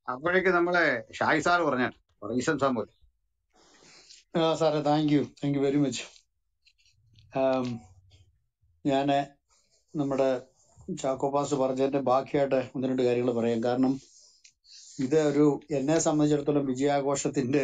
അപ്പോഴേക്ക് നമ്മളെ ഷായി സാർ പറഞ്ഞ റീസൺ സാമ്പൂൽ ആ സാറേ thank you thank you very much ഞാൻ നമ്മുടെ ചാക്കോപാസ് പറഞ്ഞതിന്റെ ബാക്കിയായിട്ട് ഒന്ന് രണ്ട് കാര്യങ്ങൾ പറയാം കാരണം ഇത് ഒരു എന്നെ സംബന്ധിച്ചിടത്തോളം വിജയാഘോഷത്തിന്റെ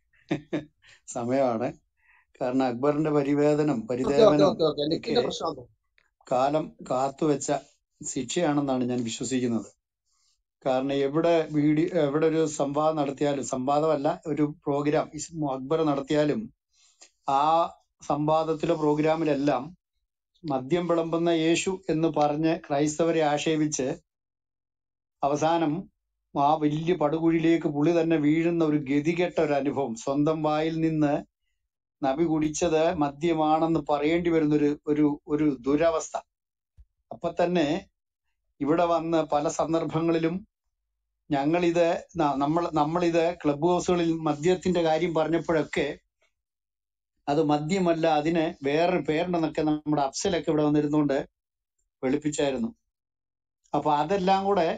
സമയമാണ് കാരണം അക്ബറിന്റെ പരിവേദനം ഓക്കെ ഓക്കെ പരിദേവനം ഓക്കെ ഓക്കെ ഒക്കെ നെറ്റിന്റെ പ്രശ്നമാണ് കാലം കാത്തുവെച്ച ശിക്ഷയാണെന്നാണ് ഞാൻ വിശ്വസിക്കുന്നത് കാരണം എവിടെ വീഡിയോ എവിടെ ഒരു സംവാദം നടത്തിയാലും സംവാദമല്ല ഒരു പ്രോഗ്രാം അക്ബർ നടത്തിയാലും ആ സംവാദത്തിലെ പ്രോഗ്രാമിലെല്ലാം മദ്യം വിളമ്പുന്ന യേശു എന്ന് പറഞ്ഞ് ക്രൈസ്തവരെ ആക്ഷേപിച്ച് അവസാനം ആ വലിയ പടുകുഴിയിലേക്ക് പുള്ളി തന്നെ വീഴുന്ന ഒരു ഗതികെട്ട ഒരു അനുഭവം സ്വന്തം വായിൽ നിന്ന് നബി കുടിച്ചത് മദ്യമാണെന്ന് പറയേണ്ടി വരുന്ന ഒരു ഒരു ഒരു ദുരവസ്ഥ അപ്പൊ തന്നെ ഇവിടെ വന്ന് പല സന്ദർഭങ്ങളിലും ഞങ്ങളിത് ന- നമ്മൾ നമ്മളിത് ക്ലബ് ഹൗസുകളിൽ മദ്യത്തിന്റെ കാര്യം പറഞ്ഞപ്പോഴൊക്കെ അത് മദ്യമല്ല അതിന് വേറൊരു പേരുണ്ടെന്നൊക്കെ നമ്മുടെ അഫ്സലൊക്കെ ഇവിടെ വന്നിരുന്നുകൊണ്ട് വെളുപ്പിച്ചായിരുന്നു അപ്പൊ അതെല്ലാം കൂടെ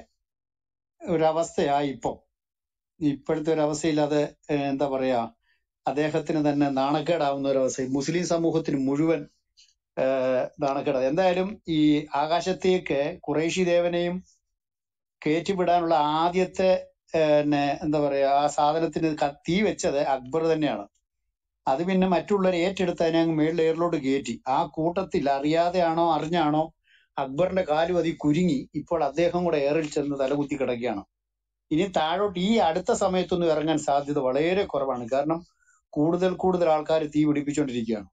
ഒരവസ്ഥയായി ഇപ്പം ഇപ്പോഴത്തെ ഒരു അവസ്ഥയിൽ അത് ഏഹ്, എന്താ പറയാ അദ്ദേഹത്തിന് തന്നെ നാണക്കേടാവുന്ന ഒരു അവസ്ഥ മുസ്ലിം സമൂഹത്തിന് മുഴുവൻ ഏഹ്, നാണക്കേട് എന്തായാലും ഈ ആകാശത്തേക്ക് കുറേശി ദേവനെയും കയറ്റിവിടാനുള്ള ആദ്യത്തെ ഏഹ്, ന്നെ എന്താ പറയാ ആ സാധനത്തിന് ക- തീ വെച്ചത് അക്ബർ തന്നെയാണ് അത് പിന്നെ മറ്റുള്ളവർ ഏറ്റെടുത്ത് അതിനെ അങ്ങ് മേളിൽ എയറിലോട്ട് കയറ്റി ആ കൂട്ടത്തിൽ അറിയാതെയാണോ അറിഞ്ഞാണോ അക്ബറിന്റെ കാലും അതി കുരുങ്ങി ഇപ്പോൾ അദ്ദേഹം കൂടെ എയറിൽ ചെന്ന് തലകുത്തി കിടക്കുകയാണ് ഇനി താഴോട്ട് ഈ അടുത്ത സമയത്തൊന്നും ഇറങ്ങാൻ സാധ്യത വളരെ കുറവാണ് കാരണം കൂടുതൽ കൂടുതൽ ആൾക്കാർ തീ പിടിപ്പിച്ചുകൊണ്ടിരിക്കുകയാണ്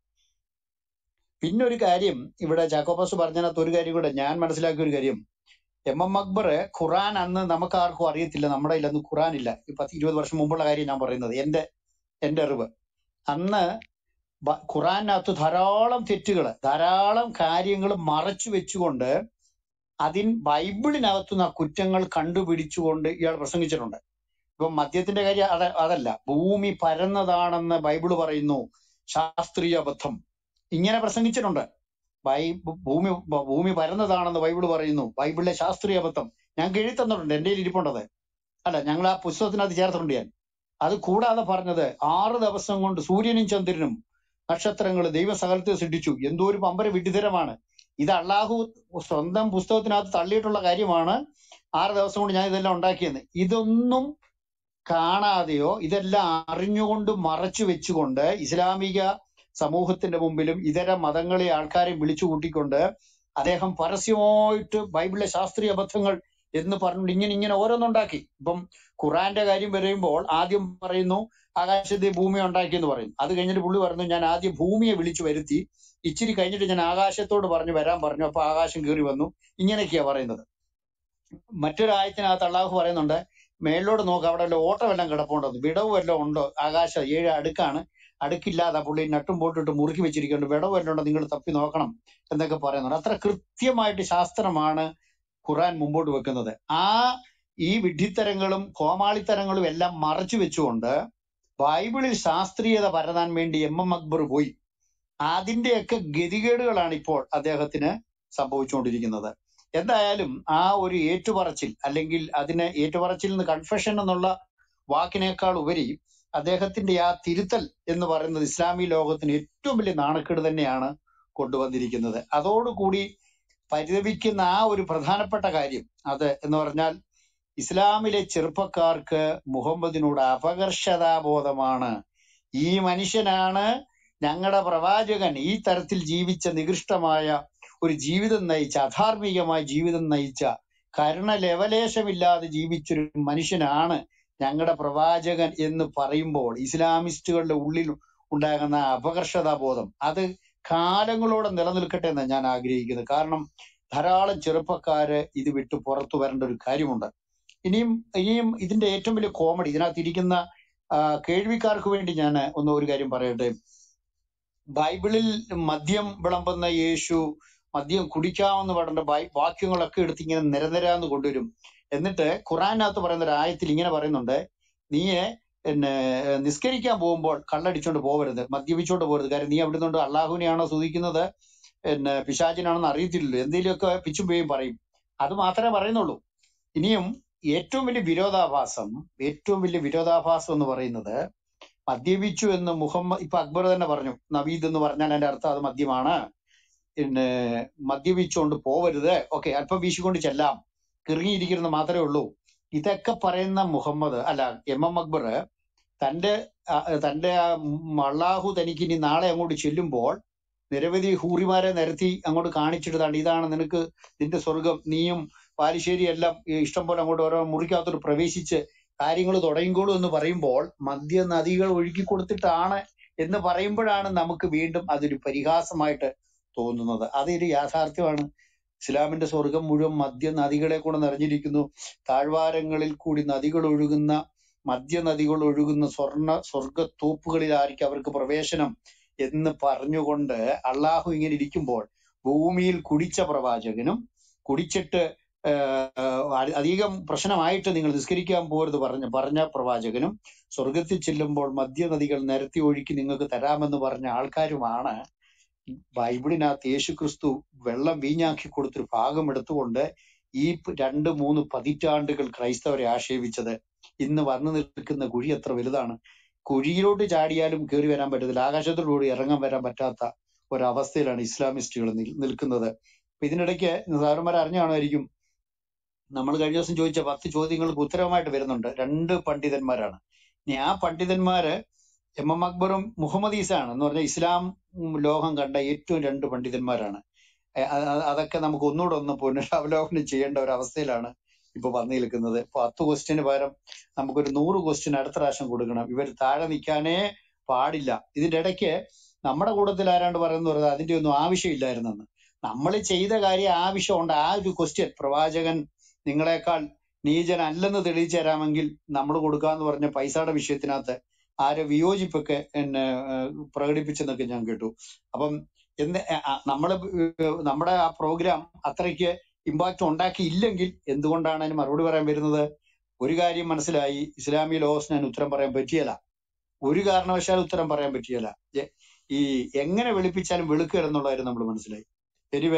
പിന്നെ ഒരു കാര്യം ഇവിടെ ചാക്കോബാസ് പറഞ്ഞതിനകത്ത് ഒരു കാര്യം കൂടെ ഞാൻ മനസ്സിലാക്കിയ ഒരു കാര്യം എം എം അക്ബർ ഖുറാൻ അന്ന് നമുക്ക് ആർക്കും അറിയത്തില്ല നമ്മുടെ കയ്യിൽ അന്ന് ഖുറാൻ ഇല്ല ഈ പത്ത് ഇരുപത് വർഷം മുമ്പുള്ള കാര്യം ഞാൻ പറയുന്നത് എന്റെ എന്റെ അറിവ് അന്ന് ബ- ഖുറാനകത്ത് ധാരാളം തെറ്റുകൾ ധാരാളം കാര്യങ്ങൾ മറച്ചു വെച്ചുകൊണ്ട് അതിൻ ബൈബിളിനകത്തുനിന്ന് ആ കുറ്റങ്ങൾ കണ്ടുപിടിച്ചുകൊണ്ട് ഇയാൾ പ്രസംഗിച്ചിട്ടുണ്ട് ഇപ്പൊ മദ്യത്തിന്റെ കാര്യം അത അതല്ല ഭൂമി പരന്നതാണെന്ന് ബൈബിള് പറയുന്നു ശാസ്ത്രീയ അബദ്ധം ഇങ്ങനെ പ്രസംഗിച്ചിട്ടുണ്ട് ബൈ ഭൂമി ഭൂമി പരന്നതാണെന്ന് ബൈബിള് പറയുന്നു ബൈബിളിലെ ശാസ്ത്രീയ അബദ്ധം ഞാൻ എഴുതി തന്നിട്ടുണ്ട് എന്റെ കയ്യിൽ ഇരിപ്പുണ്ടത് അല്ല ഞങ്ങൾ ആ പുസ്തകത്തിനകത്ത് ചേർത്തിട്ടുണ്ട് ഞാൻ അത് കൂടാതെ പറഞ്ഞത് ആറ് ദിവസം കൊണ്ട് സൂര്യനും ചന്ദ്രനും നക്ഷത്രങ്ങൾ ദൈവസകലത്തെ സൃഷ്ടിച്ചു എന്തോ ഒരു പമ്പര വിഡിതരമാണ് ഇത് അള്ളാഹു സ്വന്തം പുസ്തകത്തിനകത്ത് തള്ളിയിട്ടുള്ള കാര്യമാണ് ആറ് ദിവസം കൊണ്ട് ഞാൻ ഇതെല്ലാം ഉണ്ടാക്കിയെന്ന് ഇതൊന്നും കാണാതെയോ ഇതെല്ലാം അറിഞ്ഞുകൊണ്ട് മറച്ചു വെച്ചുകൊണ്ട് ഇസ്ലാമിക സമൂഹത്തിന്റെ മുമ്പിലും ഇതര മതങ്ങളെ ആൾക്കാരെ വിളിച്ചു കൂട്ടിക്കൊണ്ട് അദ്ദേഹം പരസ്യമായിട്ട് ബൈബിളിലെ ശാസ്ത്രീയ അബദ്ധങ്ങൾ എന്ന് പറഞ്ഞുകൊണ്ട് ഇങ്ങനെ ഇങ്ങനെ ഓരോന്നുണ്ടാക്കി ഇപ്പം ഖുറാന്റെ കാര്യം പറയുമ്പോൾ ആദ്യം പറയുന്നു ആകാശത്തെ ഭൂമി ഉണ്ടാക്കി എന്ന് പറയും അത് കഴിഞ്ഞിട്ട് പുള്ളി പറഞ്ഞു ഞാൻ ആദ്യം ഭൂമിയെ വിളിച്ചു വരുത്തി ഇച്ചിരി കഴിഞ്ഞിട്ട് ഞാൻ ആകാശത്തോട് പറഞ്ഞു വരാൻ പറഞ്ഞു അപ്പൊ ആകാശം കയറി വന്നു ഇങ്ങനെയൊക്കെയാ പറയുന്നത് മറ്റൊരായത്തിനകത്ത് അള്ളാഹു പറയുന്നുണ്ട് മേളിലോട്ട് നോക്ക് അവിടെ വല്ല ഓട്ടം എല്ലാം കിടപ്പുണ്ടെന്ന് വിടവ് വല്ലതും ഉണ്ടോ ആകാശം ഏഴ് അടുക്കാണ് അടുക്കില്ലാതെ പുള്ളി നട്ടും പോട്ടിട്ട് മുറുക്കി വെച്ചിരിക്കുന്നുണ്ട് വിടവ് വല്ലതും ഉണ്ടോ നിങ്ങൾ തപ്പി നോക്കണം എന്നൊക്കെ പറയുന്നുണ്ട് അത്ര കൃത്യമായിട്ട് ശാസ്ത്രമാണ് ഖുറാൻ മുമ്പോട്ട് വെക്കുന്നത് ആ ഈ വിഡ്ഢിത്തരങ്ങളും കോമാളിത്തരങ്ങളും എല്ലാം മറച്ചു വെച്ചുകൊണ്ട് ബൈബിളിൽ ശാസ്ത്രീയത പരതാൻ വേണ്ടി എം എം അക്ബർ പോയി അതിന്റെയൊക്കെ ഗതികേടുകളാണ് ഇപ്പോൾ അദ്ദേഹത്തിന് സംഭവിച്ചുകൊണ്ടിരിക്കുന്നത് എന്തായാലും ആ ഒരു ഏറ്റുപറച്ചിൽ അല്ലെങ്കിൽ അതിന് ഏറ്റുപറച്ചിൽ നിന്ന് കൺഫെഷൻ എന്നുള്ള വാക്കിനേക്കാൾ ഉപരി അദ്ദേഹത്തിന്റെ ആ തിരുത്തൽ എന്ന് പറയുന്നത് ഇസ്ലാമി ലോകത്തിന് ഏറ്റവും വലിയ നാണക്കേട് തന്നെയാണ് കൊണ്ടുവന്നിരിക്കുന്നത് അതോടുകൂടി പരിതപിക്കുന്ന ആ ഒരു പ്രധാനപ്പെട്ട കാര്യം അത് എന്ന് പറഞ്ഞാൽ ഇസ്ലാമിലെ ചെറുപ്പക്കാർക്ക് മുഹമ്മദിനോട് അപകർഷതാബോധമാണ് ഈ മനുഷ്യനാണ് ഞങ്ങളുടെ പ്രവാചകൻ ഈ തരത്തിൽ ജീവിച്ച നികൃഷ്ടമായ ഒരു ജീവിതം നയിച്ച അധാർമികമായ ജീവിതം നയിച്ച കരുണ ലവലേശമില്ലാതെ ജീവിച്ചൊരു മനുഷ്യനാണ് ഞങ്ങളുടെ പ്രവാചകൻ എന്ന് പറയുമ്പോൾ ഇസ്ലാമിസ്റ്റുകളുടെ ഉള്ളിൽ ഉണ്ടാകുന്ന അപകർഷതാബോധം അത് കാലങ്ങളോടെ നിലനിൽക്കട്ടെ എന്ന് ഞാൻ ആഗ്രഹിക്കുന്നത് കാരണം ധാരാളം ചെറുപ്പക്കാര് ഇത് വിട്ട് പുറത്തു വരേണ്ട ഒരു കാര്യമുണ്ട് ഇനിയും ഇനിയും ഇതിന്റെ ഏറ്റവും വലിയ കോമഡി ഇതിനകത്ത് ഇരിക്കുന്ന ആ, കേൾവിക്കാർക്ക് വേണ്ടി ഞാൻ ഒന്ന് ഒരു കാര്യം പറയട്ടെ ബൈബിളിൽ മദ്യം വിളമ്പുന്ന യേശു മദ്യം കുടിക്കാമെന്ന് പറഞ്ഞ ബൈ- വാക്യങ്ങളൊക്കെ എടുത്ത് ഇങ്ങനെ നിരനിരാന്ന് കൊണ്ടുവരും എന്നിട്ട് ഖുറാനകത്ത് പറയുന്ന ഒരു ആയത്തിൽ ഇങ്ങനെ പറയുന്നുണ്ട് നീ പിന്നെ നിസ്കരിക്കാൻ പോകുമ്പോൾ കള്ളടിച്ചോണ്ട് പോകരുത് മദ്യപിച്ചോണ്ട് പോകരുത് കാര്യം നീ അവിടെ നിന്നുകൊണ്ട് അള്ളാഹുവിനെയാണോ സ്തുതിക്കുന്നത് പിന്നെ പിശാചിനാണെന്ന് അറിയത്തില്ലല്ലോ എന്തെങ്കിലുമൊക്കെ പിച്ചും പേയും പറയും അത് മാത്രമേ പറയുന്നുള്ളൂ ഇനിയും ഏറ്റവും വലിയ വിരോധാഭാസം ഏറ്റവും വലിയ വിരോധാഭാസം എന്ന് പറയുന്നത് മദ്യപിച്ചു എന്ന് മുഹമ്മദ് ഇപ്പൊ അക്ബർ തന്നെ പറഞ്ഞു നവീദ് എന്ന് പറഞ്ഞാൽ അതിന്റെ അർത്ഥം അത് മദ്യമാണ് പിന്നെ മദ്യപിച്ചുകൊണ്ട് പോവരുത് ഓക്കെ അല്പം വീശിക്കൊണ്ട് ചെല്ലാം കിറങ്ങിയിരിക്കുന്നത് മാത്രമേ ഉള്ളൂ ഇതൊക്കെ പറയുന്ന മുഹമ്മദ് അല്ല എം എം അക്ബർ തന്റെ ആ, തന്റെ ആ ഉം അള്ളാഹു തനിക്ക് ഇനി നാളെ അങ്ങോട്ട് ചെല്ലുമ്പോൾ നിരവധി ഹൂറിമാരെ നിരത്തി അങ്ങോട്ട് കാണിച്ചിട്ടതാണ് ഇതാണ് നിനക്ക് നിന്റെ സ്വർഗം നീയും പാലിശ്ശേരി എല്ലാം ഈ ഇഷ്ടം പോലെ അങ്ങോട്ട് ഓരോ മുറിക്കകത്തോട്ട് പ്രവേശിച്ച് കാര്യങ്ങൾ തുടങ്ങിക്കോളൂ എന്ന് പറയുമ്പോൾ മദ്യ നദികൾ ഒഴുക്കി കൊടുത്തിട്ടാണ് എന്ന് പറയുമ്പോഴാണ് നമുക്ക് വീണ്ടും അതൊരു പരിഹാസമായിട്ട് തോന്നുന്നത് അതൊരു യാഥാർത്ഥ്യമാണ് ഇസ്ലാമിന്റെ സ്വർഗം മുഴുവൻ മദ്യ നദികളെ കൂടെ നിറഞ്ഞിരിക്കുന്നു താഴ്വാരങ്ങളിൽ കൂടി നദികൾ ഒഴുകുന്ന മദ്യ നദികൾ ഒഴുകുന്ന സ്വർണ്ണ സ്വർഗത്തോപ്പുകളിലായിരിക്കും അവർക്ക് പ്രവേശനം എന്ന് പറഞ്ഞുകൊണ്ട് അള്ളാഹു ഇങ്ങനെ ഇരിക്കുമ്പോൾ ഭൂമിയിൽ കുടിച്ച പ്രവാചകനും കുടിച്ചിട്ട് ആഹ് അ- അധികം പ്രശ്നമായിട്ട് നിങ്ങൾ നിസ്കരിക്കാൻ പോരുത് പറഞ്ഞ പറഞ്ഞ പ്രവാചകനും സ്വർഗത്തിൽ ചെല്ലുമ്പോൾ മദ്യനദികൾ നിരത്തി ഒഴുക്കി നിങ്ങൾക്ക് തരാമെന്ന് പറഞ്ഞ ആൾക്കാരുമാണ് ബൈബിളിനകത്ത് യേശു ക്രിസ്തു വെള്ളം വീഞ്ഞാക്കി കൊടുത്തൊരു ഭാഗം എടുത്തുകൊണ്ട് ഈ പ് രണ്ട് മൂന്ന് പതിറ്റാണ്ടുകൾ ക്രൈസ്തവരെ ആക്ഷേപിച്ചത് ഇന്ന് വന്നു നിൽക്കുന്ന കുഴി എത്ര വലുതാണ് കുഴിയിലോട്ട് ചാടിയാലും കയറി വരാൻ പറ്റത്തില്ല ആകാശത്തോടുകൂടി ഇറങ്ങാൻ വരാൻ പറ്റാത്ത ഒരവസ്ഥയിലാണ് ഇസ്ലാമിസ്റ്റുകൾ നിൽ- നിൽക്കുന്നത് അപ്പൊ ഇതിനിടയ്ക്ക് സാറന്മാർ അറിഞ്ഞാണായിരിക്കും നമ്മൾ കഴിഞ്ഞ ദിവസം ചോദിച്ച പത്ത് ചോദ്യങ്ങൾക്ക് ഉത്തരവുമായിട്ട് വരുന്നുണ്ട് രണ്ട് പണ്ഡിതന്മാരാണ് ഇനി ആ പണ്ഡിതന്മാര് എം എം അക്ബറും മുഹമ്മദ് ഈസാണ് എന്ന് പറഞ്ഞാൽ ഇസ്ലാം ഉം, ലോകം കണ്ട ഏറ്റവും രണ്ട് പണ്ഡിതന്മാരാണ് എ- അ- അ- അതൊക്കെ നമുക്ക് ഒന്നുകൂടെ ഒന്ന് പുനരവലോകനം ചെയ്യേണ്ട ഒരു അവസ്ഥയിലാണ് ഇപ്പൊ വന്നു നിൽക്കുന്നത് പത്ത് ക്വസ്റ്റ്യന് പകരം നമുക്കൊരു നൂറ് ക്വസ്റ്റ്യൻ അടുത്ത പ്രാവശ്യം കൊടുക്കണം ഇവർ താഴെ നിൽക്കാനേ പാടില്ല ഇതിന്റെ ഇടയ്ക്ക് നമ്മുടെ കൂട്ടത്തിൽ ആരാണ്ട് പറയുന്നത് പറഞ്ഞത് അതിന്റെ ഒന്നും ആവശ്യമില്ലായിരുന്നെന്ന് നമ്മൾ ചെയ്ത കാര്യം ആവശ്യമുണ്ട് ആ ഒരു ക്വസ്റ്റ്യൻ പ്രവാചകൻ നിങ്ങളെക്കാൾ നീചൻ അല്ലെന്ന് തെളിയിച്ചു തരാമെങ്കിൽ നമ്മൾ കൊടുക്കാന്ന് പറഞ്ഞ പൈസയുടെ വിഷയത്തിനകത്ത് ആരെ വിയോജിപ്പൊക്കെ എന്നെ ഏഹ്, പ്രകടിപ്പിച്ചെന്നൊക്കെ ഞാൻ കേട്ടു അപ്പം എന്ന് നമ്മൾ നമ്മുടെ ആ പ്രോഗ്രാം അത്രയ്ക്ക് ഇമ്പാക്ട് ഉണ്ടാക്കിയില്ലെങ്കിൽ എന്തുകൊണ്ടാണ് അതിന് മറുപടി പറയാൻ വരുന്നത് ഒരു കാര്യം മനസ്സിലായി ഇസ്ലാമിക ലോസ് ഞാൻ ഉത്തരം പറയാൻ പറ്റിയല്ല ഒരു കാരണവശാലും ഉത്തരം പറയാൻ പറ്റിയല്ല എ- ഈ എങ്ങനെ വെളുപ്പിച്ചാലും വെളുക്കുക എന്നുള്ളതായിരുന്നു നമ്മൾ മനസ്സിലായി എനിവേ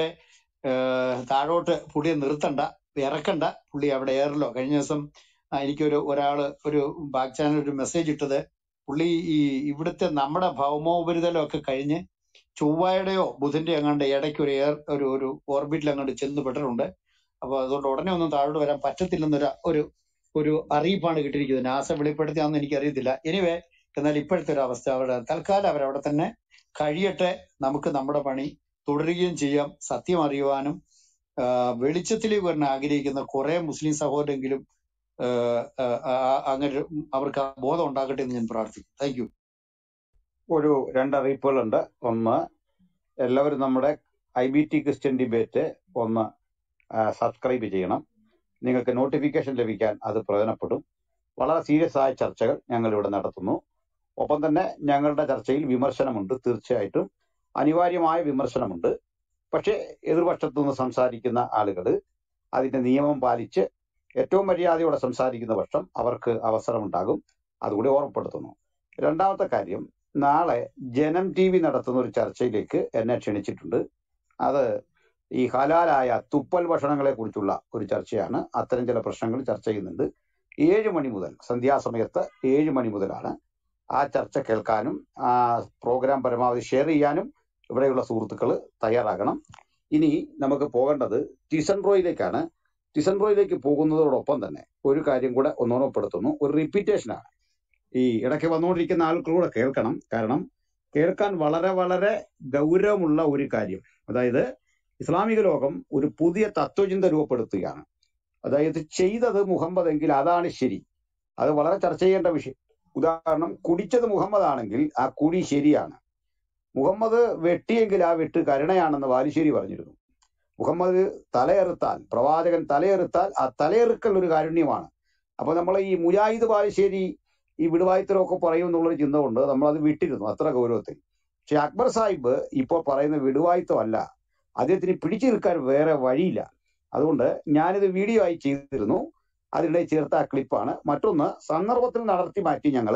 താഴോട്ട് പുള്ളിയെ നിർത്തണ്ട ഇറക്കണ്ട പുള്ളി അവിടെ ഏറലോ കഴിഞ്ഞ ദിവസം ആ, എനിക്കൊരു ഒരാള് ഒരു ബാക്ക് ചാനൽ ഒരു മെസ്സേജ് ഇട്ടത് പുള്ളി ഈ ഇവിടുത്തെ നമ്മുടെ ഭൗമോപരിതലം ഒക്കെ കഴിഞ്ഞ് ചൊവ്വയുടെയോ ബുധന്റെയോ അങ്ങാണ്ട് ഇടയ്ക്ക് ഒരു എയർ ഒരു ഒരു ഓർബിറ്റിൽ അങ്ങോട്ട് ചെന്ന് പെട്ടിട്ടുണ്ട് അപ്പൊ അതുകൊണ്ട് ഉടനെ ഒന്നും താഴോട്ട് വരാൻ പറ്റത്തില്ലെന്നൊരു ഒരു ഒരു അറിയിപ്പാണ് കിട്ടിയിരിക്കുന്നത് നാസ വെളിപ്പെടുത്തിയാണെന്ന് എനിക്കറിയത്തില്ല എനിവേ എന്നാൽ ഇപ്പോഴത്തെ ഒരു അവസ്ഥ അവിടെ തൽക്കാലം അവരവിടെ തന്നെ കഴിയട്ടെ നമുക്ക് നമ്മുടെ പണി തുടരുകയും ചെയ്യാം സത്യം അറിയുവാനും ആ, വെളിച്ചത്തിലേക്ക് വരാൻ ആഗ്രഹിക്കുന്ന കുറെ മുസ്ലിം സഹോദരെങ്കിലും ആ, ആ, ആ, അങ്ങനെ ഒരു- അവർക്ക് ആ ബോധം ഉണ്ടാകട്ടെ എന്ന് ഞാൻ പ്രാർത്ഥിക്കുന്നു താങ്ക് യു ഒരു രണ്ട് അറിയിപ്പുകളുണ്ട് ഒന്ന് എല്ലാവരും നമ്മുടെ I B T Christian debate ഒന്ന് സബ്സ്ക്രൈബ് ചെയ്യണം നിങ്ങൾക്ക് നോട്ടിഫിക്കേഷൻ ലഭിക്കാൻ അത് പ്രയോജനപ്പെടും വളരെ സീരിയസ് ആയ ചർച്ചകൾ ഞങ്ങൾ ഇവിടെ നടത്തുന്നു ഒപ്പം തന്നെ ഞങ്ങളുടെ ചർച്ചയിൽ വിമർശനമുണ്ട് തീർച്ചയായിട്ടും അനിവാര്യമായ വിമർശനമുണ്ട് പക്ഷേ എതിർപക്ഷത്തു നിന്ന് സംസാരിക്കുന്ന ആളുകൾ അതിന്റെ നിയമം പാലിച്ച് ഏറ്റവും മര്യാദയോടെ സംസാരിക്കുന്ന പക്ഷം അവർക്ക് അവസരമുണ്ടാകും അതുകൂടി ഓർമ്മപ്പെടുത്തുന്നു രണ്ടാമത്തെ കാര്യം നാളെ ജനം ടി വി നടത്തുന്ന ഒരു ചർച്ചയിലേക്ക് എന്നെ ക്ഷണിച്ചിട്ടുണ്ട് അത് ഈ ഹലാലായ തുപ്പൽ ഭക്ഷണങ്ങളെ കുറിച്ചുള്ള ഒരു ചർച്ചയാണ് അത്തരം ചില പ്രശ്നങ്ങൾ ചർച്ച ചെയ്യുന്നുണ്ട് ഏഴ് മണി മുതൽ സന്ധ്യാസമയത്ത് ഏഴ് മണി മുതലാണ് ആ ചർച്ച കേൾക്കാനും ആ പ്രോഗ്രാം പരമാവധി ഷെയർ ചെയ്യാനും ഇവിടെയുള്ള സുഹൃത്തുക്കൾ തയ്യാറാകണം ഇനി നമുക്ക് പോകേണ്ടത് ടിസൺ റോയിലേക്കാണ് ടിസൺ റോയിലേക്ക് പോകുന്നതോടൊപ്പം തന്നെ ഒരു കാര്യം കൂടെ ഒന്ന് ഓർമ്മപ്പെടുത്തുന്നു ഒരു റിപ്പീറ്റേഷനാണ് ഈ ഇടയ്ക്ക് വന്നുകൊണ്ടിരിക്കുന്ന ആൾക്കൂടെ കേൾക്കണം കാരണം കേൾക്കാൻ വളരെ വളരെ ഗൗരവമുള്ള ഒരു കാര്യം അതായത് ഇസ്ലാമിക ലോകം ഒരു പുതിയ തത്വചിന്ത രൂപപ്പെടുത്തുകയാണ് അതായത് ചെയ്തത് മുഹമ്മദ് എങ്കിൽ അതാണ് ശരി അത് വളരെ ചർച്ച ചെയ്യേണ്ട വിഷയം ഉദാഹരണം കുടിച്ചത് മുഹമ്മദ് ആണെങ്കിൽ ആ കുടി ശരിയാണ് മുഹമ്മദ് വെട്ടിയെങ്കിൽ ആ വെട്ട് കരുണയാണെന്ന് വാലിശ്ശേരി പറഞ്ഞിരുന്നു മുഹമ്മദ് തലയെറുത്താൽ പ്രവാചകൻ തലയെറുത്താൽ ആ തലയെറുക്കൽ ഒരു കാരുണ്യമാണ് അപ്പൊ നമ്മൾ ഈ മുജാഹിദ് ബാലുശ്ശേരി ഈ വിടുവായുത്തരമൊക്കെ പറയും എന്നുള്ളൊരു ചിന്ത കൊണ്ട് നമ്മൾ അത് വിട്ടിരുന്നു അത്ര ഗൗരവത്തിൽ പക്ഷെ അക്ബർ സാഹിബ് ഇപ്പോൾ പറയുന്ന വിടുവായുത്തം അല്ല അദ്ദേഹത്തിന് പിടിച്ചു നിൽക്കാൻ വേറെ വഴിയില്ല അതുകൊണ്ട് ഞാനിത് വീഡിയോ ആയി ചെയ്തിരുന്നു അതിനിടെ ചേർത്ത ആ ക്ലിപ്പാണ് മറ്റൊന്ന് സന്ദർഭത്തിൽ നടത്തി മാറ്റി ഞങ്ങൾ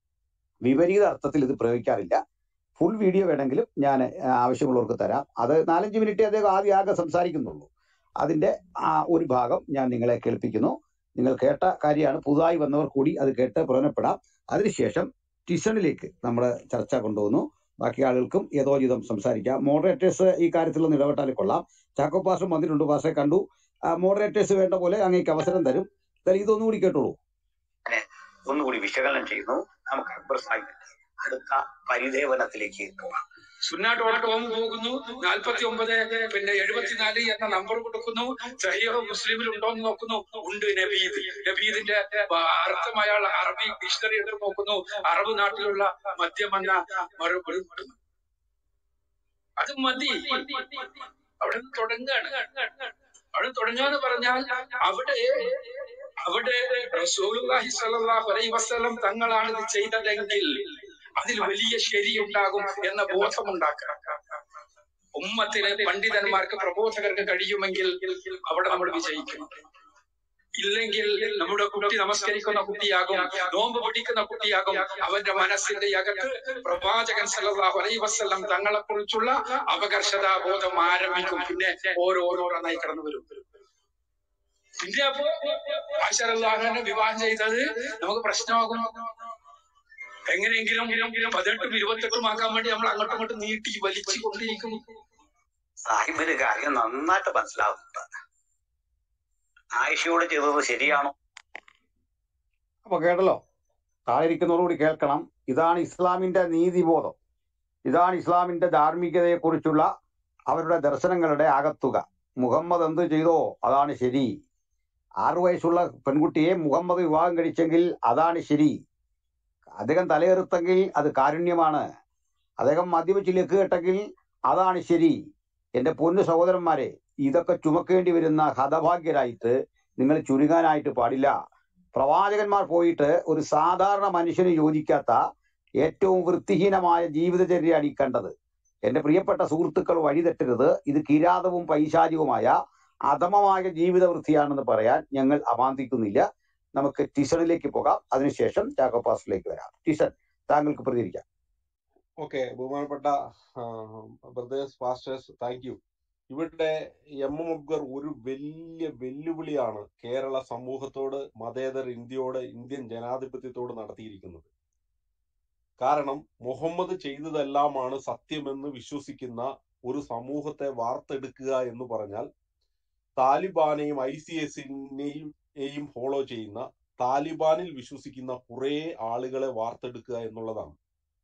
വിപരീത അർത്ഥത്തിൽ ഇത് പ്രയോഗിക്കാറില്ല ഫുൾ വീഡിയോ വേണമെങ്കിലും ഞാൻ ആവശ്യമുള്ളവർക്ക് തരാം അത് നാലഞ്ച് മിനിറ്റ് അദ്ദേഹം ആദ്യം ആകെ സംസാരിക്കുന്നുള്ളൂ അതിന്റെ ആ ഒരു ഭാഗം ഞാൻ നിങ്ങളെ കേൾപ്പിക്കുന്നു നിങ്ങൾ കേട്ട കാര്യമാണ് പുതുതായി വന്നവർ കൂടി അത് കേട്ട് പ്രയോജനപ്പെടാം അതിനുശേഷം ടിസണിലേക്ക് നമ്മൾ ചർച്ച കൊണ്ടുവന്നു ബാക്കി ആളുകൾക്കും യഥോചിതം സംസാരിക്കാം മോഡറേറ്റേഴ്സ് ഈ കാര്യത്തിലൊന്ന് ഇടപെട്ടാൽ കൊള്ളാം ചാക്കോ പാസ്റ്റർ വന്നിട്ടുണ്ട് പാസ്റ്ററെ കണ്ടു മോഡറേറ്റേഴ്സ് വേണ്ട പോലെ അങ്ങേക്ക് അവസരം തരും എന്തായാലും ഇതൊന്നുകൂടി കേട്ടോളൂ ഒന്നുകൂടി വിശകലനം ചെയ്യുന്നു നമുക്ക് അക്ബർ സാഹിബിന്റെ അടുത്ത പരിദേവനത്തിലേക്ക് പോകാം സുന്ന ഡോട്ട് കോം പോകുന്നു നാൽപ്പത്തി ഒമ്പത് പിന്നെ എഴുപത്തിനാല് എന്ന നമ്പർ കൊടുക്കുന്നു സഹിയോ മുസ്ലിമിൽ ഉണ്ടോ എന്ന് നോക്കുന്നു ഉണ്ട് നബീദ് നബീദിന്റെ അർത്ഥം അയാൾ അറബി ഡിക്ഷണറി എടുത്ത് നോക്കുന്നു അറബ് നാട്ടിലുള്ള മദ്യമെന്ന മറുപടി കിട്ടുന്നു അത് മതി അവിടെ നിന്ന് തുടങ്ങാണ് അവിടെ തുടങ്ങാന്ന് പറഞ്ഞാൽ അവിടെ അവിടെ റസൂലുള്ളാഹി സ്വല്ലല്ലാഹു അലൈഹി വസല്ലം തങ്ങളാണ് ഇത് ചെയ്തതെങ്കിൽ അതിൽ വലിയ ശരിയുണ്ടാകും എന്ന ബോധമുണ്ടാക്കണം ഉമ്മത്തിന് പണ്ഡിതന്മാർക്ക് പ്രബോധകർക്ക് കഴിയുമെങ്കിൽ അവിടെ നമ്മൾ വിജയിക്കും ഇല്ലെങ്കിൽ നമ്മുടെ കുട്ടി നമസ്കരിക്കുന്ന കുട്ടിയാകും നോമ്പ് പിടിക്കുന്ന കുട്ടിയാകും അവന്റെ മനസ്സിന്റെ അകത്ത് പ്രവാചകൻ സല്ലല്ലാഹു അലൈഹി വസല്ലം തങ്ങളെ കുറിച്ചുള്ള അപകർഷതാബോധം ആരംഭിക്കും പിന്നെ ഓരോരോരോന്നായി കടന്നു വരും പിന്നെ അപ്പോ ആശാനെ വിവാഹം ചെയ്തത് നമുക്ക് പ്രശ്നമാകും എങ്ങനെയെങ്കിലും പതിനെട്ടും ഇരുപത്തെട്ടും ആക്കാൻ വേണ്ടി നമ്മൾ അങ്ങോട്ടും ഇങ്ങോട്ടും നീട്ടി വലിച്ചു കൊണ്ടിരിക്കും സാഹിബിന് കാര്യം നന്നായിട്ട് മനസ്സിലാവുന്നുണ്ട് ആയിഷയോട് ചെയ്തത് ശരിയാണോ അപ്പൊ കേട്ടല്ലോ താഴെ ഇരിക്കുന്നവരോട് കേൾക്കണം ഇതാണ് ഇസ്ലാമിന്റെ നീതിബോധം ഇതാണ് ഇസ്ലാമിന്റെ ധാർമ്മികതയെക്കുറിച്ചുള്ള അവരുടെ ദർശനങ്ങളുടെ ആകത്തുക മുഹമ്മദ് എന്ത് ചെയ്തോ അതാണ് ശരി ആറു വയസ്സുള്ള പെൺകുട്ടിയെ മുഹമ്മദ് വിവാഹം കഴിച്ചെങ്കിൽ അതാണ് ശരി അദ്ദേഹം തലയെറുത്തെങ്കിൽ അത് കാരുണ്യമാണ് അദ്ദേഹം മദ്യപിച്ച് ലക്ക് കേട്ടെങ്കിൽ അതാണ് ശരി എന്റെ പൊന്നു സഹോദരന്മാരെ ഇതൊക്കെ ചുമക്കേണ്ടി വരുന്ന ഹതഭാഗ്യരായിട്ട് നിങ്ങൾ ചുരുങ്ങാനായിട്ട് പാടില്ല പ്രവാചകന്മാർ പോയിട്ട് ഒരു സാധാരണ മനുഷ്യന് യോജിക്കാത്ത ഏറ്റവും വൃത്തിഹീനമായ ജീവിതചര്യയാണ് ഈ കണ്ടത് എന്റെ പ്രിയപ്പെട്ട സുഹൃത്തുക്കൾ വഴിതെറ്റരുത് ഇത് കിരാതവും പൈശാചികവുമായ അധമമായ ജീവിത വൃത്തിയാണെന്ന് പറയാൻ ഞങ്ങൾ അമാന്തിക്കുന്നില്ല നമുക്ക് ടിസണിലേക്ക് പോകാം അതിനുശേഷം ചാക്കോപാസിലേക്ക് വരാം ടിസൺ താങ്കൾക്ക് പ്രതികരിക്കാം ഓക്കെ ബഹുമാനപ്പെട്ട ബ്രദേഴ്സ് പാസ്റ്റേഴ്സ് താങ്ക് യു ഇവിടെ എം എം അക്ബർ ഒരു വലിയ വെല്ലുവിളിയാണ് കേരള സമൂഹത്തോട് മതേതര ഇന്ത്യയോട് ഇന്ത്യൻ ജനാധിപത്യത്തോട് നടത്തിയിരിക്കുന്നത് കാരണം മുഹമ്മദ് ചെയ്തതെല്ലാമാണ് സത്യമെന്ന് വിശ്വസിക്കുന്ന ഒരു സമൂഹത്തെ വാർത്തെടുക്കുക എന്ന് പറഞ്ഞാൽ താലിബാനെയും ഐ സി എസിനെയും ഫോളോ ചെയ്യുന്ന താലിബാനിൽ വിശ്വസിക്കുന്ന കുറെ ആളുകളെ വാർത്തെടുക്കുക എന്നുള്ളതാണ്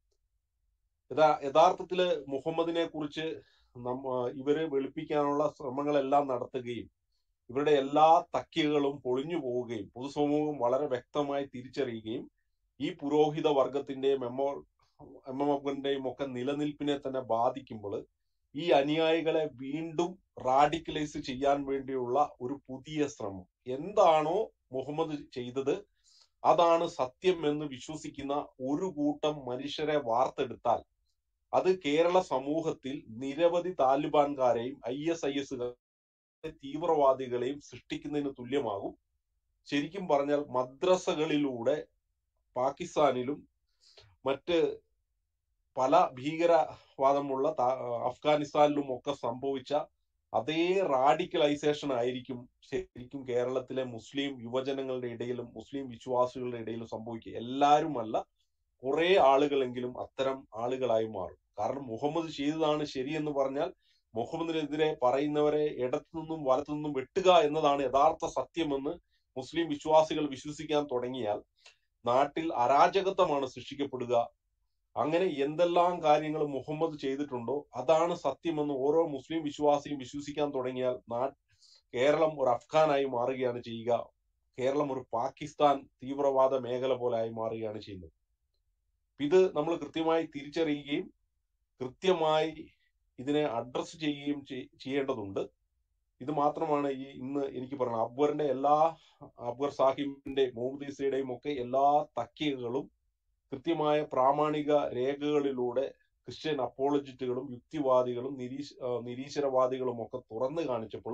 യഥാ യഥാർത്ഥത്തില് മുഹമ്മദിനെ കുറിച്ച് നമ്മ ഇവര് വെളുപ്പിക്കാനുള്ള ശ്രമങ്ങളെല്ലാം നടത്തുകയും ഇവരുടെ എല്ലാ തക്കികളും പൊളിഞ്ഞു പോവുകയും പൊതുസമൂഹം വളരെ വ്യക്തമായി തിരിച്ചറിയുകയും ഈ പുരോഹിത വർഗത്തിന്റെയും എം എം എം അക്ബറിന്റെയും ഒക്കെ നിലനിൽപ്പിനെ തന്നെ ബാധിക്കുമ്പോൾ ഈ അനുയായികളെ വീണ്ടും റാഡിക്കലൈസ് ചെയ്യാൻ വേണ്ടിയുള്ള ഒരു പുതിയ ശ്രമം എന്താണോ മുഹമ്മദ് ചെയ്തത് അതാണ് സത്യം എന്ന് വിശ്വസിക്കുന്ന ഒരു കൂട്ടം മനുഷ്യരെ വാർത്തെടുത്താൽ അത് കേരള സമൂഹത്തിൽ നിരവധി താലിബാൻകാരെയും ഐ എസ് ഐ എസ് തീവ്രവാദികളെയും സൃഷ്ടിക്കുന്നതിന് തുല്യമാകും ശരിക്കും പറഞ്ഞാൽ മദ്രസകളിലൂടെ പാകിസ്ഥാനിലും മറ്റ് പല ഭീകരവാദമുള്ള അഫ്ഗാനിസ്ഥാനിലും ഒക്കെ സംഭവിച്ച അതേ റാഡിക്കലൈസേഷൻ ആയിരിക്കും ശരിക്കും കേരളത്തിലെ മുസ്ലിം യുവജനങ്ങളുടെ ഇടയിലും മുസ്ലിം വിശ്വാസികളുടെ ഇടയിലും സംഭവിക്കുക എല്ലാവരും അല്ല കുറെ ആളുകളെങ്കിലും അത്തരം ആളുകളായി മാറും കാരണം മുഹമ്മദ് ചെയ്തതാണ് ശരിയെന്ന് പറഞ്ഞാൽ മുഹമ്മദിനെതിരെ പറയുന്നവരെ ഇടത്തു നിന്നും വലത്തു നിന്നും വെട്ടുക എന്നതാണ് യഥാർത്ഥ സത്യമെന്ന് മുസ്ലിം വിശ്വാസികൾ വിശ്വസിക്കാൻ തുടങ്ങിയാൽ നാട്ടിൽ അരാജകത്വമാണ് സൃഷ്ടിക്കപ്പെടുക അങ്ങനെ എന്തെല്ലാം കാര്യങ്ങൾ മുഹമ്മദ് ചെയ്തിട്ടുണ്ടോ അതാണ് സത്യമെന്ന് ഓരോ മുസ്ലിം വിശ്വാസിയും വിശ്വസിക്കാൻ തുടങ്ങിയാൽ നാ കേരളം ഒരു അഫ്ഗാനായി മാറുകയാണ് ചെയ്യുക കേരളം ഒരു പാകിസ്ഥാൻ തീവ്രവാദ മേഖല പോലെ ആയി മാറുകയാണ് ചെയ്യുന്നത് ഇത് നമ്മൾ കൃത്യമായി തിരിച്ചറിയുകയും കൃത്യമായി ഇതിനെ അഡ്രസ് ചെയ്യുകയും ചെയ്യേണ്ടതുണ്ട് ഇത് മാത്രമാണ് ഈ ഇന്ന് എനിക്ക് പറയുന്നത് അക്ബറിന്റെ എല്ലാ അക്ബർ സാഹിബിന്റെ മുഹമ്മദ് ഈസയുടെയും ഒക്കെ എല്ലാ തക്കിയകളും കൃത്യമായ പ്രാമാണിക രേഖകളിലൂടെ ക്രിസ്ത്യൻ അപ്പോളജിറ്റുകളും യുക്തിവാദികളും നിരീശ നിരീശ്വരവാദികളും ഒക്കെ തുറന്നു കാണിച്ചപ്പോൾ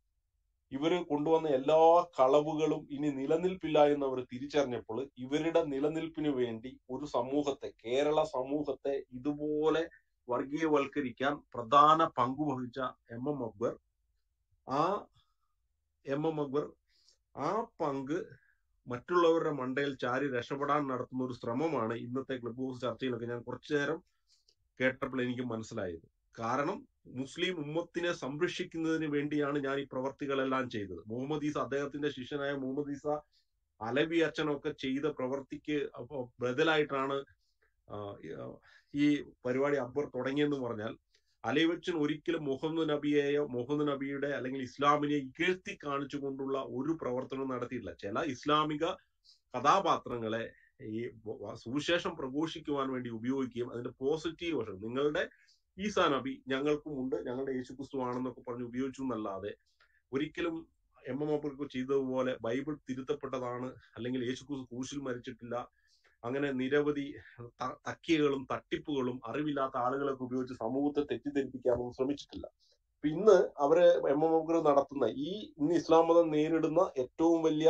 ഇവര് കൊണ്ടുവന്ന എല്ലാ കളവുകളും ഇനി നിലനിൽപ്പില്ല എന്ന് അവർ തിരിച്ചറിഞ്ഞപ്പോൾ ഇവരുടെ നിലനിൽപ്പിന് വേണ്ടി ഒരു സമൂഹത്തെ കേരള സമൂഹത്തെ ഇതുപോലെ വർഗീയവൽക്കരിക്കാൻ പ്രധാന പങ്കുവഹിച്ച എം എം അക്ബർ ആ എം എം അക്ബർ ആ പങ്ക് മറ്റുള്ളവരുടെ മണ്ടയിൽ ചാരി രക്ഷപ്പെടാൻ നടത്തുന്ന ഒരു ശ്രമമാണ് ഇന്നത്തെ ക്ലബ് ഹൗസ് ചർച്ചയിലൊക്കെ ഞാൻ കുറച്ചു നേരം കേട്ടപ്പോൾ എനിക്ക് മനസ്സിലായത് കാരണം മുസ്ലിം ഉമ്മത്തിനെ സംരക്ഷിക്കുന്നതിന് വേണ്ടിയാണ് ഞാൻ ഈ പ്രവർത്തികളെല്ലാം ചെയ്തത് മുഹമ്മദ് ഈസ അദ്ദേഹത്തിന്റെ ശിഷ്യനായ മുഹമ്മദ് ഈസ അലവി അച്ഛനൊക്കെ ചെയ്ത പ്രവർത്തിക്ക് അപ്പൊ ബദലായിട്ടാണ് ആ, ഈ പരിപാടി അക്ബർ തുടങ്ങിയെന്ന് പറഞ്ഞാൽ അലൈവച്ചൻ ഒരിക്കലും മുഹമ്മദ് നബിയെയോ മുഹമ്മദ് നബിയുടെ അല്ലെങ്കിൽ ഇസ്ലാമിനെ ഇകഴ്ത്തി കാണിച്ചുകൊണ്ടുള്ള ഒരു പ്രവർത്തനവും നടത്തിയിട്ടില്ല ചില ഇസ്ലാമിക കഥാപാത്രങ്ങളെ ഈ വ- സുവിശേഷം പ്രഘോഷിക്കുവാൻ വേണ്ടി ഉപയോഗിക്കുകയും അതിന്റെ പോസിറ്റീവ് വശം നിങ്ങളുടെ ഈസാ നബി ഞങ്ങൾക്കും ഉണ്ട് ഞങ്ങളുടെ യേശുക്രിസ്തു ആണെന്നൊക്കെ പറഞ്ഞ് ഉപയോഗിച്ചു എന്നല്ലാതെ ഒരിക്കലും എം എം അബ്ബർക്ക് ചെയ്തതുപോലെ ബൈബിൾ തിരുത്തപ്പെട്ടതാണ് അല്ലെങ്കിൽ യേശുക്രിസ്തു ക്രൂശിൽ മരിച്ചിട്ടില്ല അങ്ങനെ നിരവധി ത- തക്കിയകളും തട്ടിപ്പുകളും അറിവില്ലാത്ത ആളുകളൊക്കെ ഉപയോഗിച്ച് സമൂഹത്തെ തെറ്റിദ്ധരിപ്പിക്കാനൊന്നും ശ്രമിച്ചിട്ടില്ല അപ്പൊ ഇന്ന് അവര് എം എം അബ്ബർ നടത്തുന്ന ഈ ഇന്ന് ഇസ്ലാം മതം നേരിടുന്ന ഏറ്റവും വലിയ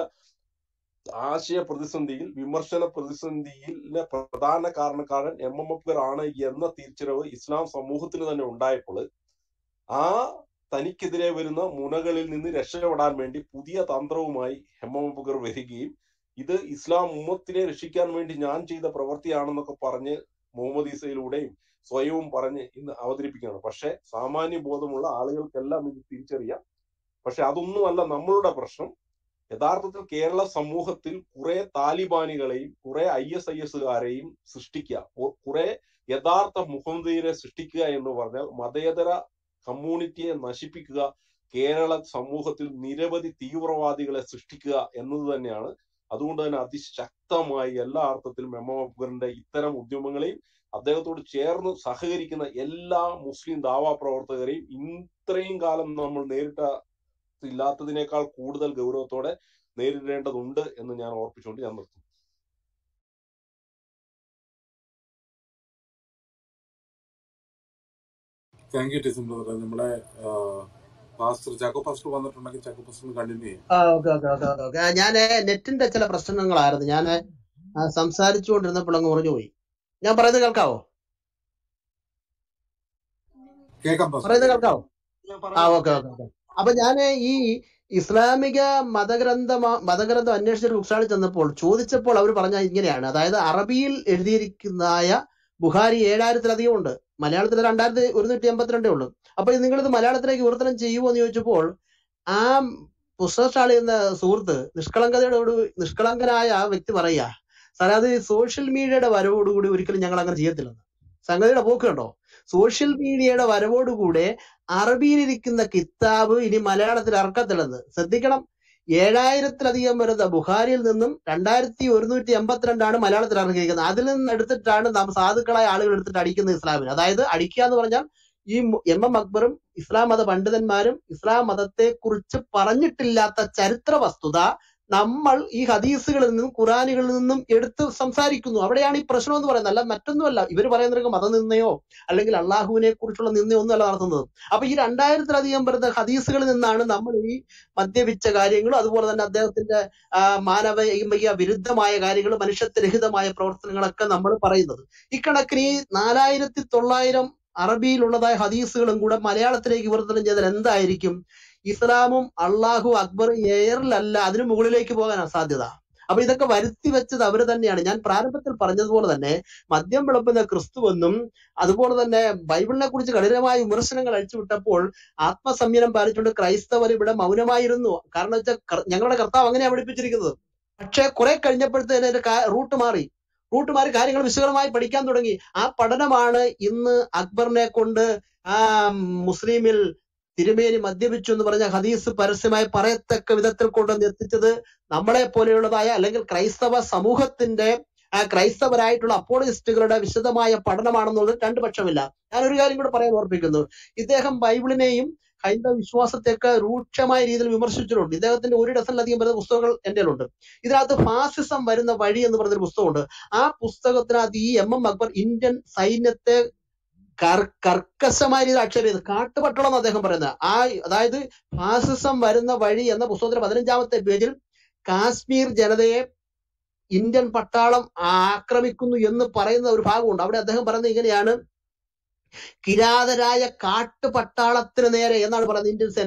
ആശയ പ്രതിസന്ധിയിൽ വിമർശന പ്രതിസന്ധിയിലെ പ്രധാന കാരണക്കാരൻ എം എം അബ്ബർ ആണ് എന്ന തിരിച്ചറിവ് ഇസ്ലാം സമൂഹത്തിന് തന്നെ ഉണ്ടായപ്പോൾ ആ തനിക്കെതിരെ വരുന്ന മുനകളിൽ നിന്ന് രക്ഷപ്പെടാൻ വേണ്ടി പുതിയ തന്ത്രവുമായി എം എം അബ്ബർ വരികയും ഇത് ഇസ്ലാം ഉമ്മത്തിനെ രക്ഷിക്കാൻ വേണ്ടി ഞാൻ ചെയ്ത പ്രവൃത്തിയാണെന്നൊക്കെ പറഞ്ഞ് മുഹമ്മദ് ഈസയിലൂടെയും സ്വയവും പറഞ്ഞ് ഇന്ന് അവതരിപ്പിക്കുകയാണ് പക്ഷെ സാമാന്യ ബോധമുള്ള ആളുകൾക്കെല്ലാം ഇത് തിരിച്ചറിയാം പക്ഷെ അതൊന്നുമല്ല നമ്മളുടെ പ്രശ്നം യഥാർത്ഥത്തിൽ കേരള സമൂഹത്തിൽ കുറെ താലിബാനികളെയും കുറെ ഐ എസ് ഐ എസുകാരെയും സൃഷ്ടിക്കുക ഒ- കുറെ യഥാർത്ഥ മുഹമ്മദീയരെ സൃഷ്ടിക്കുക എന്ന് പറഞ്ഞാൽ മതേതര കമ്മ്യൂണിറ്റിയെ നശിപ്പിക്കുക കേരള സമൂഹത്തിൽ നിരവധി തീവ്രവാദികളെ സൃഷ്ടിക്കുക എന്നത് തന്നെയാണ് അതുകൊണ്ട് തന്നെ അതിശക്തമായി എല്ലാ അർത്ഥത്തിലും എം എം അക്ബറിന്റെ ഇത്തരം ഉദ്യമങ്ങളെയും അദ്ദേഹത്തോട് ചേർന്ന് സഹകരിക്കുന്ന എല്ലാ മുസ്ലിം ദാവാ പ്രവർത്തകരെയും ഇത്രയും കാലം നമ്മൾ നേരിട്ട ഇല്ലാത്തതിനേക്കാൾ കൂടുതൽ ഗൗരവത്തോടെ നേരിടേണ്ടതുണ്ട് എന്ന് ഞാൻ ഓർപ്പിച്ചുകൊണ്ട് ഞാൻ നിർത്തുന്നു താങ്ക് യു ടിസം ബ്രദർ നമ്മുടെ പാസ്റ്റർ ചാക്കോ പാസ്റ്റർ വന്നിട്ടുണ്ടെങ്കിൽ ചാക്കോ പാസ്റ്റർ കണ്ടിന്യൂ ചെയ്യാം ആ okay okay okay okay okay ഞാൻ നെറ്റിന്റെ ചില പ്രശ്നങ്ങളായിരുന്നു ഞാൻ സംസാരിച്ചുകൊണ്ടിരുന്നപ്പോൾ അങ്ങ് മുറിഞ്ഞു പോയി ഞാൻ പറയുന്നത് കേൾക്കാവോ കേൾക്കാം പാസ്റ്റർ പറയുന്നത് കേൾക്കാം കേൾക്കാവോ ആ ഓക്കെ ഓക്കെ ഓക്കെ അപ്പൊ ഞാൻ ഈ ഇസ്ലാമിക മതഗ്രന്ഥ മതഗ്രന്ഥം അന്വേഷിച്ചൊരു ബുക്സാളിൽ ചെന്നപ്പോൾ ചോദിച്ചപ്പോൾ അവർ പറഞ്ഞ ഇങ്ങനെയാണ് അതായത് അറബിയിൽ എഴുതിയിരിക്കുന്നതായ ബുഹാരി ഏഴായിരത്തിലധികം ഉണ്ട് മലയാളത്തിൽ രണ്ടായിരത്തി ഒരുന്നൂറ്റി എൺപത്തിരണ്ടേ ഉള്ളൂ അപ്പൊ ഇത് നിങ്ങളിത് മലയാളത്തിലേക്ക് വിവർത്തനം ചെയ്യുമോ എന്ന് ചോദിച്ചപ്പോൾ ആ പുസ്തകശാലി എന്ന സുഹൃത്ത് നിഷ്കളങ്കതയോട് നിഷ്കളങ്കനായ ആ വ്യക്തി പറയാ സാറേ അത് സോഷ്യൽ മീഡിയയുടെ വരവോടുകൂടി ഒരിക്കലും ഞങ്ങൾ അങ്ങനെ ചെയ്യത്തില്ലെന്ന് സംഗതിയുടെ പോക്ക് കണ്ടോ സോഷ്യൽ മീഡിയയുടെ വരവോടുകൂടെ അറബിയിലിരിക്കുന്ന കിതാബ് ഇനി മലയാളത്തിൽ ഇറക്കത്തില്ലെന്ന് ശ്രദ്ധിക്കണം ഏഴായിരത്തിലധികം വരുന്ന ബുഹാരിയിൽ നിന്നും രണ്ടായിരത്തി ഒരുന്നൂറ്റി എൺപത്തിരണ്ടാണ് മലയാളത്തിൽ ഇറങ്ങിയിരിക്കുന്നത് അതിൽ നിന്ന് എടുത്തിട്ടാണ് നാം സാധുക്കളായ ആളുകൾ എടുത്തിട്ട് അടിക്കുന്നത് ഇസ്ലാമിന് അതായത് അടിക്കുക എന്ന് പറഞ്ഞാൽ ഈ മു- എം എം അക്ബറും ഇസ്ലാം മത പണ്ഡിതന്മാരും ഇസ്ലാം മതത്തെ കുറിച്ച് പറഞ്ഞിട്ടില്ലാത്ത ചരിത്ര വസ്തുത നമ്മൾ ഈ ഹദീസുകളിൽ നിന്നും ഖുറാനുകളിൽ നിന്നും എടുത്ത് സംസാരിക്കുന്നു അവിടെയാണ് ഈ പ്രശ്നം എന്ന് പറയുന്നത് അല്ല മറ്റൊന്നുമല്ല ഇവർ പറയുന്നത് മതനിന്ദയോ അല്ലെങ്കിൽ അള്ളാഹുവിനെ കുറിച്ചുള്ള നിന്ദയോ ഒന്നുമല്ല നടത്തുന്നത് അപ്പൊ ഈ രണ്ടായിരത്തിലധികം വരുന്ന ഹദീസുകളിൽ നിന്നാണ് നമ്മൾ ഈ മദ്യപിച്ച കാര്യങ്ങളും അതുപോലെ തന്നെ അദ്ദേഹത്തിന്റെ ആ, മാനവിക വിരുദ്ധമായ കാര്യങ്ങളും മനുഷ്യത്വരഹിതമായ പ്രവർത്തനങ്ങളൊക്കെ നമ്മൾ പറയുന്നത് ഇക്കണക്കിന് ഈ നാലായിരത്തി തൊള്ളായിരം അറബിയിലുള്ളതായ ഹദീസുകളും കൂടെ മലയാളത്തിലേക്ക് വിവർത്തനം ചെയ്താൽ എന്തായിരിക്കും ഇസ്ലാമും അള്ളാഹു അക്ബർ എയറിലല്ല അതിനു മുകളിലേക്ക് പോകാനാണ് സാധ്യത അപ്പൊ ഇതൊക്കെ വരുത്തി വെച്ചത് അവര് തന്നെയാണ് ഞാൻ പ്രാരംഭത്തിൽ പറഞ്ഞതുപോലെ തന്നെ മദ്യം വിളമ്പുന്ന ക്രിസ്തുവെന്നും അതുപോലെ തന്നെ ബൈബിളിനെ കുറിച്ച് കഠിനമായ വിമർശനങ്ങൾ അഴിച്ചുവിട്ടപ്പോൾ ആത്മസംയമനം പാലിച്ചുകൊണ്ട് ക്രൈസ്തവർ ഇവിടെ മൗനമായിരുന്നു കാരണം വെച്ചാൽ ഞങ്ങളുടെ കർത്താവ് അങ്ങനെയാണ് പഠിപ്പിച്ചിരിക്കുന്നത് പക്ഷെ കുറെ കഴിഞ്ഞപ്പോഴത്തേന് അതിന്റെ കാ- റൂട്ട് മാറി റൂട്ട് മാറി കാര്യങ്ങൾ വിശകലമായി പഠിക്കാൻ തുടങ്ങി ആ പഠനമാണ് ഇന്ന് അക്ബറിനെ കൊണ്ട് ആ മുസ്ലിമിൽ തിരുമേനി മദ്യപിച്ചു എന്ന് പറഞ്ഞ ഹദീസ് പരസ്യമായി പറയത്തക്ക വിധത്തിൽ കൊണ്ടുവന്ന് എത്തിച്ചത് നമ്മളെ പോലെയുള്ളതായ അല്ലെങ്കിൽ ക്രൈസ്തവ സമൂഹത്തിന്റെ ആ ക്രൈസ്തവരായിട്ടുള്ള അപ്പോളജിസ്റ്റുകളുടെ വിശദമായ പഠനമാണെന്നുള്ളത് രണ്ടു പക്ഷമില്ല ഞാൻ ഒരു കാര്യം കൂടെ പറയാൻ ഓർപ്പിക്കുന്നു ഇദ്ദേഹം ബൈബിളിനെയും ഹൈന്ദവ വിശ്വാസത്തെയൊക്കെ രൂക്ഷമായ രീതിയിൽ വിമർശിച്ചിട്ടുണ്ട് ഇദ്ദേഹത്തിന്റെ ഒരു ഡസനിലധികം വരുന്ന പുസ്തകങ്ങൾ എന്റെ കയ്യിലുണ്ട് ഇതിനകത്ത് ഫാസിസം വരുന്ന വഴി എന്ന് പറഞ്ഞൊരു പുസ്തകമുണ്ട് ആ പുസ്തകത്തിനകത്ത് ഈ എം എം അക്ബർ ഇന്ത്യൻ സൈന്യത്തെ കർ- കർക്കശമായ രീതിയിൽ ആക്ഷേപം ചെയ്ത് കാട്ടുപട്ടണം എന്ന് അദ്ദേഹം പറയുന്നത് ആ അതായത് ഫാസിസം വരുന്ന വഴി എന്ന പുസ്തകത്തിന്റെ പതിനഞ്ചാമത്തെ പേജിൽ കാശ്മീർ ജനതയെ ഇന്ത്യൻ പട്ടാളം ആക്രമിക്കുന്നു എന്ന് പറയുന്ന ഒരു ഭാഗമുണ്ട് അവിടെ അദ്ദേഹം പറയുന്നത് ഇങ്ങനെയാണ് കിരാതരായ കാട്ടുപട്ടാളത്തിന് നേരെ എന്നാണ് പറയുന്നത് ഇന്ത്യൻ സൈന്യത്തെ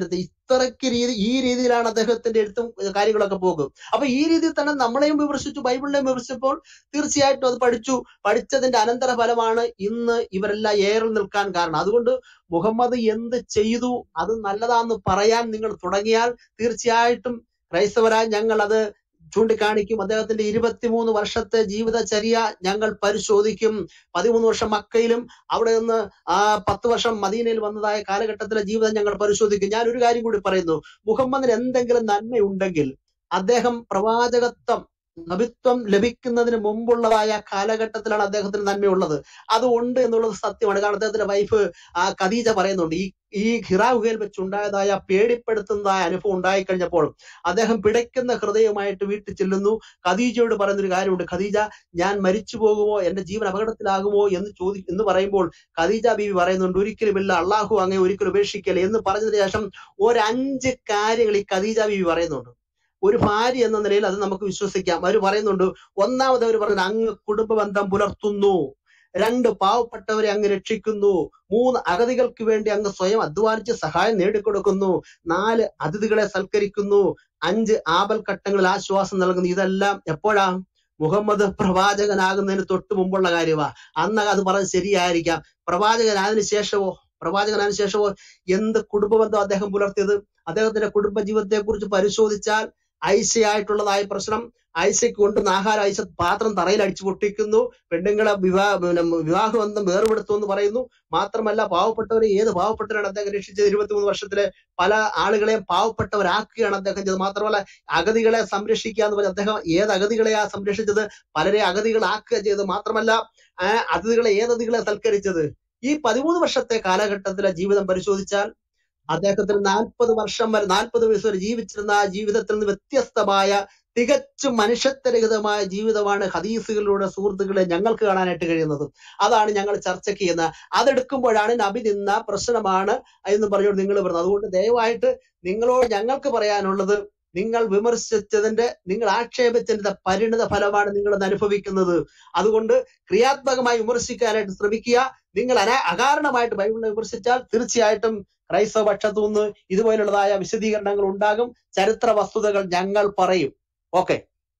അത്രയ്ക്ക് രീതി ഈ രീതിയിലാണ് അദ്ദേഹത്തിന്റെ എഴുത്തും ഏഹ് കാര്യങ്ങളൊക്കെ പോകും അപ്പൊ ഈ രീതിയിൽ തന്നെ നമ്മളെയും വിമർശിച്ചു ബൈബിളിനെയും വിമർശിച്ചപ്പോൾ തീർച്ചയായിട്ടും അത് പഠിച്ചു പഠിച്ചതിന്റെ അനന്തര ഫലമാണ് ഇന്ന് ഇവരെല്ലാം ഏറിൽ നിൽക്കാൻ കാരണം അതുകൊണ്ട് മുഹമ്മദ് എന്ത് ചെയ്തു അത് നല്ലതാന്ന് പറയാൻ നിങ്ങൾ തുടങ്ങിയാൽ തീർച്ചയായിട്ടും ക്രൈസ്തവരായ ഞങ്ങൾ അത് ചൂണ്ടിക്കാണിക്കും അദ്ദേഹത്തിന്റെ ഇരുപത്തിമൂന്ന് വർഷത്തെ ജീവിതചര്യ ഞങ്ങൾ പരിശോധിക്കും പതിമൂന്ന് വർഷം മക്കയിലും അവിടെ നിന്ന് ആ പത്ത് വർഷം മദീനയിൽ വന്നതായ കാലഘട്ടത്തിലെ ജീവിതം ഞങ്ങൾ പരിശോധിക്കും ഞാൻ ഒരു കാര്യം കൂടി പറയുന്നു മുഹമ്മദിന് എന്തെങ്കിലും നന്മയുണ്ടെങ്കിൽ അദ്ദേഹം പ്രവാചകത്വം നബിത്വം ലഭിക്കുന്നതിന് മുമ്പുള്ളതായ കാലഘട്ടത്തിലാണ് അദ്ദേഹത്തിന് നന്മയുള്ളത് അത് ഉണ്ട് എന്നുള്ളത് സത്യമാണ് കാരണം അദ്ദേഹത്തിന്റെ വൈഫ് ആ ഖദീജ പറയുന്നുണ്ട് ഈ ഈ ഹിറാ ഗുഹയിൽ വെച്ചുണ്ടായതായ പേടിപ്പെടുത്തുന്നതായ അനുഭവം ഉണ്ടായിക്കഴിഞ്ഞപ്പോൾ അദ്ദേഹം പിടയ്ക്കുന്ന ഹൃദയമായിട്ട് വീട്ടിൽ ചെല്ലുന്നു ഖദീജയോട് പറയുന്നൊരു കാര്യമുണ്ട് ഖദീജ ഞാൻ മരിച്ചു പോകുമോ എന്റെ ജീവൻ അപകടത്തിലാകുമോ എന്ന് ചോദി എന്ന് പറയുമ്പോൾ ഖദീജ ബീവി പറയുന്നുണ്ട് ഒരിക്കലുമില്ല അള്ളാഹു അങ്ങേ ഒരിക്കലും ഉപേക്ഷിക്കല് എന്ന് പറഞ്ഞതിന് ശേഷം ഒരു അഞ്ച് കാര്യങ്ങൾ ഈ ഖദീജ ബീവി പറയുന്നുണ്ട് ഒരു ഭാര്യ എന്ന നിലയിൽ അത് നമുക്ക് വിശ്വസിക്കാം അവർ പറയുന്നുണ്ട് ഒന്നാമത് അവർ പറയുന്നത് അങ്ങ് കുടുംബ ബന്ധം പുലർത്തുന്നു രണ്ട് പാവപ്പെട്ടവരെ അങ്ങ് രക്ഷിക്കുന്നു മൂന്ന് അഗതികൾക്ക് വേണ്ടി അങ്ങ് സ്വയം അധ്വാനിച്ച് സഹായം നേടിക്കൊടുക്കുന്നു നാല് അതിഥികളെ സൽക്കരിക്കുന്നു അഞ്ച് ആപൽഘട്ടങ്ങളിൽ ആശ്വാസം നൽകുന്നു ഇതെല്ലാം എപ്പോഴാ മുഹമ്മദ് പ്രവാചകനാകുന്നതിന് തൊട്ട് മുമ്പുള്ള കാര്യമാ അന്ന് അത് പറഞ്ഞത് ശരിയായിരിക്കാം പ്രവാചകനായതിനു ശേഷമോ പ്രവാചകനായതിനു ശേഷമോ എന്ത് കുടുംബബന്ധം അദ്ദേഹം പുലർത്തിയത് അദ്ദേഹത്തിന്റെ കുടുംബ ജീവിതത്തെ കുറിച്ച് പരിശോധിച്ചാൽ ഐശയായിട്ടുള്ളതായ പ്രശ്നം ഐശയ്ക്ക് കൊണ്ടുവന്ന ആഹാരം ഐശ പാത്രം തറയിൽ അടിച്ചു പൊട്ടിക്കുന്നു പെണ്ണുങ്ങളെ വിവാഹ പിന്നെ വിവാഹബന്ധം വേർപെടുത്തു എന്ന് പറയുന്നു മാത്രമല്ല പാവപ്പെട്ടവരെ ഏത് പാവപ്പെട്ടവരാണ് അദ്ദേഹം രക്ഷിച്ചത് ഇരുപത്തിമൂന്ന് വർഷത്തിലെ പല ആളുകളെയും പാവപ്പെട്ടവരാക്കുകയാണ് അദ്ദേഹം ചെയ്തത് മാത്രമല്ല അഗതികളെ സംരക്ഷിക്കുക എന്ന് പറഞ്ഞാൽ അദ്ദേഹം ഏത് അഗതികളെയാ സംരക്ഷിച്ചത് പലരെ അഗതികളാക്കുക ചെയ്തത് മാത്രമല്ല ആ അതിഥികളെ ഏത് അതിഥികളെ സൽക്കരിച്ചത് ഈ പതിമൂന്ന് വർഷത്തെ കാലഘട്ടത്തിലെ ജീവിതം പരിശോധിച്ചാൽ അദ്ദേഹത്തിന് നാൽപ്പത് വർഷം വരെ നാൽപ്പത് വയസ്സ് വരെ ജീവിച്ചിരുന്ന ആ ജീവിതത്തിൽ നിന്ന് വ്യത്യസ്തമായ തികച്ചും മനുഷ്യത്വരഹിതമായ ജീവിതമാണ് ഹദീസുകളിലൂടെ സുഹൃത്തുക്കളെ ഞങ്ങൾക്ക് കാണാനായിട്ട് കഴിയുന്നത് അതാണ് ഞങ്ങൾ ചർച്ചയ്ക്ക് ചെയ്യുന്നത് അതെടുക്കുമ്പോഴാണ് നബി നിന്ന പ്രശ്നമാണ് എന്ന് പറഞ്ഞുകൊണ്ട് നിങ്ങൾ പറയുന്നത് അതുകൊണ്ട് ദയവായിട്ട് നിങ്ങളോട് ഞങ്ങൾക്ക് പറയാനുള്ളത് നിങ്ങൾ വിമർശിച്ചതിന്റെ നിങ്ങൾ ആക്ഷേപിച്ചതിന്റെ പരിണിത ഫലമാണ് നിങ്ങൾ ഇന്ന് അനുഭവിക്കുന്നത് അതുകൊണ്ട് ക്രിയാത്മകമായി വിമർശിക്കാനായിട്ട് ശ്രമിക്കുക നിങ്ങൾ അനാ അകാരണമായിട്ട് ബൈബിളിനെ വിമർശിച്ചാൽ തീർച്ചയായിട്ടും ക്രൈസ്തവ പക്ഷത്തു നിന്ന് ഇതുപോലുള്ളതായ വിശദീകരണങ്ങൾ ഉണ്ടാകും ചരിത്ര വസ്തുതകൾ ഞങ്ങൾ പറയും ഓക്കെ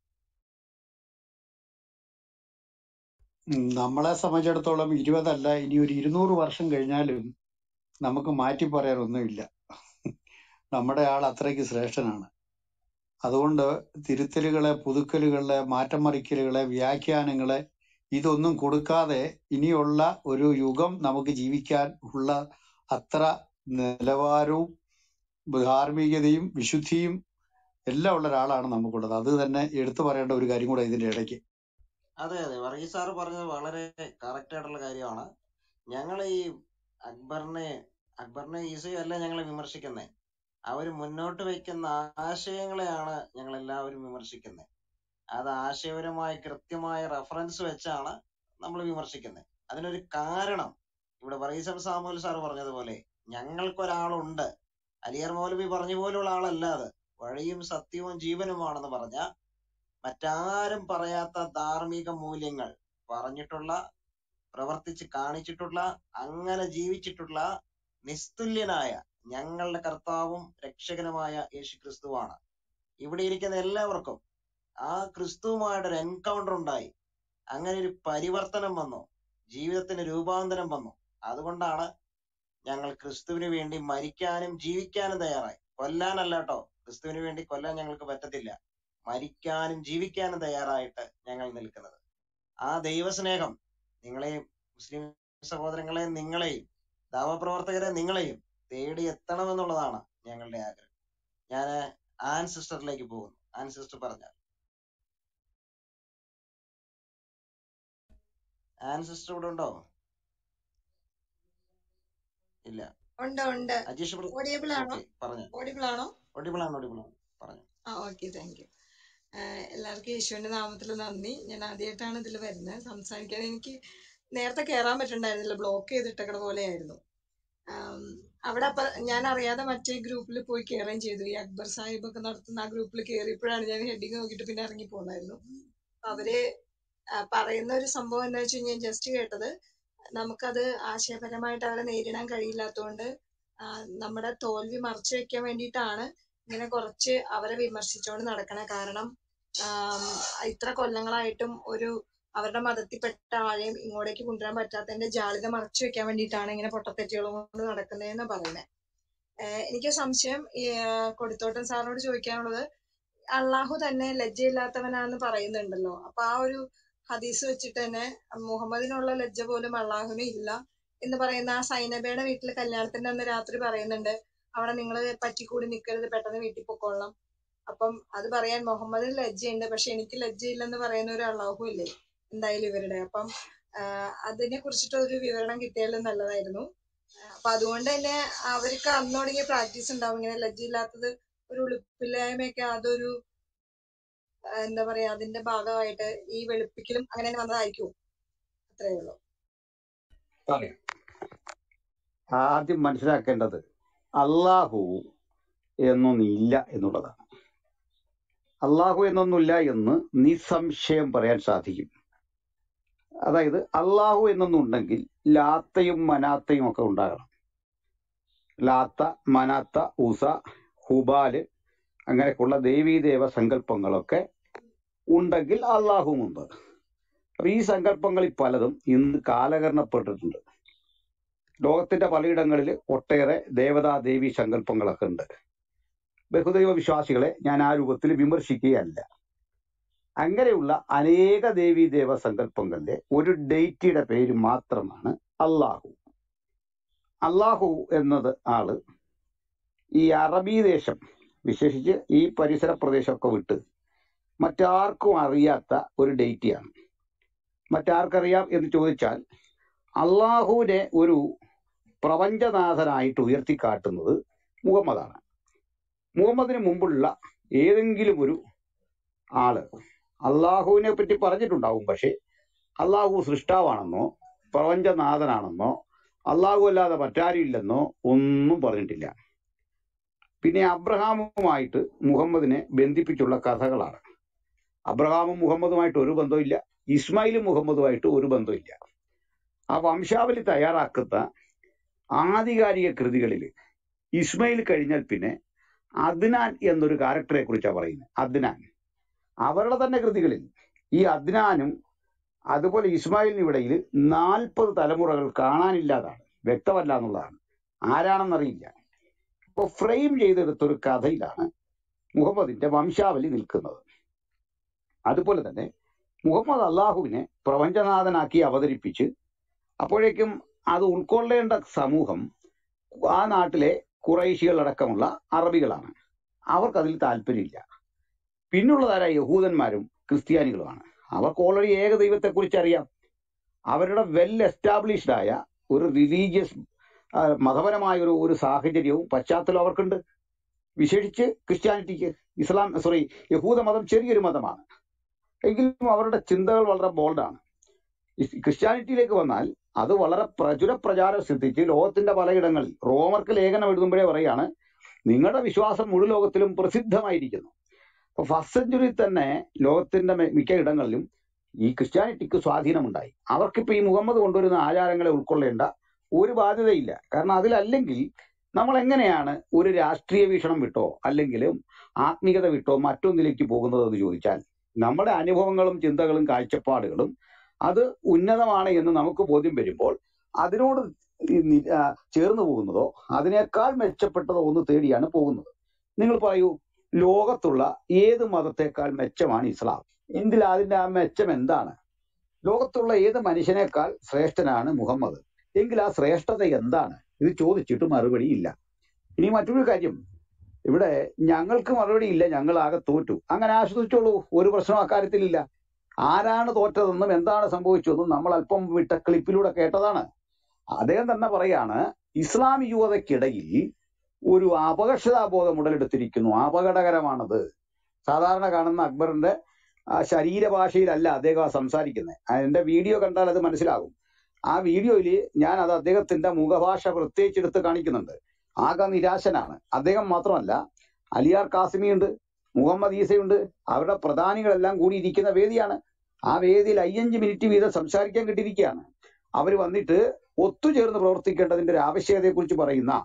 ഉം, നമ്മളെ സംബന്ധിച്ചിടത്തോളം ഇരുപതല്ല ഇനി ഒരു ഇരുന്നൂറ് വർഷം കഴിഞ്ഞാലും നമുക്ക് മാറ്റി പറയാനൊന്നുമില്ല നമ്മുടെ ആൾ അത്രയ്ക്ക് ശ്രേഷ്ഠനാണ് അതുകൊണ്ട് തിരുത്തലുകളെ പുതുക്കലുകളെ മാറ്റം മറിക്കലുകളെ വ്യാഖ്യാനങ്ങളെ ഇതൊന്നും കൊടുക്കാതെ ഇനിയുള്ള ഒരു യുഗം നമുക്ക് ജീവിക്കാൻ ഉള്ള അത്ര നിലവാരവും ധാർമ്മികതയും വിശുദ്ധിയും എല്ലാം ഉള്ള ഒരാളാണ് നമുക്കുള്ളത് അത് തന്നെ എടുത്തു പറയേണ്ട ഒരു കാര്യം കൂടെ ഇതിന്റെ ഇടയ്ക്ക് അതെ അതെ വർഗീസ് സാറ് പറഞ്ഞത് വളരെ കറക്റ്റ് ആയിട്ടുള്ള കാര്യമാണ് ഞങ്ങൾ ഈ അക്ബറിനെ അക്ബറിനെ ഈസയും അല്ല ഞങ്ങളെ വിമർശിക്കുന്നത് അവർ മുന്നോട്ട് വയ്ക്കുന്ന ആശയങ്ങളെയാണ് ഞങ്ങൾ എല്ലാവരും വിമർശിക്കുന്നത് അത് ആശയപരമായ കൃത്യമായ റെഫറൻസ് വെച്ചാണ് നമ്മൾ വിമർശിക്കുന്നത് അതിനൊരു കാരണം ഇവിടെ വർഗീസൻ സാമുൽ സാർ പറഞ്ഞതുപോലെ ഞങ്ങൾക്കൊരാളുണ്ട് അലിയർ മൗലവി പറഞ്ഞ പോലുള്ള ആളല്ല അത് വഴിയും സത്യവും ജീവനുമാണെന്ന് പറഞ്ഞ മറ്റാരും പറയാത്ത ധാർമ്മിക മൂല്യങ്ങൾ പറഞ്ഞിട്ടുള്ള പ്രവർത്തിച്ച് കാണിച്ചിട്ടുള്ള അങ്ങനെ ജീവിച്ചിട്ടുള്ള നിസ്തുല്യനായ ഞങ്ങളുടെ കർത്താവും രക്ഷകനുമായ യേശു ക്രിസ്തുവാണ് ഇവിടെ ഇരിക്കുന്ന എല്ലാവർക്കും ആ ക്രിസ്തുവുമായിട്ടൊരു എൻകൗണ്ടർ ഉണ്ടായി അങ്ങനെ ഒരു പരിവർത്തനം വന്നു ജീവിതത്തിന് രൂപാന്തരം വന്നു അതുകൊണ്ടാണ് ഞങ്ങൾ ക്രിസ്തുവിന് വേണ്ടി മരിക്കാനും ജീവിക്കാനും തയ്യാറായി കൊല്ലാനല്ല കേട്ടോ ക്രിസ്തുവിന് വേണ്ടി കൊല്ലാൻ ഞങ്ങൾക്ക് പറ്റത്തില്ല മരിക്കാനും ജീവിക്കാനും തയ്യാറായിട്ട് ഞങ്ങൾ നിൽക്കുന്നത് ആ ദൈവസ്നേഹം നിങ്ങളെയും മുസ്ലിം സഹോദരങ്ങളെ നിങ്ങളെയും ദാവപ്രവർത്തകരെ നിങ്ങളെയും തേടി എത്തണമെന്നുള്ളതാണ് ഞങ്ങളുടെ ആഗ്രഹം ഞാൻ ആൻ സിസ്റ്ററിലേക്ക് പോകുന്നു ആൻ സിസ്റ്റർ പറഞ്ഞാൽ ആൻ സിസ്റ്റർ ഇവിടെ ഉണ്ടോ ഇല്ല ഉണ്ട് ഉണ്ട് അജീഷ് ഓഡിയബിൾ ആണോ ഓക്കെ പറഞ്ഞു ഓഡിയബിൾ ആണോ ഒടിബിൾ ആണ് ഒടിബിൾ ആണ് പറഞ്ഞു ആ ഓക്കെ താങ്ക് യു എല്ലാവർക്കും യേശുവിന്റെ നാമത്തിൽ നന്ദി ഞാൻ ആദ്യമായിട്ടാണ് ഇതിൽ വരുന്നത് സംസാരിക്കാൻ എനിക്ക് നേരത്തെ കയറാൻ പറ്റുണ്ടായിരുന്നില്ല ബ്ലോക്ക് ചെയ്തിട്ടക്കട പോലെയായിരുന്നു ആം, അവിടെ അപ്പൊ ഞാൻ അറിയാതെ മറ്റേ ഗ്രൂപ്പിൽ പോയി കയറുകയും ചെയ്തു ഈ അക്ബർ സാഹിബ് ഒക്കെ നടത്തുന്ന ആ ഗ്രൂപ്പിൽ കയറിയപ്പോഴാണ് ഞാൻ ഹെഡിങ് നോക്കിയിട്ട് പിന്നെ ഇറങ്ങി പോന്നായിരുന്നു അപ്പൊ അവര് ആ, പറയുന്ന ഒരു സംഭവം എന്താ വെച്ച് കഴിഞ്ഞാൽ ജസ്റ്റ് കേട്ടത് നമുക്കത് ആശയപരമായിട്ട് അവരെ നേരിടാൻ കഴിയില്ലാത്തതുകൊണ്ട് ആ, നമ്മുടെ തോൽവി മറച്ചു വെക്കാൻ വേണ്ടിയിട്ടാണ് ഇങ്ങനെ കുറച്ച് അവരെ വിമർശിച്ചുകൊണ്ട് നടക്കണ കാരണം ആം, ഇത്ര കൊല്ലങ്ങളായിട്ടും ഒരു അവരുടെ മതത്തിൽപ്പെട്ട ആളെയും ഇങ്ങോട്ടേക്ക് കൊണ്ടുവരാൻ പറ്റാത്തതിന്റെ ജാളിത മറച്ചു വെക്കാൻ വേണ്ടിയിട്ടാണ് ഇങ്ങനെ പൊട്ടത്തെറ്റുകളും കൊണ്ട് നടക്കുന്നതെന്ന് പറയുന്നത് എനിക്ക് സംശയം ഈ ആ, കൊടുത്തോട്ടൻ സാറിനോട് ചോദിക്കാനുള്ളത് അള്ളാഹു തന്നെ ലജ്ജയില്ലാത്തവനാണെന്ന് പറയുന്നുണ്ടല്ലോ അപ്പൊ ആ ഒരു ഹദീസ് വെച്ചിട്ട് തന്നെ മുഹമ്മദിനുള്ള ലജ്ജ പോലും അള്ളാഹുവിന് ഇല്ല എന്ന് പറയുന്ന ആ സൈനബയുടെ വീട്ടിൽ കല്യാണത്തിന്റെ അന്ന് രാത്രി പറയുന്നുണ്ട് അവിടെ നിങ്ങൾ പറ്റിക്കൂടി നിൽക്കരുത് പെട്ടെന്ന് വീട്ടിൽ പൊക്കോളാം അപ്പം അത് പറയാൻ മുഹമ്മദിന് ലജ്ജയുണ്ട് പക്ഷെ എനിക്ക് ലജ്ജയില്ലെന്ന് പറയുന്ന ഒരു അള്ളാഹു ഇല്ലേ എന്തായാലും ഇവരുടെ അപ്പം ആഹ് അതിനെ കുറിച്ചിട്ട് ഒരു വിവരണം കിട്ടിയാലും നല്ലതായിരുന്നു ആഹ് അപ്പൊ അതുകൊണ്ട് തന്നെ അവർക്ക് അന്ന് തുടങ്ങിയ പ്രാക്ടീസ് ഉണ്ടാവും ഇങ്ങനെ ലജ്ജയില്ലാത്തത് ഒരു ഉളുപ്പില്ലായ്മയൊക്കെ അതൊരു ആഹ് എന്താ പറയാ അതിന്റെ ഭാഗമായിട്ട് ഈ വെളുപ്പിക്കലും അങ്ങനെ തന്നെ വന്നതായിരിക്കും അത്രേ ഉള്ളൂ പറയാം ആദ്യം മനസ്സിലാക്കേണ്ടത് അള്ളാഹു എന്നൊന്നില്ല എന്നുള്ളതാണ് അള്ളാഹു എന്നൊന്നുമില്ല എന്ന് നിസ്സംശയം പറയാൻ സാധിക്കും അതായത് അള്ളാഹു എന്നൊന്നുണ്ടെങ്കിൽ ലാത്തയും മനാത്തയും ഒക്കെ ഉണ്ടാകണം ലാത്ത മനാത്ത ഉസ ഹുബാല് അങ്ങനെയൊക്കെയുള്ള ദേവീദേവ സങ്കല്പങ്ങളൊക്കെ ഉണ്ടെങ്കിൽ അള്ളാഹുവുമുണ്ട് അപ്പൊ ഈ സങ്കല്പങ്ങളിൽ പലതും ഇന്ന് കാലകരണപ്പെട്ടിട്ടുണ്ട് ലോകത്തിന്റെ പലയിടങ്ങളിൽ ഒട്ടേറെ ദേവതാ ദേവി സങ്കല്പങ്ങളൊക്കെ ഉണ്ട് ബഹുദൈവ വിശ്വാസികളെ ഞാൻ ആ രൂപത്തിൽ വിമർശിക്കുകയല്ല അങ്ങനെയുള്ള അനേക ദേവി ദേവ സങ്കല്പങ്ങളുടെ ഒരു ഡേറ്റിയുടെ പേര് മാത്രമാണ് അള്ളാഹു അള്ളാഹു എന്നത് ആള് ഈ അറബി ദേശം വിശേഷിച്ച് ഈ പരിസര പ്രദേശമൊക്കെ വിട്ട് മറ്റാർക്കും അറിയാത്ത ഒരു ഡേറ്റിയാണ് മറ്റാർക്കറിയാം എന്ന് ചോദിച്ചാൽ അള്ളാഹുവിനെ ഒരു പ്രപഞ്ചനാഥനായിട്ട് ഉയർത്തിക്കാട്ടുന്നത് മുഹമ്മദാണ് മുഹമ്മദിന് മുമ്പുള്ള ഏതെങ്കിലും ഒരു ആള് അള്ളാഹുവിനെ പറ്റി പറഞ്ഞിട്ടുണ്ടാവും പക്ഷെ അള്ളാഹു സൃഷ്ടാവാണെന്നോ പ്രപഞ്ചനാഥനാണെന്നോ അള്ളാഹു അല്ലാതെ മറ്റാരും ഇല്ലെന്നോ ഒന്നും പറഞ്ഞിട്ടില്ല പിന്നെ അബ്രഹാമുമായിട്ട് മുഹമ്മദിനെ ബന്ധിപ്പിച്ചുള്ള കഥകളാണ് അബ്രഹാമും മുഹമ്മദുമായിട്ട് ഒരു ബന്ധമില്ല ഇസ്മായിലും മുഹമ്മദുമായിട്ട് ഒരു ബന്ധമില്ല ആ വംശാവലി തയ്യാറാക്കുന്ന ആധികാരിക കൃതികളിൽ ഇസ്മയിൽ കഴിഞ്ഞാൽ പിന്നെ അദ്നാൻ എന്നൊരു ക്യാരക്ടറെ കുറിച്ചാണ് പറയുന്നത് അദ്നാൻ അവരുടെ തന്നെ കൃതികളിൽ ഈ അദ്നാനും അതുപോലെ ഇസ്മായിലിനും ഇടയിൽ നാൽപ്പത് തലമുറകൾ കാണാനില്ലാതാണ് വ്യക്തമല്ല എന്നുള്ളതാണ് ആരാണെന്നറിയില്ല അപ്പോൾ ഫ്രെയിം ചെയ്തെടുത്തൊരു കഥയിലാണ് മുഹമ്മദിന്റെ വംശാവലി നിൽക്കുന്നത് അതുപോലെ തന്നെ മുഹമ്മദ് അള്ളാഹുവിനെ പ്രപഞ്ചനാഥനാക്കി അവതരിപ്പിച്ച് അപ്പോഴേക്കും അത് ഉൾക്കൊള്ളേണ്ട സമൂഹം ആ നാട്ടിലെ കുറേശികൾ അടക്കമുള്ള അറബികളാണ് അവർക്കതിൽ താല്പര്യമില്ല പിന്നുള്ളതാരായ യഹൂദന്മാരും ക്രിസ്ത്യാനികളുമാണ് അവർക്ക് ഓൾറെഡി ഏക ദൈവത്തെക്കുറിച്ച് അറിയാം അവരുടെ വെൽ എസ്റ്റാബ്ലിഷ്ഡ് ആയ ഒരു റിലീജിയസ് മതപരമായ ഒരു ഒരു സാഹചര്യവും പശ്ചാത്തലവും അവർക്കുണ്ട് വിശേഷിച്ച് ക്രിസ്ത്യാനിറ്റിക്ക് ഇസ്ലാം സോറി യഹൂദ മതം ചെറിയൊരു മതമാണ് എങ്കിലും അവരുടെ ചിന്തകൾ വളരെ ബോൾഡാണ് ക്രിസ്ത്യാനിറ്റിയിലേക്ക് വന്നാൽ അത് വളരെ പ്രചുര പ്രചാരം സിദ്ധിച്ച് ലോകത്തിന്റെ പലയിടങ്ങളിൽ റോമർക്ക് ലേഖനം എഴുതുമ്പോഴേ പറയാണ് നിങ്ങളുടെ വിശ്വാസം മുഴു ലോകത്തിലും പ്രസിദ്ധമായിരിക്കുന്നു അപ്പൊ ഫസ്റ്റ് സെഞ്ചുറിയിൽ തന്നെ ലോകത്തിന്റെ മെ- മിക്ക ഇടങ്ങളിലും ഈ ക്രിസ്ത്യാനിറ്റിക്ക് സ്വാധീനമുണ്ടായി അവർക്കിപ്പോ ഈ മുഹമ്മദ് കൊണ്ടുവരുന്ന ആചാരങ്ങളെ ഉൾക്കൊള്ളേണ്ട ഒരു ബാധ്യതയില്ല കാരണം അതിലല്ലെങ്കിൽ നമ്മൾ എങ്ങനെയാണ് ഒരു രാഷ്ട്രീയ വീക്ഷണം വിട്ടോ അല്ലെങ്കിലും ആത്മീയത വിട്ടോ മറ്റൊന്നിലേക്ക് പോകുന്നത് എന്ന് ചോദിച്ചാൽ നമ്മുടെ അനുഭവങ്ങളും ചിന്തകളും കാഴ്ചപ്പാടുകളും അത് ഉന്നതമാണ് എന്ന് നമുക്ക് ബോധ്യം വരുമ്പോൾ അതിനോട് ഈ നി- ആ, ചേർന്ന് പോകുന്നതോ അതിനേക്കാൾ മെച്ചപ്പെട്ടതോ ഒന്ന് തേടിയാണ് പോകുന്നത് നിങ്ങൾ പറയൂ ലോകത്തുള്ള ഏത് മതത്തെക്കാൾ മെച്ചമാണ് ഇസ്ലാം എങ്കിൽ അതിന്റെ ആ മെച്ചം എന്താണ് ലോകത്തുള്ള ഏത് മനുഷ്യനേക്കാൾ ശ്രേഷ്ഠനാണ് മുഹമ്മദ് എങ്കിൽ ആ ശ്രേഷ്ഠത എന്താണ് ഇത് ചോദിച്ചിട്ട് മറുപടി ഇല്ല ഇനി മറ്റൊരു കാര്യം ഇവിടെ ഞങ്ങൾക്ക് മറുപടി ഇല്ല ഞങ്ങൾ ആകെ തോറ്റു അങ്ങനെ ആശ്വസിച്ചോളൂ ഒരു പ്രശ്നം അക്കാര്യത്തിലില്ല ആരാണ് തോറ്റതെന്നും എന്താണ് സംഭവിച്ചതെന്നും നമ്മൾ അല്പം വിട്ട ക്ലിപ്പിലൂടെ കേട്ടതാണ് അദ്ദേഹം തന്നെ പറയാണ് ഇസ്ലാം യുവതയ്ക്കിടയിൽ ഒരു അപകർഷതാബോധം ഉടലെടുത്തിരിക്കുന്നു അപകടകരമാണത് സാധാരണ കാണുന്ന അക്ബറിന്റെ ആ ശരീരഭാഷയിലല്ല അദ്ദേഹം ആ സംസാരിക്കുന്നത് അതിന്റെ വീഡിയോ കണ്ടാൽ അത് മനസ്സിലാകും ആ വീഡിയോയിൽ ഞാൻ അത് അദ്ദേഹത്തിന്റെ മുഖഭാഷ പ്രത്യേകിച്ച് എടുത്ത് കാണിക്കുന്നുണ്ട് ആകെ നിരാശനാണ് അദ്ദേഹം മാത്രമല്ല അലിയാർ കാസിമി ഉണ്ട് മുഹമ്മദ് ഈസയുണ്ട് അവരുടെ പ്രധാനികളെല്ലാം കൂടി ഇരിക്കുന്ന വേദിയാണ് ആ വേദിയിൽ അയ്യഞ്ച് മിനിറ്റ് വീതം സംസാരിക്കാൻ കിട്ടിയിരിക്കുകയാണ് അവർ വന്നിട്ട് ഒത്തുചേർന്ന് പ്രവർത്തിക്കേണ്ടതിന്റെ ഒരു ആവശ്യകതയെക്കുറിച്ച് പറയുന്ന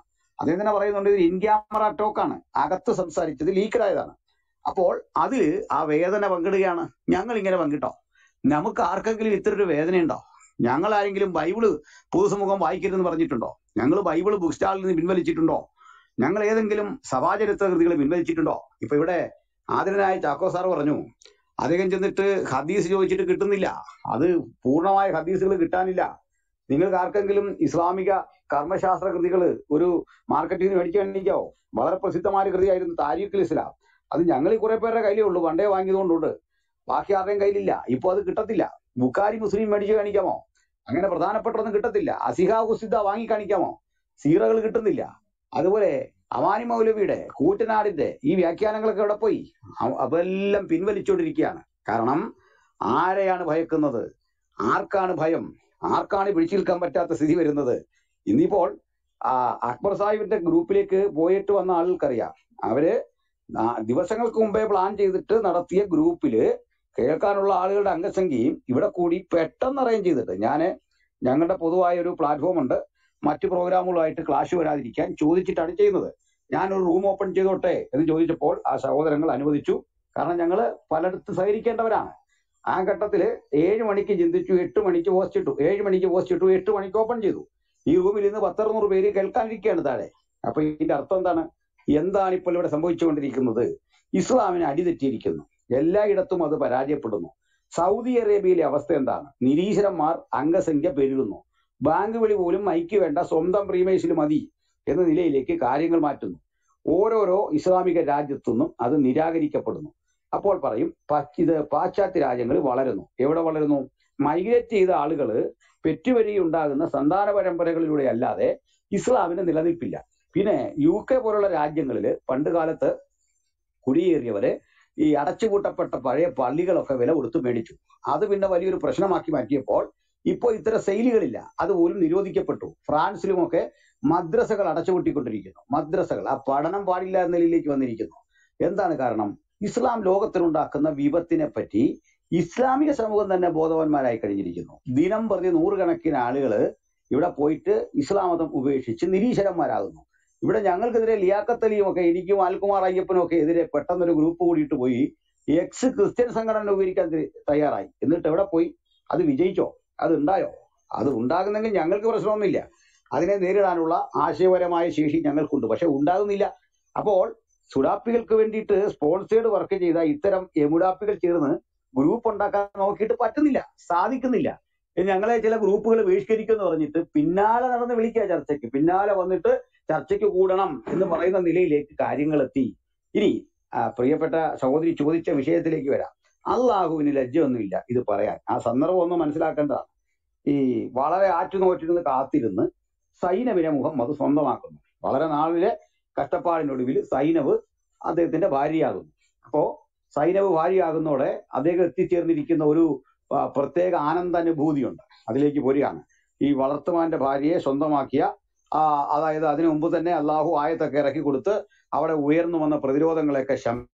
അദ്ദേഹം തന്നെ പറയുന്നുണ്ട് ഇത് ഇൻ ക്യാമറ ടോക്കാണ് അകത്ത് സംസാരിച്ചത് ലീക്കഡായതാണ് അപ്പോൾ അതിൽ ആ വേദന പങ്കിടുകയാണ് ഞങ്ങൾ ഇങ്ങനെ പങ്കിട്ടോ നമുക്ക് ആർക്കെങ്കിലും ഇത്ര ഒരു വേദനയുണ്ടോ ഞങ്ങൾ ആരെങ്കിലും ബൈബിള് പൊതുസമൂഹം വായിക്കരുതെന്ന് പറഞ്ഞിട്ടുണ്ടോ ഞങ്ങൾ ബൈബിള് ബുക്ക് സ്റ്റാളിൽ നിന്ന് പിൻവലിച്ചിട്ടുണ്ടോ ഞങ്ങൾ ഏതെങ്കിലും സഭാചരിത്ര കൃതികൾ പിൻവലിച്ചിട്ടുണ്ടോ ഇപ്പൊ ഇവിടെ ആദരനായ ചാക്കോ സാർ പറഞ്ഞു അദ്ദേഹം ചെന്നിട്ട് ഹദീസ് ചോദിച്ചിട്ട് കിട്ടുന്നില്ല അത് പൂർണ്ണമായ ഹദീസുകൾ കിട്ടാനില്ല നിങ്ങൾക്ക് ആർക്കെങ്കിലും ഇസ്ലാമിക കർമ്മശാസ്ത്ര കൃതികൾ ഒരു മാർക്കറ്റിൽ നിന്ന് മേടിച്ചു കണ്ടിക്കാവോ വളരെ പ്രസിദ്ധമായ ഒരു കൃതിയായിരുന്നു താരിഖുൽ ഇസ്ലാം അത് ഞങ്ങൾ കുറെ പേരുടെ കയ്യിലേ ഉള്ളൂ പണ്ടേ വാങ്ങിയതുകൊണ്ടുണ്ട് ബാക്കി ആരുടെയും കയ്യിലില്ല ഇപ്പൊ അത് കിട്ടത്തില്ല ബുക്കാരി മുസ്ലിം മേടിച്ച് കാണിക്കാമോ അങ്ങനെ പ്രധാനപ്പെട്ടൊന്നും കിട്ടത്തില്ല അസിഹ ഹുസിദ വാങ്ങി കാണിക്കാമോ സീറകൾ കിട്ടുന്നില്ല അതുപോലെ അമാനി മൗലവിയുടെ കൂറ്റനാടിന്റെ ഈ വ്യാഖ്യാനങ്ങളൊക്കെ എവിടെ പോയി അവ- അതെല്ലാം പിൻവലിച്ചുകൊണ്ടിരിക്കുകയാണ് കാരണം ആരെയാണ് ഭയക്കുന്നത് ആർക്കാണ് ഭയം ആർക്കാണ് പിടിച്ചു നിൽക്കാൻ പറ്റാത്ത സ്ഥിതി വരുന്നത് ഇന്നിപ്പോൾ ആ, അക്ബർ സാഹിബിന്റെ ഗ്രൂപ്പിലേക്ക് പോയിട്ട് വന്ന ആൾക്കറിയാം അവര് ആ- ദിവസങ്ങൾക്ക് മുമ്പേ പ്ലാൻ ചെയ്തിട്ട് നടത്തിയ ഗ്രൂപ്പില് കേൾക്കാനുള്ള ആളുകളുടെ അംഗസംഖ്യയും ഇവിടെ കൂടി പെട്ടെന്ന് അറേഞ്ച് ചെയ്തിട്ട് ഞാന് ഞങ്ങളുടെ പൊതുവായ ഒരു പ്ലാറ്റ്ഫോം ഉണ്ട് മറ്റു പ്രോഗ്രാമുകളുമായിട്ട് ക്ലാഷ് വരാതിരിക്കാൻ ചോദിച്ചിട്ടാണ് ചെയ്യുന്നത് ഞാനൊരു റൂം ഓപ്പൺ ചെയ്തോട്ടെ എന്ന് ചോദിച്ചപ്പോൾ ആ സഹോദരങ്ങൾ അനുവദിച്ചു കാരണം ഞങ്ങൾ പലയിടത്ത് സഹകരിക്കേണ്ടവരാണ് ആ ഘട്ടത്തിൽ ഏഴ് മണിക്ക് ചിന്തിച്ചു എട്ട് മണിക്ക് പോസ്റ്റ് ഇട്ടു ഏഴ് മണിക്ക് പോസ്റ്റ് ഇട്ടു എട്ട് മണിക്ക് ഓപ്പൺ ചെയ്തു ഈ റൂമിൽ ഇന്ന് പത്തറുന്നൂറ് പേര് കേൾക്കാനിരിക്കുകയാണ് താഴെ അപ്പൊ ഇതിന്റെ അർത്ഥം എന്താണ് എന്താണ് ഇപ്പോൾ ഇവിടെ സംഭവിച്ചുകൊണ്ടിരിക്കുന്നത് ഇസ്ലാമിന് അടിതെറ്റിയിരിക്കുന്നു എല്ലായിടത്തും അത് പരാജയപ്പെടുന്നു സൗദി അറേബ്യയിലെ അവസ്ഥ എന്താണ് നിരീശ്വരന്മാർ അംഗസംഖ്യ പെരുകുന്നു ബാങ്ക് വിളി പോലും മൈക്ക് വേണ്ട സ്വന്തം പ്രീമേസിൽ മതി എന്ന നിലയിലേക്ക് കാര്യങ്ങൾ മാറ്റുന്നു ഓരോരോ ഇസ്ലാമിക രാജ്യത്തുനിന്നും അത് നിരാകരിക്കപ്പെടുന്നു അപ്പോൾ പറയും പ- ഇത് പാശ്ചാത്യ രാജ്യങ്ങളിൽ വളരുന്നു എവിടെ വളരുന്നു മൈഗ്രേറ്റ് ചെയ്ത ആളുകൾ പെറ്റുവരിയുണ്ടാകുന്ന സന്താന പരമ്പരകളിലൂടെ അല്ലാതെ ഇസ്ലാമിന് നിലനിൽപ്പില്ല പിന്നെ യു കെ പോലുള്ള രാജ്യങ്ങളിൽ പണ്ട് കാലത്ത് കുടിയേറിയവര് ഈ അടച്ചുപൂട്ടപ്പെട്ട പഴയ പള്ളികളൊക്കെ വില കൊടുത്ത് മേടിച്ചു അത് പിന്നെ വലിയൊരു പ്രശ്നമാക്കി മാറ്റിയപ്പോൾ ഇപ്പോൾ ഇത്തരം സെയിലുകളില്ല അതുപോലും നിരോധിക്കപ്പെട്ടു ഫ്രാൻസിലുമൊക്കെ മദ്രസകൾ അടച്ചുപൂട്ടിക്കൊണ്ടിരിക്കുന്നു മദ്രസകൾ ആ പഠനം പാടില്ല എന്ന നിലയിലേക്ക് വന്നിരിക്കുന്നു എന്താണ് കാരണം ഇസ്ലാം ലോകത്തിനുണ്ടാക്കുന്ന വിപത്തിനെ പറ്റി ഇസ്ലാമിക സമൂഹം തന്നെ ബോധവാന്മാരായി കഴിഞ്ഞിരിക്കുന്നു ദിനം പ്രതി നൂറുകണക്കിന് ആളുകൾ ഇവിടെ പോയിട്ട് ഇസ്ലാം മതം ഉപേക്ഷിച്ച് നിരീശ്വരന്മാരാകുന്നു ഇവിടെ ഞങ്ങൾക്കെതിരെ ലിയാഖത്ത് അലിയും ഒക്കെ എനിക്കും അൽകുമാർ അയ്യപ്പനും ഒക്കെ എതിരെ പെട്ടെന്നൊരു ഗ്രൂപ്പ് കൂടിയിട്ട് പോയി എക്സ് ക്രിസ്ത്യൻ സംഘടന രൂപീകരിക്കാൻ തി- തയ്യാറായി എന്നിട്ട് എവിടെ പോയി അത് വിജയിച്ചോ അത് ഉണ്ടായോ അത് ഉണ്ടാകുന്നെങ്കിൽ ഞങ്ങൾക്ക് പ്രശ്നമൊന്നുമില്ല അതിനെ നേരിടാനുള്ള ആശയപരമായ ശേഷി ഞങ്ങൾക്കുണ്ട് പക്ഷെ ഉണ്ടാകുന്നില്ല അപ്പോൾ സുഡാപ്പികൾക്ക് വേണ്ടിയിട്ട് സ്പോൺസേഡ് വർക്ക് ചെയ്ത ഇത്തരം എമുഡാപ്പികൾ ചേർന്ന് ഗ്രൂപ്പ് ഉണ്ടാക്കാൻ നോക്കിയിട്ട് പറ്റുന്നില്ല സാധിക്കുന്നില്ല ഇനി ഞങ്ങളെ ചില ഗ്രൂപ്പുകൾ ബഹിഷ്കരിക്കുമെന്ന് പറഞ്ഞിട്ട് പിന്നാലെ നടന്ന് വിളിക്കുക ചർച്ചയ്ക്ക് പിന്നാലെ വന്നിട്ട് ചർച്ചയ്ക്ക് കൂടണം എന്ന് പറയുന്ന നിലയിലേക്ക് കാര്യങ്ങൾ എത്തി ഇനി ആ, പ്രിയപ്പെട്ട സഹോദരി ചോദിച്ച വിഷയത്തിലേക്ക് വരാം അള്ളാഹുവിന് ലജ്ജയൊന്നുമില്ല ഇത് പറയാൻ ആ സന്ദർഭം ഒന്ന് മനസ്സിലാക്കേണ്ടതാണ് ഈ വളരെ ആറ്റുനോറ്റിരുന്ന് കാത്തിരുന്ന് സൈനവിനെ മുഹമ്മദ് സ്വന്തമാക്കുന്നു വളരെ നാളിലെ കഷ്ടപ്പാടിനൊടുവിൽ സൈനവ് അദ്ദേഹത്തിന്റെ ഭാര്യയാകുന്നു അപ്പോ സൈനവ് ഭാര്യയാകുന്നതോടെ അദ്ദേഹം എത്തിച്ചേർന്നിരിക്കുന്ന ഒരു ആ, പ്രത്യേക ആനന്ദാനുഭൂതിയുണ്ട് അതിലേക്ക് പോരുകയാണ് ഈ വളർത്തുമാന്റെ ഭാര്യയെ സ്വന്തമാക്കിയ ആ, അതായത് അതിനു മുമ്പ് തന്നെ അള്ളാഹു ആയത്തൊക്കെ ഇറക്കി കൊടുത്ത് അവിടെ ഉയർന്നു വന്ന പ്രതിരോധങ്ങളെയൊക്കെ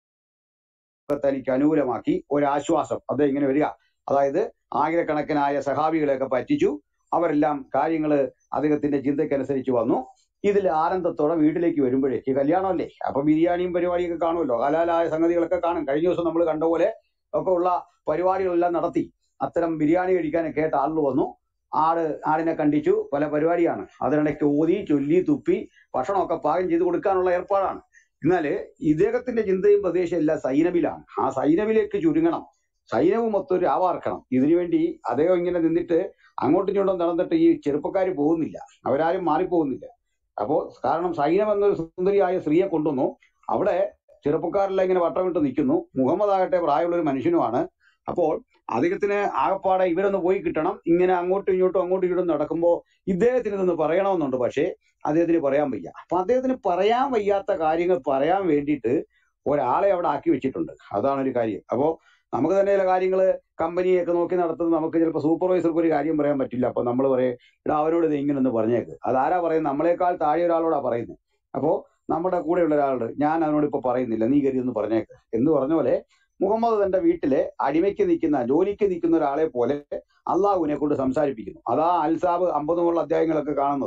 തനിക്ക് അനുകൂലമാക്കി ഒരാശ്വാസം അത് ഇങ്ങനെ വരിക അതായത് ആയിരക്കണക്കിനായ സഹാബികളെയൊക്കെ പറ്റിച്ചു അവരെല്ലാം കാര്യങ്ങൾ അദ്ദേഹത്തിന്റെ ചിന്തയ്ക്കനുസരിച്ച് വന്നു ഇതിൽ ആനന്ദത്തോടെ വീട്ടിലേക്ക് വരുമ്പോഴേക്ക് കല്യാണമല്ലേ അപ്പൊ ബിരിയാണിയും പരിപാടിയൊക്കെ കാണുമല്ലോ ഹലാലായ സംഗതികളൊക്കെ കാണും കഴിഞ്ഞ ദിവസം നമ്മൾ കണ്ട പോലെ ഒക്കെ ഉള്ള പരിപാടികളെല്ലാം നടത്തി അത്തരം ബിരിയാണി കഴിക്കാനൊക്കെ ആയിട്ട് ആളുകൾ വന്നു ആട് ആടിനെ കണ്ടിച്ചു പല പരിപാടിയാണ് അതിനിടയ്ക്ക് ഊതി ചൊല്ലി തുപ്പി ഭക്ഷണമൊക്കെ പാകം ചെയ്ത് കൊടുക്കാനുള്ള ഏർപ്പാടാണ് എന്നാല് ഇദ്ദേഹത്തിന്റെ ചിന്തയും പ്രദേശം എല്ലാം സൈനബിലാണ് ആ സൈനബിലേക്ക് ചുരുങ്ങണം സൈനവ് മൊത്തം ഒരു ആവാർക്കണം ഇതിനുവേണ്ടി അദ്ദേഹം ഇങ്ങനെ നിന്നിട്ട് അങ്ങോട്ടും ഇങ്ങോട്ടും നടന്നിട്ട് ഈ ചെറുപ്പക്കാർ പോകുന്നില്ല അവരാരും മാറിപ്പോകുന്നില്ല അപ്പോ കാരണം സൈനം എന്നൊരു സുന്ദരിയായ സ്ത്രീയെ കൊണ്ടുവന്നു അവിടെ ചെറുപ്പക്കാരെല്ലാം ഇങ്ങനെ വട്ടമിട്ട് നിൽക്കുന്നു മുഹമ്മദ് ആകട്ടെ പ്രായമുള്ള ഒരു മനുഷ്യനുമാണ് അപ്പോൾ അദ്ദേഹത്തിന് ആകപ്പാടെ ഇവരൊന്ന് പോയി കിട്ടണം ഇങ്ങനെ അങ്ങോട്ടും ഇങ്ങോട്ടും അങ്ങോട്ടും ഇങ്ങോട്ടും നടക്കുമ്പോൾ ഇദ്ദേഹത്തിന് ഇതൊന്ന് പറയണമെന്നുണ്ട് പക്ഷേ അദ്ദേഹത്തിന് പറയാൻ വയ്യ അപ്പൊ അദ്ദേഹത്തിന് പറയാൻ വയ്യാത്ത കാര്യങ്ങൾ പറയാൻ വേണ്ടിയിട്ട് ഒരാളെ അവിടെ ആക്കി വെച്ചിട്ടുണ്ട് അതാണ് ഒരു കാര്യം അപ്പോ നമുക്ക് തന്നെ ചില കാര്യങ്ങൾ കമ്പനിയൊക്കെ നോക്കി നടത്തുന്നത് നമുക്ക് ചിലപ്പോൾ സൂപ്പർവൈസർക്ക് ഒരു കാര്യം പറയാൻ പറ്റില്ല അപ്പൊ നമ്മൾ പറയും എടാ അവരോട് ഇത് ഇങ്ങനെ ഒന്ന് പറഞ്ഞേക്ക് അതാരാ പറയുന്നത് നമ്മളെക്കാൾ താഴെ ഒരാളോടാ പറയുന്നത് അപ്പോ നമ്മുടെ കൂടെയുള്ള ഒരാളോട് ഞാൻ അവനോട് ഇപ്പൊ പറയുന്നില്ല നീ കരുതി ഒന്ന് പറഞ്ഞേക്ക് എന്ന് പറഞ്ഞ പോലെ മുഹമ്മദ് തന്റെ വീട്ടിലെ അടിമയ്ക്ക് നിൽക്കുന്ന ജോലിക്ക് നിൽക്കുന്ന ഒരാളെ പോലെ അള്ളാഹുവിനെ കൊണ്ട് സംസാരിപ്പിക്കുന്നു അതാ അൽസാബ് അമ്പത് മുതലുള്ള അധ്യായങ്ങളൊക്കെ കാണുന്നത്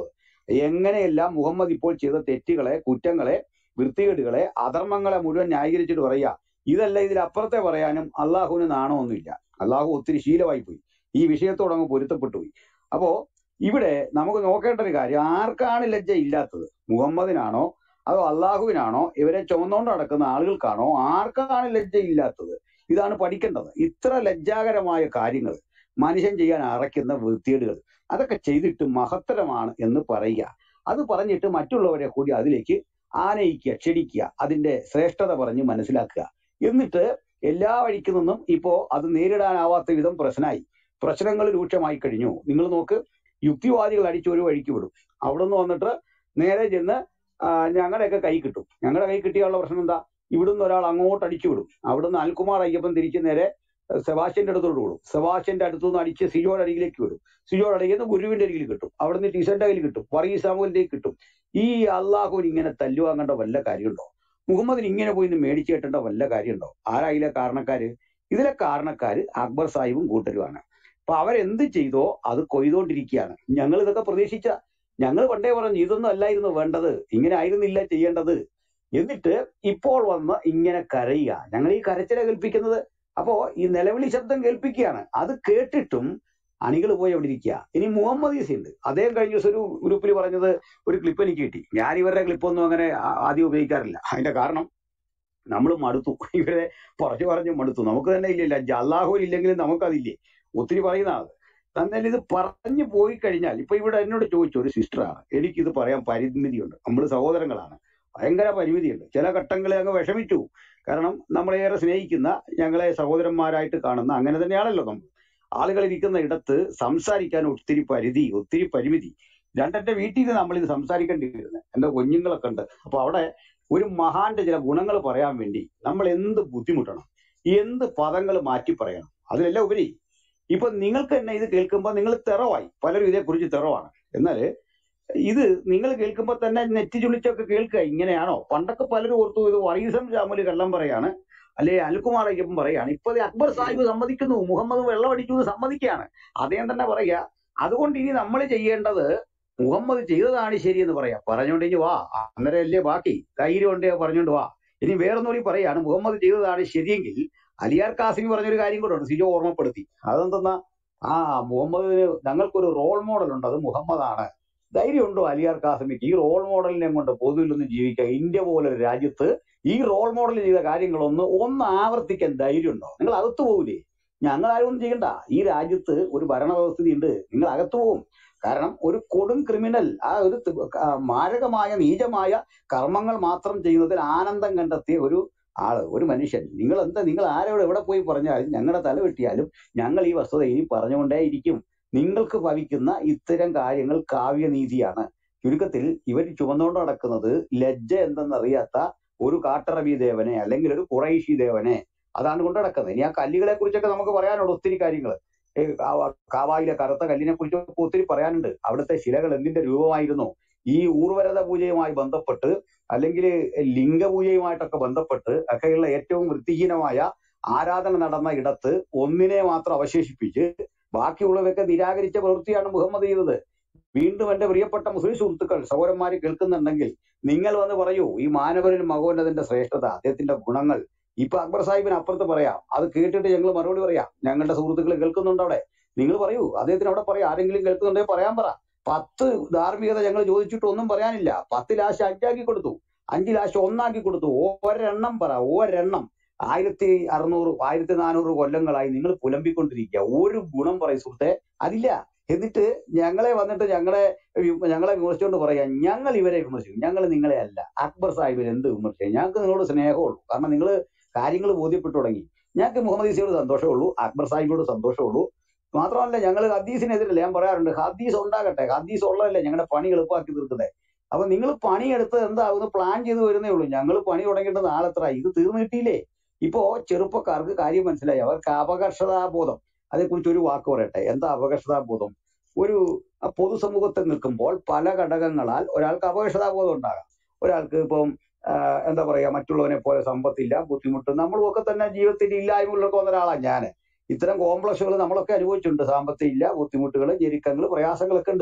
എങ്ങനെയെല്ലാം മുഹമ്മദ് ഇപ്പോൾ ചെയ്ത തെറ്റുകളെ കുറ്റങ്ങളെ വൃത്തികേടുകളെ അധർമ്മങ്ങളെ മുഴുവൻ ന്യായീകരിച്ചിട്ട് പറയുക ഇതല്ല ഇതിലപ്പുറത്തെ പറയാനും അള്ളാഹുവിന് നാണമൊന്നുമില്ല അള്ളാഹു ഒത്തിരി ശീലമായി പോയി ഈ വിഷയത്തോട് അങ്ങ് പൊരുത്തപ്പെട്ടു പോയി അപ്പോ ഇവിടെ നമുക്ക് നോക്കേണ്ട ഒരു കാര്യം ആർക്കാണ് ലജ്ജ ഇല്ലാത്തത് മുഹമ്മദിനാണോ അതോ അള്ളാഹുവിനാണോ ഇവരെ ചുമന്നുകൊണ്ട് നടക്കുന്ന ആളുകൾക്കാണോ ആർക്കാണ് ലജ്ജ ഇല്ലാത്തത് ഇതാണ് പഠിക്കേണ്ടത് ഇത്ര ലജ്ജാകരമായ കാര്യങ്ങൾ മനുഷ്യൻ ചെയ്യാൻ അറയ്ക്കുന്ന വൃത്തികേടുകൾ അതൊക്കെ ചെയ്തിട്ട് മഹത്തരമാണ് എന്ന് പറയുക അത് പറഞ്ഞിട്ട് മറ്റുള്ളവരെ കൂടി അതിലേക്ക് ആനയിക്കുക ക്ഷണിക്കുക അതിന്റെ ശ്രേഷ്ഠത പറഞ്ഞ് മനസ്സിലാക്കുക എന്നിട്ട് എല്ലാ വഴിക്ക് നിന്നും ഇപ്പോ അത് നേരിടാനാവാത്ത വിധം പ്രശ്നമായി പ്രശ്നങ്ങൾ രൂക്ഷമായി കഴിഞ്ഞു നിങ്ങൾ നോക്ക് യുക്തിവാദികൾ അടിച്ച് ഒരു വഴിക്ക് വിടും അവിടെ നിന്ന് വന്നിട്ട് നേരെ ചെന്ന് ആ, ഞങ്ങളുടെയൊക്കെ കൈ കിട്ടും ഞങ്ങളുടെ കൈ കിട്ടിയുള്ള പ്രശ്നം എന്താ ഇവിടുന്ന് ഒരാൾ അങ്ങോട്ട് അടിച്ചു വിടും അവിടുന്ന് അൽകുമാർ അയ്യപ്പൻ തിരിച്ച് നേരെ സെബാസ്റ്റ്യന്റെ അടുത്തോട്ട് വിടും സെബാസ്റ്റ്യന്റെ അടുത്തു നിന്ന് അടിച്ച് സിജോയുടെ അരികിലേക്ക് വിടും സിജോയുടെ അരികിൽ നിന്ന് ഗുരുവിന്റെ അരികിൽ കിട്ടും അവിടുന്ന് ടീച്ചറിന്റെ കയ്യിൽ കിട്ടും വർഗീസ് സാമുവിന്റെ കിട്ടും ഈ അള്ളാഹുവിന് ഇങ്ങനെ തല്ലുവാങ്ങേണ്ട വല്ല കാര്യമുണ്ടോ മുഹമ്മദിന് ഇങ്ങനെ പോയി ഇന്ന് മേടിച്ചു കെട്ടേണ്ട വല്ല കാര്യമുണ്ടോ ആരാ ഇതിലെ കാരണക്കാര് ഇതിലെ കാരണക്കാര് അക്ബർ സാഹിബും കൂട്ടരുമാണ് അപ്പൊ അവരെന്ത് ചെയ്തോ അത് കൊയ്തുകൊണ്ടിരിക്കുകയാണ് ഞങ്ങൾ ഇതൊക്കെ പ്രതീക്ഷിച്ച ഞങ്ങൾ പണ്ടേ പറഞ്ഞു ഇതൊന്നും അല്ലായിരുന്നു വേണ്ടത് ഇങ്ങനെ ആയിരുന്നില്ല ചെയ്യേണ്ടത് എന്നിട്ട് ഇപ്പോൾ വന്ന് ഇങ്ങനെ കരയുക ഞങ്ങൾ ഈ കരച്ചില കേൾപ്പിക്കുന്നത് അപ്പോ ഈ നിലവിളി ശബ്ദം കേൾപ്പിക്കുകയാണ് അത് കേട്ടിട്ടും അണികൾ പോയി അവിടെ ഇരിക്കുക ഇനി മുഹമ്മദ് ഈസി ഉണ്ട് അദ്ദേഹം കഴിഞ്ഞ ദിവസം ഒരു ഗ്രൂപ്പിൽ പറഞ്ഞത് ഒരു ക്ലിപ്പ് എനിക്ക് കിട്ടി ഞാൻ ഇവരുടെ ക്ലിപ്പൊന്നും അങ്ങനെ ആ- ആദ്യം ഉപയോഗിക്കാറില്ല അതിന്റെ കാരണം നമ്മൾ മടുത്തു ഇവരെ പറഞ്ഞു പറഞ്ഞു മടുത്തു നമുക്ക് തന്നെ ഇല്ലല്ല അള്ളാഹുവിൽ ഇല്ലെങ്കിലും നമുക്കതില്ലേ ഒത്തിരി പറയുന്നതാണ് എന്നാൽ ഇത് പറഞ്ഞു പോയി കഴിഞ്ഞാൽ ഇപ്പൊ ഇവിടെ എന്നോട് ചോദിച്ചു ഒരു സിസ്റ്ററാണ് എനിക്കിത് പറയാൻ പരിമിതിയുണ്ട് നമ്മൾ സഹോദരങ്ങളാണ് ഭയങ്കര പരിമിതിയുണ്ട് ചില ഘട്ടങ്ങളിൽ അങ്ങ് വിഷമിച്ചു കാരണം നമ്മളേറെ സ്നേഹിക്കുന്ന ഞങ്ങളെ സഹോദരന്മാരായിട്ട് കാണുന്ന അങ്ങനെ തന്നെയാണല്ലോ നമ്മൾ ആളുകൾ ഇരിക്കുന്ന ഇടത്ത് സംസാരിക്കാൻ ഒത്തിരി പരിധി ഒത്തിരി പരിമിതി രണ്ടെന്റെ വീട്ടിൽ നിന്ന് നമ്മൾ ഇത് സംസാരിക്കേണ്ടി വരുന്നത് എന്റെ കുഞ്ഞുങ്ങളൊക്കെ ഉണ്ട് അപ്പൊ അവിടെ ഒരു മഹാന്റെ ചില ഗുണങ്ങൾ പറയാൻ വേണ്ടി നമ്മൾ എന്ത് ബുദ്ധിമുട്ടണം എന്ത് പദങ്ങൾ മാറ്റി പറയണം അതിലെല്ലാം ഉപരി ഇപ്പൊ നിങ്ങൾക്ക് തന്നെ ഇത് കേൾക്കുമ്പോൾ നിങ്ങൾ തെറവായി പലരും ഇതേക്കുറിച്ച് തെറവാണ് എന്നാൽ ഇത് നിങ്ങൾ കേൾക്കുമ്പോൾ തന്നെ നെറ്റി ചുളിച്ചൊക്കെ കേൾക്കുക ഇങ്ങനെയാണോ പണ്ടൊക്കെ പലരും ഓർത്തു ഇത് വറീസം ജാമുല് കള്ളം പറയാണ് അല്ലെ അൽകുമാർ അയ്യപ്പൻ പറയാണ് ഇപ്പൊ ദേ അക്ബർ സാഹിബ് സമ്മതിക്കുന്നു മുഹമ്മദ് വെള്ളം അടിച്ചു എന്ന് സമ്മതിക്കുകയാണ് അദ്ദേഹം തന്നെ പറയുക അതുകൊണ്ട് ഇനി നമ്മൾ ചെയ്യേണ്ടത് മുഹമ്മദ് ചെയ്തതാണ് ശരി എന്ന് പറയാം പറഞ്ഞുകൊണ്ട് ഇനി വാ അന്നേരം അല്ലേ ബാക്കി ധൈര്യം ഉണ്ടേ പറഞ്ഞുകൊണ്ട് വാ ഇനി വേറൊന്നുകൂടി പറയാണ് മുഹമ്മദ് ചെയ്തതാണ് ശരിയെങ്കിൽ അലിയാർ കാസിമി പറഞ്ഞൊരു കാര്യം കൂടെ ഉണ്ട് സിജോ ഓർമ്മപ്പെടുത്തി അതെന്തെന്നാ ആ മുഹമ്മദിന് ഞങ്ങൾക്കൊരു റോൾ മോഡൽ ഉണ്ട് അത് മുഹമ്മദാണ് ധൈര്യമുണ്ടോ അലിയാർ കാസിമിക്ക് ഈ റോൾ മോഡലിനെ കൊണ്ട് പൊതുവിലൊന്നും ജീവിക്കുക ഇന്ത്യ പോലെ ഒരു രാജ്യത്ത് ഈ റോൾ മോഡൽ ചെയ്ത കാര്യങ്ങളൊന്ന് ഒന്ന് ആവർത്തിക്കാൻ ധൈര്യമുണ്ടോ നിങ്ങൾ അകത്തു പോകൂലേ ഞങ്ങൾ ആരും ഒന്നും ചെയ്യണ്ട ഈ രാജ്യത്ത് ഒരു ഭരണവ്യവസ്ഥിതി ഉണ്ട് നിങ്ങൾ അകത്തു പോകും കാരണം ഒരു കൊടും ക്രിമിനൽ ആ ഒരു തി- ആ മാരകമായ നീചമായ കർമ്മങ്ങൾ മാത്രം ചെയ്യുന്നതിൽ ആനന്ദം കണ്ടെത്തിയ ഒരു ആള് ഒരു മനുഷ്യൻ നിങ്ങൾ എന്താ നിങ്ങൾ ആരോട് എവിടെ പോയി പറഞ്ഞാലും ഞങ്ങളുടെ തല വെട്ടിയാലും ഞങ്ങൾ ഈ വസ്തുത ഇനി പറഞ്ഞുകൊണ്ടേ ഇരിക്കും നിങ്ങൾക്ക് ഭവിക്കുന്ന ഇത്തരം കാര്യങ്ങൾ കാവ്യനീതിയാണ് ചുരുക്കത്തിൽ ഇവർ ചുമന്നുകൊണ്ട് നടക്കുന്നത് ലജ്ജ എന്തെന്നറിയാത്ത ഒരു കാട്ടറബി ദേവനെ അല്ലെങ്കിൽ ഒരു കുറൈശി ദേവനെ അതാണ് കൊണ്ട് നടക്കുന്നത് ഇനി ആ കല്ലുകളെ കുറിച്ചൊക്കെ നമുക്ക് പറയാനുണ്ട് ഒത്തിരി കാര്യങ്ങൾ കാവായിലെ കറുത്ത കല്ലിനെ കുറിച്ചൊക്കെ ഒത്തിരി പറയാനുണ്ട് അവിടുത്തെ ശിലകൾ എന്തിന്റെ രൂപമായിരുന്നു ഈ ഊർവരത പൂജയുമായി ബന്ധപ്പെട്ട് അല്ലെങ്കിൽ ലിംഗപൂജയുമായിട്ടൊക്കെ ബന്ധപ്പെട്ട് ഒക്കെയുള്ള ഏറ്റവും വൃത്തിഹീനമായ ആരാധന നടന്ന ഇടത്ത് ഒന്നിനെ മാത്രം അവശേഷിപ്പിച്ച് ബാക്കിയുള്ളവയൊക്കെ നിരാകരിച്ച പ്രവൃത്തിയാണ് മുഹമ്മദ് ചെയ്തത് വീണ്ടും എന്റെ പ്രിയപ്പെട്ട മുസ്ലിം സുഹൃത്തുക്കൾ സഹോദരന്മാര് കേൾക്കുന്നുണ്ടെങ്കിൽ നിങ്ങൾ വന്ന് പറയൂ ഈ മാനവരിൽ മകോന്നതിന്റെ ശ്രേഷ്ഠത അദ്ദേഹത്തിന്റെ ഗുണങ്ങൾ ഇപ്പൊ അക്ബർ സാഹിബിന് അപ്പുറത്ത് പറയാം അത് കേട്ടിട്ട് ഞങ്ങൾ മറുപടി പറയാം ഞങ്ങളുടെ സുഹൃത്തുക്കൾ കേൾക്കുന്നുണ്ട് അവിടെ നിങ്ങൾ പറയൂ അദ്ദേഹത്തിന് അവിടെ പറയാം ആരെങ്കിലും കേൾക്കുന്നുണ്ടെങ്കിൽ പറയാൻ പറ പത്ത് ധാർമ്മികത ഞങ്ങൾ ചോദിച്ചിട്ട് ഒന്നും പറയാനില്ല പത്ത് ലാശം അഞ്ചാക്കി കൊടുത്തു അഞ്ച് ലാശം ഒന്നാക്കി കൊടുത്തു ഒരെണ്ണം പറ ഒരെണ്ണം ആയിരത്തി അറുന്നൂറ് ആയിരത്തി നാനൂറ് കൊല്ലങ്ങളായി നിങ്ങൾ പുലമ്പിക്കൊണ്ടിരിക്കുക ഒരു ഗുണം പറയും സുഹൃത്തെ അതില്ല എന്നിട്ട് ഞങ്ങളെ വന്നിട്ട് ഞങ്ങളെ വി- ഞങ്ങളെ വിമർശിച്ചുകൊണ്ട് പറയാ ഞങ്ങൾ ഇവരെ വിമർശിക്കും ഞങ്ങൾ നിങ്ങളെ അല്ല അക്ബർ സാഹിബിന് എന്ത് വിമർശിക്കും ഞങ്ങൾക്ക് നിങ്ങളോട് സ്നേഹമുള്ളൂ കാരണം നിങ്ങൾ കാര്യങ്ങൾ ബോധ്യപ്പെട്ടു തുടങ്ങി ഞങ്ങൾക്ക് മുഹമ്മദ് ഈസയോട് സന്തോഷമുള്ളൂ അക്ബർ സാഹിബിനോട് സന്തോഷമുള്ളൂ മാത്രമല്ല ഞങ്ങൾ ഹദീസിനെതിരല്ല ഞാൻ പറയാറുണ്ട് ഹദീസ് ഉണ്ടാകട്ടെ ഹദീസ് ഉള്ളതല്ലേ ഞങ്ങളുടെ പണി എളുപ്പമാക്കി തീർക്കുന്നത് അപ്പൊ നിങ്ങൾ പണിയെടുത്ത് എന്താകുന്നു പ്ലാൻ ചെയ്ത് വരുന്നേ ഉള്ളൂ ഞങ്ങൾ പണി തുടങ്ങിയിട്ട് നാളെത്ര ഇത് തീർന്നു കിട്ടിയില്ലേ ഇപ്പോ ചെറുപ്പക്കാർക്ക് കാര്യം മനസ്സിലായി അവർക്ക് അപകർഷതാബോധം അതേക്കുറിച്ച് ഒരു വാക്ക് പറയട്ടെ എന്താ അപകർഷതാബോധം ഒരു അഹ് പൊതുസമൂഹത്തിൽ നിൽക്കുമ്പോൾ പല ഘടകങ്ങളാൽ ഒരാൾക്ക് അപകർഷതാബോധം ഉണ്ടാകാം ഒരാൾക്ക് ഇപ്പം ആഹ് എന്താ പറയാ മറ്റുള്ളവനെ പോലെ സമ്പത്തില്ല ബുദ്ധിമുട്ട് നമ്മളും ഒക്കെ തന്നെ ജീവിതത്തിൽ ഇല്ലായ്മകളിലൊക്കെ വന്ന ഒരാളാണ് ഞാൻ ഇത്തരം കോംപ്ലക്സുകൾ നമ്മളൊക്കെ അനുഭവിച്ചിട്ടുണ്ട് സാമ്പത്തികം ഇല്ല ബുദ്ധിമുട്ടുകൾ ഞെരുക്കങ്ങൾ പ്രയാസങ്ങളൊക്കെ ഉണ്ട്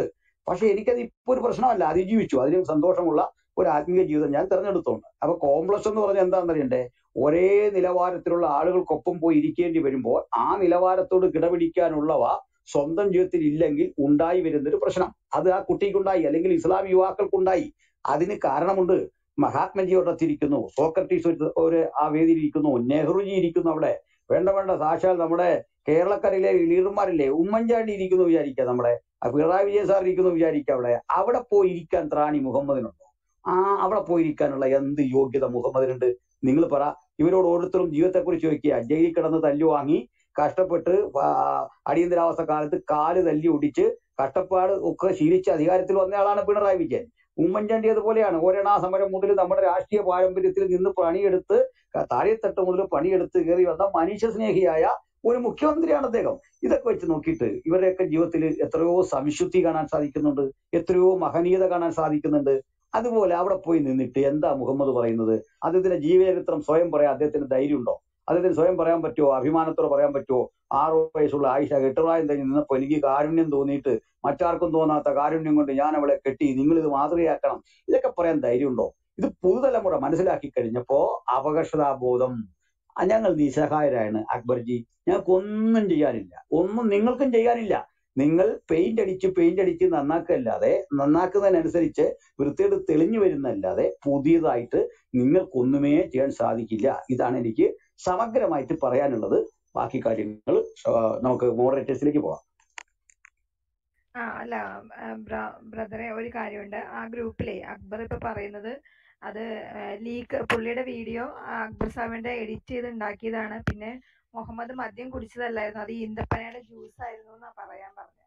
പക്ഷെ എനിക്കത് ഇപ്പൊ ഒരു പ്രശ്നമല്ല അതിജീവിച്ചു അതിലും സന്തോഷമുള്ള ഒരു ആത്മീയ ജീവിതം ഞാൻ തെരഞ്ഞെടുത്തോണ്ട് അപ്പൊ കോംപ്ലക്സ് എന്ന് പറഞ്ഞാൽ എന്താണെന്നറിയണ്ടേ ഒരേ നിലവാരത്തിലുള്ള ആളുകൾക്കൊപ്പം പോയി ഇരിക്കേണ്ടി വരുമ്പോൾ ആ നിലവാരത്തോട് കിടപിടിക്കാനുള്ളവ സ്വന്തം ജീവിതത്തിൽ ഇല്ലെങ്കിൽ ഉണ്ടായി വരുന്നൊരു പ്രശ്നം അത് ആ കുട്ടിക്കുണ്ടായി അല്ലെങ്കിൽ ഇസ്ലാം യുവാക്കൾക്കുണ്ടായി അതിന് കാരണമുണ്ട് മഹാത്മജി ഒരിടത്തിരിക്കുന്നു സോക്രട്ടീസ് ഒരു ഒരു ആ വേദിയിൽ ഇരിക്കുന്നു നെഹ്റുജി ഇരിക്കുന്നു അവിടെ വേണ്ട വേണ്ട സാക്ഷാൽ നമ്മുടെ കേരളക്കരയിലെ ലീഡർമാരില്ലേ ഉമ്മൻചാണ്ടി ഇരിക്കുന്നു വിചാരിക്കുക നമ്മുടെ ആ പിണറായി വിജയൻ സാർ ഇരിക്കുന്നു വിചാരിക്കുക അവിടെ അവിടെ പോയി ഇരിക്കാൻ ത്രാണി മുഹമ്മദിനുണ്ടോ ആ അവിടെ പോയി ഇരിക്കാനുള്ള എന്ത് യോഗ്യത മുഹമ്മദിനുണ്ട് നിങ്ങൾ പറ ഇവരോട് ഓരോരുത്തരും ജീവിതത്തെക്കുറിച്ച് ചോദിക്കുക ജയിലിൽ കിടന്ന് തല്ലു വാങ്ങി കഷ്ടപ്പെട്ട് ആ, അടിയന്തരാവസ്ഥ കാലത്ത് കാല് തല്ലി ഒടിച്ച് കഷ്ടപ്പാട് ഒക്കെ ശീലിച്ച് അധികാരത്തിൽ വന്ന ആളാണ് പിണറായി വിജയൻ ഉമ്മൻചാണ്ടി അതുപോലെയാണ് ഒരണാ സമരം മുതൽ നമ്മുടെ രാഷ്ട്രീയ പാരമ്പര്യത്തിൽ നിന്ന് പണിയെടുത്ത് ക- താഴെത്തട്ട് മുതൽ പണിയെടുത്ത് കയറി വന്ന മനുഷ്യസ്നേഹിയായ ഒരു മുഖ്യമന്ത്രിയാണ് അദ്ദേഹം ഇതൊക്കെ വെച്ച് നോക്കിയിട്ട് ഇവരുടെയൊക്കെ ജീവിതത്തിൽ എത്രയോ സംശുദ്ധി കാണാൻ സാധിക്കുന്നുണ്ട് എത്രയോ മഹനീയത കാണാൻ സാധിക്കുന്നുണ്ട് അതുപോലെ അവിടെ പോയി നിന്നിട്ട് എന്താ മുഹമ്മദ് പറയുന്നത് അദ്ദേഹത്തിന്റെ ജീവചരിത്രം സ്വയം പറയാൻ അദ്ദേഹത്തിന് ധൈര്യമുണ്ടോ അദ്ദേഹത്തിന് സ്വയം പറയാൻ പറ്റുമോ അഭിമാനത്തോടെ പറയാൻ പറ്റുമോ ആറു വയസ്സുള്ള ആയിഷ കെട്ടുപ്രായം കഴിഞ്ഞ് നിന്നപ്പോ എനിക്ക് കാരുണ്യം തോന്നിയിട്ട് മറ്റാർക്കും തോന്നാത്ത കാരുണ്യം കൊണ്ട് ഞാൻ അവളെ കെട്ടി നിങ്ങൾ ഇത് മാതൃകയാക്കണം ഇതൊക്കെ പറയാൻ ധൈര്യമുണ്ടോ ഇത് പുതുതലമുറ മനസ്സിലാക്കി കഴിഞ്ഞപ്പോ അപകർഷതാബോധം ആ, ഞങ്ങൾ നിസ്സഹായരാണ് അക്ബർജി ഞങ്ങൾക്ക് ഒന്നും ചെയ്യാനില്ല ഒന്നും നിങ്ങൾക്കും ചെയ്യാനില്ല നിങ്ങൾ പെയിന്റ് അടിച്ച് പെയിന്റ് അടിച്ച് നന്നാക്കല്ലാതെ നന്നാക്കുന്നതിനനുസരിച്ച് വൃത്തിയോട് തെളിഞ്ഞു വരുന്നല്ലാതെ പുതിയതായിട്ട് നിങ്ങൾക്കൊന്നുമേ ചെയ്യാൻ സാധിക്കില്ല ഇതാണ് എനിക്ക് സമഗ്രമായിട്ട് പറയാനുള്ളത് ബാക്കി കാര്യങ്ങൾ നമുക്ക് മോഡറേറ്റേഴ്സിലേക്ക് പോകാം ആ അല്ല ബ്രദറെ ഒരു കാര്യമുണ്ട് ആ ഗ്രൂപ്പിലെ അക്ബർ ഇപ്പൊ പറയുന്നത് അത് ലീക്ക് പുള്ളിയുടെ വീഡിയോ അക്ബർ സാഹിബിന്റെ എഡിറ്റ് ചെയ്ത് ഉണ്ടാക്കിയതാണ് പിന്നെ മുഹമ്മദ് മദ്യം കുടിച്ചതല്ലായിരുന്നു അത് ഈന്തപ്പനയുടെ ജ്യൂസ് ആയിരുന്നു എന്നാ പറയാൻ പറഞ്ഞത്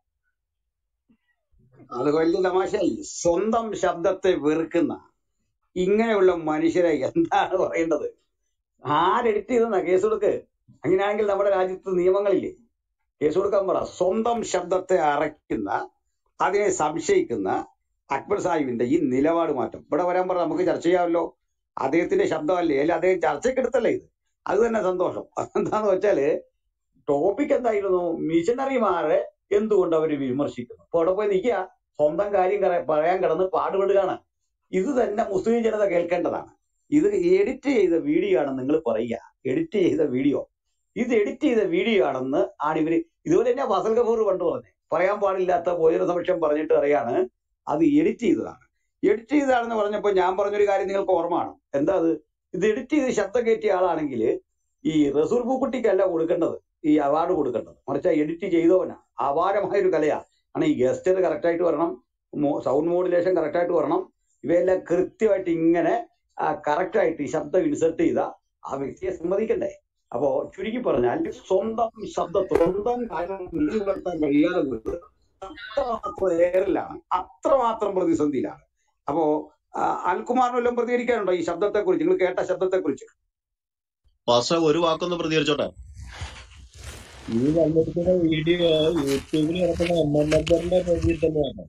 അത് വലിയ തമാശയായി സ്വന്തം ശബ്ദത്തെ വെറുക്കുന്ന ഇങ്ങനെയുള്ള മനുഷ്യരെ എന്താണ് പറയേണ്ടത് ആരെഡിറ്റ് ചെയ്തെന്നാ കേസ് കൊടുക്ക് അങ്ങനെയാണെങ്കിൽ നമ്മുടെ രാജ്യത്ത് നിയമങ്ങളില്ലേ കേസ് കൊടുക്കാൻ പറ സ്വന്തം ശബ്ദത്തെ അറയ്ക്കുന്ന അതിനെ സംശയിക്കുന്ന അക്ബർ സാഹിബിന്റെ ഈ നിലപാട് മാറ്റം ഇവിടെ വരാൻ പറ നമുക്ക് ചർച്ച ചെയ്യാമല്ലോ അദ്ദേഹത്തിന്റെ ശബ്ദമല്ലേ അല്ലെ അദ്ദേഹം ചർച്ചയ്ക്കെടുത്തല്ലേ ഇത് അത് തന്നെ സന്തോഷം അതെന്താന്ന് വെച്ചാല് ടോപ്പിക് എന്തായിരുന്നു മിഷനറിമാരെ എന്തുകൊണ്ട് അവർ വിമർശിക്കുന്നു അപ്പൊ അവിടെ പോയി നിൽക്കുക സ്വന്തം കാര്യം കറ- പറയാൻ കിടന്ന് പാടുപെടുകയാണ് ഇത് തന്നെ മുസ്ലിം ജനത കേൾക്കേണ്ടതാണ് ഇത് എഡിറ്റ് ചെയ്ത വീഡിയോ ആണെന്ന് നിങ്ങൾ പറയുക എഡിറ്റ് ചെയ്ത വീഡിയോ ഇത് എഡിറ്റ് ചെയ്ത വീഡിയോ ആണെന്ന് ആണ് ഇവര് ഇതുപോലെ തന്നെ ഫസൽ ഗഫൂർ പണ്ട് പറഞ്ഞത് പറയാൻ പാടില്ലാത്ത ഭോജന സമക്ഷം പറഞ്ഞിട്ട് അറിയാണ് അത് എഡിറ്റ് ചെയ്തതാണ് എഡിറ്റ് ചെയ്തതാണെന്ന് പറഞ്ഞപ്പോൾ ഞാൻ പറഞ്ഞൊരു കാര്യം നിങ്ങൾക്ക് ഓർമ്മ കാണും എന്താ അത് ഇത് എഡിറ്റ് ചെയ്ത് ശബ്ദം കയറ്റിയ ആളാണെങ്കിൽ ഈ റസൂൽ പൂക്കുട്ടിക്കല്ല കൊടുക്കേണ്ടത് ഈ അവാർഡ് കൊടുക്കേണ്ടത് മറിച്ച് എഡിറ്റ് ചെയ്തവനാണ് അപാരമായ ഒരു കലയാ ആണ് ഈ ഗസ്റ്റർ കറക്റ്റ് ആയിട്ട് വരണം സൗണ്ട് മോഡുലേഷൻ കറക്റ്റ് ആയിട്ട് വരണം ഇവയെല്ലാം കൃത്യമായിട്ട് ഇങ്ങനെ കറക്റ്റ് ആയിട്ട് ഈ ശബ്ദം ഇൻസെർട്ട് ചെയ്ത ആ വ്യക്തിയെ സമ്മതിക്കണ്ടേ അപ്പോ ചുരുക്കി പറഞ്ഞാൽ സ്വന്തം ശബ്ദത്തെ സ്വന്തം കാര്യം നീതി പുലർത്താൻ കഴിയാതെ പോയത് അത്രമാത്രം ഏറിലാണ് അത്രമാത്രം പ്രതിസന്ധിയിലാണ് അപ്പോ ആ, അനിൽകുമാറിന് വല്ലതും പ്രതികരിക്കാനുണ്ടോ ഈ ശബ്ദത്തെ കുറിച്ച് നിങ്ങൾ കേട്ട ശബ്ദത്തെ കുറിച്ച് പാസ്റ്റർ ഒരു വാക്കൊന്ന് പ്രതികരിച്ചോട്ടെ ഈ വന്നിരിക്കുന്ന വീഡിയോ യൂട്യൂബിൽ കിടക്കുന്ന എം എം നമ്പറിന്റെ പേജിൽ തന്നെയാണ്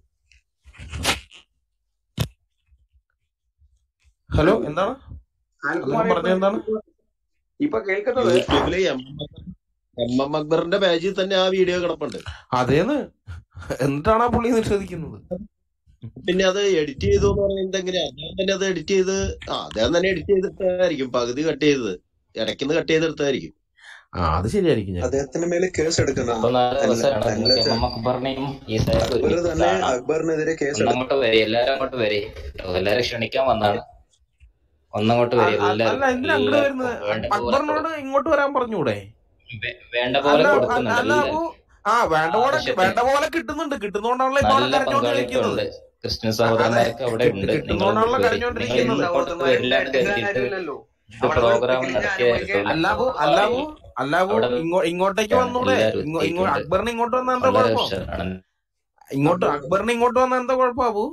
ഹലോ എന്താണ് അനിൽകുമാർ അദ്ദേഹം ഇപ്പൊ പറഞ്ഞത് എന്താണ് ഇപ്പൊ കേൾക്കുന്നത് യൂട്യൂബില് എം എം എം അക്ബറിന്റെ പേജിൽ തന്നെ ആ വീഡിയോ കിടപ്പുണ്ട് അതേന്ന് എന്നിട്ടാണ് ആ പുള്ളി നിഷേധിക്കുന്നത് പിന്നെ അത് എഡിറ്റ് ചെയ്തു എന്ന് പറയുന്നത് എങ്ങനെയാ അദ്ദേഹം തന്നെ അത് എഡിറ്റ് ചെയ്ത് ആ അദ്ദേഹം തന്നെ എഡിറ്റ് ചെയ്തിട്ടായിരിക്കും പകുതി കട്ട് ചെയ്തത് ഇടയ്ക്കുന്ന് കട്ട് ചെയ്തെടുത്തായിരിക്കും ആ അത് ശരിയായിരിക്കും ഞാൻ അദ്ദേഹത്തിന്റെ മേലെ കേസ് എടുക്കണം ഇപ്പൊ നാല് അല്ല ദിവസമാണ് അല്ല നിങ്ങൾക്ക് ചെ- എം അക്ബറിനെയും ഈസയൊക്കെ അക്ബർ ഒരുമിച്ച് തന്നെ കാണാം അക്ബറിനെതിരെ കേസ് എടുക്കണം ഒന്നങ്ങോട്ട് വരെ എല്ലാരും അങ്ങോട്ട് വരെ കേട്ടോ എല്ലാരും ക്ഷണിക്കാൻ വന്നാണ് ഒന്നങ്ങോട്ട് വരെ അ- അ- എല്ലാരും അല്ല എന്തിനാ അങ്ങോട്ട് എല്ലാവർക്കും വരുന്നത് വേണ്ട പോലെ അക്ബറിനോട് ഇങ്ങോട്ട് വരാൻ പറഞ്ഞൂടെ വേ- വേണ്ട അല്ല പോലെ അ- കൊടുക്കുന്നുണ്ട് അല്ല അപ്പോ എല്ലാവർക്കും ആ വേണ്ട പോലെ ആവശ്യത്തിന് വേണ്ട പോലെ കിട്ടുന്നുണ്ട് കിട്ടുന്നോണ്ടാണല്ലോ ഇപ്പൊ അവിടെ നല്ല കരഞ്ഞോണ്ട് പങ്കാളിത്തം നിൽക്കുന്നത് ഉണ്ട് ക്രിസ്ത്യൻ അ- അതെ സഹോദരന്മാരൊക്കെ അവിടെ കിട്ട് ഉണ്ട് നിങ്ങൾ കിട്ടുന്നോണ്ടാണല്ലോ വരെ നിങ്ങൾ കരഞ്ഞോണ്ടിരിക്കുന്നത് ഇങ്ങോട്ട് വരില്ല എന്ന് കരുതിയിട്ട് ഇത് പ്രോഗ്രാം നടത്തിയായിരുന്നില്ല അല്ലാവു അല്ലാവു അല്ലാവു അവിടെ ഇങ്ങോ ഇങ്ങോട്ടേക്ക് വന്നൂടെ എല്ലാവരും ഇങ്ങോ ഇങ്ങോ എത്തിയിട്ടുണ്ട് അക്ബറിന് ഇങ്ങോട്ട് വന്ന എന്താ വളരെ കുഴപ്പം ഉഷാറാണ് ഇങ്ങോട്ട് അക്ബറിന് ഇങ്ങോട്ട് വന്ന എന്താ കുഴപ്പം അബു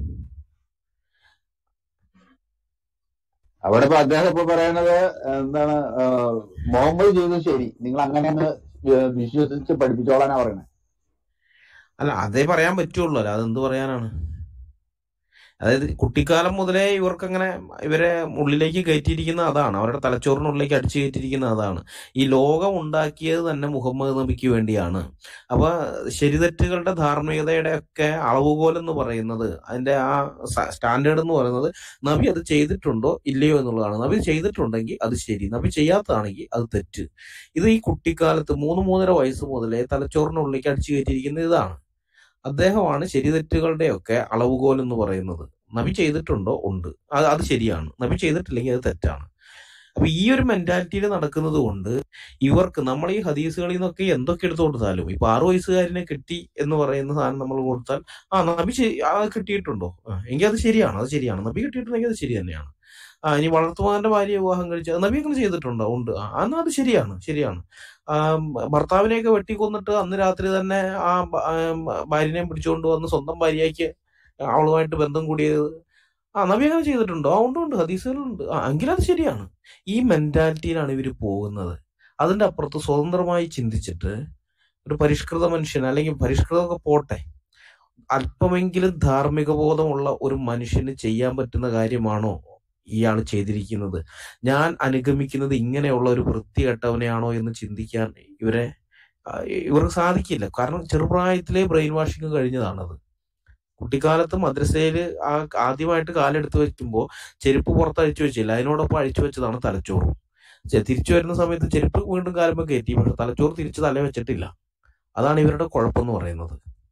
അവിടെ ഇപ്പൊ അദ്ദേഹം ഇപ്പൊ പറയണത് എന്താണ് ആ, മുഹമ്മദ് ചെയ്തത് ശരി നിങ്ങൾ അങ്ങനെ അങ്ങ് വി- വിശ്വസിച്ച് പഠിപ്പിച്ചോളാനാ പറയണത് അല്ല അതേ പറയാൻ പറ്റുള്ളൂ അല്ല അതെന്ത് പറയാനാണ് അതായത് കുട്ടിക്കാലം മുതലേ ഇവർക്കങ്ങനെ ഇവരെ ഉള്ളിലേക്ക് കയറ്റിയിരിക്കുന്ന അതാണ് അവരുടെ തലച്ചോറിനുള്ളിലേക്ക് അടിച്ചു കയറ്റിയിരിക്കുന്ന അതാണ് ഈ ലോകം ഉണ്ടാക്കിയത് തന്നെ മുഹമ്മദ് നബിക്ക് വേണ്ടിയാണ് അപ്പൊ ശരിതെറ്റുകളുടെ ധാർമ്മികതയുടെ ഒക്കെ അളവുകോൽ എന്ന് പറയുന്നത് അതിന്റെ ആ സ്റ്റാൻഡേർഡ് എന്ന് പറയുന്നത് നബി അത് ചെയ്തിട്ടുണ്ടോ ഇല്ലയോ എന്നുള്ളതാണ് നബി ചെയ്തിട്ടുണ്ടെങ്കിൽ അത് ശരി നബി ചെയ്യാത്തതാണെങ്കിൽ അത് തെറ്റ് ഇത് ഈ കുട്ടിക്കാലത്ത് മൂന്ന് മൂന്നര വയസ്സ് മുതലേ തലച്ചോറിനുള്ളിലേക്ക് അടിച്ചു കയറ്റിയിരിക്കുന്ന ഇതാണ് അദ്ദേഹമാണ് ശരിതെറ്റുകളുടെയൊക്കെ അളവുകോൽ എന്ന് പറയുന്നത് നബി ചെയ്തിട്ടുണ്ടോ ഉണ്ട് അത് അത് ശരിയാണ് നബി ചെയ്തിട്ടില്ലെങ്കിൽ അത് തെറ്റാണ് അപ്പൊ ഈ ഒരു മെന്റാലിറ്റിയിൽ നടക്കുന്നത് കൊണ്ട് ഇവർക്ക് നമ്മൾ ഈ ഹദീസുകളിൽ നിന്നൊക്കെ എന്തൊക്കെ എടുത്തു കൊടുത്താലും ഇപ്പൊ ആറു വയസ്സുകാരനെ കിട്ടി എന്ന് പറയുന്ന സാധനം നമ്മൾ കൊടുത്താൽ ആ നബി ശരി- ആ കിട്ടിയിട്ടുണ്ടോ ആ, എങ്കിൽ അത് ശരിയാണ് അത് ശരിയാണ് നബി കിട്ടിയിട്ടുണ്ടെങ്കിൽ അത് ശരി തന്നെയാണ് ആ ഇനി വളർത്തുമാന്റെ ഭാര്യ വിവാഹം കഴിച്ച നബി അങ്ങനെ ചെയ്തിട്ടുണ്ടോ ഉണ്ട് ആ എന്നാ അത് ശരിയാണ് ശരിയാണ് ആ, ഭർത്താവിനെയൊക്കെ വെട്ടിക്കൊന്നിട്ട് അന്ന് രാത്രി തന്നെ ആ ഭ- ആ, ഭാര്യനെ പിടിച്ചുകൊണ്ട് വന്ന് സ്വന്തം ഭാര്യയ്ക്ക് അവളുമായിട്ട് ബന്ധം കൂടിയത് ആ നബി അങ്ങനെ ചെയ്തിട്ടുണ്ടോ ആ ഉണ്ട് ഉണ്ട് ഹദീസുകളുണ്ട് ആ എങ്കിൽ അത് ശരിയാണ് ഈ മെന്റാലിറ്റിയിലാണ് ഇവർ പോകുന്നത് അതിന്റെ അപ്പുറത്ത് സ്വതന്ത്രമായി ചിന്തിച്ചിട്ട് ഒരു പരിഷ്കൃത മനുഷ്യൻ അല്ലെങ്കിൽ പരിഷ്കൃതമൊക്കെ പോട്ടെ അല്പമെങ്കിലും ധാർമ്മിക ബോധമുള്ള ഒരു മനുഷ്യന് ചെയ്യാൻ പറ്റുന്ന കാര്യമാണോ ഇയാൾ ചെയ്തിരിക്കുന്നത് ഞാൻ അനുഗമിക്കുന്നത് ഇങ്ങനെയുള്ള ഒരു വൃത്തികെട്ടവനെയാണോ എന്ന് ചിന്തിക്കാൻ ഇവരെ ആ, ഇവർക്ക് സാധിക്കില്ല കാരണം ചെറുപ്രായത്തിലെ ബ്രെയിൻ വാഷിംഗ് കഴിഞ്ഞതാണത് കുട്ടിക്കാലത്ത് മദ്രസയിൽ ആ ആദ്യമായിട്ട് കാലെടുത്ത് വെക്കുമ്പോൾ ചെരുപ്പ് പുറത്ത് അഴിച്ചു വെച്ചില്ല അതിനോടൊപ്പം അഴിച്ചു വെച്ചതാണ് തലച്ചോറ് ചെ- തിരിച്ചു വരുന്ന സമയത്ത് ചെരുപ്പ് വീണ്ടും കാലുമ്പോൾ കയറ്റി പക്ഷെ തലച്ചോറ് തിരിച്ച് തല വെച്ചിട്ടില്ല അതാണ് ഇവരുടെ കുഴപ്പം എന്ന് പറയുന്നത്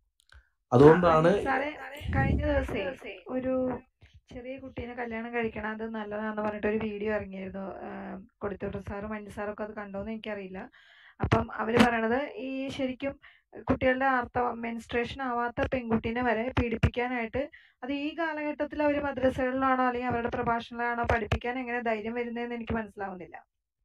അതുകൊണ്ടാണ് സാറേ കഴിഞ്ഞ ദിവസേ ഒരു ചെറിയ കുട്ടീനെ കല്യാണം കഴിക്കണം അത് നല്ലതാന്ന് പറഞ്ഞിട്ട് ഒരു വീഡിയോ ഇറങ്ങിയിരുന്നു ആഹ് കൊടുത്തോട്ട് സാറും മഞ്ഞ സാറൊക്കെ അത് കണ്ടോന്ന് എനിക്കറിയില്ല അപ്പം അവര് പറയണത് ഈ ശരിക്കും കുട്ടികളുടെ ആർത്ത മെൻസ്ട്രേഷൻ ആവാത്ത പെൺകുട്ടീനെ വരെ പീഡിപ്പിക്കാനായിട്ട് അത് ഈ കാലഘട്ടത്തിൽ അവർ മദ്രസകളിലാണോ അല്ലെങ്കിൽ അവരുടെ പ്രഭാഷണങ്ങളിലാണോ പഠിപ്പിക്കാൻ എങ്ങനെ ധൈര്യം വരുന്നതെന്ന് എനിക്ക് മനസ്സിലാവുന്നില്ല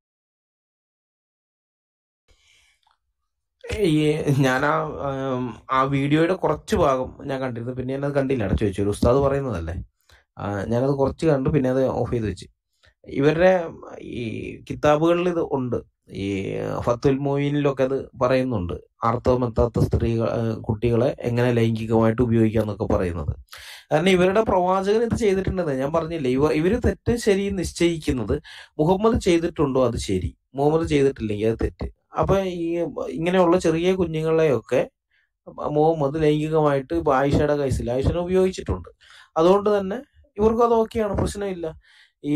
ഈ ഞാൻ ആ ആം, ആ വീഡിയോയുടെ കുറച്ച് ഭാഗം ഞാൻ കണ്ടിരുന്നു പിന്നെ ഞാനത് കണ്ടില്ല അടച്ചു വെച്ചു ഒരു ഉസ്താദ് പറയുന്നതല്ലേ ആ, ഞാനത് കുറച്ച് കണ്ടു പിന്നെ അത് ഓഫ് ചെയ്ത് വെച്ച് ഇവരുടെ ഈ കിതാബുകളിൽ ഇത് ഉണ്ട് ഈ ഫത്തുൽ മോയിനിലൊക്കെ അത് പറയുന്നുണ്ട് ആർത്തവമെത്താത്ത സ്ത്രീകൾ ആ, കുട്ടികളെ എങ്ങനെ ലൈംഗികമായിട്ട് ഉപയോഗിക്കാന്നൊക്കെ പറയുന്നത് കാരണം ഇവരുടെ പ്രവാചകൻ ഇത് ചെയ്തിട്ടുണ്ടെന്ന് ഞാൻ പറഞ്ഞില്ലേ ഇവർ ഇവര് തെറ്റ് ശരി നിശ്ചയിക്കുന്നത് മുഹമ്മദ് ചെയ്തിട്ടുണ്ടോ അത് ശരി മുഹമ്മദ് ചെയ്തിട്ടില്ലെങ്കിൽ അത് തെറ്റ് അപ്പൊ ഈ ഇങ്ങനെയുള്ള ചെറിയ കുഞ്ഞുങ്ങളെയൊക്കെ മുഹമ്മദ് ലൈംഗികമായിട്ട് ഇപ്പൊ ആയിഷയുടെ കേസിൽ ആയിഷനെ ഉപയോഗിച്ചിട്ടുണ്ട് അതുകൊണ്ട് തന്നെ ഇവർക്കും അത് ഓക്കെയാണ് പ്രശ്നമില്ല ഈ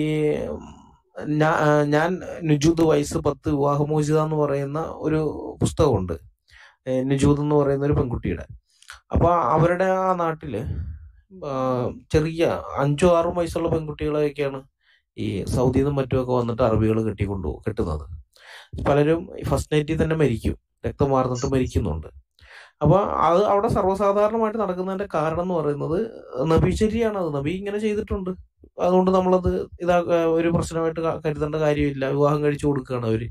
ഞാ- ആ, ഞാൻ നുജൂദ് വയസ്സ് പത്ത് വിവാഹമോചിത എന്ന് പറയുന്ന ഒരു പുസ്തകമുണ്ട് ഏ, നുജൂദ് എന്ന് പറയുന്ന ഒരു പെൺകുട്ടിയുടെ അപ്പൊ അവരുടെ ആ നാട്ടില് ആ, ചെറിയ അഞ്ചോ ആറും വയസ്സുള്ള പെൺകുട്ടികളെയൊക്കെയാണ് ഈ സൗദിയിൽ നിന്നും മറ്റുമൊക്കെ വന്നിട്ട് അറബികൾ കെട്ടിക്കൊണ്ടു കെട്ടുന്നത് പലരും ഫസ്റ്റ് നൈറ്റിൽ തന്നെ മരിക്കും രക്തം വാർന്നിട്ട് മരിക്കുന്നുണ്ട് അപ്പൊ അത് അവിടെ സർവ്വസാധാരണമായിട്ട് നടക്കുന്നതിന്റെ കാരണം എന്ന് പറയുന്നത് നബി ശരിയാണ് അത് നബി ഇങ്ങനെ ചെയ്തിട്ടുണ്ട് അതുകൊണ്ട് നമ്മളത് ഇതാ ഒരു പ്രശ്നമായിട്ട് ക- കരുതേണ്ട കാര്യമില്ല വിവാഹം കഴിച്ചു കൊടുക്കുകയാണ് അവര്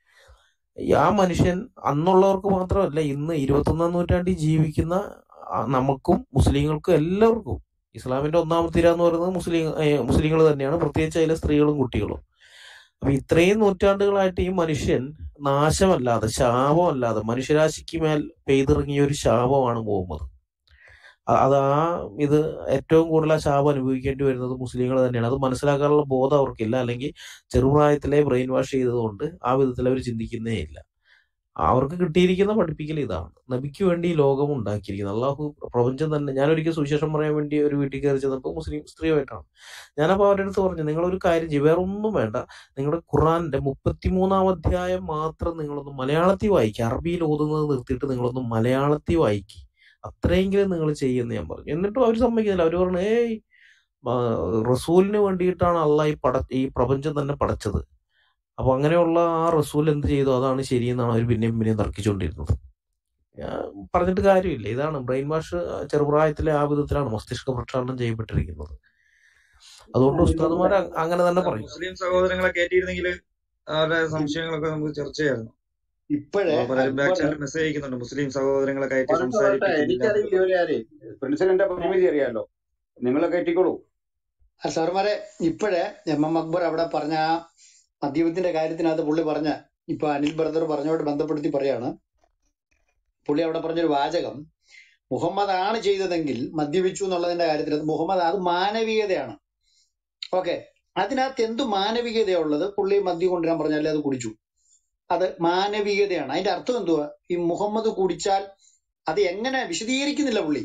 ഈ ആ മനുഷ്യൻ അന്നുള്ളവർക്ക് മാത്രമല്ല ഇന്ന് ഇരുപത്തൊന്നാം നൂറ്റാണ്ടിൽ ജീവിക്കുന്ന ആ നമുക്കും മുസ്ലിങ്ങൾക്കും എല്ലാവർക്കും ഇസ്ലാമിന്റെ ഒന്നാമത്തെ തിര എന്ന് പറയുന്നത് മുസ്ലിം മുസ്ലിങ്ങൾ തന്നെയാണ് പ്രത്യേകിച്ച് അതിലെ സ്ത്രീകളും കുട്ടികളും അപ്പൊ ഇത്രയും നൂറ്റാണ്ടുകളായിട്ട് ഈ മനുഷ്യൻ നാശമല്ലാതെ ശാപമല്ലാതെ മനുഷ്യരാശിക്ക് മേൽ പെയ്തിറങ്ങിയ ഒരു ശാപമാണ് മുഹമ്മദ് അ- അത് ആ ഇത് ഏറ്റവും കൂടുതൽ ആ ശാപം അനുഭവിക്കേണ്ടി വരുന്നത് മുസ്ലിങ്ങൾ തന്നെയാണ് അത് മനസ്സിലാക്കാനുള്ള ബോധം അവർക്കില്ല അല്ലെങ്കിൽ ചെറുപ്രായത്തിലെ ബ്രെയിൻ വാഷ് ചെയ്തതുകൊണ്ട് ആ വിധത്തിൽ അവർ ചിന്തിക്കുന്നേ ഇല്ല അവർക്ക് കിട്ടിയിരിക്കുന്ന പഠിപ്പിക്കൽ ഇതാണ് നബിക്ക് വേണ്ടി ഈ ലോകം ഉണ്ടാക്കിയിരിക്കുന്നത് അള്ളാഹു പ്രപഞ്ചം തന്നെ ഞാൻ ഒരിക്കൽ സുവിശേഷം പറയാൻ വേണ്ടി ഒരു വീട്ടിൽ കയറി ചെന്നപ്പോൾ മുസ്ലിം സ്ത്രീയുമായിട്ടാണ് ഞാനപ്പോൾ അവരുടെ അടുത്ത് പറഞ്ഞു നിങ്ങൾ ഒരു കാര്യം ചെയ്യും വേറെ ഒന്നും വേണ്ട നിങ്ങളുടെ ഖുറാന്റെ മുപ്പത്തിമൂന്നാം അധ്യായം മാത്രം നിങ്ങളൊന്ന് മലയാളത്തിൽ വായിക്കുക അറബിയിൽ ഓതുന്നത് നിർത്തിയിട്ട് നിങ്ങളൊന്ന് മലയാളത്തിൽ വായിക്കുക അത്രയെങ്കിലും നിങ്ങൾ ചെയ്യുമെന്ന് ഞാൻ പറഞ്ഞു എന്നിട്ടും അവർ സമ്മതിക്കുന്നില്ല അവർ പറഞ്ഞു ഏയ് ആ, റസൂലിന് വേണ്ടിയിട്ടാണ് അള്ളാഹ് ഈ പട ഈ പ്രപഞ്ചം തന്നെ പടച്ചത് അപ്പൊ അങ്ങനെയുള്ള ആ റസൂൽ എന്ത് ചെയ്തു അതാണ് ശരിയെന്നാണ് അവർ പിന്നെയും പിന്നെയും തർക്കിച്ചുകൊണ്ടിരുന്നത് ഞാൻ പറഞ്ഞിട്ട് കാര്യമില്ല ഇതാണ് ബ്രെയിൻ വാഷ് ചെറുപ്രായത്തിലെ ആ വിധത്തിലാണ് മസ്തിഷ്ക പ്രക്ഷാളനം ചെയ്യപ്പെട്ടിരിക്കുന്നത് അതുകൊണ്ട് ഉസ്താദുമാർ അങ്ങനെ തന്നെ പറയും മുസ്ലിം സഹോദരങ്ങളെ കയറ്റിയിരുന്നെങ്കിൽ അവരുടെ സംശയങ്ങളൊക്കെ നമുക്ക് ചർച്ച ചെയ്യായിരുന്നു ഇപ്പോഴേ അപ്പൊ പലരും ബാക്ക് അക്ബർ ചാനൽ മെസ്സേജ് അയക്കുന്നുണ്ട് മുസ്ലിം സഹോദരങ്ങളെ കയറ്റി പറഞ്ഞിട്ട് പറയട്ടെ സംസാരിപ്പിക്കുന്നില്ല എനിക്കറിയില്ല ഇവരെ ആരെ പ്രിൻസിഡന്റ് പരിമിതി അറിയാലോ നിങ്ങളെ കയറ്റിക്കോളൂ ആ സാറുമാരെ ഇപ്പോഴേ എം എം അക്ബർ അവിടെ പറഞ്ഞ ആ മദ്യപത്തിന്റെ കാര്യത്തിനകത്ത് പുള്ളി പറഞ്ഞ ഇപ്പൊ അനിൽ ബ്രദർ പറഞ്ഞോട് ബന്ധപ്പെടുത്തി പറയാണ് പുള്ളി അവിടെ പറഞ്ഞൊരു വാചകം മുഹമ്മദ് ആണ് ചെയ്തതെങ്കിൽ മദ്യപിച്ചു എന്നുള്ളതിന്റെ കാര്യത്തിൽ അത് മുഹമ്മദ് അത് മാനവികതയാണ് ഓക്കെ അതിനകത്ത് എന്ത് മാനവികതയുള്ളത് പുള്ളി മദ്യം കൊണ്ടുവരാൻ പറഞ്ഞാലേ അത് കുടിച്ചു അത് മാനവികതയാണ് അതിന്റെ അർത്ഥം എന്തുവാ ഈ മുഹമ്മദ് കുടിച്ചാൽ അത് എങ്ങനെ വിശദീകരിക്കുന്നില്ല പുള്ളി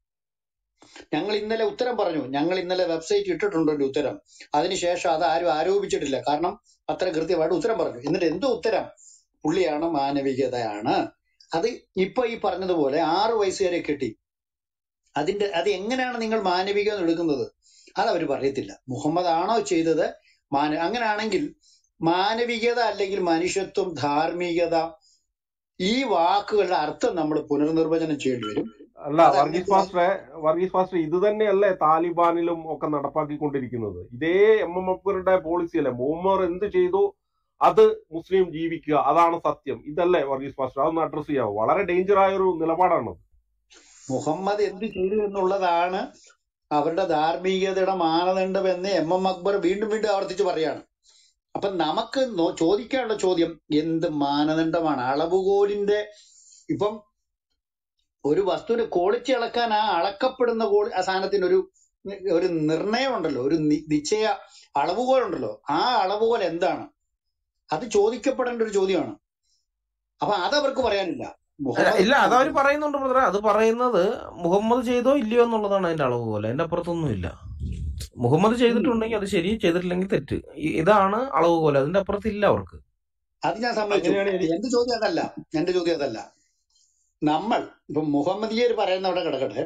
ഞങ്ങൾ ഇന്നലെ ഉത്തരം പറഞ്ഞു ഞങ്ങൾ ഇന്നലെ വെബ്സൈറ്റ് ഇട്ടിട്ടുണ്ട് ഒരു ഉത്തരം അതിനുശേഷം അത് ആരും ആരോപിച്ചിട്ടില്ല കാരണം അത്ര കൃത്യമായിട്ട് ഉത്തരം പറഞ്ഞു എന്നിട്ട് എന്തോ ഉത്തരം പുള്ളിയാണ് മാനവികതയാണ് അത് ഇപ്പൊ ഈ പറഞ്ഞതുപോലെ ആറു വയസ്സുകാരെ കെട്ടി അതിന്റെ അത് എങ്ങനെയാണ് നിങ്ങൾ മാനവികം എന്ന് എടുക്കുന്നത് അത് അവർ പറയത്തില്ല മുഹമ്മദ് ആണോ ചെയ്തത് മാന അങ്ങനെയാണെങ്കിൽ മാനവികത അല്ലെങ്കിൽ മനുഷ്യത്വം ധാർമ്മികത ഈ വാക്കുകളുടെ അർത്ഥം നമ്മൾ പുനർനിർവചനം ചെയ്യേണ്ടി വരും അല്ല വർഗീസ് അതല്ലെങ്കിൽ മാസ്റ്ററെ വർഗീസ് മാസ്റ്റർ ഇത് തന്നെയല്ലേ താലിബാനിലും ഒക്കെ നടപ്പാക്കിക്കൊണ്ടിരിക്കുന്നത് ഇതേ എം എം അക്ബറുടെ പോളിസി അല്ലേ മുഹമ്മദ് എന്ത് ചെയ്തു അത് മുസ്ലിം ജീവിക്കുക അതാണ് സത്യം ഇതല്ലേ വർഗീസ് മാസ്റ്റർ അതൊന്ന് അഡ്രസ് ചെയ്യാവോ വളരെ ഡേഞ്ചർ ആയ ഒരു നിലപാടാണ് മുഹമ്മദ് എന്ത് ചെയ്തു എന്നുള്ളതാണ് അവരുടെ ധാർമ്മികതയുടെ മാനദണ്ഡം എന്ന് എം എം അക്ബർ വീണ്ടും വീണ്ടും ആവർത്തിച്ച് പറയാണ് അപ്പൊ നമുക്ക് നോ- ചോദിക്കാനുള്ള ചോദ്യം എന്ത് മാനദണ്ഡമാണ് അളവുകോലിന്റെ ഇപ്പം ഒരു വസ്തുവിന്റെ ക്വാളിറ്റി അളക്കാൻ ആ അളക്കപ്പെടുന്ന കോളി ആ സാധനത്തിന് ഒരു ഒരു നിർണയം ഉണ്ടല്ലോ ഒരു നി- നിശ്ചയ അളവുകോൽ ഉണ്ടല്ലോ ആ അളവുകോൽ എന്താണ് അത് ചോദിക്കപ്പെടേണ്ട ഒരു ചോദ്യമാണ് അപ്പൊ അതവർക്ക് പറയാനില്ല അല്ല, മുഹമ്മദ് ഇല്ല അത് അവര് പറയുന്നുണ്ട് ബ്രദറെ അത് പറയുന്നത് മുഹമ്മദ് ചെയ്തോ ഇല്ലയോ എന്നുള്ളതാണ് അതിന്റെ അളവ് പോലെ അതിന്റെ അപ്പുറത്തൊന്നും ഇല്ല മുഹമ്മദ് ചെയ്തിട്ടുണ്ടെങ്കിൽ അത് ശരി ചെയ്തിട്ടില്ലെങ്കിൽ തെറ്റ് ഇ- ഇതാണ് അളവ് പോലെ അതിന്റെ അപ്പുറത്തില്ല അവർക്ക് അത് ഞാൻ സമ്മതിച്ചു അങ്ങനെയാണ് എനിക്ക് എന്റെ ചോദ്യം അതല്ല എന്റെ ചോദ്യം അതല്ല നമ്മൾ ഇപ്പൊ മുഹമ്മദിയർ പറയുന്ന അവിടെ കിടക്കട്ടെ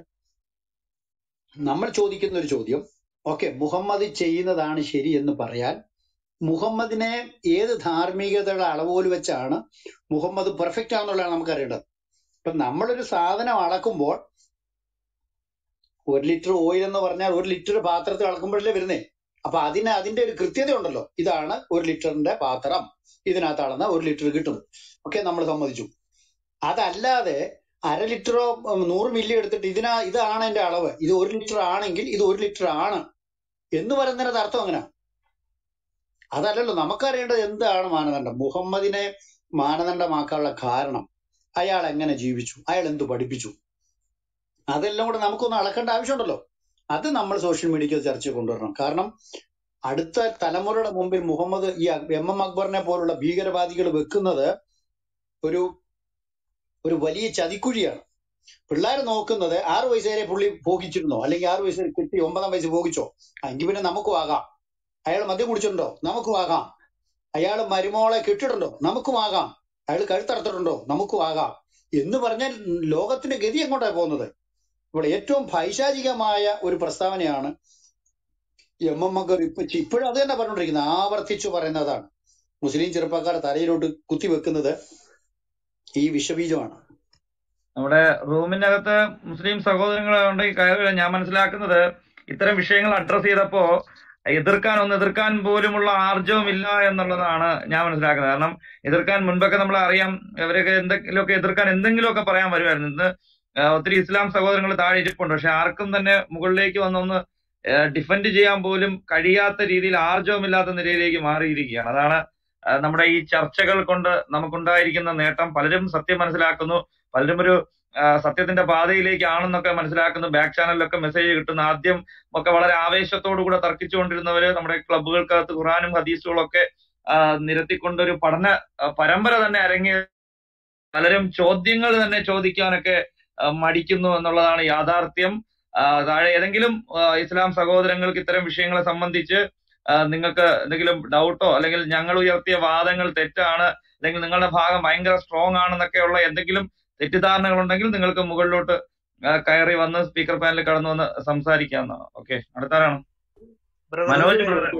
നമ്മൾ ചോദിക്കുന്ന ഒരു ചോദ്യം ഓക്കെ മുഹമ്മദ് ചെയ്യുന്നതാണ് ശരി എന്ന് പറയാൻ മുഹമ്മദിനെ ഏത് ധാർമ്മികതയുടെ അളവുകൾ വെച്ചാണ് മുഹമ്മദ് പെർഫെക്റ്റ് ആണെന്നുള്ളതാണ് നമുക്ക് അറിയേണ്ടത് ഇപ്പൊ നമ്മളൊരു സാധനം അളക്കുമ്പോൾ ഒരു ലിറ്റർ ഓയിൽ എന്ന് പറഞ്ഞാൽ ഒരു ലിറ്റർ പാത്രത്തിൽ അളക്കുമ്പോഴല്ലേ വരുന്നേ അപ്പൊ അതിന് അതിന്റെ ഒരു കൃത്യത ഉണ്ടല്ലോ ഇതാണ് ഒരു ലിറ്ററിന്റെ പാത്രം ഇതിനകത്ത് അളന്ന ഒരു ലിറ്റർ കിട്ടും ഓക്കെ നമ്മൾ സമ്മതിച്ചു അതല്ലാതെ അര ലിറ്ററോ ഉം, നൂറ് മില്ലി എടുത്തിട്ട് ഇതിനാ ഇതാണ് എന്റെ അളവ് ഇത് ഒരു ലിറ്റർ ആണെങ്കിൽ ഇത് ഒരു ലിറ്റർ ആണ് എന്ന് പറയുന്നതിനകത്ത് അർത്ഥം അങ്ങനെ അതല്ലല്ലോ നമുക്കറിയേണ്ടത് എന്താണ് മാനദണ്ഡം മുഹമ്മദിനെ മാനദണ്ഡമാക്കാനുള്ള കാരണം അയാൾ എങ്ങനെ ജീവിച്ചു അയാൾ എന്ത് പഠിപ്പിച്ചു അതെല്ലാം കൂടെ നമുക്കൊന്ന് അളക്കേണ്ട ആവശ്യമുണ്ടല്ലോ അത് നമ്മൾ സോഷ്യൽ മീഡിയയ്ക്ക് ചർച്ച കൊണ്ടുവരണം കാരണം അടുത്ത തലമുറയുടെ മുമ്പിൽ മുഹമ്മദ് ഈ എം എം അക്ബറിനെ പോലുള്ള ഭീകരവാദികൾ വെക്കുന്നത് ഒരു ഒരു വലിയ ചതിക്കുഴിയാണ് പിള്ളേർ നോക്കുന്നത് ആറ് വയസ്സ് വരെ പുള്ളി ഭോഗിച്ചിരുന്നോ അല്ലെങ്കിൽ ആറ് വയസ്സ് കിട്ടി ഒമ്പതാം വയസ്സ് ഭോഗിച്ചോ ആ, എങ്കിൽ പിന്നെ നമുക്കും ആകാം അയാൾ മദ്യം കുടിച്ചിട്ടുണ്ടോ നമുക്കും ആകാം അയാൾ മരുമോളെ കെട്ടിട്ടുണ്ടോ നമുക്കും ആകാം അയാൾ കഴുത്തറുത്തിട്ടുണ്ടോ നമുക്കും ആകാം എന്ന് പറഞ്ഞാൽ ലോകത്തിന്റെ ഗതി എങ്ങോട്ടാണ് പോകുന്നത് ഇവിടെ ഏറ്റവും പൈശാചികമായ ഒരു പ്രസ്താവനയാണ് എം എം അക്ബർ ഇപ്പൊ ചി- ഇപ്പോഴും അത് തന്നെ പറഞ്ഞുകൊണ്ടിരിക്കുന്നത് ആവർത്തിച്ചു പറയുന്നതാണ് മുസ്ലിം ചെറുപ്പക്കാർ തലയിലോട്ട് കുത്തിവെക്കുന്നത് ഈ വിഷബീജമാണ് നമ്മുടെ റൂമിനകത്ത് മുസ്ലിം സഹോദരങ്ങളെ ഉണ്ടെങ്കിൽ കയറില്ല ഞാൻ മനസ്സിലാക്കുന്നത് ഇത്തരം വിഷയങ്ങൾ അഡ്രസ് ചെയ്തപ്പോ എതിർക്കാൻ ഒന്ന് എതിർക്കാൻ പോലുമുള്ള ആർജവം ഇല്ല എന്നുള്ളതാണ് ഞാൻ മനസ്സിലാക്കുന്നത് കാരണം എതിർക്കാൻ മുൻപൊക്കെ നമ്മൾ അറിയാം ഇവരൊക്കെ എന്തെങ്കിലുമൊക്കെ എതിർക്കാൻ എന്തെങ്കിലുമൊക്കെ പറയാൻ വരുമായിരുന്നു ഇന്ന് ആ, ഒത്തിരി ഇസ്ലാം സഹോദരങ്ങൾ താഴെ ഇരിപ്പുണ്ട് പക്ഷെ ആർക്കും തന്നെ മുകളിലേക്ക് വന്നൊന്ന് ഡിഫെൻഡ് ചെയ്യാൻ പോലും കഴിയാത്ത രീതിയിൽ ആർജവമില്ലാത്ത നിലയിലേക്ക് മാറിയിരിക്കുകയാണ് അതാണ് ആ, നമ്മുടെ ഈ ചർച്ചകൾ കൊണ്ട് നമുക്കുണ്ടായിരിക്കുന്ന നേട്ടം പലരും സത്യം മനസ്സിലാക്കുന്നു പലരും ഒരു ആ, സത്യത്തിന്റെ പാതയിലേക്കാണെന്നൊക്കെ മനസ്സിലാക്കുന്നു ബാക്ക് ചാനലിലൊക്കെ മെസ്സേജ് കിട്ടുന്നു ആദ്യം ഒക്കെ വളരെ ആവേശത്തോടു കൂടെ തർക്കിച്ചുകൊണ്ടിരുന്നവര് നമ്മുടെ ക്ലബ്ബുകൾക്കകത്ത് ഖുറാനും ഹദീസുകളും ഒക്കെ ആ, നിരത്തിക്കൊണ്ടൊരു പഠന ആ, പരമ്പര തന്നെ അരങ്ങേ പലരും ചോദ്യങ്ങൾ തന്നെ ചോദിക്കാനൊക്കെ ആ, മടിക്കുന്നു എന്നുള്ളതാണ് യാഥാർത്ഥ്യം ആ, താഴെ ഏതെങ്കിലും ആ, ഇസ്ലാം സഹോദരങ്ങൾക്ക് ഇത്തരം വിഷയങ്ങളെ സംബന്ധിച്ച് ആ, നിങ്ങൾക്ക് എന്തെങ്കിലും ഡൗട്ടോ അല്ലെങ്കിൽ ഞങ്ങൾ ഉയർത്തിയ വാദങ്ങൾ തെറ്റാണ് അല്ലെങ്കിൽ നിങ്ങളുടെ ഭാഗം ഭയങ്കര സ്ട്രോങ് ആണെന്നൊക്കെയുള്ള എന്തെങ്കിലും തെറ്റിദ്ധാരണകൾ ഉണ്ടെങ്കിൽ നിങ്ങൾക്ക് മുകളിലോട്ട് ആ, കയറി വന്ന് സ്പീക്കർ പാനലിൽ കടന്നു വന്ന് സംസാരിക്കാവുന്നതാണ് ഓക്കെ അടുത്താരാണ് ബ്രദർ മനോജ് ഒരു ബ്രദർ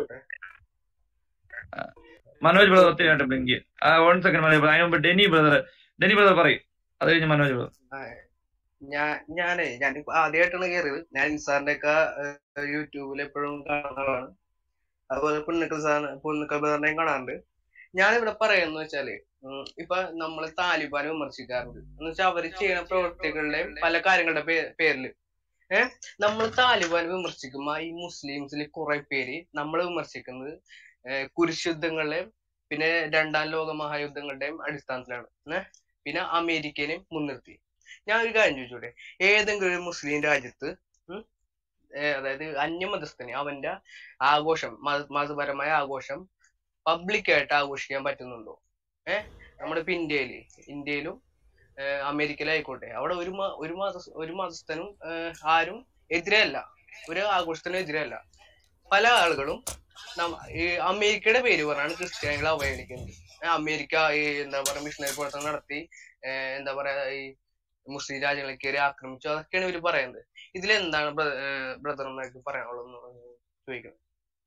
മനോജ് ബ്രദർ ഒത്തിരി ആയിട്ട് blink one second Manoj brother. അതിന് മുമ്പ് ഡെനി ബ്രദർ ഡെനി ബ്രദർ പറയും അത് കഴിഞ്ഞ് മനോജ് ബ്രദർ ഞാൻ ഞാനേ ഞാനിപ്പോ ആദ്യമായിട്ടാണ് കയറിയത് ഞാൻ ഇൻസാറിന്റെ ഒക്കെ യൂട്യൂബിൽ എപ്പോഴും കാണുന്നതാണ് അതുപോലെ പുണ്ണിക്കൽ സാർ പുണ്ണിക്കൽ ബ്രദറിനെയും കാണാറുണ്ട് ഞാനിവിടെ പറയുന്നത് വെച്ചാല് ഉം, ഇപ്പൊ നമ്മള് താലിബാനെ വിമർശിക്കാറുണ്ട് എന്ന് വെച്ചാൽ അവര് ചെയ്യുന്ന പ്രവൃത്തികളുടെയും പല കാര്യങ്ങളുടെ പേ- പേരില് ഏഹ് നമ്മൾ താലിബാൻ വിമർശിക്കുമ്പോ ഈ മുസ്ലിംസിൽ കുറെ പേര് നമ്മൾ വിമർശിക്കുന്നത് ഏഹ് കുരിശുദ്ധങ്ങളുടെയും പിന്നെ രണ്ടാം ലോക മഹായുദ്ധങ്ങളുടെയും അടിസ്ഥാനത്തിലാണ് ഏഹ് പിന്നെ അമേരിക്കനെയും മുൻനിർത്തി ഞാൻ ഒരു കാര്യം ചോദിച്ചോട്ടെ ഏതെങ്കിലും ഒരു മുസ്ലിം രാജ്യത്ത് ഉം, ഏ, അതായത് അന്യമതസ്ഥന് അവന്റെ ആഘോഷം മത മതപരമായ ആഘോഷം പബ്ലിക്കായിട്ട് ആഘോഷിക്കാൻ പറ്റുന്നുണ്ടോ ഏഹ് നമ്മുടെ ഇപ്പൊ ഇന്ത്യയില് ഇന്ത്യയിലും ഏഹ് അമേരിക്കയിലായിക്കോട്ടെ അവിടെ ഒരു മ ഒരു മത ഒരു മതസ്ഥനും ഏഹ് ആരും എതിരല്ല ഒരു ആഘോഷത്തിനും എതിരല്ല പല ആളുകളും നമ്മ- ഈ അമേരിക്കയുടെ പേര് പറഞ്ഞാണ് ക്രിസ്ത്യാനികളെ അവഹേളിക്കുന്നത് ഏഹ് അമേരിക്ക ഈ എന്താ പറയാ മിഷണറി പ്രവർത്തനം നടത്തി ഏഹ് എന്താ പറയാ ഈ മുസ്ലിം രാജ്യങ്ങളെ കയറി ആക്രമിച്ചു അതൊക്കെയാണ് ഇവര് പറയുന്നത് ഇതിലെന്താണ് ബ്രദർ എന്നൊക്കെ പറയാനുള്ളത് ചോദിക്കുന്നത്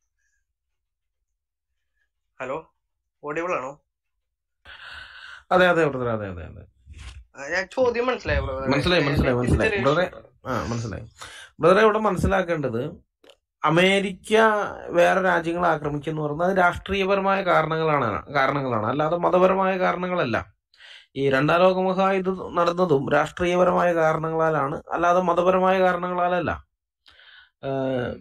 ഹലോ ഓഡിയബിൾ ആണോ അതെ അതെ ബ്രദറെ അതെ അതെ അതെ ആ, ഞാൻ ചോദ്യം മനസ്സിലായോ ബ്രദറെ മനസ്സിലായി മനസ്സിലായി നെറ്റിന് മനസ്സിലായി ചെറിയ ബ്രദറെ ഇഷ്യൂ ആ മനസ്സിലായി ബ്രദറെ ഇവിടെ മനസ്സിലാക്കേണ്ടത് അമേരിക്ക വേറെ രാജ്യങ്ങളെ ആക്രമിക്കുക എന്ന് പറയുന്നത് അത് രാഷ്ട്രീയപരമായ കാരണങ്ങളാണ് കാരണങ്ങളാണ് അല്ലാതെ മതപരമായ കാരണങ്ങളല്ല ഈ രണ്ടാം ലോക മഹായുദ്ധം നടന്നതും രാഷ്ട്രീയപരമായ കാരണങ്ങളാലാണ് അല്ലാതെ മതപരമായ കാരണങ്ങളാലല്ല ഏഹ്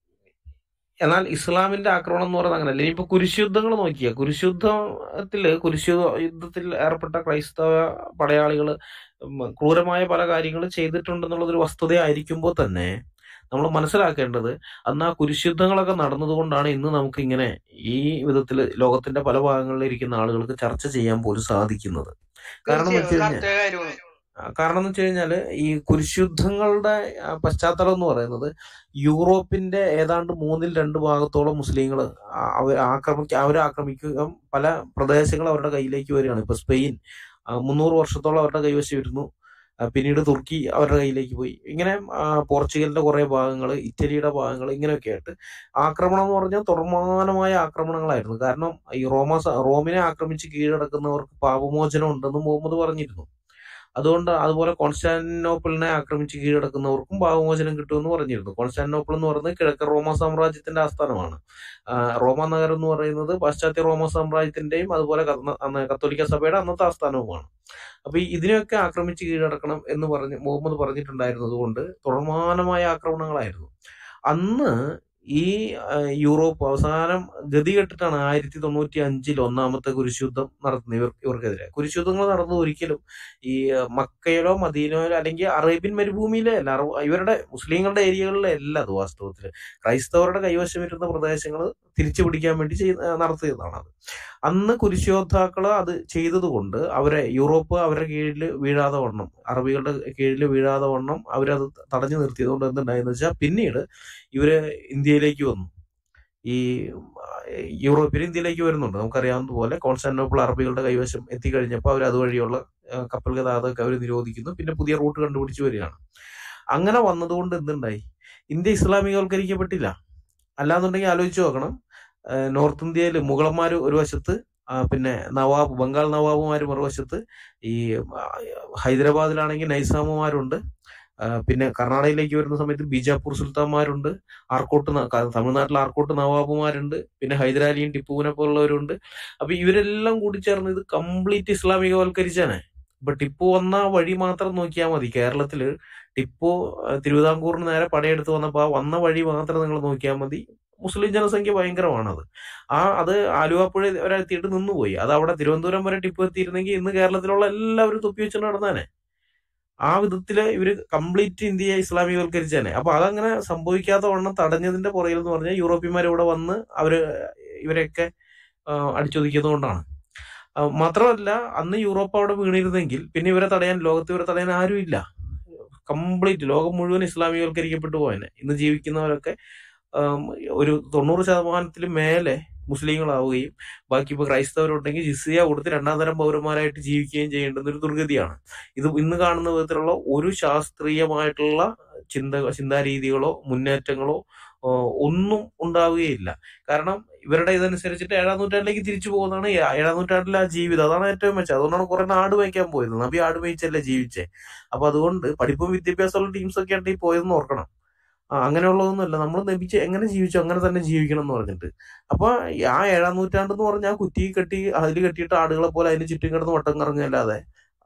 എന്നാൽ ഇസ്ലാമിന്റെ ആക്രമണം എന്ന് പറയുന്നത് അങ്ങനെയല്ല ഇനിയിപ്പോ കുരിശുദ്ധങ്ങൾ നോക്കിയ കുരിശുദ്ധത്തില് കുരിശു യുദ്ധത്തിൽ ഏർപ്പെട്ട ക്രൈസ്തവ പടയാളികൾ ക്രൂരമായ പല കാര്യങ്ങൾ ചെയ്തിട്ടുണ്ടെന്നുള്ളതൊരു വസ്തുതയായിരിക്കുമ്പോൾ തന്നെ നമ്മൾ മനസ്സിലാക്കേണ്ടത് അന്ന് ആ കുരിശുദ്ധങ്ങളൊക്കെ നടന്നതുകൊണ്ടാണ് ഇന്ന് നമുക്ക് ഇങ്ങനെ ഈ വിധത്തിൽ ലോകത്തിന്റെ പല ഭാഗങ്ങളിൽ ഇരിക്കുന്ന ആളുകൾക്ക് ചർച്ച ചെയ്യാൻ പോലും സാധിക്കുന്നത് കാരണം എന്ന് വെച്ച് തീർച്ചയായും കഴിഞ്ഞാൽ കറക്റ്റ് കാര്യമാണ് ആ, കാരണം എന്ന് വെച്ച് കഴിഞ്ഞാല് ഈ കുരിശുദ്ധങ്ങളുടെ ആ, പശ്ചാത്തലം എന്ന് പറയുന്നത് യൂറോപ്പിന്റെ ഏതാണ്ട് മൂന്നിൽ രണ്ട് ഭാഗത്തോളം മുസ്ലിങ്ങൾ അവർ ആക്രമിക്ക അവർ ആക്രമിക്കുക പല പ്രദേശങ്ങൾ അവരുടെ കയ്യിലേക്ക് വരികയാണ് ഇപ്പൊ സ്പെയിൻ ആ, മുന്നൂറ് വർഷത്തോളം അവരുടെ കൈവശം ഇരുന്നു ആ, പിന്നീട് തുർക്കി അവരുടെ കയ്യിലേക്ക് പോയി ഇങ്ങനെ ആ, പോർച്ചുഗലിന്റെ കുറെ ഭാഗങ്ങൾ ഇറ്റലിയുടെ ഭാഗങ്ങൾ ഇങ്ങനെയൊക്കെ ആയിട്ട് ആക്രമണം എന്ന് പറഞ്ഞാൽ തുടർമാനമായ ആക്രമണങ്ങളായിരുന്നു കാരണം ഈ റോമ റോമിനെ ആക്രമിച്ച് കീഴടക്കുന്നവർക്ക് പാപമോചനം ഉണ്ടെന്ന് മുഹമ്മദ് പറഞ്ഞിരുന്നു അതുകൊണ്ട് അതുപോലെ കോൺസ്റ്റാന്റിനോപ്പിളിനെ ആക്രമിച്ച് കീഴടക്കുന്നവർക്കും പാവമോചനം കിട്ടുമെന്ന് പറഞ്ഞിരുന്നു കോൺസ്റ്റാന്റിനോപ്പിൾ എന്ന് പറയുന്നത് കിഴക്കൻ റോമ സാമ്രാജ്യത്തിന്റെ ആസ്ഥാനമാണ് ആ, റോമ നഗരം എന്ന് പറയുന്നത് പാശ്ചാത്യ റോമ സാമ്രാജ്യത്തിന്റെയും അതുപോലെ കർണ- അന്ന് കത്തോലിക്ക സഭയുടെ അന്നത്തെ ആസ്ഥാനവുമാണ് അപ്പൊ ഈ ഇതിനെയൊക്കെ ആക്രമിച്ച് കീഴടക്കണം എന്ന് പറഞ്ഞ് മുഹമ്മദ് പറഞ്ഞിട്ടുണ്ടായിരുന്നത് കൊണ്ട് തുടർമാനമായ ആക്രമണങ്ങളായിരുന്നു അന്ന് ഈ ആ, യൂറോപ്പ് അവസാനം ഗതികെട്ടിട്ടാണ് ആയിരത്തി തൊണ്ണൂറ്റി അഞ്ചിൽ ഒന്നാമത്തെ കുരിശുദ്ധം നടത്തുന്നത് ഇവർ ഇവർക്കെതിരെ കുരിശുദ്ധങ്ങൾ നടന്നത് ഒരിക്കലും ഈ ആ, മക്കയിലോ മദീനയിലോ അല്ലെങ്കിൽ അറേബ്യൻ മരുഭൂമിയിലെ അല്ല അറബ് ഇവരുടെ മുസ്ലിങ്ങളുടെ ഏരിയകളിലെ അല്ല അത് വാസ്തവത്തിൽ ക്രൈസ്തവരുടെ കൈവശം വരുന്ന പ്രദേശങ്ങൾ തിരിച്ചു പിടിക്കാൻ വേണ്ടി ചെയ്ത് നടത്തിയതാണ് അത് അന്ന് കുരിശോദ്ധാക്കൾ അത് ചെയ്തതുകൊണ്ട് അവരെ യൂറോപ്പ് അവരുടെ കീഴിൽ വീഴാതെ വണ്ണം അറബികളുടെ കീഴിൽ വീഴാതെ വണ്ണം അവരത് തടഞ്ഞു നിർത്തിയതുകൊണ്ട് എന്തുണ്ടായെന്ന് വെച്ചാൽ പിന്നീട് ഇവര് ഇന്ത്യയിലേക്ക് വന്നു ഈ യൂറോപ്യൻ ഇന്ത്യയിലേക്ക് വരുന്നുണ്ട് നമുക്കറിയാവുന്ന പോലെ കോൺസ്റ്റാന്റിനോപ്പിൾ അറബികളുടെ കൈവശം എത്തിക്കഴിഞ്ഞപ്പോൾ അവർ അതുവഴിയുള്ള ആ, കപ്പൽ ഗതാഗതമൊക്കെ അവർ നിരോധിക്കുന്നു പിന്നെ പുതിയ റൂട്ട് കണ്ടുപിടിച്ച് വരികയാണ് അങ്ങനെ വന്നതുകൊണ്ട് എന്തുണ്ടായി ഇന്ത്യ ഇസ്ലാമികവൽക്കരിക്കപ്പെട്ടില്ല അല്ലാന്നുണ്ടെങ്കിൽ ആലോചിച്ച് നോക്കണം ആ, നോർത്ത് ഇന്ത്യയിൽ മുഗളന്മാർ ഒരു വശത്ത് ആ, പിന്നെ നവാബ് ബംഗാൾ നവാബുമാർ മറുവശത്ത് ഈ ആ, ഹൈദരാബാദിലാണെങ്കിൽ നൈസാമുമാരുണ്ട് ആ, പിന്നെ കർണാടകയിലേക്ക് വരുന്ന സമയത്ത് ബീജാപ്പൂർ സുൽത്താന്മാരുണ്ട് ആർക്കോട്ട് ന- ക- തമിഴ്നാട്ടിൽ ആർക്കോട്ട് നവാബുമാരുണ്ട് പിന്നെ ഹൈദരാലിയും ടിപ്പുവിനെ പോലുള്ളവരുണ്ട് അപ്പൊ ഇവരെല്ലാം കൂടി ചേർന്ന് ഇത് കംപ്ലീറ്റ് ഇസ്ലാമികവൽക്കരിച്ചാണ് ഇപ്പൊ ടിപ്പു വന്ന വഴി മാത്രം നോക്കിയാൽ മതി കേരളത്തില് ടിപ്പു ആ, തിരുവിതാംകൂറിന് നേരെ പടയെടുത്ത് വന്നപ്പോ ആ വന്ന വഴി മാത്രം നിങ്ങൾ നോക്കിയാൽ മതി മുസ്ലിം ജനസംഖ്യ ഭയങ്കരമാണത് ആ അത് ആലുവാപ്പുഴ വരെ എത്തിയിട്ട് നിന്നുപോയി അത് അവിടെ തിരുവനന്തപുരം വരെ ടിപ്പു എത്തിയിരുന്നെങ്കിൽ ഇന്ന് കേരളത്തിലുള്ള എല്ലാവരും തൊപ്പി വെച്ച് നടന്നാനെ ആ വിധത്തില് ഇവര് കംപ്ലീറ്റ് ഇന്ത്യയെ ഇസ്ലാമികവൽക്കരിച്ചേനെ അപ്പൊ അതങ്ങനെ സംഭവിക്കാത്ത വണ്ണം തടഞ്ഞതിന്റെ പുറകിൽ എന്ന് പറഞ്ഞാൽ യൂറോപ്യന്മാർ ഇവിടെ വന്ന് അവര് ഇവരെയൊക്കെ ആ, അടിച്ചൊതുക്കിയതുകൊണ്ടാണ് ആ, മാത്രമല്ല അന്ന് യൂറോപ്പ് അവിടെ വീണിരുന്നെങ്കിൽ പിന്നെ ഇവരെ തടയാൻ ലോകത്ത് ഇവരെ തടയാൻ ആരുമില്ല കംപ്ലീറ്റ് ലോകം മുഴുവൻ ഇസ്ലാമികവൽക്കരിക്കപ്പെട്ടു പോയനെ ഇന്ന് ജീവിക്കുന്നവരൊക്കെ ആം, ഒരു തൊണ്ണൂറ് ശതമാനത്തിൽ മേലെ മുസ്ലിങ്ങളാവുകയും ബാക്കി ഇപ്പൊ ക്രൈസ്തവരുണ്ടെങ്കിൽ ജിസിയ കൊടുത്ത് രണ്ടാം തരം പൗരന്മാരായിട്ട് ജീവിക്കുകയും ചെയ്യേണ്ടുന്ന ഒരു ദുർഗതിയാണ് ഇത് ഇന്ന് കാണുന്ന വിധത്തിലുള്ള ഒരു ശാസ്ത്രീയമായിട്ടുള്ള ചിന്ത ചിന്താരീതികളോ മുന്നേറ്റങ്ങളോ ഓ, ഒന്നും ഉണ്ടാവുകയില്ല കാരണം ഇവരുടെ ഇതനുസരിച്ചിട്ട് ഏഴാം നൂറ്റാണ്ടിലേക്ക് തിരിച്ചു പോകുന്നതാണ് ഈ ഏഴാം നൂറ്റാണ്ടിലെ ആ ജീവിതം അതാണ് ഏറ്റവും മെച്ചം അതുകൊണ്ടാണ് കുറെ ആട് മേയ്ക്കാൻ പോയത് നബി ആട് മേയിച്ചല്ലേ ജീവിച്ചേ അപ്പൊ അതുകൊണ്ട് പഠിപ്പും വിദ്യാഭ്യാസമുള്ള ടീംസ് ഒക്കെ ആയിട്ട് ഈ പോയതെന്ന് ഓർക്കണം ആ അങ്ങനെയുള്ളതൊന്നുമല്ല നമ്മൾ ലഭിച്ച് എങ്ങനെ ജീവിച്ചു അങ്ങനെ തന്നെ ജീവിക്കണം എന്ന് പറഞ്ഞിട്ട് അപ്പൊ ആ ഏഴാം നൂറ്റാണ്ട് എന്ന് പറഞ്ഞാൽ കുറ്റി കെട്ടി അതിൽ കെട്ടിയിട്ട് ആടുകളെ പോലെ അതിന് ചുറ്റും കിടന്ന് വട്ടം കറങ്ങല്ലാതെ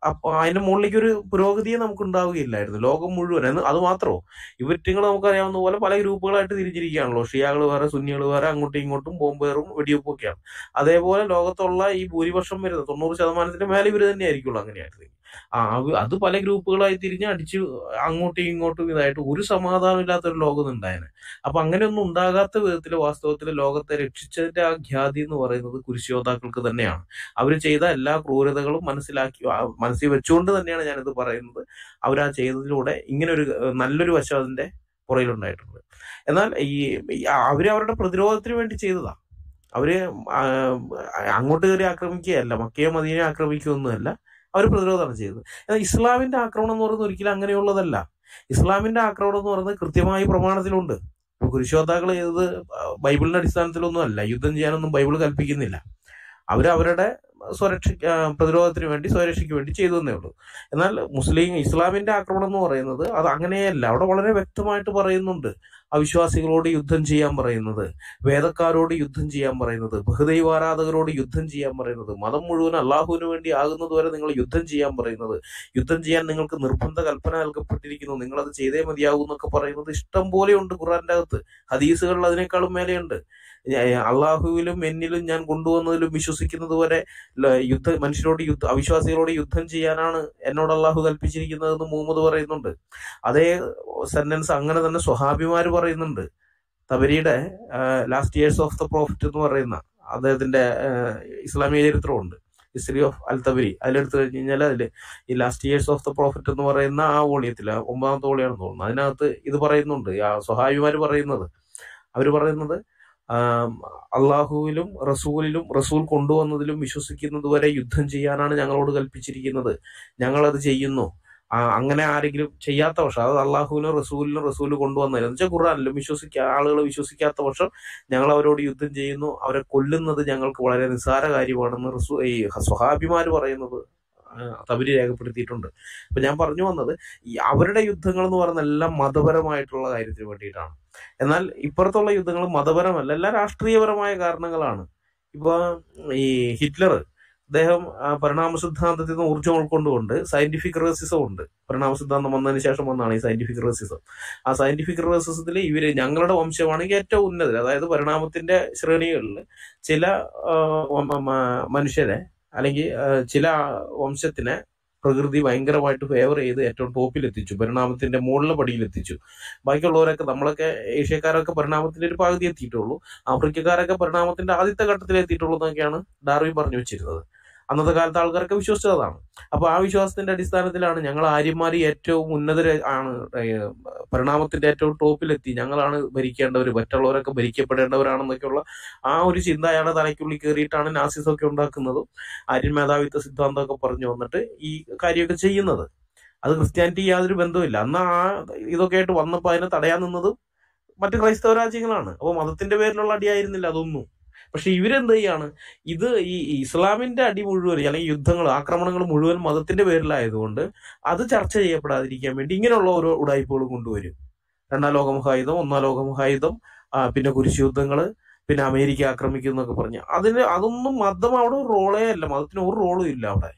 അപ്പൊ അതിന്റെ മുകളിലേക്ക് ഒരു പുരോഗതിയെ നമുക്ക് ഉണ്ടാവുകയില്ലായിരുന്നു ലോകം മുഴുവൻ എന്ന് അത് മാത്രമോ ഇവറ്റിങ്ങൾ നമുക്കറിയാവുന്ന പോലെ പല ഗ്രൂപ്പുകളായിട്ട് തിരിച്ചിരിക്കുകയാണല്ലോ ഷിയാകൾ വേറെ സുന്നികൾ വേറെ അങ്ങോട്ടും ഇങ്ങോട്ടും ബോംബേറും വെടിവെപ്പും ഒക്കെയാണ് അതേപോലെ ലോകത്തുള്ള ഈ ഭൂരിപക്ഷം വരുന്നത് തൊണ്ണൂറ് ശതമാനത്തിന് മേലെ ഇവർ തന്നെ ആയിരിക്കുള്ളൂ അങ്ങനെയായിരുന്നു ആ അവ- അത് പല ഗ്രൂപ്പുകളായി തിരിഞ്ഞ് അടിച്ച് അങ്ങോട്ടും ഇങ്ങോട്ടും ഇതായിട്ട് ഒരു സമാധാനം ഇല്ലാത്ത ഒരു ലോകം ഉണ്ടായേനെ അപ്പൊ അങ്ങനെയൊന്നും ഉണ്ടാകാത്ത വിധത്തിൽ വാസ്തവത്തിൽ ലോകത്തെ രക്ഷിച്ചതിന്റെ ആ ഖ്യാതി എന്ന് പറയുന്നത് കുരിശോദ്ധാക്കൾക്ക് തന്നെയാണ് അവർ ചെയ്ത എല്ലാ ക്രൂരതകളും മനസ്സിലാക്കി ആ, മനസ്സിൽ വെച്ചുകൊണ്ട് തന്നെയാണ് ഞാനിത് പറയുന്നത് അവർ ആ ചെയ്തതിലൂടെ ഇങ്ങനെ ഒരു ഏഹ്, നല്ലൊരു വശം അതിന്റെ പുറയിലുണ്ടായിട്ടുണ്ട് എന്നാൽ ഈ ഈ അവര് അവരുടെ പ്രതിരോധത്തിന് വേണ്ടി ചെയ്തതാ അവര് ആ, അങ്ങോട്ട് കയറി ആക്രമിക്കുകയല്ല മക്കയെ മദീനെ ആക്രമിക്കുകയൊന്നുമല്ല അവർ പ്രതിരോധമാണ് ചെയ്തത് എന്നാൽ ഇസ്ലാമിന്റെ ആക്രമണം എന്ന് പറയുന്നത് ഒരിക്കലും അങ്ങനെയുള്ളതല്ല ഇസ്ലാമിന്റെ ആക്രമണം എന്ന് പറയുന്നത് കൃത്യമായി പ്രമാണത്തിലുണ്ട് ഇപ്പൊ കുരിശോദ്ധാക്കൾ ചെയ്തത് ബൈബിളിന്റെ അടിസ്ഥാനത്തിലൊന്നും അല്ല യുദ്ധം ചെയ്യാനൊന്നും ബൈബിൾ കൽപ്പിക്കുന്നില്ല അവർ അവരുടെ സ്വരക്ഷ ആ, പ്രതിരോധത്തിന് വേണ്ടി സ്വരക്ഷയ്ക്ക് വേണ്ടി ചെയ്തു എന്നേ ഉള്ളൂ എന്നാൽ മുസ്ലിം ഇസ്ലാമിന്റെ ആക്രമണം എന്ന് പറയുന്നത് അത് അങ്ങനെയല്ല അവിടെ വളരെ വ്യക്തമായിട്ട് പറയുന്നുണ്ട് അവിശ്വാസികളോട് യുദ്ധം ചെയ്യാൻ പറയുന്നത് വേദക്കാരോട് യുദ്ധം ചെയ്യാൻ പറയുന്നത് ബഹുദൈവാരാധകരോട് യുദ്ധം ചെയ്യാൻ പറയുന്നത് മതം മുഴുവൻ അള്ളാഹുവിന് വേണ്ടി ആകുന്നത് വരെ നിങ്ങൾ യുദ്ധം ചെയ്യാൻ പറയുന്നത് യുദ്ധം ചെയ്യാൻ നിങ്ങൾക്ക് നിർബന്ധ കൽപ്പന നൽകപ്പെട്ടിരിക്കുന്നു നിങ്ങൾ അത് ചെയ്തേ മതിയാകൂ എന്നൊക്കെ പറയുന്നത് ഇഷ്ടം പോലെയുണ്ട് ഖുറാന്റെ അകത്ത് ഹദീസുകളിൽ അതിനേക്കാളും മേലെയുണ്ട് ഞാൻ- അള്ളാഹുവിലും എന്നിലും ഞാൻ കൊണ്ടുവന്നതിലും വിശ്വസിക്കുന്നത് വരെ ല- യുദ്ധ മനുഷ്യരോട് യുദ്ധ അവിശ്വാസികളോട് യുദ്ധം ചെയ്യാനാണ് എന്നോട് അള്ളാഹു കൽപ്പിച്ചിരിക്കുന്നതെന്ന് മുഹമ്മദ് പറയുന്നുണ്ട് അതേ സെന്റൻസ് അങ്ങനെ തന്നെ സ്വഹാബിമാര് പറയുന്നുണ്ട് തബരിയുടെ last years of the prophet എന്ന് പറയുന്ന അദ്ദേഹത്തിന്റെ ആ, ഇസ്ലാമിക ചരിത്രമുണ്ട് ഹിസ്റ്ററി ഓഫ് അൽ തബരി അതിലെടുത്തു കഴിഞ്ഞ് കഴിഞ്ഞാൽ അതില് ഈ last years of the prophet എന്ന് പറയുന്ന ആ വോളിയത്തിൽ ഒമ്പതാമത്തെ വോളിയാണെന്ന് തോന്നുന്നു അതിനകത്ത് ഇത് പറയുന്നുണ്ട് ആ സ്വഹാബിമാര് പറയുന്നത് അവർ പറയുന്നത് ആം, അള്ളാഹുവിലും റസൂലിലും റസൂൽ കൊണ്ടുവന്നതിലും വിശ്വസിക്കുന്നത് വരെ യുദ്ധം ചെയ്യാനാണ് ഞങ്ങളോട് കൽപ്പിച്ചിരിക്കുന്നത് ഞങ്ങളത് ചെയ്യുന്നു ആ, അങ്ങനെ ആരെങ്കിലും ചെയ്യാത്ത പക്ഷം അത് അള്ളാഹുവിനും റസൂലിനും റസൂൽ കൊണ്ടുവന്നതിലും എന്ന് വെച്ചാൽ ഖുറാനിലും വിശ്വസിക്കാ ആളുകൾ വിശ്വസിക്കാത്ത പക്ഷം ഞങ്ങൾ അവരോട് യുദ്ധം ചെയ്യുന്നു അവരെ കൊല്ലുന്നത് ഞങ്ങൾക്ക് വളരെ നിസ്സാര കാര്യമാണെന്ന് റസൂ ഈ സ്വഹാബിമാർ പറയുന്നത് ആ, തബരി രേഖപ്പെടുത്തിയിട്ടുണ്ട് അപ്പൊ ഞാൻ പറഞ്ഞു വന്നത് ഈ അവരുടെ യുദ്ധങ്ങൾ എന്ന് പറയുന്ന എല്ലാം മതപരമായിട്ടുള്ള കാര്യത്തിന് വേണ്ടിയിട്ടാണ് എന്നാൽ ഇപ്പുറത്തുള്ള യുദ്ധങ്ങൾ മതപരമല്ല എല്ലാം രാഷ്ട്രീയപരമായ കാരണങ്ങളാണ് ഇപ്പൊ ഈ ഹിറ്റ്ലർ അദ്ദേഹം ആ, പരിണാമ സിദ്ധാന്തത്തിൽ നിന്ന് ഊർജ്ജം ഉൾക്കൊണ്ടുകൊണ്ട് സയന്റിഫിക് റേസിസം ഉണ്ട് പരിണാമ സിദ്ധാന്തം വന്നതിന് ശേഷം വന്നതാണ് ഈ സയന്റിഫിക് റേസിസം ആ സയന്റിഫിക് റേസിസത്തിൽ ഇവര് ഞങ്ങളുടെ വംശമാണെങ്കിൽ ഏറ്റവും ഉന്നതർ അതായത് പരിണാമത്തിന്റെ ശ്രേണികളിൽ ചില ആ, വ- മ- മനുഷ്യരെ അല്ലെങ്കിൽ ആ, ചില വംശത്തിനെ പ്രകൃതി ഭയങ്കരമായിട്ട് ഫേവർ ചെയ്ത് ഏറ്റവും ടോപ്പിൽ എത്തിച്ചു പരിണാമത്തിന്റെ മുകളിലെ പടിയിൽ എത്തിച്ചു ബാക്കിയുള്ളവരൊക്കെ നമ്മളൊക്കെ ഏഷ്യക്കാരൊക്കെ പരിണാമത്തിന്റെ ഒരു പകുതി എത്തിയിട്ടുള്ളൂ ആഫ്രിക്കക്കാരൊക്കെ പരിണാമത്തിന്റെ ആദ്യത്തെ ഘട്ടത്തിൽ എത്തിയിട്ടുള്ളൂ എന്നൊക്കെയാണ് ഡാർവിൻ പറഞ്ഞു വെച്ചിരുന്നത് അന്നത്തെ കാലത്ത് ആൾക്കാരൊക്കെ വിശ്വസിച്ചതാണ് അപ്പൊ ആ വിശ്വാസത്തിന്റെ അടിസ്ഥാനത്തിലാണ് ഞങ്ങൾ ആര്യന്മാർ ഏറ്റവും ഉന്നതര ആണ് ഏഹ് പരിണാമത്തിന്റെ ഏറ്റവും ടോപ്പിലെത്തി ഞങ്ങളാണ് ഭരിക്കേണ്ടവർ മറ്റുള്ളവരൊക്കെ ഭരിക്കപ്പെടേണ്ടവരാണെന്നൊക്കെയുള്ള ആ ഒരു ചിന്ത അയാളുടെ തലയ്ക്കുള്ളിൽ കയറിയിട്ടാണ് നാസിസം ഒക്കെ ഉണ്ടാക്കുന്നതും ആര്യൻ മേധാവിത്വ സിദ്ധാന്തമൊക്കെ പറഞ്ഞു വന്നിട്ട് ഈ കാര്യമൊക്കെ ചെയ്യുന്നത് അത് ക്രിസ്ത്യാനിറ്റി യാതൊരു ബന്ധവുമില്ല അന്ന് ആ ഇതൊക്കെ ആയിട്ട് വന്നപ്പോൾ അതിനെ തടയാൻ നിന്നത് മറ്റ് ക്രൈസ്തവ രാജ്യങ്ങളാണ് അപ്പോൾ മതത്തിന്റെ പേരിലുള്ള അടിയായിരുന്നില്ല അതൊന്നും പക്ഷെ ഇവരെന്ത് ചെയ്യാണ് ഇത് ഈ ഈ ഇസ്ലാമിന്റെ അടി മുഴുവൻ അല്ലെങ്കിൽ യുദ്ധങ്ങൾ ആക്രമണങ്ങൾ മുഴുവൻ മതത്തിന്റെ പേരിലായതുകൊണ്ട് അത് ചർച്ച ചെയ്യപ്പെടാതിരിക്കാൻ വേണ്ടി ഇങ്ങനെയുള്ള ഓരോ ഉടായ്പകളും കൊണ്ടുവരും രണ്ടാം ലോക മഹായുധം ഒന്നാം ലോക മഹായുധം ആ, പിന്നെ കുരിശ് യുദ്ധങ്ങള് പിന്നെ അമേരിക്ക ആക്രമിക്കും എന്നൊക്കെ പറഞ്ഞ് അതിന് അതൊന്നും മതം അവിടെ ഒരു റോളേ അല്ല മതത്തിന് ഒരു റോളും ഇല്ല അവിടെ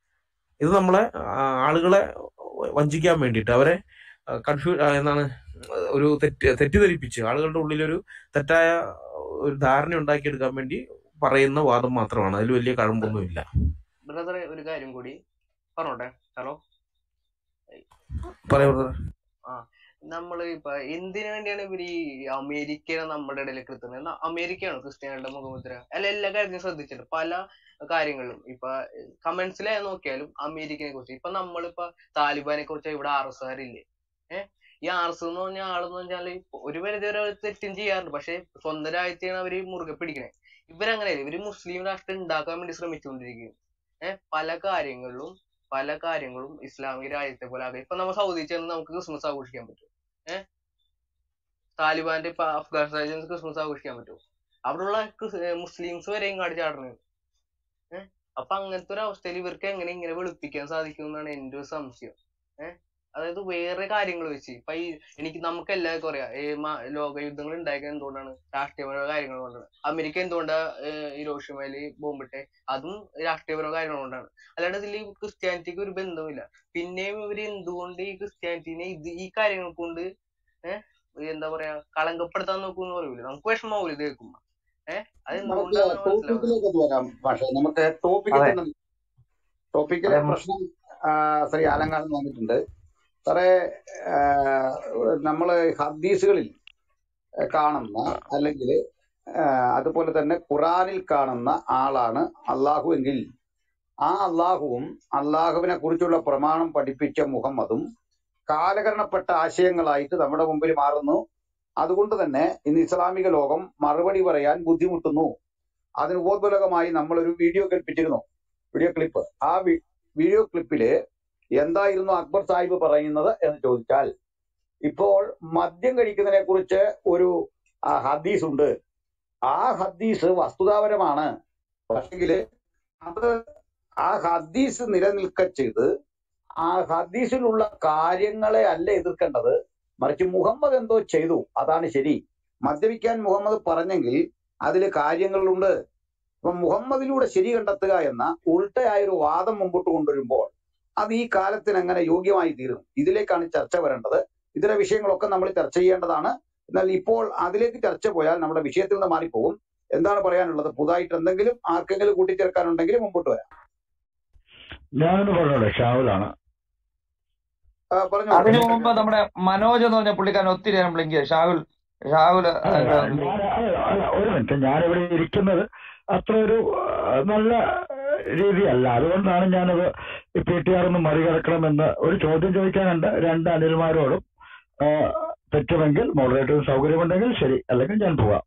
ഇത് നമ്മളെ ആ, ആളുകളെ വഞ്ചിക്കാൻ വേണ്ടിയിട്ട് അവരെ കൺഫ്യൂ എന്താണ് ഒരു തെറ്റ് തെറ്റിദ്ധരിപ്പിച്ച് ആളുകളുടെ ഉള്ളിലൊരു തെറ്റായ ഒരു ധാരണ ഉണ്ടാക്കിയെടുക്കാൻ വേണ്ടി പറയുന്ന വാദം മാത്രമാണ് അതിൽ വലിയ കഴമ്പൊന്നുമില്ല ബ്രദറെ ഒരു കാര്യം കൂടി പറഞ്ഞോട്ടെ ഹലോ പറയാ brother. ആ നമ്മള് ഇപ്പൊ എന്തിനു വേണ്ടിയാണ് ഇവര് ഈ അമേരിക്കനെ നമ്മുടെ ഇടയിലേക്ക് എത്തുന്നത് എന്നാ അമേരിക്കയാണോ ക്രിസ്ത്യാനികളുടെ മുഖമുദ്ര അല്ല എല്ലാ കാര്യത്തിലും ശ്രദ്ധിച്ചിട്ട് പല കാര്യങ്ങളിലും ഇപ്പൊ കമന്റ്സിലെ നോക്കിയാലും അമേരിക്കനെ കുറിച്ച് ഇപ്പൊ നമ്മളിപ്പോ താലിബാനെ കുറിച്ച് ഇവിടെ ആർ എസ് കാരില്ലേ ഏഹ് ഈ ആർ എസ് എന്ന് പറഞ്ഞ ആളെന്ന് പറഞ്ഞാല് ഇപ്പൊ ഒരു പരിധി വരെ അവര് തെറ്റും ചെയ്യാറുണ്ട് പക്ഷെ സ്വന്തം രാജ്യത്തെയാണ് അവര് മുറുകെ പിടിക്കണേ ഇവരങ്ങനെയല്ല ഇവര് മുസ്ലിം രാഷ്ട്രം ഉണ്ടാക്കാൻ വേണ്ടി ശ്രമിച്ചുകൊണ്ടിരിക്കുകയും ഏഹ് പല കാര്യങ്ങളിലും പല കാര്യങ്ങളും ഇസ്ലാമിക രാജ്യത്തെ പോലെ ആകെ ഇപ്പൊ നമ്മൾ സൗദി ചെന്ന് നമുക്ക് ക്രിസ്മസ് ആഘോഷിക്കാൻ പറ്റും ഏഹ് താലിബാന്റെ ഇപ്പൊ അഫ്ഗാനിസ്ഥാനിൽ ചെന്ന് ക്രിസ്മസ് ആഘോഷിക്കാൻ പറ്റും അവിടെയുള്ള ക്രിസ്- മുസ്ലിംസ് വരെ ഇങ്ങാട് ചാടുന്നത് ഏഹ് അപ്പൊ അങ്ങനത്തെ ഒരു അവസ്ഥയിൽ ഇവർക്ക് എങ്ങനെ ഇങ്ങനെ വെളുപ്പിക്കാൻ സാധിക്കും എന്നാണ് എന്റെ ഒരു സംശയം ഏഹ് അതായത് വേറെ കാര്യങ്ങൾ വെച്ച് ഇപ്പൊ ഈ എനിക്ക് നമുക്ക് എല്ലാവർക്കും അറിയാം ഈ മ- ലോക യുദ്ധങ്ങൾ ഉണ്ടായത് എന്തുകൊണ്ടാണ് രാഷ്ട്രീയപരമായ കാര്യങ്ങൾ കൊണ്ടാണ് അമേരിക്ക എന്തുകൊണ്ടാ ഏഹ് ഹിരോഷിമയില് ബോംബിട്ടെ അതും രാഷ്ട്രീയപരമായ കാര്യങ്ങൾ കൊണ്ടാണ് അല്ലാണ്ട് ഇതിൽ ക്രിസ്ത്യാനിറ്റിക്ക് ഒരു ബന്ധവുമില്ല പിന്നെയും ഇവര് എന്തുകൊണ്ട് ഈ ക്രിസ്ത്യാനിറ്റിനെ ഇത് ഈ കാര്യങ്ങൾ കൊണ്ട് ഏഹ് എന്താ പറയാ കളങ്കപ്പെടുത്താൻ നോക്കൂന്ന് പറയൂലേ നമുക്ക് വിഷമാവൂല ഇത് കേൾക്കുമ്പോ ഏഹ് അത് നമുക്ക് എന്തുകൊണ്ടാണ് മനസ്സിലാവുന്നത് ടോപ്പിക്കിലേക്ക് ഒന്ന് വരാം പക്ഷേ നമുക്ക് ടോപ്പിക്കിൽ അതെ തന്നെ ടോപ്പിക്കിലെ അതെ മു- പ്രശ്നം ആ, ശ്രീ ആലങ്കാട് വന്നിട്ടുണ്ട് സാറേ നമ്മൾ ഹദീസുകളിൽ കാണുന്ന അല്ലെങ്കിൽ അതുപോലെ തന്നെ ഖുറാനിൽ കാണുന്ന ആളാണ് അള്ളാഹു എങ്കിൽ ആ അള്ളാഹുവും അള്ളാഹുവിനെ കുറിച്ചുള്ള പ്രമാണം പഠിപ്പിച്ച മുഹമ്മദും കാലകരണപ്പെട്ട ആശയങ്ങളായിട്ട് നമ്മുടെ മുമ്പിൽ മാറുന്നു അതുകൊണ്ട് തന്നെ ഇന്ന് ഇസ്ലാമിക ലോകം മറുപടി പറയാൻ ബുദ്ധിമുട്ടുന്നു അതിന് ഉപോത്ബലകമായി നമ്മളൊരു വീഡിയോ കേൾപ്പിച്ചിരുന്നു വീഡിയോ ക്ലിപ്പ് ആ വി- വീഡിയോ ക്ലിപ്പില് എന്തായിരുന്നു അക്ബർ സാഹിബ് പറയുന്നത് എന്ന് ചോദിച്ചാൽ ഇപ്പോൾ മദ്യം കഴിക്കുന്നതിനെ കുറിച്ച് ഒരു ആ, ഹദീസ് ഉണ്ട് ആ ഹദീസ് വസ്തുതാപരമാണ് പക്ഷെങ്കിൽ അത് ആ ഹദീസ് നിലനിൽക്ക ചെയ്ത് ആ ഹദീസിലുള്ള കാര്യങ്ങളെ അല്ല എതിർക്കേണ്ടത് മറിച്ച് മുഹമ്മദ് എന്തോ ചെയ്തു അതാണ് ശരി മദ്യപിക്കാൻ മുഹമ്മദ് പറഞ്ഞെങ്കിൽ അതിൽ കാര്യങ്ങളുണ്ട് അപ്പൊ മുഹമ്മദിലൂടെ ശരി കണ്ടെത്തുക എന്ന ഉൾട്ടയായ ഒരു വാദം മുമ്പോട്ട് കൊണ്ടുവരുമ്പോൾ അത് ഈ കാലത്തിന് എങ്ങനെ യോഗ്യമായി തീരും ഇതിലേക്കാണ് ചർച്ച വരേണ്ടത് ഇത്തരം വിഷയങ്ങളൊക്കെ നമ്മൾ ചർച്ച ചെയ്യേണ്ടതാണ് എന്നാൽ ഇപ്പോൾ അതിലേക്ക് ചർച്ച പോയാൽ നമ്മുടെ വിഷയത്തിൽ നിന്ന് മാറിപ്പോകും എന്താണ് പറയാനുള്ളത് പുതുതായിട്ട് എന്തെങ്കിലും ആർക്കെങ്കിലും കൂട്ടിച്ചേർക്കാനുണ്ടെങ്കിൽ മുമ്പോട്ട് വരാം ഞാനൊന്ന് പറഞ്ഞോളെ ഷാവുലാണ് ആ, പറഞ്ഞോളൂ അതിനു കേൾക്കാം മുമ്പ് നമ്മുടെ മനോജ് എന്ന് പറഞ്ഞ പുള്ളിക്കാരൻ ഒത്തിരി നേരം ബ്ലിങ്ക് ചെയ്തു ഷാഹുൽ ഷാഹുൽ അല്ല ഞാൻ അല്ല അല്ല ഒരു മിനിറ്റ് ഞാനിവിടെ ഇരിക്കുന്നത് അത്ര ഒരു ആ, നല്ല രീതിയല്ല അതുകൊണ്ടാണ് ഞാനത് ഈ പി ടി ആർ ഒന്ന് മറികടക്കണമെന്ന് ഒരു ചോദ്യം ചോദിക്കാനുണ്ട് രണ്ട് അനിൽമാരോടും ആ, പറ്റുമെങ്കിൽ മോഡറേറ്റർ സൗകര്യമുണ്ടെങ്കിൽ ശരി അല്ലെങ്കിൽ ഞാൻ പോവാം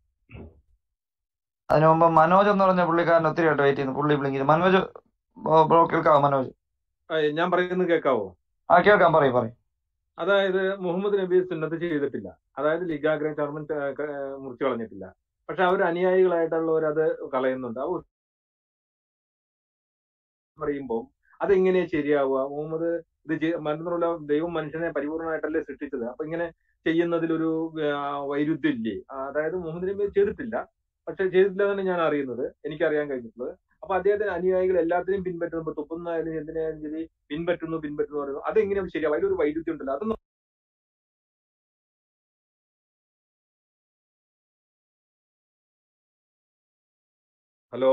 അതിനു മുമ്പ് മനോജ് എന്ന് പറഞ്ഞ പുള്ളിക്കാരൻ ഒത്തിരി ആയിട്ട് വെയിറ്റ് ചെയ്യുന്നു പുള്ളി ബ്ലിങ്ക് ചെയ്തു മനോജ് ബ്രോ കേൾക്കാവോ മനോജ് ആ, ഞാൻ പറയുന്നത് കേൾക്കാവോ ആ കേൾക്കാം പറയും പറയും അതായത് മുഹമ്മദ് നബി സുന്നത്ത് ചെയ്തിട്ടില്ല അതായത് ലിഗാഗ്രം ചർമ്മം ക- ക- മുറിച്ചു കളഞ്ഞിട്ടില്ല പക്ഷെ അവർ അനുയായികളായിട്ടുള്ളവർ അത് കളയുന്നുണ്ട് അത് പറയുമ്പോൾ അതെങ്ങനെ ശരിയാവുക മുഹമ്മദ് ഇത് ചെയ്- മറ്റൊന്നുള്ള ദൈവം മനുഷ്യനെ പരിപൂർണമായിട്ടല്ലേ സൃഷ്ടിച്ചത് അപ്പൊ ഇങ്ങനെ ചെയ്യുന്നതിലൊരു ആ, വൈരുദ്ധ്യം ഇല്ലേ ആ, അതായത് മുഹമ്മദ് നബി അത് ചെയ്തിട്ടില്ല പക്ഷെ ചെയ്തിട്ടില്ല എന്നാണ് ഞാൻ അറിയുന്നത് എനിക്കറിയാൻ കഴിഞ്ഞിട്ടുള്ളത് അപ്പൊ അദ്ദേഹത്തിന് അനുയായികൾ എല്ലാത്തിനെയും പിൻപറ്റുന്നു ഇപ്പൊ തുപ്പുന്നായാലും എന്തിനായാലും ശരി പിൻപറ്റുന്നു പിൻപറ്റുന്നു പറയുന്നു അതെങ്ങനെയാണ് ശരിയാവും അതിലൊരു വൈരുദ്ധ്യം ഉണ്ടല്ലോ അതൊന്നും ഹലോ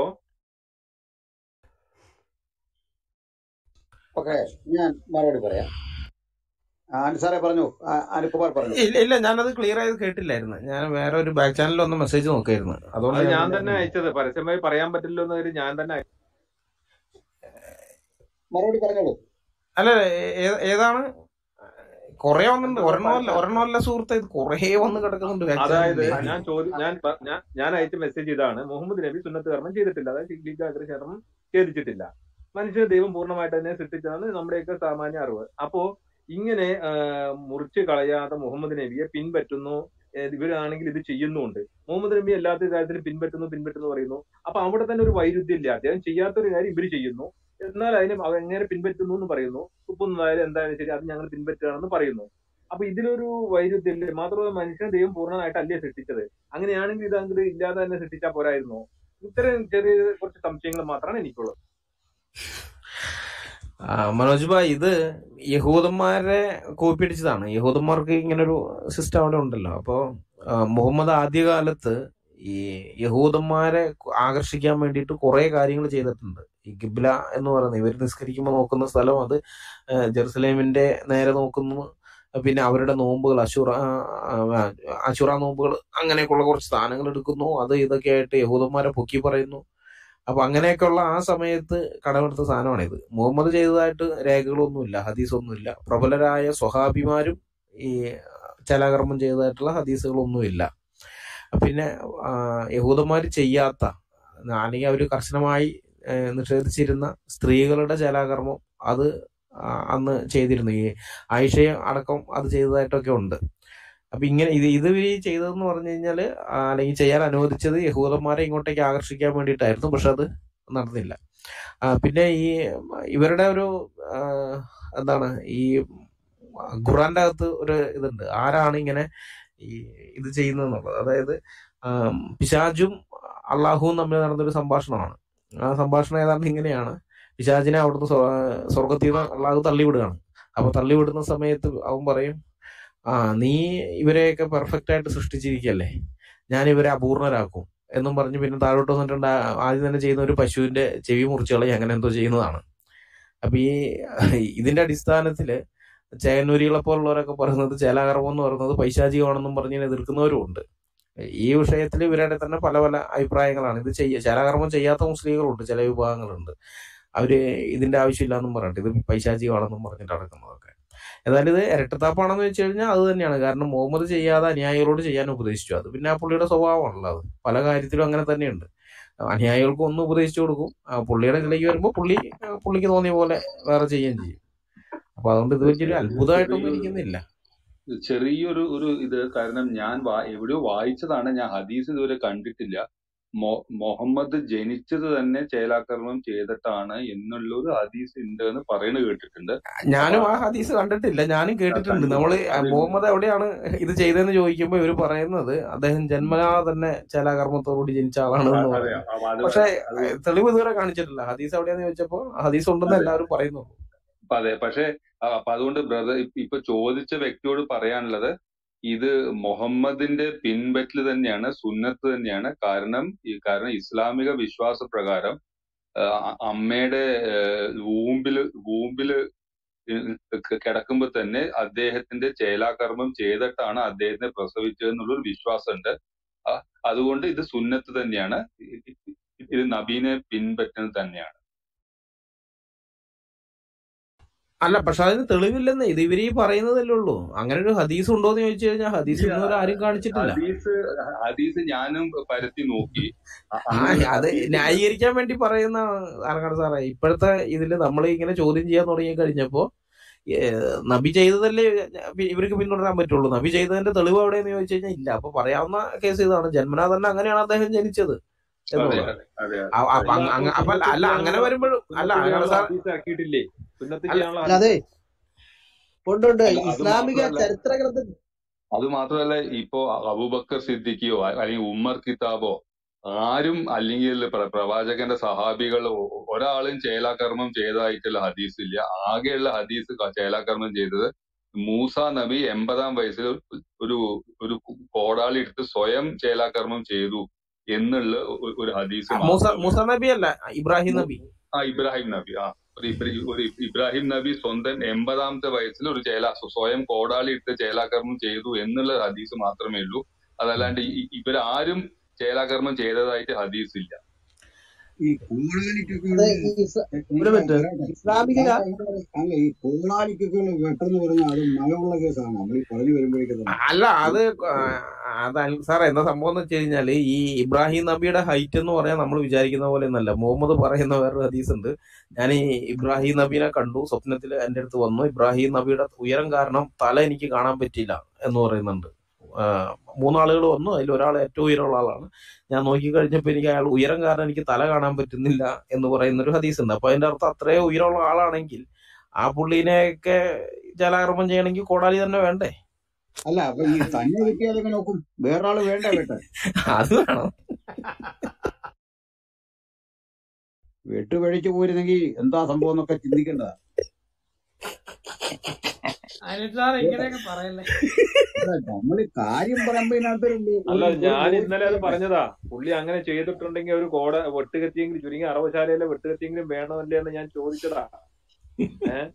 ഓക്കെ ഞാൻ മറുപടി പറയാം ആ, അൻസാറെ പറഞ്ഞു ആ, അനിൽകുമാർ പറഞ്ഞു ഇല്ല ഇല്ല ഞാനത് ക്ലിയർ ആയത് കേട്ടില്ലായിരുന്നു ഞാൻ വേറെ ഒരു ബാക്ക് ചാനലിൽ ഒന്ന് മെസ്സേജ് നോക്കായിരുന്നു അതുകൊണ്ട് അത് ഞാൻ ഞാൻ പിന്നെ തന്നെ അയച്ചത് പരസ്യമായി പറയാൻ പറ്റില്ലോ എന്ന് കരുതി ഞാൻ തന്നെ അയ- മറുപടി പറഞ്ഞോളൂ അല്ല ഏ- ഏ- ഏതാണ് കൊറേ വന്നിട്ടുണ്ട് എന്താണ് ഒരെണ്ണമല്ല പ- ഒരെണ്ണമല്ല സുഹൃത്തെ ഇത് കൊറേ വന്ന് കിടക്കുന്നുണ്ട് ബാക്ക് അതായത് ചാനലിൽ ഞാൻ ചോദ്യം ഞാൻ പ- ഞാൻ ഞാൻ അയച്ച മെസ്സേജ് ഇതാണ് മുഹമ്മദ് നബി സുന്നത്ത് കർമ്മം ചെയ്തിട്ടില്ല അതായത് ലീഗാഗ്ര കർമ്മം ചെയ്തിട്ടില്ല മനുഷ്യ ദൈവം പൂർണ്ണമായിട്ട് തന്നെ സൃഷ്ടിച്ചതാണ് നമ്മുടെയൊക്കെ സാമാന്യ അറിവ് അപ്പോ ഇങ്ങനെ ആ, മുറിച്ച് കളയാതെ മുഹമ്മദ് നബിയെ പിൻപറ്റുന്നു ഏ, ഇവരാണെങ്കിൽ ഇത് ചെയ്യുന്നുണ്ട് മുഹമ്മദ് നബി എല്ലാത്ത കാര്യത്തിലും പിൻപറ്റുന്നു പിൻപറ്റുന്നു പറയുന്നു അപ്പൊ അവിടെ തന്നെ ഒരു വൈരുദ്ധ്യം ഇല്ല അദ്ദേഹം ചെയ്യാത്തൊരു കാര്യം ഇവര് ചെയ്യുന്നു എന്നാൽ അതിന് അവ എങ്ങനെ പിൻപറ്റുന്നു എന്ന് പറയുന്നു ഉപ്പുന്നതായാലും എന്തായാലും ശരി അത് ഞങ്ങൾ പിൻപറ്റുകയാണെന്ന് പറയുന്നു അപ്പൊ ഇതിലൊരു വൈരുദ്ധ്യം ഇല്ലേ മാത്രമല്ല മനുഷ്യനെ ദൈവം പൂർണ്ണമായിട്ടല്ലേ സൃഷ്ടിച്ചത് അങ്ങനെയാണെങ്കിൽ ഇത് അങ്ങോട്ട് ഇല്ലാതെ തന്നെ സൃഷ്ടിച്ചാൽ പോരായിരുന്നോ ഇത്തരം ചെറിയ കുറച്ച് സംശയങ്ങൾ മാത്രമാണ് എനിക്കുള്ളത് ആ, മനോജ് ഭായ് ഇത് യഹൂദന്മാരെ കോപ്പി അടിച്ചതാണ് യഹൂദന്മാർക്ക് ഇങ്ങനൊരു സിസ്റ്റം അവിടെ ഉണ്ടല്ലോ അപ്പോ ആ, മുഹമ്മദ് ആദ്യകാലത്ത് ഈ യഹൂദന്മാരെ ആകർഷിക്കാൻ വേണ്ടിയിട്ട് കുറെ കാര്യങ്ങൾ ചെയ്തിട്ടുണ്ട് ഈ ഗിബ്ല എന്ന് പറയുന്നത് ഇവർ നിസ്കരിക്കുമ്പോൾ നോക്കുന്ന സ്ഥലം അത് ആ, ജെറുസലേമിന്റെ നേരെ നോക്കുന്നു പിന്നെ അവരുടെ നോമ്പുകൾ അശുറ അശുറ നോമ്പുകൾ അങ്ങനെയൊക്കെയുള്ള കുറച്ച് സ്ഥാനങ്ങൾ എടുക്കുന്നു അത് ഇതൊക്കെ ആയിട്ട് യഹൂദന്മാരെ പൊക്കി പറയുന്നു അപ്പൊ അങ്ങനെയൊക്കെയുള്ള ആ സമയത്ത് കടമെടുത്ത സാധനമാണിത് മുഹമ്മദ് ചെയ്തതായിട്ട് രേഖകളൊന്നുമില്ല ഹദീസൊന്നുമില്ല പ്രബലരായ സ്വഹാബിമാരും ഈ ചലാകർമ്മം ചെയ്തതായിട്ടുള്ള ഹദീസുകളൊന്നുമില്ല പിന്നെ ആ, യഹൂദന്മാർ ചെയ്യാത്ത അല്ലെങ്കിൽ അവർ കർശനമായി ഏ, നിഷേധിച്ചിരുന്ന സ്ത്രീകളുടെ ചലാകർമ്മം അത് ആ, അന്ന് ചെയ്തിരുന്നു ഈ ആയിഷയെ അടക്കം അത് ചെയ്തതായിട്ടൊക്കെ ഉണ്ട് അപ്പൊ ഇങ്ങനെ ഇത് ഇത് ഇവര് ചെയ്തതെന്ന് പറഞ്ഞു കഴിഞ്ഞാല് ആ, അല്ലെങ്കിൽ ചെയ്യാൻ അനുവദിച്ചത് യഹൂദന്മാരെ ഇങ്ങോട്ടേക്ക് ആകർഷിക്കാൻ വേണ്ടിയിട്ടായിരുന്നു പക്ഷെ അത് നടന്നില്ല ആ, പിന്നെ ഈ ഇവരുടെ ഒരു ആ, എന്താണ് ഈ ഖുറാന്റെ അകത്ത് ഒരു ഇതുണ്ട് ആരാണ് ഇങ്ങനെ ഈ ഇത് ചെയ്യുന്നതെന്നുള്ളത് അതായത് ആം, പിശാചും അള്ളാഹുവും തമ്മിൽ നടന്നൊരു സംഭാഷണമാണ് ആ സംഭാഷണം ഏതാണ്ട് ഇങ്ങനെയാണ് പിശാചിനെ അവിടുന്ന് സ്വ- സ്വർഗത്തിൽ നിന്ന് അള്ളാഹു തള്ളിവിടുകയാണ് അപ്പൊ തള്ളിവിടുന്ന സമയത്ത് അവൻ പറയും ആ നീ ഇവരെയൊക്കെ പെർഫെക്റ്റ് ആയിട്ട് സൃഷ്ടിച്ചിരിക്കല്ലേ ഞാൻ ഇവരെ അപൂർണരാക്കും എന്നും പറഞ്ഞ് പിന്നെ താഴോട്ട് വന്നിട്ടുണ്ട് ആ- ആദ്യം തന്നെ ചെയ്യുന്ന ഒരു പശുവിന്റെ ചെവി മുറിച്ച് കളയും അങ്ങനെ എന്തോ ചെയ്യുന്നതാണ് അപ്പൊ ഈ ഇതിന്റെ അടിസ്ഥാനത്തില് ചേനൂരികളെ പോലുള്ളവരൊക്കെ പറയുന്നത് ചേലാകർമ്മം എന്ന് പറയുന്നത് പൈശാചികമാണെന്നും പറഞ്ഞ് ഇതിനെ എതിർക്കുന്നവരും ഉണ്ട് ഈ വിഷയത്തിൽ ഇവരുടെ തന്നെ പല പല അഭിപ്രായങ്ങളാണ് ഇത് ചെയ്യ ചേലാകർമ്മം ചെയ്യാത്ത മുസ്ലിങ്ങളുണ്ട് ചില വിഭാഗങ്ങളുണ്ട് അവര് ഇതിന്റെ ആവശ്യമില്ല എന്നും പറഞ്ഞിട്ട് ഇത് പൈശാചികമാണെന്നും പറഞ്ഞിട്ട് നടക്കുന്നതൊക്കെ എന്നാലും ഇത് ഇരട്ടത്താപ്പാണെന്ന് വെച്ച് കഴിഞ്ഞാൽ അത് തന്നെയാണ് കാരണം മുഹമ്മദ് ചെയ്യാതെ അനുയായികളോട് ചെയ്യാൻ ഉപദേശിച്ചു അത് പിന്നെ ആ പുള്ളിയുടെ സ്വഭാവമാണല്ലോ അത് പല കാര്യത്തിലും അങ്ങനെ തന്നെയുണ്ട് അനുയായികൾക്ക് ഒന്ന് ഉപദേശിച്ചു കൊടുക്കും ആ പുള്ളിയുടെ ഇതിലേക്ക് വരുമ്പോൾ പുള്ളി ആ, പുള്ളിക്ക് തോന്നിയ പോലെ വേറെ ചെയ്യുകയും ചെയ്യും അപ്പൊ അതുകൊണ്ട് ഇത് വലിയൊരു അത്ഭുതമായിട്ടൊന്നും ഇരിക്കുന്നില്ല ചെറിയൊരു ഒരു ഇത് കാരണം ഞാൻ വാ- എവിടെയോ വായിച്ചതാണ് ഞാൻ ഹദീസ് ഇതുവരെ കണ്ടിട്ടില്ല മൊ- മുഹമ്മദ് ജനിച്ചത് തന്നെ ചേലാക്രമണം ചെയ്തിട്ടാണ് എന്നുള്ള ഒരു ഹദീസ് ഉണ്ട് എന്ന് പറയുന്നത് കേട്ടിട്ടുണ്ട് അപ്പൊ ഞാനും ആ ഹദീസ് കണ്ടിട്ടില്ല ഞാനും കേട്ടിട്ടുണ്ട് നമ്മള് അത് മുഹമ്മദ് എവിടെയാണ് ഇത് ചെയ്തതെന്ന് ചോദിക്കുമ്പോൾ ഇവർ പറയുന്നത് അദ്ദേഹം ജന്മനാ തന്നെ ചേലാകർമ്മത്തോടുകൂടി ജനിച്ച ആളാണ് എന്ന് അതെ പറയുന്നത് അപ്പൊ അത് പക്ഷെ അത് തെളിവ് ഇതുവരെ കാണിച്ചിട്ടില്ല ഹദീസ് എവിടെയാന്ന് ചോദിച്ചപ്പോ ഹദീസ് ഉണ്ടെന്ന് അതെ എല്ലാവരും പറയുന്നുള്ളൂ അപ്പൊ അതെ പക്ഷെ ആ, അപ്പൊ അതുകൊണ്ട് ബ്രദർ ഇപ്പൊ ചോദിച്ച വ്യക്തിയോട് പറയാനുള്ളത് ഇത് മുഹമ്മദിന്റെ പിൻപറ്റൽ തന്നെയാണ് സുന്നത്ത് തന്നെയാണ് കാരണം ഈ കാരണം ഇസ്ലാമിക വിശ്വാസ പ്രകാരം ആ, അമ്മയുടെ വൂമ്പില് വൂമ്പില് കിടക്കുമ്പോ തന്നെ അദ്ദേഹത്തിന്റെ ചേലാകർമ്മം ചെയ്തിട്ടാണ് അദ്ദേഹത്തിനെ പ്രസവിച്ചത് എന്നുള്ളൊരു വിശ്വാസമുണ്ട് ആ, അതുകൊണ്ട് ഇത് സുന്നത്ത് തന്നെയാണ് ഇത് നബീനെ പിൻപറ്റുന്നത് തന്നെയാണ് അല്ല പക്ഷെ അതിന് തെളിവില്ലെന്നേ ഇത് ഇവര് ഈ പറയുന്നതല്ലേ ഉള്ളൂ അങ്ങനെ ഒരു ഹദീസ് ഉണ്ടോ എന്ന് ചോദിച്ചു കഴിഞ്ഞാൽ ഹദീസ് ഇല്ല ഇന്നുവരെ ആരും കാണിച്ചിട്ടില്ല ഹദീസ് ഹദീസ് ഞാനും പരത്തി നോക്കി അ- ആ അങ്ങനെ അത് ഹദീസ് ന്യായീകരിക്കാൻ വേണ്ടി പറയുന്ന ആർക്കാണ് സാറേ ഇപ്പോഴത്തെ ഇതില് നമ്മൾ ഇങ്ങനെ ചോദ്യം ചെയ്യാൻ തുടങ്ങി കഴിഞ്ഞപ്പോ ഏ, നബി ചെയ്തതല്ലേ ഇവർക്ക് പിന്തുടരാൻ പറ്റുള്ളൂ നബി ചെയ്തതിന്റെ തെളിവ് എവിടെയെന്ന് ചോദിച്ചു കഴിഞ്ഞാൽ ഇല്ല അപ്പൊ പറയാവുന്ന കേസ് ഇതാണ് ജന്മനാ തന്നെ അങ്ങനെയാണ് അദ്ദേഹം ജനിച്ചത് അതെ എന്നുള്ളത് അതെ അതെ അതെ അ- അപ്പൊ അല്ല അങ്ങ- അപ്പൊ അങ്ങ- അപ്പൊ അല്ല സുന്നത്ത് അങ്ങനെ ചെയ്യാനുള്ള വരുമ്പോഴും അല്ല സുന്നത്ത് അങ്ങനെ ചെയ്യാനുള്ള സാർ ഹദീസ് ഇറക്കിയിട്ടില്ലേ സുന്നത്ത് അല്ല ചെയ്യാനുള്ള അല്ല അതെ ഹദീസ് ഉണ്ടുണ്ട് അല്ല അത് ഇസ്ലാമിക മാത്രമല്ല ചരിത്ര ഗ്രന്ഥ അത് മാത്രമല്ല ഇപ്പോ അബൂബക്കർ സിദ്ദിഖിയോ അല്ലെങ്കിൽ ഉമ്മർ കിതാബോ ആരും അല്ലെങ്കിൽ പ്ര- പ്രവാചകന്റെ സഹാബികളോ ഒരാളും ചേലാകർമ്മം ചെയ്തതായിട്ടുള്ള ഹദീസ് ഇല്ല ആകെയുള്ള ഹദീസ് ക- ചേലാകർമ്മം ചെയ്തത് മൂസ നബി എൺപതാം വയസ്സിൽ ഒരു ഒരു കോടാളി എടുത്ത് സ്വയം ചേലാകർമ്മം ചെയ്തു എന്നുള്ള ഒ- ഒരു ഹദീസ് മൂസ മാത്രമേ മൂസ നബി അല്ല ഇബ്രാഹിം മു- നബി ആ ഇബ്രാഹിം നബി ആ ഒരു ഇബ്ര- ഒരു ഇബ്രാഹിം നബി സ്വന്തം എൺപതാമത്തെ വയസ്സിൽ ഒരു ചേല സ്വയം കോടാലി ഇട്ട് ചേലാകർമ്മം ചെയ്തു എന്നുള്ള ഹദീസ് മാത്രമേ ഉള്ളൂ അതല്ലാണ്ട് ഇ- ഇവരാരും ചേലാകർമ്മം ചെയ്തതായിട്ട് ഹദീസ് ഇല്ല ഈ കോടാലിക്കൊക്കെ അതെ ഉള്ള ഈ ഇസ്ല- ഒരു ഞാൻ മിനിറ്റ് പറയട്ടെ ഇസ്ലാമിക ഞാൻ പറയട്ടെ അല്ല ഈ കോടാലിക്കൊക്കെ ഉള്ള വെട്ടെന്ന് പറഞ്ഞാൽ അത് മഴയുള്ള കേസാണ് നമ്മൾ ഈ പറഞ്ഞു വരുമ്പോഴേക്കും തന്നെ അല്ല അത് ആ, അത് അൽ- സാറേ എന്താ സംഭവം എന്ന് വെച്ച് കഴിഞ്ഞാല് ഈ ഇബ്രാഹിം നബിയുടെ ഹൈറ്റ് എന്ന് പറയാൻ നമ്മൾ വിചാരിക്കുന്ന പോലെ ഒന്നല്ല മുഹമ്മദ് പറയുന്ന വേറൊരു ഹദീസ് ഉണ്ട് ഞാൻ ഈ ഇബ്രാഹിം നബീനെ കണ്ടു സ്വപ്നത്തിൽ എന്റെ അടുത്ത് വന്നു ഇബ്രാഹിം നബിയുടെ ഉയരം കാരണം തല എനിക്ക് കാണാൻ പറ്റില്ല എന്ന് പറയുന്നുണ്ട് ആ, മൂന്നാളുകൾ വന്നു അതിൽ ഒരാൾ ഏറ്റവും ഉയരമുള്ള ആളാണ് ഞാൻ നോക്കി കഴിഞ്ഞപ്പോൾ എനിക്ക് അയാൾ ഉയരം കാരണം എനിക്ക് തല കാണാൻ പറ്റുന്നില്ല എന്ന് പറയുന്ന ഒരു ഹദീസ് ഉണ്ട് അപ്പൊ അതിന്റെ അർത്ഥം അത്രയും ഉയരമുള്ള ആളാണെങ്കിൽ ആ പുള്ളീനെയൊക്കെ ജലാകർമ്മം ചെയ്യണമെങ്കിൽ കോടാലി തന്നെ വേണ്ടേ അല്ല അപ്പൊ ഈ തന്നെ കിട്ടിയാലൊക്കെ നോക്കും വേറൊരാള് വേണ്ട വെട്ടാൻ അത് വേണം വെട്ട് പഴിച്ചു പോയിരുന്നെങ്കിൽ എന്താ സംഭവം എന്നൊക്കെ ചിന്തിക്കേണ്ടതാ അനിൽ സാർ കേട്ടോ ഇങ്ങനെയൊക്കെ പറയല്ലേ അല്ല നമ്മൾ കാര്യം പറയുമ്പോ ഇതിനകത്തൊരു ഒരു അല്ല ഒരു ഞാൻ ലോജിക്ക് ഇന്നലെ അത് വേണ്ടേ പറഞ്ഞതാ പുള്ളി അങ്ങനെ ചെയ്തിട്ടുണ്ടെങ്കിൽ ഒരു കോട വെട്ടുകത്തിയെങ്കിലും ചുരുങ്ങി അറവശാലയിലെ വെട്ടുകത്തിയെങ്കിലും വേണമല്ലേ എന്ന് ഞാൻ ചോദിച്ചതാ ഏഹ്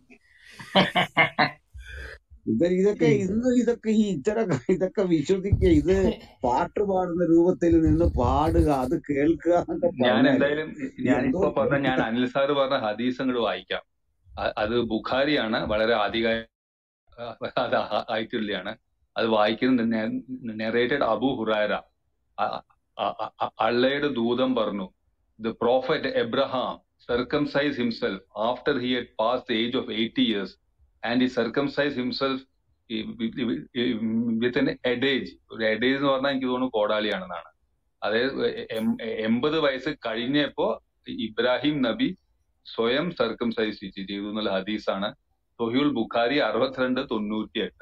ഇത് ഇതൊക്കെ ഇന്ന് ഇതൊക്കെ ഈ ഇത്തരം ഇതൊക്കെ വിശ്വസിക്കുക ഇത് പാട്ട് പാടുന്ന രൂപത്തിൽ നിന്ന് പാടുക അത് കേൾക്കുക എന്നൊക്കെ ഞാൻ പറഞ്ഞാല് എന്തായാലും ഇത് ഞാൻ എന്തോ ഇപ്പൊ പറഞ്ഞ ഞാൻ അനിൽ സാറ് പറഞ്ഞ ഹദീസ് അങ്ങോട്ട് വായിക്കാം അ- അത് ബുഖാരിയാണ് വളരെ ആധികാരിക അത് ആ- ആയിട്ടുള്ളതാണ് അത് വായിക്കുന്നത് നെറേറ്റഡ് അബു ഹുറാര അ- അ- അ- അള്ളയുടെ ദൂതം പറഞ്ഞു the prophet Abraham circumcise himself after he had pass the age of eighty years and he circumcise himself with an adze ഒരു എഡേജ് എന്ന് പറഞ്ഞാൽ എനിക്ക് തോന്നുന്നു കോടാലിയാണെന്നാണ് അതായത് എം- എൺപത് വയസ്സ് കഴിഞ്ഞപ്പോ ഇബ്രാഹിം നബി സ്വയം സർക്കംസൈസ് ചെയ്തു എന്നുള്ള ഹദീസാണ് തൊഹ്യുൽ ബുഖാരി അറുപത്തിരണ്ട് തൊണ്ണൂറ്റി എട്ട്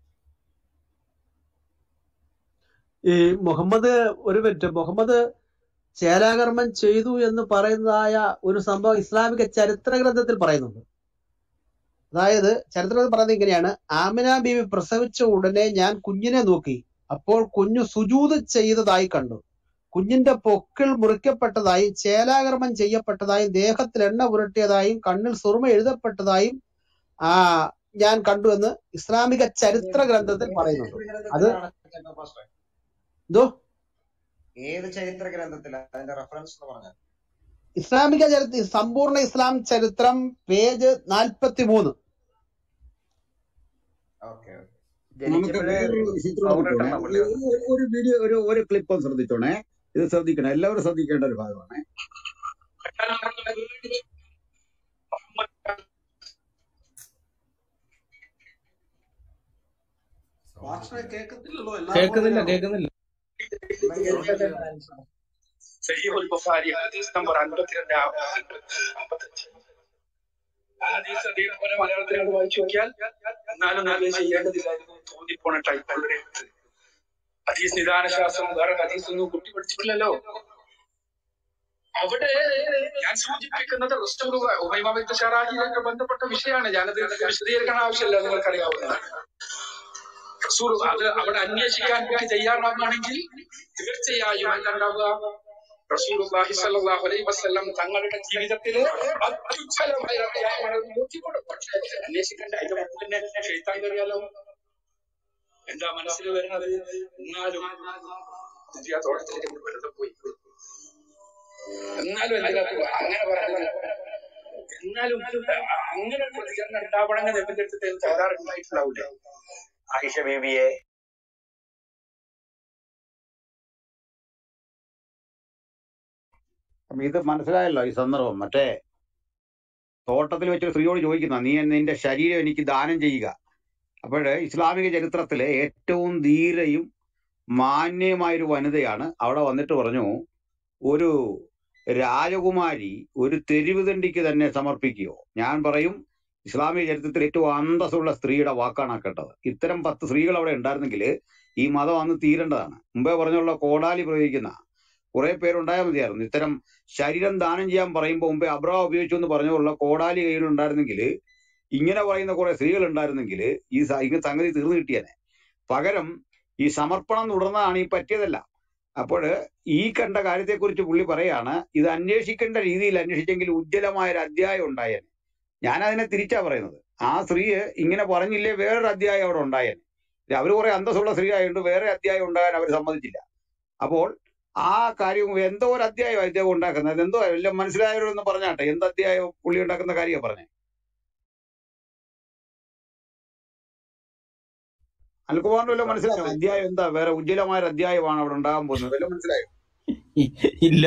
ഈ മുഹമ്മദ് ഒരു മിനിറ്റ് മുഹമ്മദ് ചേലാകർമ്മം ചെയ്തു എന്ന് പറയുന്നതായ ഒരു സംഭവം ഇസ്ലാമിക ചരിത്ര ഗ്രന്ഥത്തിൽ പറയുന്നുണ്ട് അതായത് ചരിത്രത്തിൽ പറയുന്നത് ഇങ്ങനെയാണ് ആമിന ബീവി പ്രസവിച്ച ഉടനെ ഞാൻ കുഞ്ഞിനെ നോക്കി അപ്പോൾ കുഞ്ഞു സുജൂത് ചെയ്തതായി കണ്ടു കുഞ്ഞിന്റെ പൊക്കിൾ മുറിക്കപ്പെട്ടതായും ചേലാകർമ്മം ചെയ്യപ്പെട്ടതായും ദേഹത്തിൽ എണ്ണ പുരട്ടിയതായും കണ്ണിൽ സുറുമ എഴുതപ്പെട്ടതായും ആ ഞാൻ കണ്ടു എന്ന് ഇസ്ലാമിക ചരിത്ര ഗ്രന്ഥത്തിൽ പറയുന്നുണ്ട് അത് ഗ്രന്ഥത്തിലാണ് ചെന്ന പാസ്റ്റർ എന്തോ ഏത് ചരിത്ര ഗ്രന്ഥത്തിലാ അതിന്റെ റെഫറൻസ് എന്ന് പറഞ്ഞാൽ ഇസ്ലാമിക ചരിത്ര സമ്പൂർണ്ണ ഇസ്ലാം ചരിത്രം പേജ് നാൽപ്പത്തി മൂന്ന് ഓക്കെ നമുക്ക് ജനിച്ചപ്പോഴേ വേറൊരു വിഷയത്തിലൂടെ പൗരട്ടുള്ള പോയിക്കോണേ പുള്ളി ഈ ഒരു ഒരു വീഡിയോ ഒരു ഒരു ക്ലിപ്പ് ഒന്ന് ശ്രദ്ധിച്ചോണേ ഇത് ശ്രദ്ധിക്കണം എല്ലാവരും ശ്രദ്ധിക്കേണ്ട ഒരു ഭാഗമാണ് പാസ്റ്ററെ കേൾക്കത്തില്ലല്ലോ എല്ലാം കേൾക്കുന്നില്ല പോലെയാണോ കേൾക്കുന്നില്ല സഹീഹുൽ ബുഖാരി ഹദീസ് നമ്പർ അൻപത്തിരണ്ട് അമ്പത്തഞ്ച് ഹദീസ് അതേപോലെ മലയാളത്തിൽ അത് വായിച്ചു നോക്കിയാൽ എന്നാലും നല്ല ചെയ്യേണ്ടതില്ലായിരുന്നു തോന്നിപ്പോണ ടൈപ്പുള്ള ഒരു എഴുത്ത് ഹദീസ് നിദാന ശാസ്ത്രം വേറെ ഹദീസ് ഒന്നും കുട്ടി പഠിച്ചിട്ടില്ലല്ലോ അവിടെ ഞാൻ സൂചിപ്പിക്കുന്നത് ഉമൈമാവിത്ത ഷറാഹിയിലൊക്കെ ബന്ധപ്പെട്ട വിഷയമാണ് ഞാനത് വിശദീകരിക്കാൻ ആവശ്യമില്ല നിങ്ങൾക്കറിയാവുന്നതാണ് റസൂൽ അത് അവിടെ അന്വേഷിക്കാൻ വേണ്ടി തയ്യാറാവുകയാണെങ്കിൽ തീർച്ചയായും എന്തുണ്ടാവുക റസൂലുള്ളാഹി സ്വല്ലല്ലാഹു അലൈഹി വസല്ലം തങ്ങളുടെ ജീവിതത്തിലെ അത്യുജ്വലമായ അധ്യായമാണ് അത് ബോധ്യപ്പെടും പക്ഷേ അന്വേഷിക്കേണ്ട അതിന്റെ മുമ്പ് തന്നെ ഷെയ്ത്താൻ കയറിയാലോ എന്താ മനസ്സിൽ വരുന്നത് എന്നാലും ഇന്ത്യ തോട്ടത്തിലേക്ക് വെറുതെ പോയി എന്നാലും എന്തിനാ അങ്ങനെ പറയുന്നത് എന്നാലും അങ്ങനെ ഒരു പ്രതികരണം ഉണ്ടാവണമെന്ന് എന്റെ അടുത്ത് തയ്യാറുണ്ടായിട്ടുണ്ടാവില്ലേ ആയിഷ ബേബിയെ അപ്പൊ ഇത് മനസ്സിലായല്ലോ ഈ സന്ദർഭം മറ്റേ തോട്ടത്തിൽ വെച്ചൊരു സ്ത്രീയോട് ചോദിക്കുന്ന നീ നിന്റെ ശരീരം എനിക്ക് ദാനം ചെയ്യുക അപ്പോഴ് ഇസ്ലാമിക ചരിത്രത്തിലെ ഏറ്റവും ധീരയും മാന്യമായൊരു വനിതയാണ് അവിടെ വന്നിട്ട് പറഞ്ഞു ഒരു രാജകുമാരി ഒരു തെരുവ് തണ്ടിക്ക് തന്നെ സമർപ്പിക്കുകയോ ഞാൻ പറയും ഇസ്ലാമിക ചരിത്രത്തിൽ ഏറ്റവും അന്തസ്സുള്ള സ്ത്രീയുടെ വാക്കാണ് ആ കേട്ടത് ഇത്തരം പത്ത് സ്ത്രീകൾ അവിടെ ഉണ്ടായിരുന്നെങ്കിൽ ഈ മതം അന്ന് തീരേണ്ടതാണ് മുമ്പേ പറഞ്ഞുള്ള കോടാലി പ്രയോഗിക്കുന്ന കുറെ പേരുണ്ടായാൽ മതിയായിരുന്നു ഇത്തരം ശരീരം ദാനം ചെയ്യാൻ പറയുമ്പോൾ മുമ്പേ അബ്രഹ ഉപയോഗിച്ചു എന്ന് പറഞ്ഞുള്ള കോടാലി കയ്യിലുണ്ടായിരുന്നെങ്കിൽ ഇങ്ങനെ പറയുന്ന കുറെ സ്ത്രീകൾ ഉണ്ടായിരുന്നെങ്കിൽ ഈ സ- ഈ സംഗതി തീർന്നു കിട്ടിയേനെ പകരം ഈ സമർപ്പണം തുടർന്നതാണ് ഈ പറ്റിയതല്ല അപ്പോൾ ഈ കണ്ട കാര്യത്തെക്കുറിച്ച് പുള്ളി പറയാണ് ഇത് അന്വേഷിക്കേണ്ട രീതിയിൽ അന്വേഷിച്ചെങ്കിൽ ഉജ്ജ്വലമായ ഒരു അധ്യായം ഉണ്ടായേനെ ഞാൻ അതിനെ തിരിച്ചാ പറയുന്നത് ആ സ്ത്രീ ഇങ്ങനെ പറഞ്ഞില്ലേ വേറൊരു അധ്യായം അവിടെ ഉണ്ടായേനെ അവർ കുറെ അന്തസ്സുള്ള സ്ത്രീ ആയതുകൊണ്ട് വേറെ അധ്യായം ഉണ്ടാകാൻ അവർ സമ്മതിച്ചില്ല അപ്പോൾ ആ കാര്യം എന്തോ ഒരു അധ്യായം ഇദ്ദേഹം ഉണ്ടാക്കുന്നത് എന്തോ എല്ലാം മനസ്സിലായവരോ എന്ന് പറഞ്ഞാട്ടെ എന്ത് അധ്യായം പുള്ളി ഉണ്ടാക്കുന്ന കാര്യമാണ് പറഞ്ഞത് അൽകുമാറിന് വല്ലതും മനസ്സിലായോ അധ്യായം എന്താ വേറെ ഉജ്ജ്വലമായ ഒരു അധ്യായമാണ് അവിടെ ഉണ്ടാകാൻ പോകുന്നത് വല്ലതും മനസ്സിലായോ ഇല്ല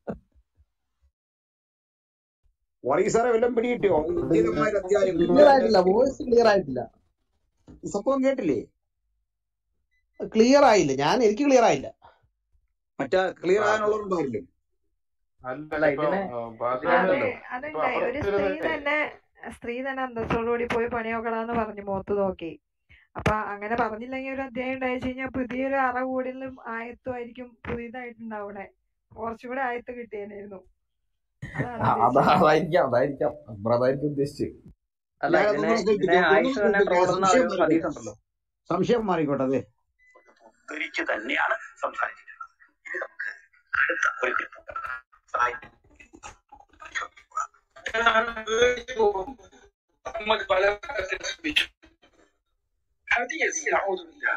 വറീസാറെ വല്ലതും പിടികിട്ടിയോ ഉജ്ജ്വലമായ ഒരു അധ്യായം ക്ലിയർ ആയിട്ടില്ല വോയിസ് ക്ലിയർ ആയിട്ടില്ല ഈ സംഭവം കേട്ടില്ലേ ക്ലിയർ ആയില്ല ഞാൻ എനിക്ക് ക്ലിയർ ആയില്ല മറ്റേ ക്ലിയർ ആ, ആകാനുള്ളവരുണ്ടാവില്ലേ അല്ല അല്ല ഇപ്പൊ ഇതിനെ ആ, അതെ പാസ്റ്ററിനല്ലോ ഇപ്പൊ അതുണ്ടായി ഒരു സ്ത്രീ അപ്പുറത്തിരുന്നിട്ടേ തന്നെ സ്ത്രീ തന്നെ അന്തസ്സോടുകൂടി പോയി പണി നോക്കണമെന്ന് പറഞ്ഞു മുഖത്ത് നോക്കി അപ്പൊ അങ്ങനെ പറഞ്ഞില്ലെങ്കിൽ ഒരു അധ്യായം ഉണ്ടായിച്ചു കഴിഞ്ഞാൽ പുതിയൊരു അറ കൂടുതലും ആയത്തുമായിരിക്കും പുതിയതായിട്ടുണ്ടാവണേ കുറച്ചും കൂടെ ആയത്ത് കിട്ടിയേനായിരുന്നു അതാണ് ആ, അതാ ഉദ്ദേശിച്ചത് അതായിരിക്കാം അതായിരിക്കാം അക്ബർ അതായിരിക്കും ഉദ്ദേശിച്ചത് അല്ല ഞാൻ ഇതിനെ ഒന്നുകൂടെ ഇതിനെ കേൾപ്പിക്കാം ആയിഷ ഒന്നുകൂടെ തന്നെ കേൾപ്പിക്കാം ട്രോളുന്ന സംശയം ഒരു മാറിക്കോട്ടെ ഹദീസ് ഉണ്ടല്ലോ സംശയം മാറിക്കോട്ടെ അതെ തിരിച്ചു തന്നെയാണ് സംസാരിച്ചിട്ടുള്ളത് ഇനി നമുക്ക് അടുത്ത ഒരു clip നോക്കാം. മുഹമ്മദ് പല തരത്തിൽ ശ്രമിച്ചു ഹദീസ് നഊദുബില്ലാ.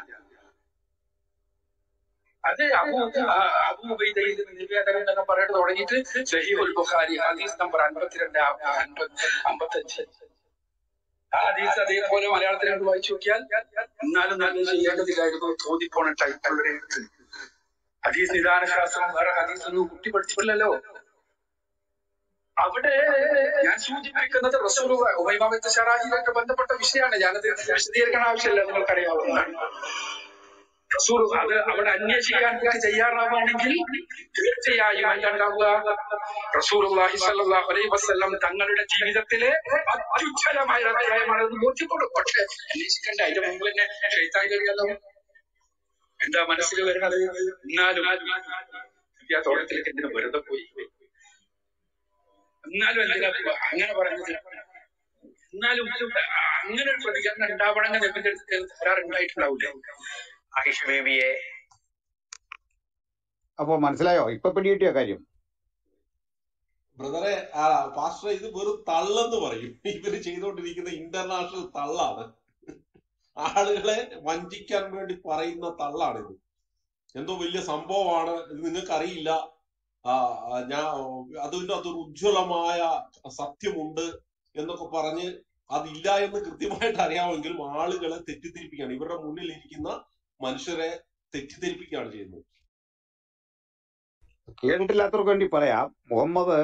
അത് അബൂ അബൂ ഉബൈദയിൽ നിവേദനം എന്നൊക്കെ പറയാൻ തുടങ്ങിയിട്ട് സഹീഹുൽ ബുഖാരി ഹദീസ് നമ്പർ അൻപത്തിരണ്ട് അൻപത് അമ്പത്തഞ്ച് ആ ഹദീസ് അതേപോലെ മലയാളത്തിൽ അത് വായിച്ചു നോക്കിയാൽ എന്നാലും നല്ല ചെയ്യേണ്ടതില്ലായിരുന്നു തോന്നിപ്പോണ ടൈപ്പുള്ള ഒരു എഴുത്ത് ഹദീസ് നിദാന ശാസ്ത്രം വേറെ ഹദീസ് ഒന്നും കുട്ടി പഠിച്ചിട്ടില്ലല്ലോ അവിടെ ഞാൻ സൂചിപ്പിക്കുന്നത് റസൂൽ ഉമൈമാവിത്ത ഷറാഹിയിലൊക്കെ ബന്ധപ്പെട്ട വിഷയമാണ് ഞാനത് വിശദീകരിക്കാൻ ആവശ്യമില്ല നിങ്ങൾക്കറിയാവുന്നതാണ് റസൂൽ അത് അവിടെ അന്വേഷിക്കാൻ നിങ്ങൾക്ക് തയ്യാറാവുകയാണെങ്കിൽ തീർച്ചയായും എന്താണ്ടാവുക റസൂലുള്ളാഹി സ്വല്ലല്ലാഹു അലൈഹി വസല്ലം തങ്ങളുടെ ജീവിതത്തിലെ അത്യുജ്വലമായ ഒരു അധ്യായമാണ് അത് ബോധ്യപ്പെടും പക്ഷെ അന്വേഷിക്കണ്ട അതിന്റെ മുമ്പ് തന്നെ ഷെയ്ത്താൻ കഴിയാലോ എന്താ മനസ്സിൽ വരുന്നത് എന്നാലും നബി ആ തോട്ടത്തിലേക്ക് എന്തിനു വെറുതെ പോയി എന്നാലും എന്തിനാ പോ- അങ്ങനെ പറഞ്ഞത് എന്നാലും അങ്ങനെ ഒരു പ്രതികരണം ഉണ്ടാവണമെന്ന് നബിന്റെ അടുത്ത് തരാറുണ്ടായിട്ടുണ്ടാവില്ലേ ആയിഷ ബേബിയെ അപ്പൊ മനസ്സിലായോ ഇപ്പൊ പിടികിട്ടിയ കാര്യം ബ്രദറെ ആ പാസ്റ്റർ ഇത് വെറും തള്ളെന്ന് പറയും ഇവര് ചെയ്തുകൊണ്ടിരിക്കുന്ന ഇന്റർനാഷണൽ തള്ളാണ് ആളുകളെ വഞ്ചിക്കാൻ വേണ്ടി പറയുന്ന തള്ളാണിത് എന്തോ വലിയ സംഭവമാണ് ഇത് നിങ്ങൾക്ക് അറിയില്ല ആ ആ, ഞാൻ അതിന്റെ അകത്തൊരു ഉജ്ജ്വലമായ സത്യമുണ്ട് എന്നൊക്കെ പറഞ്ഞ് അതില്ല എന്ന് കൃത്യമായിട്ട് അറിയാമെങ്കിലും ആളുകളെ തെറ്റിദ്ധരിപ്പിക്കുകയാണ് ഇവരുടെ മുന്നിൽ ഇരിക്കുന്ന മനുഷ്യരെ തെറ്റിദ്ധരിപ്പിക്കുകയാണ് ചെയ്യുന്നത് കേട്ടിട്ടില്ലാത്തവർക്ക് വേണ്ടി പറയാം മുഹമ്മദ്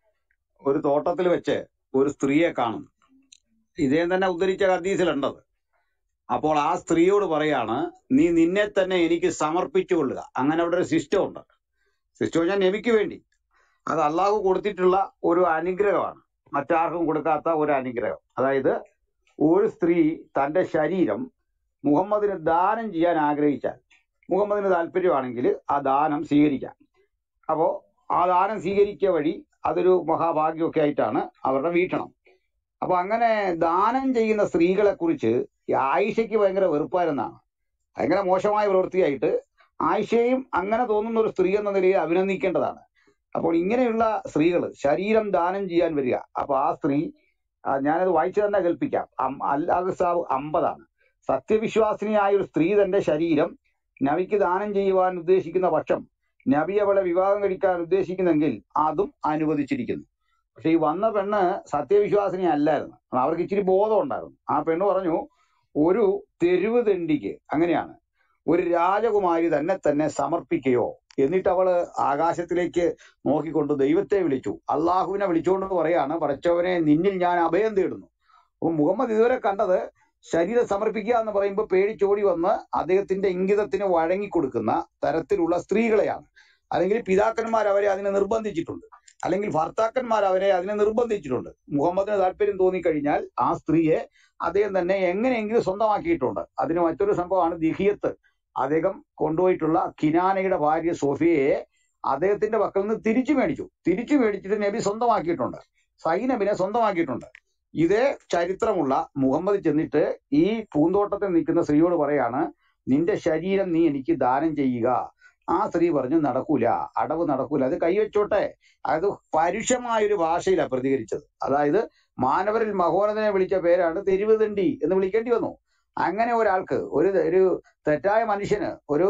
ഒരു തോട്ടത്തിൽ വെച്ച് ഒരു സ്ത്രീയെ കാണും ഇദ്ദേഹം തന്നെ ഉദ്ധരിച്ച ഹദീസിലുണ്ടത് അപ്പോൾ ആ സ്ത്രീയോട് പറയാണ് നീ നിന്നെ തന്നെ എനിക്ക് സമർപ്പിച്ചു കൊള്ളുക അങ്ങനെ അവിടെ ഒരു സിസ്റ്റം ഉണ്ട് സിസ്റ്റം ഞാൻ നബിക്ക് വേണ്ടി അത് അള്ളാഹു കൊടുത്തിട്ടുള്ള ഒരു അനുഗ്രഹമാണ് മറ്റാർക്കും കൊടുക്കാത്ത ഒരു അനുഗ്രഹം അതായത് ഒരു സ്ത്രീ തന്റെ ശരീരം മുഹമ്മദിന് ദാനം ചെയ്യാൻ ആഗ്രഹിച്ചാൽ മുഹമ്മദിന് താല്പര്യമാണെങ്കിൽ ആ ദാനം സ്വീകരിക്കാം അപ്പോ ആ ദാനം സ്വീകരിക്കുക വഴി അതൊരു മഹാഭാഗ്യമൊക്കെ ആയിട്ടാണ് അവരുടെ വീക്ഷണം അപ്പൊ അങ്ങനെ ദാനം ചെയ്യുന്ന സ്ത്രീകളെ കുറിച്ച് ആയിഷയ്ക്ക് ഭയങ്കര വെറുപ്പായിരുന്നാണ് ഭയങ്കര മോശമായ പ്രവൃത്തിയായിട്ട് ആയിഷയും അങ്ങനെ തോന്നുന്ന ഒരു സ്ത്രീ എന്ന നിലയിൽ അഭിനന്ദിക്കേണ്ടതാണ് അപ്പോൾ ഇങ്ങനെയുള്ള സ്ത്രീകൾ ശരീരം ദാനം ചെയ്യാൻ വരിക അപ്പൊ ആ സ്ത്രീ ആ, ഞാനത് വായിച്ചു തന്നെ കേൾപ്പിക്കാം അം- അൽ അഹ്സാബ് അമ്പതാണ് സത്യവിശ്വാസിനിയായ ഒരു സ്ത്രീ തന്റെ ശരീരം നബിക്ക് ദാനം ചെയ്യുവാൻ ഉദ്ദേശിക്കുന്ന പക്ഷം നബി അവളെ വിവാഹം കഴിക്കാൻ ഉദ്ദേശിക്കുന്നെങ്കിൽ അതും അനുവദിച്ചിരിക്കുന്നു പക്ഷെ ഈ വന്ന പെണ്ണ് സത്യവിശ്വാസിനി അല്ലായിരുന്നു അവർക്ക് ഇച്ചിരി ബോധം ഉണ്ടായിരുന്നു ആ പെണ്ണ് പറഞ്ഞു ഒരു തെരുവ് തെണ്ടിക്ക് അങ്ങനെയാണ് ഒരു രാജകുമാരി തന്നെ തന്നെ സമർപ്പിക്കുകയോ എന്നിട്ട് അവള് ആകാശത്തിലേക്ക് നോക്കിക്കൊണ്ട് ദൈവത്തെ വിളിച്ചു അള്ളാഹുവിനെ വിളിച്ചുകൊണ്ട് പറയാണ് പടച്ചവനെ നിന്നിൽ ഞാൻ അഭയം തേടുന്നു അപ്പൊ മുഹമ്മദ് ഇതുവരെ കണ്ടത് ശരീരം സമർപ്പിക്കുക എന്ന് പറയുമ്പോൾ പേടിച്ചോടി വന്ന് അദ്ദേഹത്തിന്റെ ഇംഗിതത്തിന് വഴങ്ങിക്കൊടുക്കുന്ന തരത്തിലുള്ള സ്ത്രീകളെയാണ് അല്ലെങ്കിൽ പിതാക്കന്മാർ അവരെ അതിനെ നിർബന്ധിച്ചിട്ടുണ്ട് അല്ലെങ്കിൽ ഭർത്താക്കന്മാർ അവരെ അതിനെ നിർബന്ധിച്ചിട്ടുണ്ട് മുഹമ്മദിന് താല്പര്യം തോന്നിക്കഴിഞ്ഞാൽ ആ സ്ത്രീയെ അദ്ദേഹം തന്നെ എങ്ങനെയെങ്കിലും സ്വന്തമാക്കിയിട്ടുണ്ട് അതിന് മറ്റൊരു സംഭവമാണ് ദിഹിയത്ത് അദ്ദേഹം കൊണ്ടുപോയിട്ടുള്ള കിനാനയുടെ ഭാര്യ സോഫിയയെ അദ്ദേഹത്തിന്റെ പക്കൽ നിന്ന് തിരിച്ചു മേടിച്ചു തിരിച്ചു മേടിച്ചിട്ട് നബി സ്വന്തമാക്കിയിട്ടുണ്ട് സൈനബിനെ സ്വന്തമാക്കിയിട്ടുണ്ട് ഇതേ ചരിത്രമുള്ള മുഹമ്മദ് ചെന്നിട്ട് ഈ പൂന്തോട്ടത്തിൽ നിൽക്കുന്ന സ്ത്രീയോട് പറയാണ് നിന്റെ ശരീരം നീ എനിക്ക് ദാനം ചെയ്യുക ആ സ്ത്രീ പറഞ്ഞു നടക്കൂല അടവ് നടക്കൂല അത് കൈവച്ചോട്ടെ അത് പരുഷമായ ഒരു ഭാഷയിലാണ് പ്രതികരിച്ചത് അതായത് മാനവരിൽ മഹോന്നതനെ വിളിച്ച പേരാണ് തെരുവുതണ്ടി എന്ന് വിളിക്കേണ്ടി വന്നു അങ്ങനെ ഒരാൾക്ക് ഒരു ഒരു തെറ്റായ മനുഷ്യന് ഒരു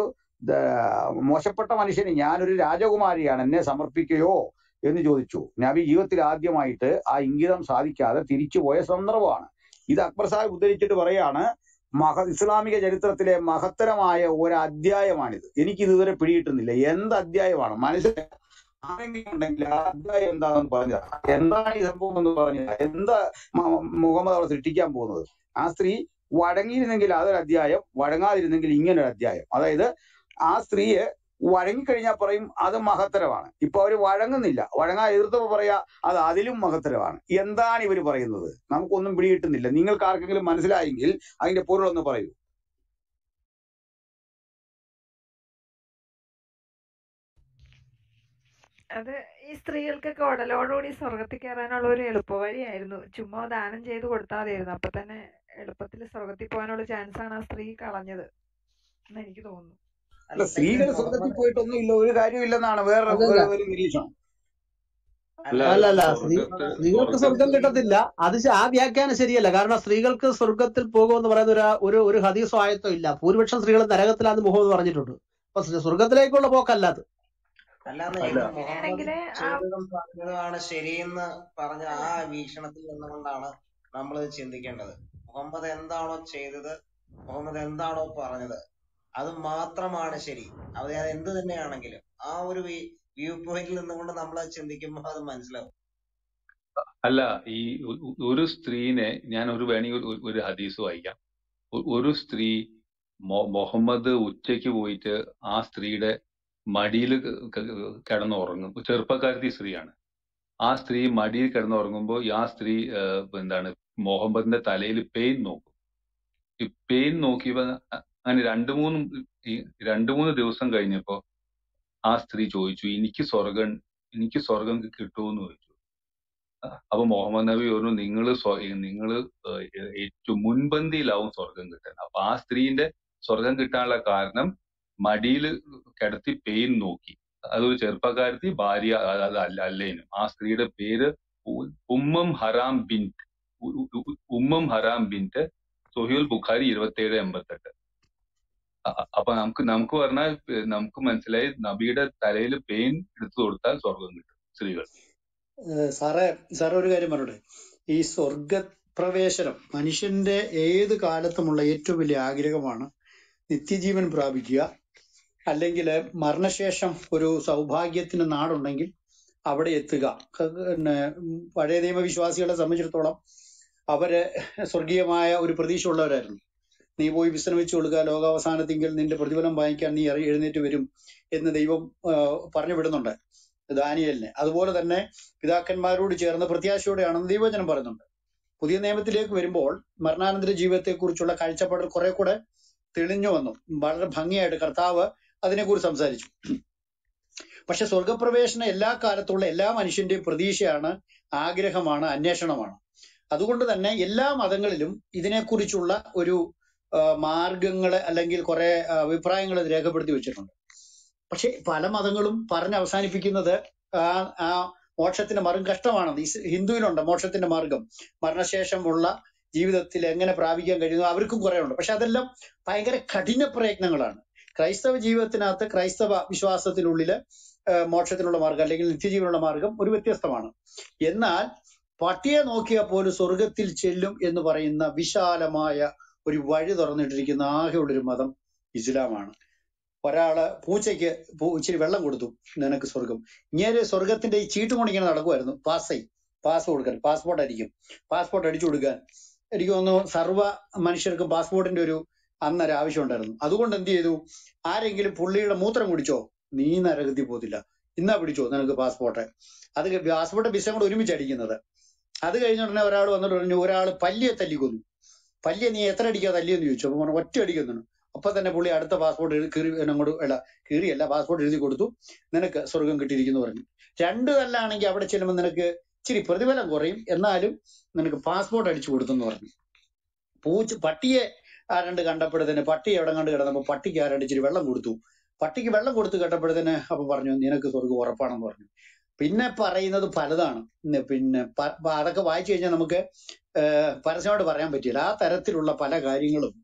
ദ- മോശപ്പെട്ട മനുഷ്യന് ഞാനൊരു രാജകുമാരിയാണ് എന്നെ സമർപ്പിക്കുകയോ എന്ന് ചോദിച്ചു നബി ജീവിതത്തിൽ ആദ്യമായിട്ട് ആ ഇംഗിതം സാധിക്കാതെ തിരിച്ചുപോയ സന്ദർഭമാണ് ഇത് അക്ബർ സാഹിബ് ഉദ്ധരിച്ചിട്ട് പറയാണ് മഹ ഇസ്ലാമിക ചരിത്രത്തിലെ മഹത്തരമായ ഒരു അധ്യായമാണിത് എനിക്ക് ഇതുവരെ പിടികിട്ടുന്നില്ല എന്ത് അധ്യായമാണ് മനസ്സിലായി ആരെങ്കിലും ഉണ്ടെങ്കിൽ ആ അധ്യായം എന്താണെന്ന് പറഞ്ഞ എന്താണ് ഈ സംഭവം എന്ന് പറഞ്ഞ എന്താ മ- മുഹമ്മദ് അവിടെ സൃഷ്ടിക്കാൻ പോകുന്നത് ആ സ്ത്രീ വഴങ്ങിയിരുന്നെങ്കിൽ അതൊരു അധ്യായം വഴങ്ങാതിരുന്നെങ്കിൽ ഇങ്ങനൊരു അധ്യായം അതായത് ആ സ്ത്രീയെ വഴങ്ങിക്കഴിഞ്ഞാൽ പറയും അത് മഹത്തരമാണ് ഇപ്പൊ അവര് വഴങ്ങുന്നില്ല വഴങ്ങാൻ എതിർത്തപ്പോ പറയാ അത് അതിലും മഹത്തരമാണ് എന്താണ് ഇവര് പറയുന്നത് നമുക്കൊന്നും പിടികിട്ടുന്നില്ല നിങ്ങൾക്ക് ആർക്കെങ്കിലും മനസ്സിലായെങ്കിൽ അതിന്റെ പൊരുളൊന്ന് പറയൂ അത് ഈ സ്ത്രീകൾക്കൊക്കെ ഉടലോടുകൂടി സ്വർഗത്തിൽ കയറാനുള്ള ഒരു എളുപ്പവഴിയായിരുന്നു ചുമ്മാ ദാനം ചെയ്ത് കൊടുത്താൽ മതിയായിരുന്നു അപ്പൊ തന്നെ എളുപ്പത്തിൽ സ്വർഗത്തിൽ പോകാനുള്ള ചാൻസ് ആണ് ആ സ്ത്രീ കളഞ്ഞത് എന്ന് എനിക്ക് തോന്നുന്നു അല്ല സ്ത്രീകൾ സ്വർഗത്തിൽ പോയിട്ടൊന്നും ഇല്ല ഒരു കാര്യമില്ലെന്നാണ് വേറെ അതല്ല ഒരു ഒരു നിരീക്ഷണം അല്ല അല്ല അല്ല സ്ത്രീ സ്വർഗത്ത് സ്ത്രീകൾക്ക് സ്വർഗം സ്വർഗത്തിൽ കിട്ടത്തില്ല അത് ശ- ആ വ്യാഖ്യാനം ശരിയല്ല കാരണം സ്ത്രീകൾക്ക് സ്വർഗത്തിൽ പോകുമെന്ന് പറയുന്ന ഒരു ഒരു ഒരു ഹദീസോ ആയത്തോ ഇല്ല ഭൂരിപക്ഷം സ്ത്രീകൾ നരകത്തിലാന്ന് മുഹമ്മദ് പറഞ്ഞിട്ടുണ്ട് അപ്പൊ സ് സ്വർഗത്തിലേക്കുള്ള പോക്കല്ല അത് അല്ലാന്ന് അല്ല ഇപ്പൊ മുഹമ്മദ് അങ്ങനെയാണെങ്കില് ആ ചെയ്തതും പറഞ്ഞതുമാണ് ശരിയെന്ന് പറഞ്ഞ ആ വീക്ഷണത്തിൽ നിന്നുകൊണ്ടാണ് നമ്മൾ ചിന്തിക്കേണ്ടത് മുഹമ്മദ് എന്താണോ ചെയ്തത് മുഹമ്മദ് എന്താണോ പറഞ്ഞത് അത് മാത്രമാണ് ശരി അത് ഞാൻ എന്ത് തന്നെയാണെങ്കിലും ആ ഒരു വ്യൂ പോയിന്റിൽ നിന്നുകൊണ്ട് നമ്മൾ ചിന്തിക്കുമ്പോൾ അത് മനസ്സിലാവും അല്ല ഈ ഒ- ഒ- ഒരു സ്ത്രീനെ ഞാൻ ഒരു വേണമെങ്കിൽ ഒരു ഒരു ഹദീസ് വായിക്കാം ഒ- ഒരു സ്ത്രീ മൊ- മുഹമ്മദ് ഉച്ചയ്ക്ക് പോയിട്ട് ആ സ്ത്രീയുടെ മടിയിൽ കിടന്നുറങ്ങും ചെറുപ്പക്കാരത്തി സ്ത്രീയാണ് ആ സ്ത്രീ മടിയിൽ കിടന്നുറങ്ങുമ്പോൾ ആ സ്ത്രീ ഏഹ്, എന്താണ് മുഹമ്മദിന്റെ തലയിൽ പെയിൻ നോക്കും ഈ പെയിൻ നോക്കിയപ്പോ അങ്ങനെ രണ്ടു മൂന്ന് ഈ രണ്ടു മൂന്ന് ദിവസം കഴിഞ്ഞപ്പോ ആ സ്ത്രീ ചോദിച്ചു എനിക്ക് സ്വർഗം എനിക്ക് സ്വർഗം കിട്ടുമെന്ന് ചോദിച്ചു അപ്പൊ മുഹമ്മദ് നബി പറഞ്ഞു നിങ്ങള് സ്വ- നിങ്ങള് ഏഹ് ഏറ്റവും മുൻപന്തിയിലാവും സ്വർഗം കിട്ടാൻ അപ്പൊ ആ സ്ത്രീന്റെ സ്വർഗം കിട്ടാനുള്ള കാരണം മടിയിൽ കിടത്തി പെയിൻ നോക്കി അതൊരു ചെറുപ്പക്കാരത്തി ഭാര്യ അ- അത് അല്ല അല്ലേനും ആ സ്ത്രീയുടെ പേര് ഉ- ഉമ്മം ഹറാം ബിൻറ്റ് ഉ- ഉ- ഉ- ഉമ്മം ഹറാം ബിൻറ്റ് സുഹീൽ ബുഖാരി ഇരുപത്തിയേഴ് എൺപത്തെട്ട് അ- അ- അപ്പൊ നമുക്ക് നമുക്ക് പറഞ്ഞാൽ ഏഹ് നമുക്ക് മനസ്സിലായി നബിയുടെ തലയിൽ പെയിൻ എടുത്തു കൊടുത്താൽ സ്വർഗം കിട്ടും സ്ത്രീകൾ ഏഹ് സാറേ സാറേ ഒരു കാര്യം പറയട്ടെ ഈ സ്വർഗപ്രവേശനം മനുഷ്യന്റെ ഏത് കാലത്തുമുള്ള ഏറ്റവും വലിയ ആഗ്രഹമാണ് നിത്യജീവൻ പ്രാപിക്കുക അല്ലെങ്കിൽ മരണശേഷം ഒരു സൗഭാഗ്യത്തിന് നാടുണ്ടെങ്കിൽ അവിടെ എത്തുക ക- പിന്നെ ഉം പഴയ നിയമവിശ്വാസികളെ സംബന്ധിച്ചിടത്തോളം അവര് സ്വർഗീയമായ ഒരു പ്രതീക്ഷ ഉള്ളവരായിരുന്നു നീ പോയി വിശ്രമിച്ചു കൊടുക്കുക ലോകാവസാനത്തിങ്കിൽ നിന്റെ പ്രതിഫലം വാങ്ങിക്കാൻ നീ ഇറങ്ങി എഴുന്നേറ്റ് വരും എന്ന് ദൈവം ആ, പറഞ്ഞു വിടുന്നുണ്ട് ദാനിയലിനെ അതുപോലെ തന്നെ പിതാക്കന്മാരോട് ചേർന്ന് പ്രത്യാശയോടെയാണെന്ന് ദൈവവചനം പറയുന്നുണ്ട് പുതിയ നിയമത്തിലേക്ക് വരുമ്പോൾ മരണാനന്തര ജീവിതത്തെക്കുറിച്ചുള്ള കാഴ്ചപ്പാട് കുറെ കൂടെ തെളിഞ്ഞു വന്നു വളരെ ഭംഗിയായിട്ട് കർത്താവ് അതിനെക്കുറിച്ച് സംസാരിച്ചു പക്ഷെ സ്വർഗപ്രവേശനം എല്ലാ കാലത്തുള്ള എല്ലാ മനുഷ്യന്റെയും പ്രതീക്ഷയാണ് ആഗ്രഹമാണ് അന്വേഷണമാണ് അതുകൊണ്ട് തന്നെ എല്ലാ മതങ്ങളിലും ഇതിനെക്കുറിച്ചുള്ള ഒരു ആ, മാർഗങ്ങള് അല്ലെങ്കിൽ കുറെ അഭിപ്രായങ്ങൾ രേഖപ്പെടുത്തി വെച്ചിട്ടുണ്ട് പക്ഷെ പല മതങ്ങളും പറഞ്ഞ് അവസാനിപ്പിക്കുന്നത് ആ ആ മോക്ഷത്തിന്റെ മാർഗം കഷ്ടമാണെന്ന് ഇസ് ഹിന്ദുവിലുണ്ട് മോക്ഷത്തിന്റെ മാർഗം മരണശേഷമുള്ള ജീവിതത്തിൽ എങ്ങനെ പ്രാപിക്കാൻ കഴിയുന്നു അവർക്കും കുറെ ഉണ്ട് പക്ഷെ അതെല്ലാം ഭയങ്കര കഠിന പ്രയത്നങ്ങളാണ് ക്രൈസ്തവ ജീവിതത്തിനകത്ത് ക്രൈസ്തവ വിശ്വാസത്തിനുള്ളില് ആ, മോക്ഷത്തിനുള്ള മാർഗം അല്ലെങ്കിൽ നിത്യജീവനുള്ള മാർഗം ഒരു വ്യത്യസ്തമാണ് എന്നാൽ പട്ടിയെ നോക്കിയാൽ പോലും സ്വർഗത്തിൽ ചെല്ലും എന്ന് പറയുന്ന വിശാലമായ ഒരു വഴി തുറന്നിട്ടിരിക്കുന്ന ആകെയുള്ള ഒരു മതം ഇസ്ലാമാണ് ഒരാള് പൂച്ചയ്ക്ക് പൂ ഇച്ചിരി വെള്ളം കൊടുത്തു നിനക്ക് സ്വർഗം ഇങ്ങനെ സ്വർഗത്തിന്റെ ഈ ചീട്ട് കൊണ്ട് ഇങ്ങനെ നടക്കുമായിരുന്നു പാസ് പാസ് കൊടുക്കാൻ പാസ്പോർട്ട് അടിക്കും പാസ്പോർട്ട് അടിച്ചു കൊടുക്കാൻ എനിക്ക് തോന്നുന്നു സർവ്വ മനുഷ്യർക്കും പാസ്പോർട്ടിന്റെ ഒരു അന്നൊരു ആവശ്യം ഉണ്ടായിരുന്നു അതുകൊണ്ട് എന്ത് ചെയ്തു ആരെങ്കിലും പുള്ളിയുടെ മൂത്രം കുടിച്ചോ നീ നരകത്തിൽ പോകത്തില്ല ഇന്നാ പിടിച്ചോ നിനക്ക് പാസ്പോർട്ട് അത് പാസ്പോർട്ട് വിസ കൂടെ ഒരുമിച്ച് അടിക്കുന്നത് അത് കഴിഞ്ഞ ഉടനെ ഒരാൾ വന്നിട്ട് പറഞ്ഞു ഒരാൾ പല്ലിയെ തല്ലിക്കൊന്നു പല്ലിയെ നീ എത്ര അടിക്കാ തല്ലിയെന്ന് ചോദിച്ചു അപ്പൊ പറഞ്ഞു ഒറ്റ അടിക്കുന്നു അപ്പൊ തന്നെ പുള്ളി അടുത്ത പാസ്പോർട്ട് കീറി അങ്ങോട്ട് അല്ല കീറിയല്ല പാസ്പോർട്ട് എഴുതി കൊടുത്തു നിനക്ക് സ്വർഗം കിട്ടിയിരിക്കുന്നു പറഞ്ഞു രണ്ട് തല്ലാണെങ്കിൽ അവിടെ ചെല്ലുമ്പോൾ നിനക്ക് ഇച്ചിരി പ്രതിഫലം കുറയും എന്നാലും നിനക്ക് പാസ്പോർട്ട് അടിച്ചു കൊടുത്തെന്ന് പറഞ്ഞു പൂച്ച പട്ടിയെ ആരണ്ട് കണ്ടപ്പോഴത്തേന് പട്ടി എവിടെ കണ്ട് കിടന്നപ്പോ പട്ടിക്ക് ആരണ്ട് ഇച്ചിരി വെള്ളം കൊടുത്തു പട്ടിക്ക് വെള്ളം കൊടുത്ത് കേട്ടപ്പോഴത്തേന് അപ്പൊ പറഞ്ഞു നിനക്ക് സ്വർഗം ഉറപ്പാണെന്ന് പറഞ്ഞു പിന്നെ പറയുന്നത് പലതാണ് ഉം പിന്നെ പ- പ- അതൊക്കെ വായിച്ചു കഴിഞ്ഞാൽ നമുക്ക് ഏഹ് പരസ്യമായിട്ട് പറയാൻ പറ്റില്ല ആ തരത്തിലുള്ള പല കാര്യങ്ങളും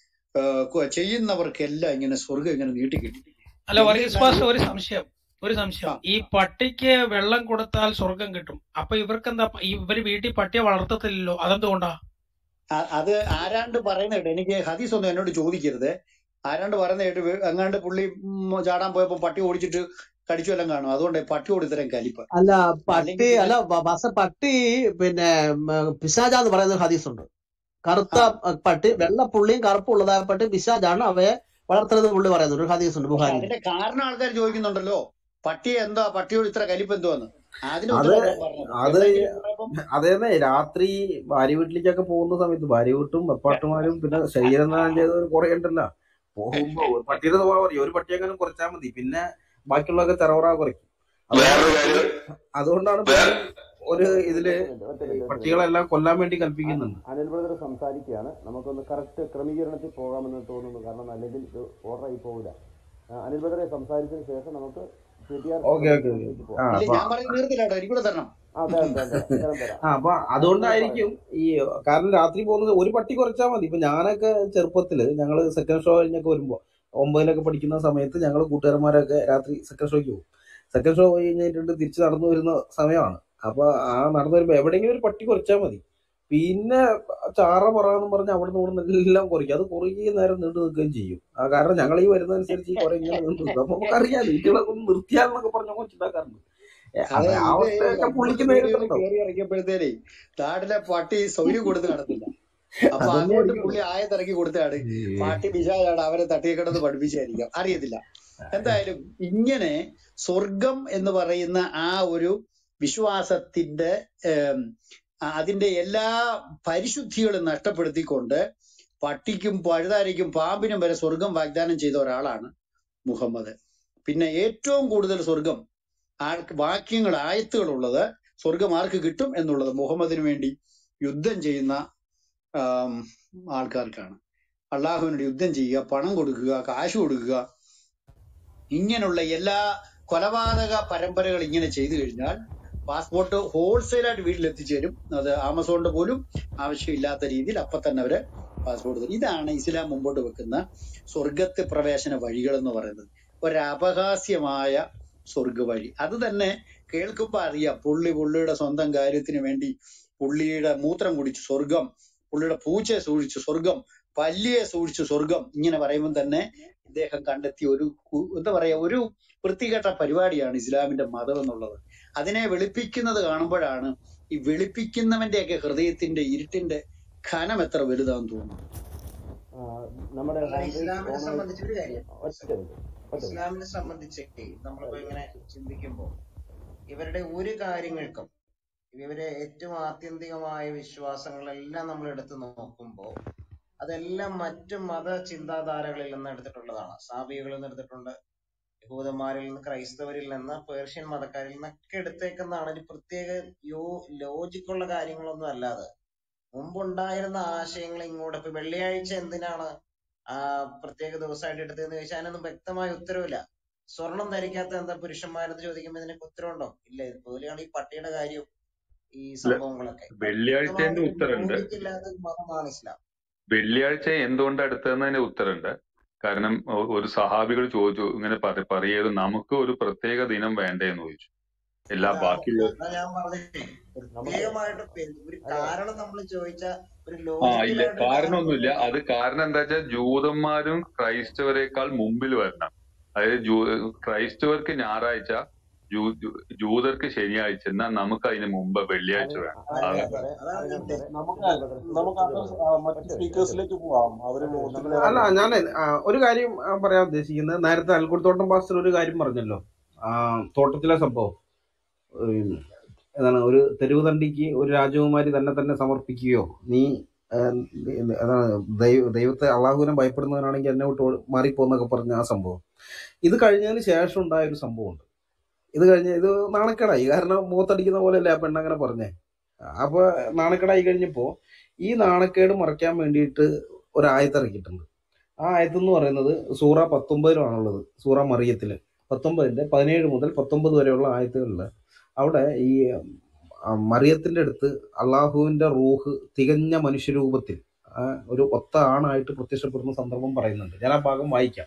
ഏഹ് കു- ചെയ്യുന്നവർക്കെല്ലാം ഇങ്ങനെ സ്വർഗം ഇങ്ങനെ നീട്ടിക്കിട്ടും അല്ല വർഗീസ് എന്നിരുന്നാലും പാസ്റ്റർ ഒരു സംശയം ഒരു സംശയം ഈ പട്ടിക്ക് വെള്ളം കൊടുത്താൽ സ്വർഗം കിട്ടും അപ്പൊ ഇവർക്ക് എന്താ ഇവര് വീട്ടിൽ പട്ടിയെ വളർത്തത്തില്ലല്ലോ അതെന്തുകൊണ്ടാ അ- അത് ആരാണ്ട് പറയുന്ന കേട്ടോ എനിക്ക് ഹദീസ് ഒന്നും എന്നോട് ചോദിക്കരുത് ആരാണ്ട് പറയുന്ന കേട്ട് വേ- എങ്ങാണ്ട് പുള്ളി ഉം ചാടാൻ പോയപ്പോ പട്ടി ഓടിച്ചിട്ട് കടിച്ചു എല്ലാം കാണും അതുകൊണ്ട് പട്ടിയോട് ഇത്രയും കലിപ്പ് അല്ല പട്ടി അല്ലെങ്കിൽ പിന്നെ അല്ല ബ- ബസ പട്ടി പിന്നെ പിശാജ എന്ന് പറയുന്ന ഒരു ഹദീസുണ്ട് കറുത്ത ആ അഹ് പട്ടി വെള്ള പുള്ളിയും കറുപ്പുള്ളതായ പട്ടി പിശാജാണ് അവയെ വളർത്തുന്നത് പുള്ളി പറയുന്നുണ്ട് ഒരു ഹദീസുണ്ട് പക്ഷെ ബുഹാരിയിൽ അതിന്റെ കാരണം ആൾക്കാർ ചോദിക്കുന്നുണ്ടല്ലോ പട്ടി എന്താ പട്ടിയോട് ഇത്ര കലിപ്പ് എന്തുവന്ന് അതിന് അത് ഉത്തരം ഞാൻ പറഞ്ഞത് അത് എവിടെയെങ്കിലും പോയപ്പം അതേന്നെ രാത്രി ഭാര്യ വീട്ടിലേക്കൊക്കെ പോകുന്ന സമയത്ത് ഭാര്യ വീട്ടും വെപ്പാട്ടുമാരും പിന്നെ ശരീരനാശം ചെയ്തവർ കുറെ ഉണ്ടല്ലോ പോകുമ്പോ ഒരു പട്ടിയുടെ സ്വഭാവം അറിയും ഒരു പട്ടിയെങ്കിലും കുറച്ചാൽ മതി പിന്നെ ബാക്കിയുള്ളതൊക്കെ തെറവറ കുറയ്ക്കും വേറൊരു അതുകൊണ്ടാണ് കാര്യം അതുകൊണ്ടാണ് വേറെ ഒരു ഇതില് ഒറ്റ മിനിറ്റ് ഒറ്റ മിനിറ്റ് ഒറ്റ മിനിറ്റ് പട്ടികളെല്ലാം കൊല്ലാൻ വേണ്ടി ആ കൽപ്പിക്കുന്നുണ്ട് അനിൽ ബ്രദർ സംസാരിക്കുകയാണ് നമുക്കൊന്ന് കറക്റ്റ് ക്രമീകരണത്തിൽ പോകാമെന്ന് തോന്നുന്നു കാരണം അല്ലെങ്കിൽ ഇത് ഓർഡറായി പോകില്ല ആ, അനിൽ ബ്രദറെ സംസാരിച്ചതിന് ശേഷം നമുക്ക് P T R okay okay okay ക്രമീകരണത്തിലേക്ക് ആ പോകാം ഇല്ല അപ്പൊ ഞാൻ പറയുന്നത് തീർത്തില്ല കേട്ടോ എനിക്കൂടെ തരണം ആ തരാം തരാം തരാം തരാം തരാം ആ അപ്പൊ അനിൽ ബ്രദർ അതുകൊണ്ടായിരിക്കും പറയൂ ഈ കാരണം രാത്രി പോകുന്നത് ഒരു പട്ടി കുറച്ചാൽ മതി ഇപ്പൊ ഞാനൊക്കെ ചെറുപ്പത്തില് ഞങ്ങള് സെക്കൻഡ് ഷോ കഴിഞ്ഞൊക്കെ വരുമ്പോ ഒമ്പതിലൊക്കെ പഠിക്കുന്ന സമയത്ത് ഞങ്ങൾ കൂട്ടുകാരന്മാരൊക്കെ രാത്രി സെക്കൻഡ് ഷോയ്ക്ക് പോകും സെക്കൻഡ് ഷോ പോയി കഴിഞ്ഞിട്ട് തിരിച്ച് നടന്നു വരുന്ന സമയമാണ് അപ്പൊ ആ നടന്നു വരുമ്പോ എവിടെയെങ്കിലും ഒരു പട്ടി കുറച്ചാൽ മതി പിന്നെ ചാറ പറയാന്ന് പറഞ്ഞ് അവിടെ നിന്ന് ഇവിടെ എല്ലാം കുറയ്ക്കും അത് കുറേ നേരം നീണ്ടു നിൽക്കുകയും ചെയ്യും ആ കാരണം ഞങ്ങൾ ഈ വരുന്നതനുസരിച്ച് ഈ കുറെ ഇങ്ങനെ നീണ്ടു നിൽക്കും അപ്പൊ നമുക്കറിയാലോ വീട്ടുകളൊക്കെ ഒന്ന് നിർത്തിയാലെന്നൊക്കെ പറഞ്ഞ കൊച്ചുണ്ടാക്കാറുണ്ട് ഏ, അതെ അത് ആ ഇത് അവസ്ഥയൊക്കെ അക്ബർ പുള്ളിക്ക് കയറി നേരിട്ടുണ്ടോ കയറി ഇറങ്ങിയപ്പോഴത്തേനേ നാട്ടിലെ പട്ടി സൗകര്യം കൊടുത്ത് നടത്തില്ല അപ്പൊ അതന്നെ അതുകൊണ്ട് ആയിരിക്കുള്ളൂ പുള്ളി ആയത്തിറക്കി കൊടുത്തതാണ് പാട്ടി പിശാചാണ് അവരെ തട്ടിയെക്കിടന്ന് പഠിപ്പിച്ചായിരിക്കാം അറിയത്തില്ല എന്തായാലും ഇങ്ങനെ സ്വർഗം എന്ന് പറയുന്ന ആ ഒരു വിശ്വാസത്തിന്റെ ഏം, ആ- അതിന്റെ എല്ലാ പരിശുദ്ധികളും നഷ്ടപ്പെടുത്തിക്കൊണ്ട് പട്ടിക്കും പഴുതാരയ്ക്കും പാമ്പിനും വരെ സ്വർഗം വാഗ്ദാനം ചെയ്ത ഒരാളാണ് മുഹമ്മദ് പിന്നെ ഏറ്റവും കൂടുതൽ സ്വർഗം ആൾക്ക് വാക്യങ്ങൾ ആയത്തുകളുള്ളത് സ്വർഗം ആർക്ക് കിട്ടും എന്നുള്ളത് മുഹമ്മദിന് വേണ്ടി യുദ്ധം ചെയ്യുന്ന ആം, ആൾക്കാർക്കാണ് അള്ളാഹുവിനോട് യുദ്ധം ചെയ്യുക പണം കൊടുക്കുക കാശ് കൊടുക്കുക ഇങ്ങനെയുള്ള എല്ലാ കൊലപാതക പരമ്പരകൾ ഇങ്ങനെ ചെയ്തു കഴിഞ്ഞാൽ പാസ്പോർട്ട് ഹോൾസെയിലായിട്ട് വീട്ടിൽ എത്തിച്ചേരും അത് ആമസോണിന്റെ പോലും ആവശ്യമില്ലാത്ത രീതിയിൽ അപ്പൊ തന്നെ അവര് പാസ്പോർട്ട് തരും ഇതാണ് ഇസ്ലാം മുമ്പോട്ട് വെക്കുന്ന സ്വർഗത്തെ പ്രവേശന വഴികൾ എന്ന് പറയുന്നത് ഒരപഹാസ്യമായ സ്വർഗ വഴി അത് തന്നെ കേൾക്കുമ്പോ അറിയാം പുള്ളി പുള്ളിയുടെ സ്വന്തം കാര്യത്തിന് വേണ്ടി പുള്ളിയുടെ മൂത്രം കുടിച്ചു സ്വർഗം പുള്ളിയുടെ പൂച്ചയെ സൂക്ഷിച്ചു സ്വർഗം പല്ലിയെ സൂക്ഷിച്ചു സ്വർഗം ഇങ്ങനെ പറയുമ്പോൾ തന്നെ ഇദ്ദേഹം കണ്ടെത്തിയ ഒരു കു- എന്താ പറയാ ഒരു വൃത്തികെട്ട പരിപാടിയാണ് ഇസ്ലാമിന്റെ മതം എന്നുള്ളത് അതിനെ വെളുപ്പിക്കുന്നത് കാണുമ്പോഴാണ് ഈ വെളുപ്പിക്കുന്നവന്റെയൊക്കെ ഹൃദയത്തിന്റെ ഇരുട്ടിന്റെ ഖനം എത്ര വലുതാന്ന് തോന്നുന്നു ആ, നമ്മുടെ അല്ല ഹാൻഡ് റൈസ് ഇസ്ലാമിനെ ഓൺ ആയി സംബന്ധിച്ച് ഒരു കാര്യം ഒറ്റ മിനിറ്റ് ഒറ്റ മിനിറ്റ് ഇസ്ലാമിനെ സംബന്ധിച്ച് നമ്മളിപ്പോ ഇങ്ങനെ ചിന്തിക്കുമ്പോൾ ഇവരുടെ ഒരു കാര്യങ്ങൾക്കും ഇവരെ ഏറ്റവും ആത്യന്തികമായ വിശ്വാസങ്ങളെല്ലാം നമ്മൾ എടുത്തു നോക്കുമ്പോൾ അതെല്ലാം മറ്റു മത ചിന്താധാരകളിൽ നിന്ന് എടുത്തിട്ടുള്ളതാണ് സാബികളിൽ നിന്ന് എടുത്തിട്ടുണ്ട് യഹൂദന്മാരിൽ നിന്ന് ക്രൈസ്തവരിൽ നിന്ന് പേർഷ്യൻ മതക്കാരിൽ നിന്നൊക്കെ എടുത്തേക്കുന്നതാണ് ഒരു പ്രത്യേക യോ ലോജിക്കുള്ള കാര്യങ്ങളൊന്നും അല്ലാതെ മുമ്പുണ്ടായിരുന്ന ആശയങ്ങൾ ഇങ്ങോട്ട് ഇപ്പൊ വെള്ളിയാഴ്ച എന്തിനാണ് ആ പ്രത്യേക ദിവസമായിട്ട് എടുത്തതെന്ന് ചോദിച്ചാൽ അതിനൊന്നും വ്യക്തമായ ഉത്തരവില്ല സ്വർണം ധരിക്കാത്ത എന്താ പുരുഷന്മാരെന്ന് ചോദിക്കുമ്പോൾ ഇതിനൊക്കെ ഉത്തരവുണ്ടോ ഇല്ല ഇതുപോലെയാണ് ഈ പട്ടിയുടെ കാര്യവും ഈ അല്ല സംഭവങ്ങളൊക്കെ വെള്ളിയാഴ്ചന്റെ വ്യക്തമായിട്ട് ഉത്തരണ്ട് ലോജിക്കില്ലാത്ത ഒരു മതമാണ് ഇസ്ലാം വെള്ളിയാഴ്ച എന്തുകൊണ്ട് എടുത്തതെന്നതിന്റെ ഉത്തരണ്ട് കാരണം ഒ- ഒരു സഹാബികൾ ചോദിച്ചു ഇങ്ങനെ പറ- പറയത് നമുക്ക് ഒരു പ്രത്യേക ദിനം വേണ്ടേ എന്ന് ചോദിച്ചു എല്ലാ അതാണ് ബാക്കിയുള്ള അതാ ഞാൻ പറഞ്ഞേ നമുക്ക് പ്രത്യേകമായിട്ട് പെ- ഒരു അല്ല കാരണം നമ്മൾ ചോദിച്ച ഒരു ആ ഇല്ല ലോജിക്കലായിട്ട് ഒരു കാരണം കാരണമൊന്നുമില്ല ചോദിച്ചാൽ അത് കാരണം എന്താ വെച്ചാൽ ജൂതന്മാരും ക്രൈസ്തവരെക്കാൾ മുമ്പിൽ വരണം അതായത് ജൂ ക്രൈസ്തവർക്ക് ഞായറാഴ്ച ജൂ ജൂ- ജൂതർക്ക് ശനിയാഴ്ച എന്നാൽ നമുക്ക് അതിന് മുമ്പ് വെള്ളിയാഴ്ച അനി വേണം അതെ അതാണ് അനിയൻ സാറേ അതാണ് ഞാൻ അനിയൻ സാറേ ഉദ്ദേശിച്ചത് നമുക്ക് ഒറ്റ ബ്രദറെ നമുക്ക് ഒറ്റ അത് ബ്രദറെ ആ മറ്റ് ഒറ്റ മിനിറ്റ് ഒറ്റ സ്പീക്കേഴ്സിലേക്ക് പോവാം അവര് മിനിറ്റ് ഒത്തിരി നമ്മുടെ അല്ല നേരം ഞാൻ ഒരു കാര്യം ആ, പറയാൻ ഉദ്ദേശിക്കുന്നത് നേരത്തെ അൽക്കുടത്തോട്ടം പാസ്റ്റർ ഒരു കാര്യം പറഞ്ഞല്ലോ ആ തോട്ടത്തിലെ സംഭവം ഉം, എന്താണ് ഒരു തെരുവ് തണ്ടിക്ക് ഒരു രാജകുമാരി തന്നെ തന്നെ സമർപ്പിക്കുകയോ നീ ആ, അതാണ് ദൈവ ദൈവത്തെ അള്ളാഹുവിനെ ഭയപ്പെടുന്നവനാണെങ്കിൽ എന്നെ വിട്ട് ഓടി- മാറിപ്പോന്നൊക്കെ പറഞ്ഞ ആ സംഭവം ഇത് കഴിഞ്ഞതിന് ശേഷം ഉണ്ടായ ഒരു സംഭവമുണ്ട് ഇത് കഴിഞ്ഞ് ഇത് നാണക്കേടായി കാരണം മുഖത്തടിക്കുന്ന പോലെയല്ലേ ആ പെണ്ണങ്ങനെ പറഞ്ഞേ അപ്പൊ നാണക്കേടായി കഴിഞ്ഞപ്പോ ഈ നാണക്കേട് മറയ്ക്കാൻ വേണ്ടിയിട്ട് ഒരു ആയത്തിറക്കിയിട്ടുണ്ട് ആ ആയത്ത് എന്ന് പറയുന്നത് സൂറ പത്തൊമ്പതിലാണുള്ളത് സൂറ മറിയത്തില് പത്തൊമ്പതിന്റെ പതിനേഴ് മുതൽ പത്തൊമ്പത് വരെയുള്ള ആയത്തുകളിൽ അവിടെ ഈ ആ, മറിയത്തിന്റെ അടുത്ത് അള്ളാഹുവിന്റെ റൂഹ് തികഞ്ഞ മനുഷ്യരൂപത്തിൽ ആ, ഒരു ഒത്ത ആണായിട്ട് പ്രത്യക്ഷപ്പെടുന്ന സന്ദർഭം പറയുന്നുണ്ട് ഞാൻ ആ ഭാഗം വായിക്കാം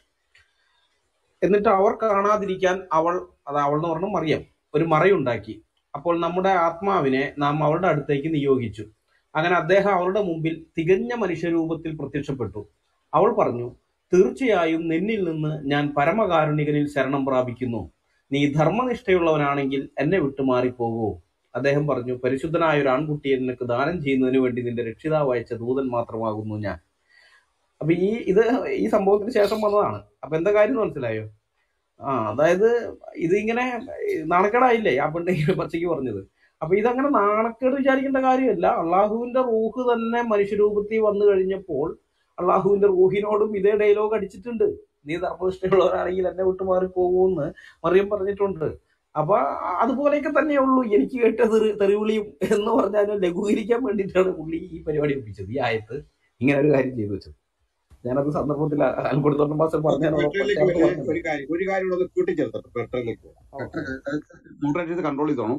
എന്നിട്ട് അവർ കാണാതിരിക്കാൻ അവൾ അത് അവൾ എന്ന് പറഞ്ഞ മറിയം ഒരു മറയുണ്ടാക്കി അപ്പോൾ നമ്മുടെ ആത്മാവിനെ നാം അവളുടെ അടുത്തേക്ക് നിയോഗിച്ചു അങ്ങനെ അദ്ദേഹം അവളുടെ മുമ്പിൽ തികഞ്ഞ മനുഷ്യരൂപത്തിൽ പ്രത്യക്ഷപ്പെട്ടു അവൾ പറഞ്ഞു തീർച്ചയായും നിന്നിൽ നിന്ന് ഞാൻ പരമകാരുണികനിൽ ശരണം പ്രാപിക്കുന്നു നീ ധർമ്മനിഷ്ഠയുള്ളവനാണെങ്കിൽ എന്നെ വിട്ടു മാറിപ്പോകൂ അദ്ദേഹം പറഞ്ഞു പരിശുദ്ധനായ ഒരു ആൺകുട്ടിയെ നിനക്ക് ദാനം ചെയ്യുന്നതിന് വേണ്ടി നിന്റെ രക്ഷിതാവ് അയച്ച ദൂതൻ മാത്രമാകുന്നു ഞാൻ അപ്പൊ ഈ ഇത് ഈ സംഭവത്തിന് ശേഷം വന്നതാണ് അപ്പൊ എന്താ കാര്യം എന്ന് മനസ്സിലായോ ആ അതായത് ഇത് ഇങ്ങനെ നാണക്കേടായില്ലേ ആ പെണ്ണ് പച്ചയ്ക്ക് പറഞ്ഞത് അപ്പൊ ഇതങ്ങനെ നാണക്കേട് വിചാരിക്കേണ്ട കാര്യമല്ല അള്ളാഹുവിന്റെ റൂഹ് തന്നെ മനുഷ്യരൂപത്തിൽ വന്നു കഴിഞ്ഞപ്പോൾ അള്ളാഹുവിന്റെ റൂഹിനോടും ഇതേ ഡയലോഗ് അടിച്ചിട്ടുണ്ട് നീ ധർമ്മനിഷ്ഠയുള്ളവരാണെങ്കിൽ എന്നെ വിട്ടു മാറി പോകുമെന്ന് മറിയം പറഞ്ഞിട്ടുണ്ട് അപ്പൊ അതുപോലെയൊക്കെ തന്നെയുള്ളൂ എനിക്ക് കേട്ട തെറി തെറിവിളിയും എന്ന് പറഞ്ഞാലും ലഘൂകരിക്കാൻ വേണ്ടിയിട്ടാണ് പുള്ളി ഈ പരിപാടി ഒപ്പിച്ചത് ഈ ആയത്ത് ഇങ്ങനെ ഒരു കാര്യം ചെയ്തു വെച്ചത് ഞാനത് സന്ദർഭത്തിൽ അൽക്കൊടുത്തോട്ടം പാസ്റ്റർ പറഞ്ഞതിനോടൊപ്പം പെട്രലിലേക്ക് ചേർത്ത് ഒരു പറഞ്ഞത് ഒരു കാര്യം ഒരു കാര്യം കൂടെ ഒന്ന് കൂട്ടിച്ചേർത്തിട്ട് പെട്രലിലേക്ക് ഓക്കെ മോഡറേറ്റ് ചെയ്ത് കൺട്രോൾ ചെയ്തോണം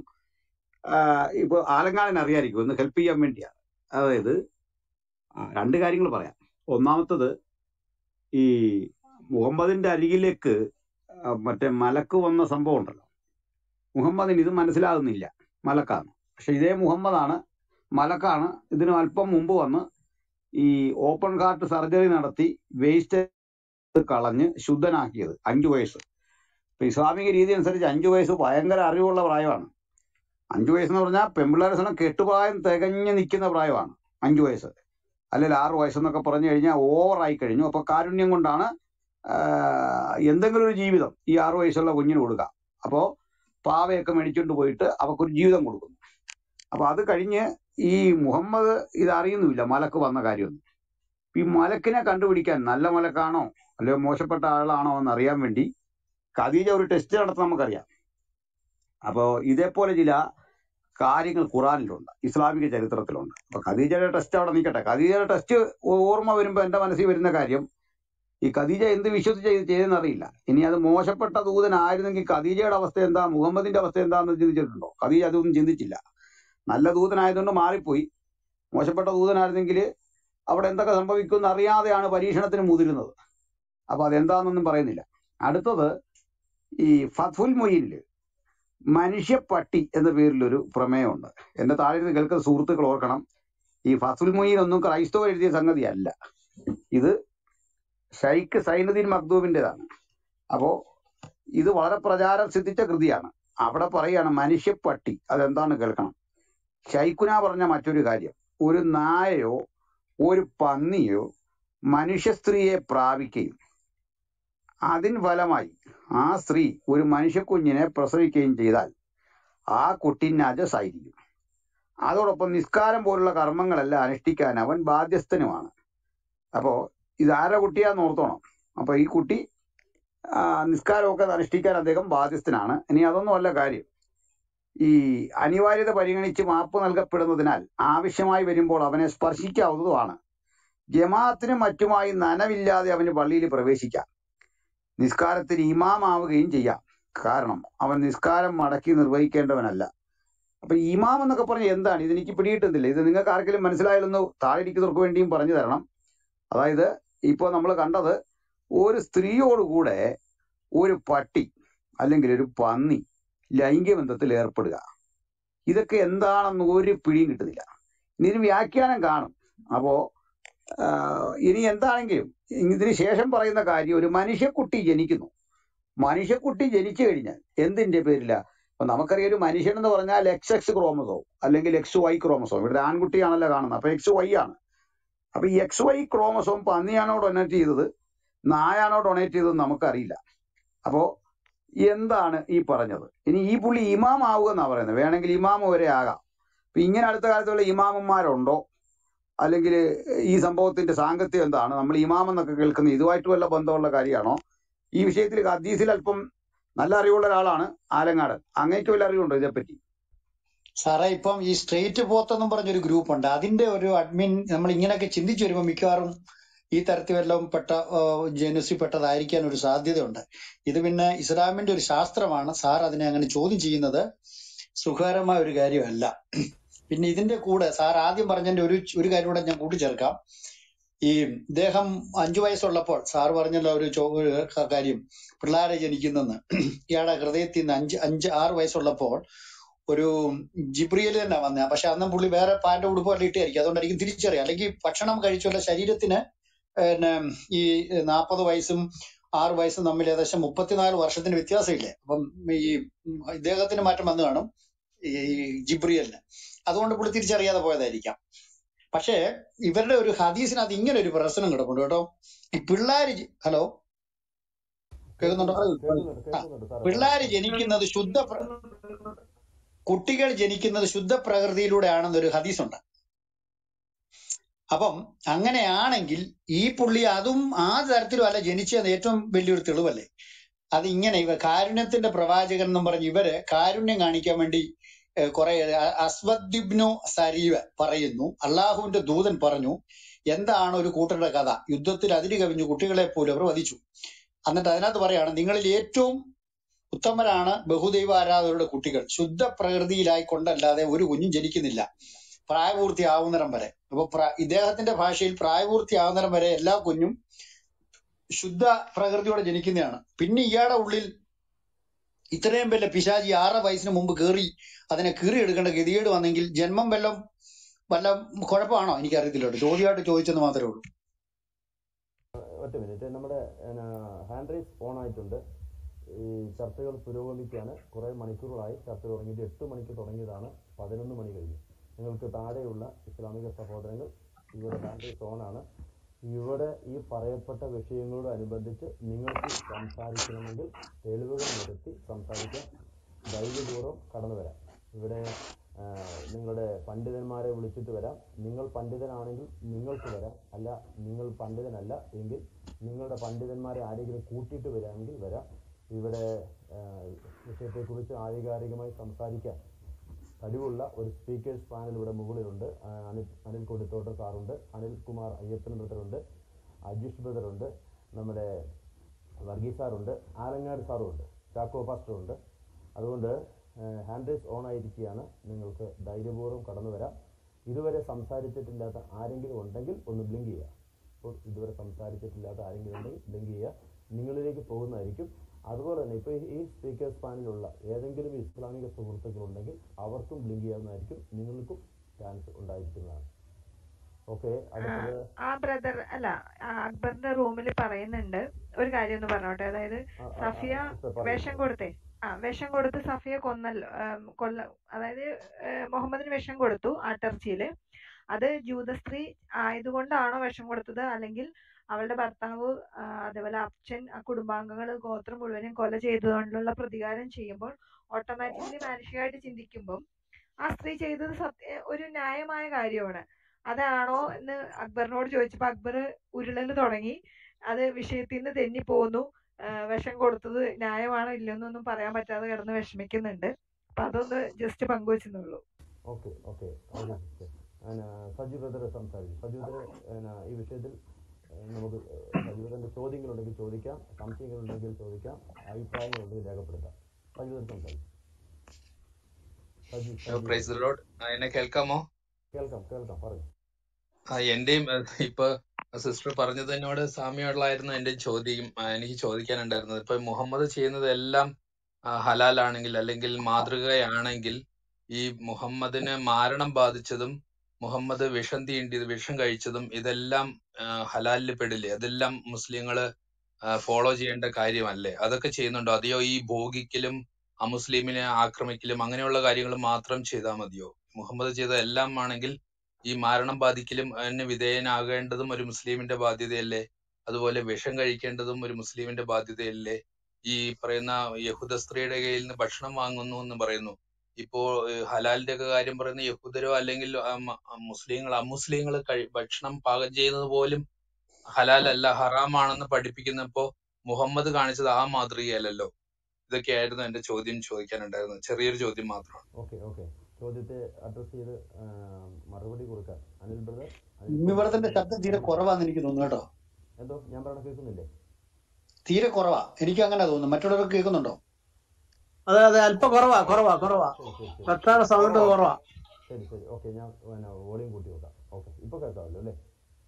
ആഹ് ഇപ്പൊ ആലങ്കാടൻ അറിയായിരിക്കും ഒന്ന് ഹെൽപ്പ് ചെയ്യാൻ വേണ്ടിയാണ് അതായത് ആ, രണ്ട് കാര്യങ്ങൾ പറയാം ഒന്നാമത്തത് ഈ മുഹമ്മദിന്റെ അരികിലേക്ക് ആ, മറ്റേ മലക്ക് വന്ന സംഭവം ഉണ്ടല്ലോ മുഹമ്മദിന് ഇത് മനസ്സിലാകുന്നില്ല മലക്കാണ് പക്ഷെ ഇതേ മുഹമ്മദാണ് മലക്കാണ് ഇതിന് അല്പം മുമ്പ് വന്ന് ഈ ഓപ്പൺ ഹാർട്ട് സർജറി നടത്തി വേസ്റ്റ് കളഞ്ഞ് ശുദ്ധനാക്കിയത് അഞ്ചു വയസ്സ് ഇപ്പൊ ഇസ്ലാമിക രീതി അനുസരിച്ച് അഞ്ചു വയസ്സ് ഭയങ്കര അറിവുള്ള പ്രായമാണ് അഞ്ചു വയസ്സെന്ന് പറഞ്ഞാൽ പെമ്പിള്ളേരെ സമയം കെട്ടുപ്രായം തികഞ്ഞ് നിൽക്കുന്ന പ്രായമാണ് അഞ്ചു വയസ്സ് അല്ലെങ്കിൽ ആറ് വയസ്സെന്നൊക്കെ പറഞ്ഞു കഴിഞ്ഞാൽ ഓവറായി കഴിഞ്ഞു അപ്പൊ കാരുണ്യം കൊണ്ടാണ് ആ, എന്തെങ്കിലും ഒരു ജീവിതം ഈ ആറു വയസ്സുള്ള കുഞ്ഞിന് കൊടുക്കുക അപ്പോ പാവയൊക്കെ മേടിച്ചുകൊണ്ട് പോയിട്ട് അവക്കൊരു ജീവിതം കൊടുക്കുന്നു അപ്പൊ അത് കഴിഞ്ഞ് ഈ മുഹമ്മദ് ഇത് അറിയുന്നുമില്ല മലക്ക് വന്ന കാര്യമൊന്നും ഈ മലക്കിനെ കണ്ടുപിടിക്കാൻ നല്ല മലക്കാണോ അല്ലെങ്കിൽ മോശപ്പെട്ട ആളാണോ എന്ന് അറിയാൻ വേണ്ടി ഖദീജ ഒരു ടെസ്റ്റ് നടത്താൻ നമുക്കറിയാം അപ്പോ ഇതേപോലെ ചില കാര്യങ്ങൾ ഖുറാനിലുണ്ട് ഇസ്ലാമിക ചരിത്രത്തിലുണ്ട് അപ്പൊ ഖദീജയുടെ ടെസ്റ്റ് അവിടെ നിൽക്കട്ടെ ഖദീജയുടെ ടെസ്റ്റ് ഓർമ്മ വരുമ്പോ എന്റെ മനസ്സിൽ വരുന്ന കാര്യം ഈ ഖദീജ എന്ത് വിശ്വസിച്ച് ഇത് ചെയ്തെന്ന് അറിയില്ല ഇനി അത് മോശപ്പെട്ട ദൂതനായിരുന്നെങ്കിൽ ഖദീജയുടെ അവസ്ഥ എന്താ മുഹമ്മദിന്റെ അവസ്ഥ എന്താന്ന് ചിന്തിച്ചിട്ടുണ്ടോ ഖദീജ അതൊന്നും ചിന്തിച്ചില്ല നല്ല ദൂതനായതുകൊണ്ട് മാറിപ്പോയി മോശപ്പെട്ട ദൂതനായിരുന്നെങ്കിൽ അവിടെ എന്തൊക്കെ സംഭവിക്കുമെന്ന് അറിയാതെയാണ് പരീക്ഷണത്തിന് മുതിരുന്നത് അപ്പൊ അതെന്താണെന്നൊന്നും പറയുന്നില്ല അടുത്തത് ഈ ഫത്ഫുൽ മൊയ്നില് മനുഷ്യപ്പട്ടി എന്ന പേരിലൊരു പ്രമേയമുണ്ട് എന്റെ താഴെ ഇരുന്ന് കേൾക്കുന്ന സുഹൃത്തുക്കൾ ഓർക്കണം ഈ ഫസുൽ മൊയ്ൻ ഒന്നും ക്രൈസ്തവർ എഴുതിയ സംഗതിയല്ല ഇത് ഷൈഖ് സൈനുദ്ദീൻ മഖ്ദൂമിൻ്റെതാണ് അപ്പോ ഇത് വളരെ പ്രചാരം സിദ്ധിച്ച കൃതിയാണ് അവിടെ പറയാണ് മനുഷ്യപ്പട്ടി അതെന്താണ് കേൾക്കണം ഷൈഖുന പറഞ്ഞ മറ്റൊരു കാര്യം ഒരു നായയോ ഒരു പന്നിയോ മനുഷ്യ സ്ത്രീയെ പ്രാപിക്കുകയും അതിൻ ഫലമായി ആ സ്ത്രീ ഒരു മനുഷ്യക്കുഞ്ഞിനെ പ്രസവിക്കുകയും ചെയ്താൽ ആ കുട്ടി നജസായിരിക്കും അതോടൊപ്പം നിസ്കാരം പോലുള്ള കർമ്മങ്ങളെല്ലാം അനുഷ്ഠിക്കാൻ അവൻ ബാധ്യസ്ഥനുമാണ് അപ്പോ ഇതാരുടെ കുട്ടിയാന്ന് ഓർത്തോണം അപ്പൊ ഈ കുട്ടി ആ, നിസ്കാരമൊക്കെ അനുഷ്ഠിക്കാൻ അദ്ദേഹം ബാധ്യസ്ഥനാണ് ഇനി അതൊന്നും അല്ല കാര്യം ഈ അനിവാര്യത പരിഗണിച്ച് മാപ്പ് നൽകപ്പെടുന്നതിനാൽ ആവശ്യമായി വരുമ്പോൾ അവനെ സ്പർശിക്കാവുന്നതുമാണ് ജമാഅത്തിനും മറ്റുമായി നനവില്ലാതെ അവന് പള്ളിയിൽ പ്രവേശിക്കാം നിസ്കാരത്തിന് ഇമാമാവുകയും ചെയ്യാം കാരണം അവൻ നിസ്കാരം മടക്കി നിർവഹിക്കേണ്ടവനല്ല അപ്പൊ ഇമാം എന്നൊക്കെ പറഞ്ഞ എന്താണ് ഇതെനിക്ക് പിടിയിട്ടുന്നില്ല ഇത് നിങ്ങൾക്ക് ആർക്കെങ്കിലും മനസ്സിലായാലൊന്ന് താഴെ ഇരിക്കുന്നവർക്ക് വേണ്ടിയും പറഞ്ഞു തരണം അതായത് ഇപ്പോൾ നമ്മൾ കണ്ടത് ഒരു സ്ത്രീയോടുകൂടെ ഒരു പട്ടി അല്ലെങ്കിൽ ഒരു പന്നി ലൈംഗിക ബന്ധത്തിൽ ഏർപ്പെടുക ഇതൊക്കെ എന്താണെന്ന് ഒരു പിടിയും കിട്ടുന്നില്ല ഇനി ഇതിന് വ്യാഖ്യാനം കാണും അപ്പോ ആഹ് ഇനി എന്താണെങ്കിലും ഇതിന് ശേഷം പറയുന്ന കാര്യം ഒരു മനുഷ്യക്കുട്ടി ജനിക്കുന്നു മനുഷ്യക്കുട്ടി ജനിച്ചു കഴിഞ്ഞാൽ എന്തിന്റെ പേരില അപ്പൊ നമുക്കറിയാം ഒരു മനുഷ്യൻ എന്ന് പറഞ്ഞാൽ എക്സ് എക്സ് ക്രോമസോം അല്ലെങ്കിൽ എക്സ് വൈ ക്രോമസോം ഇവിടെ ആൺകുട്ടിയാണല്ലോ കാണുന്നത് അപ്പൊ എക്സ് വൈ ആണ് അപ്പൊ ഈ എക്സ് വൈ ക്രോമസോം പന്നിയാണോ ഡൊണേറ്റ് ചെയ്തത് നായാണോ ഡൊണേറ്റ് ചെയ്തത് നമുക്കറിയില്ല അപ്പോ എന്താണ് ഈ പറഞ്ഞത് ഇനി ഈ പുള്ളി ഇമാം ആവുക എന്നാ പറയുന്നത് വേണമെങ്കിൽ ഇമാം വരെ ആകാം അപ്പൊ ഇങ്ങനെ അടുത്ത കാലത്തുള്ള ഇമാമന്മാരുണ്ടോ അല്ലെങ്കിൽ ഈ സംഭവത്തിന്റെ സാങ്കത്യം എന്താണ് നമ്മൾ ഇമാം എന്നൊക്കെ കേൾക്കുന്ന ഇതുമായിട്ട് വല്ല ബന്ധമുള്ള കാര്യമാണോ ഈ വിഷയത്തിൽ ഹദീസിൽ അല്പം നല്ല അറിവുള്ള ഒരാളാണ് ആലങ്ങാടൻ അങ്ങേക്ക് വല്ല അറിവുണ്ടോ ഇതേപ്പറ്റി സാറേ ഇപ്പം ഈ സ്ട്രേറ്റ് പോത്തെന്നും പറഞ്ഞൊരു ഗ്രൂപ്പ് ഉണ്ട് അതിന്റെ ഒരു അഡ്മിൻ നമ്മൾ ഇങ്ങനെയൊക്കെ ചിന്തിച്ചു വരുമ്പോൾ മിക്കവാറും ഈ തരത്തിൽ വല്ലതും പെട്ട ജനുസി പെട്ടതായിരിക്കാൻ ഒരു സാധ്യതയുണ്ട് ഇത് പിന്നെ ഇസ്ലാമിന്റെ ഒരു ശാസ്ത്രമാണ് സാർ അതിനെ അങ്ങനെ ചോദ്യം ചെയ്യുന്നത് സുഖകരമായ ഒരു കാര്യമല്ല പിന്നെ ഇതിന്റെ കൂടെ സാർ ആദ്യം പറഞ്ഞതിന്റെ ഒരു ഒരു കാര്യം കൂടെ ഞാൻ കൂട്ടിച്ചേർക്കാം ഈ ഇദ്ദേഹം അഞ്ചു വയസ്സുള്ളപ്പോൾ സാർ പറഞ്ഞല്ലോ ഒരു ചോ- ഒരു ക- കാര്യം പിള്ളേരെ ജനിക്കുന്നെന്ന് ഇയാളുടെ ഹൃദയത്തിൽ നിന്ന് അഞ്ച് അഞ്ച് ആറ് വയസ്സുള്ളപ്പോൾ ഒരു ജിബ്രിയൽ തന്നെ വന്ന പക്ഷെ അന്നും പുള്ളി വേറെ പാന്റെ ഉടുപ്പ് എല്ലാം ഇട്ടായിരിക്കും അതുകൊണ്ടായിരിക്കും തിരിച്ചറിയാം അല്ലെങ്കിൽ ഭക്ഷണം കഴിച്ചുള്ള ശരീരത്തിന് പിന്നെ ഈ നാൽപ്പത് വയസ്സും ആറ് വയസ്സും തമ്മിൽ ഏകദേശം മുപ്പത്തിനാല് വർഷത്തിന് വ്യത്യാസമില്ലേ അപ്പം ഈ ഉം ഇദ്ദേഹത്തിന് മാറ്റം വന്നു കാണും ഈ ജിബ്രിയലിന് അതുകൊണ്ട് പുള്ളി തിരിച്ചറിയാതെ പോയതായിരിക്കാം പക്ഷേ ഇവരുടെ ഒരു ഹദീസിനകത്ത് ഇങ്ങനെ ഒരു പ്രശ്നം കിടപ്പുണ്ട് കേട്ടോ ഈ പിള്ളേര് ജ- ഹലോ കേൾക്കുന്നുണ്ടോ കേൾക്കുന്നുണ്ട് ആ കേൾക്കുന്നുണ്ട് സാറേ പിള്ളേര് പറഞ്ഞോ ജനിക്കുന്നത് ശുദ്ധ പ്ര- കുട്ടികൾ ജനിക്കുന്നത് ശുദ്ധ പ്രകൃതിയിലൂടെയാണെന്നൊരു ഹദീസുണ്ട് അപ്പം അങ്ങനെയാണെങ്കിൽ ഈ പുള്ളി അതും ആ തരത്തിലും അല്ല ജനിച്ചത് ഏറ്റവും വലിയൊരു തെളിവല്ലേ അത് ഇങ്ങനെ ഇവ കാരുണ്യത്തിന്റെ പ്രവാചകൻ എന്നും പറഞ്ഞ് ഇവര് കാരുണ്യം കാണിക്കാൻ വേണ്ടി ഏഹ്, കുറെ അ- അസ്വദ്ദിബ്നു സരീവ പറയുന്നു അള്ളാഹുവിന്റെ ദൂതൻ പറഞ്ഞു എന്താണ് ഒരു കൂട്ടരുടെ കഥ യുദ്ധത്തിൽ അതിര് കവിഞ്ഞു കുട്ടികളെ പോലും അവർ വധിച്ചു എന്നിട്ട് അതിനകത്ത് പറയാണ് നിങ്ങളിൽ ഏറ്റവും ഉത്തമരാണ് ബഹുദൈവ ആരാധകരുടെ കുട്ടികൾ ശുദ്ധ പ്രകൃതിയിലായി കൊണ്ടല്ലാതെ ഒരു കുഞ്ഞും ജനിക്കുന്നില്ല പ്രായപൂർത്തിയാവുന്നിടം വരെ അപ്പൊ പ്ര- ഇദ്ദേഹത്തിന്റെ ഭാഷയിൽ പ്രായപൂർത്തിയാവുന്നിടം വരെ എല്ലാ കുഞ്ഞും ശുദ്ധ പ്രകൃതിയോടെ ജനിക്കുന്നതാണ് പിന്നെ ഇയാളുടെ ഉള്ളിൽ ഇത്രയും വലിയ പിശാചി ആറ് വയസ്സിന് മുമ്പ് കയറി അതിനെ കീറി എടുക്കേണ്ട ഗതികേട് വന്നെങ്കിൽ ജന്മം വല്ലതും വല്ല കുഴപ്പമാണോ എനിക്കറിയത്തില്ല കേട്ടോ ചോദ്യമായിട്ട് ചോദിച്ചെന്ന് മാത്രമേ ഉള്ളൂ ഒറ്റ മിനിറ്റ് നമ്മുടെ ഹാൻഡ് റൈസ് ഓൺ ആയിട്ടുണ്ട് ഈ ചർച്ചകൾ പുരോഗമിക്കുകയാണ് കുറേ മണിക്കൂറുകളായി ചർച്ച തുടങ്ങിയിട്ട് എട്ട് മണിക്ക് തുടങ്ങിയതാണ് പതിനൊന്ന് മണി കഴിഞ്ഞു നിങ്ങൾക്ക് താഴെയുള്ള ഇസ്ലാമിക സഹോദരങ്ങൾ ഇവിടെ ഹാൻഡ് റൈസ് ഓൺ ആണ് ഇവിടെ ഈ പറയപ്പെട്ട വിഷയങ്ങളോടനുബന്ധിച്ച് നിങ്ങൾക്ക് സംസാരിക്കണമെങ്കിൽ തെളിവുകൾ നിരത്തി സംസാരിക്കാൻ ധൈര്യപൂർവ്വം കടന്നു വരാം ഇവിടെ ആ, നിങ്ങളുടെ പണ്ഡിതന്മാരെ വിളിച്ചിട്ട് വരാം നിങ്ങൾ പണ്ഡിതനാണെങ്കിൽ നിങ്ങൾക്ക് വരാം അല്ല നിങ്ങൾ പണ്ഡിതനല്ല എങ്കിൽ നിങ്ങളുടെ പണ്ഡിതന്മാരെ ആരെങ്കിലും കൂട്ടിയിട്ട് വരാമെങ്കിൽ വരാം ഇവിടെ ആ, വിഷയത്തെക്കുറിച്ച് ആധികാരികമായി സംസാരിക്കാൻ കഴിവുള്ള ഒരു സ്പീക്കേഴ്സ് പാനൽ ഇവിടെ മുകളിലുണ്ട് ആ, അനിൽ അനിൽ കൊടിത്തോട്ടം സാറുണ്ട് അനിൽ കുമാർ അയ്യപ്പൻ ബ്രദറുണ്ട് അജീഷ് ബ്രദറുണ്ട് നമ്മുടെ വർഗീസ് സാറുണ്ട് ആലങ്ങാട് സാറും ഉണ്ട് ചാക്കോ പാസ്റ്റർ ഉണ്ട് അതുകൊണ്ട് ഹാൻഡ് റൈസ് ഓൺ ആയിരിക്കുകയാണ് നിങ്ങൾക്ക് ധൈര്യപൂർവ്വം കടന്നു വരാം ഇതുവരെ സംസാരിച്ചിട്ടില്ലാത്ത ആരെങ്കിലും ഉണ്ടെങ്കിൽ ഒന്ന് ബ്ലിങ്ക് ചെയ്യുക അപ്പോൾ ഇതുവരെ സംസാരിച്ചിട്ടില്ലാത്ത ആരെങ്കിലും ഉണ്ടെങ്കിൽ ബ്ലിങ്ക് ചെയ്യുക നിങ്ങളിലേക്ക് പോകുന്നതായിരിക്കും അതുപോലെ തന്നെ ഇപ്പോൾ ഈ സ്പീക്കേഴ്സ് പാനലിലുള്ള ഏതെങ്കിലും ഇസ്ലാമിക സുഹൃത്തുക്കളുണ്ടെങ്കിൽ അവർക്കും ബ്ലിങ്ക് ചെയ്യാവുന്നതായിരിക്കും നിങ്ങൾക്കും ചാൻസ് ഉണ്ടായിരിക്കുന്നതാണ് ഓക്കെ ആ അടുത്തത് ആ ബ്രദർ അല്ല ആ അക്ബറിന്റെ റൂമിൽ പറയുന്നുണ്ട് ഒരു കാര്യം ഒന്ന് പറഞ്ഞോട്ടെ അതായത് ആ, ആ, ആ, സഫിയ sister പറയൂ വിഷം കൊടുത്തേ ആ വിഷം കൊടുത്ത് സഫിയ കൊന്നല്ലോ ആം, കൊല്ല അതായത് ഏ, മുഹമ്മദിന് വിഷം കൊടുത്തു ആട്ടിറച്ചിയില് അത് ജൂത സ്ത്രീ ആയതുകൊണ്ടാണോ വിഷം കൊടുത്തത് അല്ലെങ്കിൽ അവളുടെ ഭർത്താവ് ആ, അതേപോലെ അച്ഛൻ ആ കുടുംബാംഗങ്ങൾ ഗോത്രം മുഴുവനും കൊല ചെയ്തതുകൊണ്ടുള്ള പ്രതികാരം ചെയ്യുമ്പോൾ ഓട്ടോമാറ്റിക്കലി മാനുഷികമായിട്ട് ചിന്തിക്കുമ്പം ആ സ്ത്രീ ചെയ്തത് സത്യ ഒരു ന്യായമായ കാര്യമാണ് അതാണോ എന്ന് അക്ബറിനോട് ചോദിച്ചപ്പോൾ അക്ബർ ഉരുളൽ തുടങ്ങി അത് വിഷയത്തിൽ നിന്ന് തെന്നി പോന്നു ആ, വിഷം കൊടുത്തത് ന്യായമാണോ ഇല്ലെന്നൊന്നും പറയാൻ പറ്റാതെ കിടന്ന് വിഷമിക്കുന്നുണ്ട് അപ്പൊ അതൊന്ന് ജസ്റ്റ് പങ്കുവെച്ചെന്നുള്ളൂ okay okay okay sister Saju brother സംസാരിക്കും സജു ബ്രദർ ഈ വിഷയത്തിൽ ഏഹ്, നമുക്ക് സജു ബ്രദറിന്റെ ചോദ്യങ്ങളുണ്ടെങ്കിൽ ചോദിക്കാം സംശയങ്ങളുണ്ടെങ്കിൽ ചോദിക്കാം അഭിപ്രായങ്ങളുണ്ടെങ്കിൽ രേഖപ്പെടുത്താം സജു ബ്രദർ സംസാരിക്കും Saju Saju praise the lord എന്നെ കേൾക്കാമോ കേൾക്കാം കേൾക്കാം പറയും ആ എന്റെയും ഏഹ്, ഇപ്പൊ സിസ്റ്റർ പറഞ്ഞതിനോട് സാമ്യമുള്ളായിരുന്നു എന്റെ ചോദ്യം ആ, എനിക്ക് ചോദിക്കാനുണ്ടായിരുന്നത് ഇപ്പൊ മുഹമ്മദ് ചെയ്യുന്നത് എല്ലാം ആ, ഹലാലാണെങ്കിൽ അല്ലെങ്കിൽ മാതൃകയാണെങ്കിൽ ഈ മുഹമ്മദിന് മാരണം ബാധിച്ചതും മുഹമ്മദ് വിഷം തീണ്ടിയത് വിഷം കഴിച്ചതും ഇതെല്ലാം ആ, ഹലാലിൽ പെടില്ലേ അതെല്ലാം മുസ്ലിങ്ങള് ഫോളോ ചെയ്യേണ്ട കാര്യമല്ലേ അതൊക്കെ ചെയ്യുന്നുണ്ടോ അതെയോ ഈ ഭോഗിക്കലും അമുസ്ലിമിനെ ആക്രമിക്കലും അങ്ങനെയുള്ള കാര്യങ്ങൾ മാത്രം ചെയ്താൽ മതിയോ മുഹമ്മദ് ചെയ്ത എല്ലാം ആണെങ്കിൽ ഈ മാരണം ബാധിക്കലും അതിന് വിധേയനാകേണ്ടതും ഒരു മുസ്ലിമിന്റെ ബാധ്യതയല്ലേ അതുപോലെ വിഷം കഴിക്കേണ്ടതും ഒരു മുസ്ലിമിന്റെ ബാധ്യതയല്ലേ ഈ പറയുന്ന യഹൂദ സ്ത്രീയുടെ കയ്യിൽ നിന്ന് ഭക്ഷണം വാങ്ങുന്നു എന്ന് പറയുന്നു ഇപ്പോ ഏഹ് ഹലാലിന്റെ ഒക്കെ കാര്യം പറയുന്ന യഹൂദരോ അല്ലെങ്കിൽ ആ മ- ആ മുസ്ലിങ്ങൾ അമുസ്ലിങ്ങൾ കഴി ഭക്ഷണം പാകം ചെയ്യുന്നത് പോലും ഹലാലല്ല ഹറാമാണെന്ന് പഠിപ്പിക്കുന്നപ്പോ മുഹമ്മദ് കാണിച്ചത് ആ മാതൃകയല്ലല്ലോ ഇതൊക്കെയായിരുന്നു എന്റെ ചോദ്യം ചോദിക്കാനുണ്ടായിരുന്നത് ചെറിയൊരു ചോദ്യം മാത്രമാണ് ഓക്കെ ഓക്കെ ചോദ്യത്തെ അഡ്രസ് ചെയ്ത് ആ, മറുപടി കൊടുക്കാൻ അനിൽ ബ്രദർ അനിൽ ഇമ്മി കുമാർ ബ്രദറിന്റെ ശബ്ദം തീരെ കുറവാന്ന് എനിക്ക് തോന്നുന്നു കേട്ടോ എന്തോ ഞാൻ പറയണ കേൾക്കുന്നില്ലേ തീരെ കുറവാ എനിക്ക് അങ്ങനെ തോന്നുന്നു മറ്റുള്ളവർക്ക് കേൾക്കുന്നുണ്ടോ അതെ അതെ അല്പം കുറവാ കുറവാ കുറവാ ശരി ശരി ശരി ഭക്ഷണ സൗണ്ട് കുറവാണ് കുറവാ ശരി ശരി ഓക്കെ ഞാൻ പിന്നെ വോളിയം കൂട്ടി വെക്കാം ഓക്കെ ഇപ്പൊ കേൾക്കാമല്ലോ അല്ലേ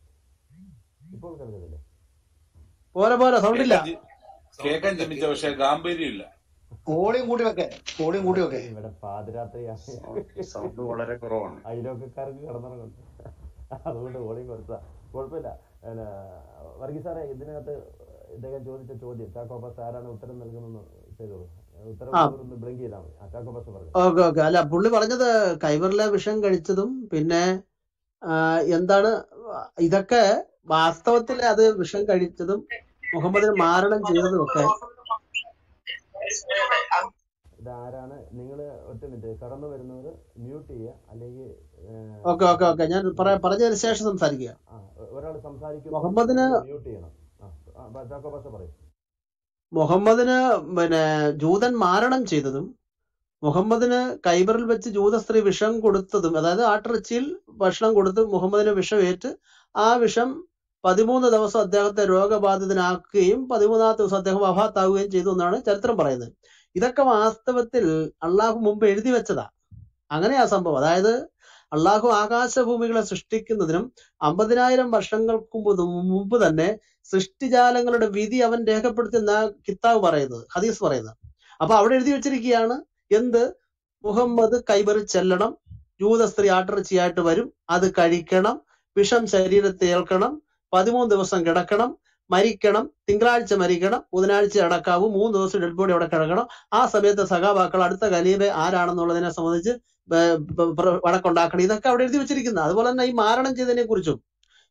ഇപ്പോൾ കേൾക്കുന്നില്ലേ പോലെ പോലെ സൗണ്ട് ഇല്ല കേൾക്കാൻ ചെ- കേൾക്കാൻ ശ്രമിച്ച പക്ഷെ ഗാംഭീര്യം ഇല്ല വോളിയം കൂട്ടി വെക്കേ വോളിയം കൂട്ടി വെക്കേ ഇവിടെ പാതിരാത്രിയാണ് സൗണ്ട് വളരെ കുറവാണ് അയലോക്കക്കാർക്ക് കിടന്നുറങ്ങുന്നു അതുകൊണ്ട് വോളിയം കൊടുത്താ കുഴപ്പമില്ല പിന്നെ വർഗീസ് സാറേ ഇതിനകത്ത് ഇദ്ദേഹം ചോദിച്ച ചോദ്യം ചാക്കോപ്പാസ് ആരാണ് ഉത്തരം നൽകുന്നത് ചെയ്തോളൂ ഉത്തരം ആ ഒന്ന് ബ്ലിങ്ക് ചെയ്താൽ മതി ആ ചാക്കോപ്പാസ് പറഞ്ഞു ഓക്കെ ഓക്കെ അല്ല പുള്ളി പറഞ്ഞത് കൈബറിലെ വിഷം കഴിച്ചതും പിന്നെ ആ, എന്താണ് ഇതൊക്കെ വാസ്തവത്തിൽ അത് വിഷം കഴിച്ചതും മുഹമ്മദിന് മാരണം ചെയ്തതും ഒക്കെ ഇതാരാണ് നിങ്ങൾ ഒറ്റ മിനിറ്റ് കടന്നു വരുന്നവർ മ്യൂട്ട് ചെയ്യുക അല്ലെങ്കിൽ ഓക്കെ ഓക്കെ ഓക്കെ ഞാൻ പറയാ പറഞ്ഞതിന് ശേഷം സംസാരിക്കുക ഒരാൾ സംസാരിക്കുമ്പോൾ മുഹമ്മദിന് മ്യൂട്ട് ചെയ്യണം ആ ആ, ചാക്കോ പാഷ പറയും മുഹമ്മദിന് പിന്നെ ജൂതൻ മാരണം ചെയ്തതും മുഹമ്മദിന് കൈബറിൽ വെച്ച് ജൂത സ്ത്രീ വിഷം കൊടുത്തതും അതായത് ആട്ടിറച്ചിയിൽ ഭക്ഷണം കൊടുത്ത് മുഹമ്മദിന് വിഷമേറ്റ് ആ വിഷം പതിമൂന്ന് ദിവസം അദ്ദേഹത്തെ രോഗബാധിതനാക്കുകയും പതിമൂന്നാമത്തെ ദിവസം അദ്ദേഹം വഫാത്താവുകയും ചെയ്തു എന്നാണ് ചരിത്രം പറയുന്നത് ഇതൊക്കെ വാസ്തവത്തിൽ അള്ളാഹു മുമ്പ് എഴുതി വെച്ചതാ അങ്ങനെയാ സംഭവം അതായത് അള്ളാഹു ആകാശഭൂമികളെ സൃഷ്ടിക്കുന്നതിനും അമ്പതിനായിരം വർഷങ്ങൾക്ക് മുമ്പ് മുമ്പ് തന്നെ സൃഷ്ടിജാലങ്ങളുടെ വിധി അവൻ രേഖപ്പെടുത്തുന്ന കിതാബ് പറയുന്നത് ഹദീസ് പറയുന്നത് അപ്പൊ അവിടെ എഴുതി വെച്ചിരിക്കുകയാണ് എന്ത് മുഹമ്മദ് കൈബറിൽ ചെല്ലണം ജൂത സ്ത്രീ ആട്ടിറച്ചിയായിട്ട് വരും അത് കഴിക്കണം വിഷം ശരീരത്തെ ഏൽക്കണം പതിമൂന്ന് ദിവസം കിടക്കണം മരിക്കണം തിങ്കളാഴ്ച മരിക്കണം ബുധനാഴ്ച അടക്കാവൂ മൂന്ന് ദിവസം ഡെഡ് ബോഡി അവിടെ കിടക്കണം ആ സമയത്ത് സഖാബാക്കൾ അടുത്ത ഖലീബ് ആരാണെന്നുള്ളതിനെ സംബന്ധിച്ച് ബ- ബ- പ്ര- വഴക്കുണ്ടാക്കണം ഇതൊക്കെ അവിടെ എഴുതി വെച്ചിരിക്കുന്നത് അതുപോലെ തന്നെ ഈ മാരണം ചെയ്തതിനെ കുറിച്ചും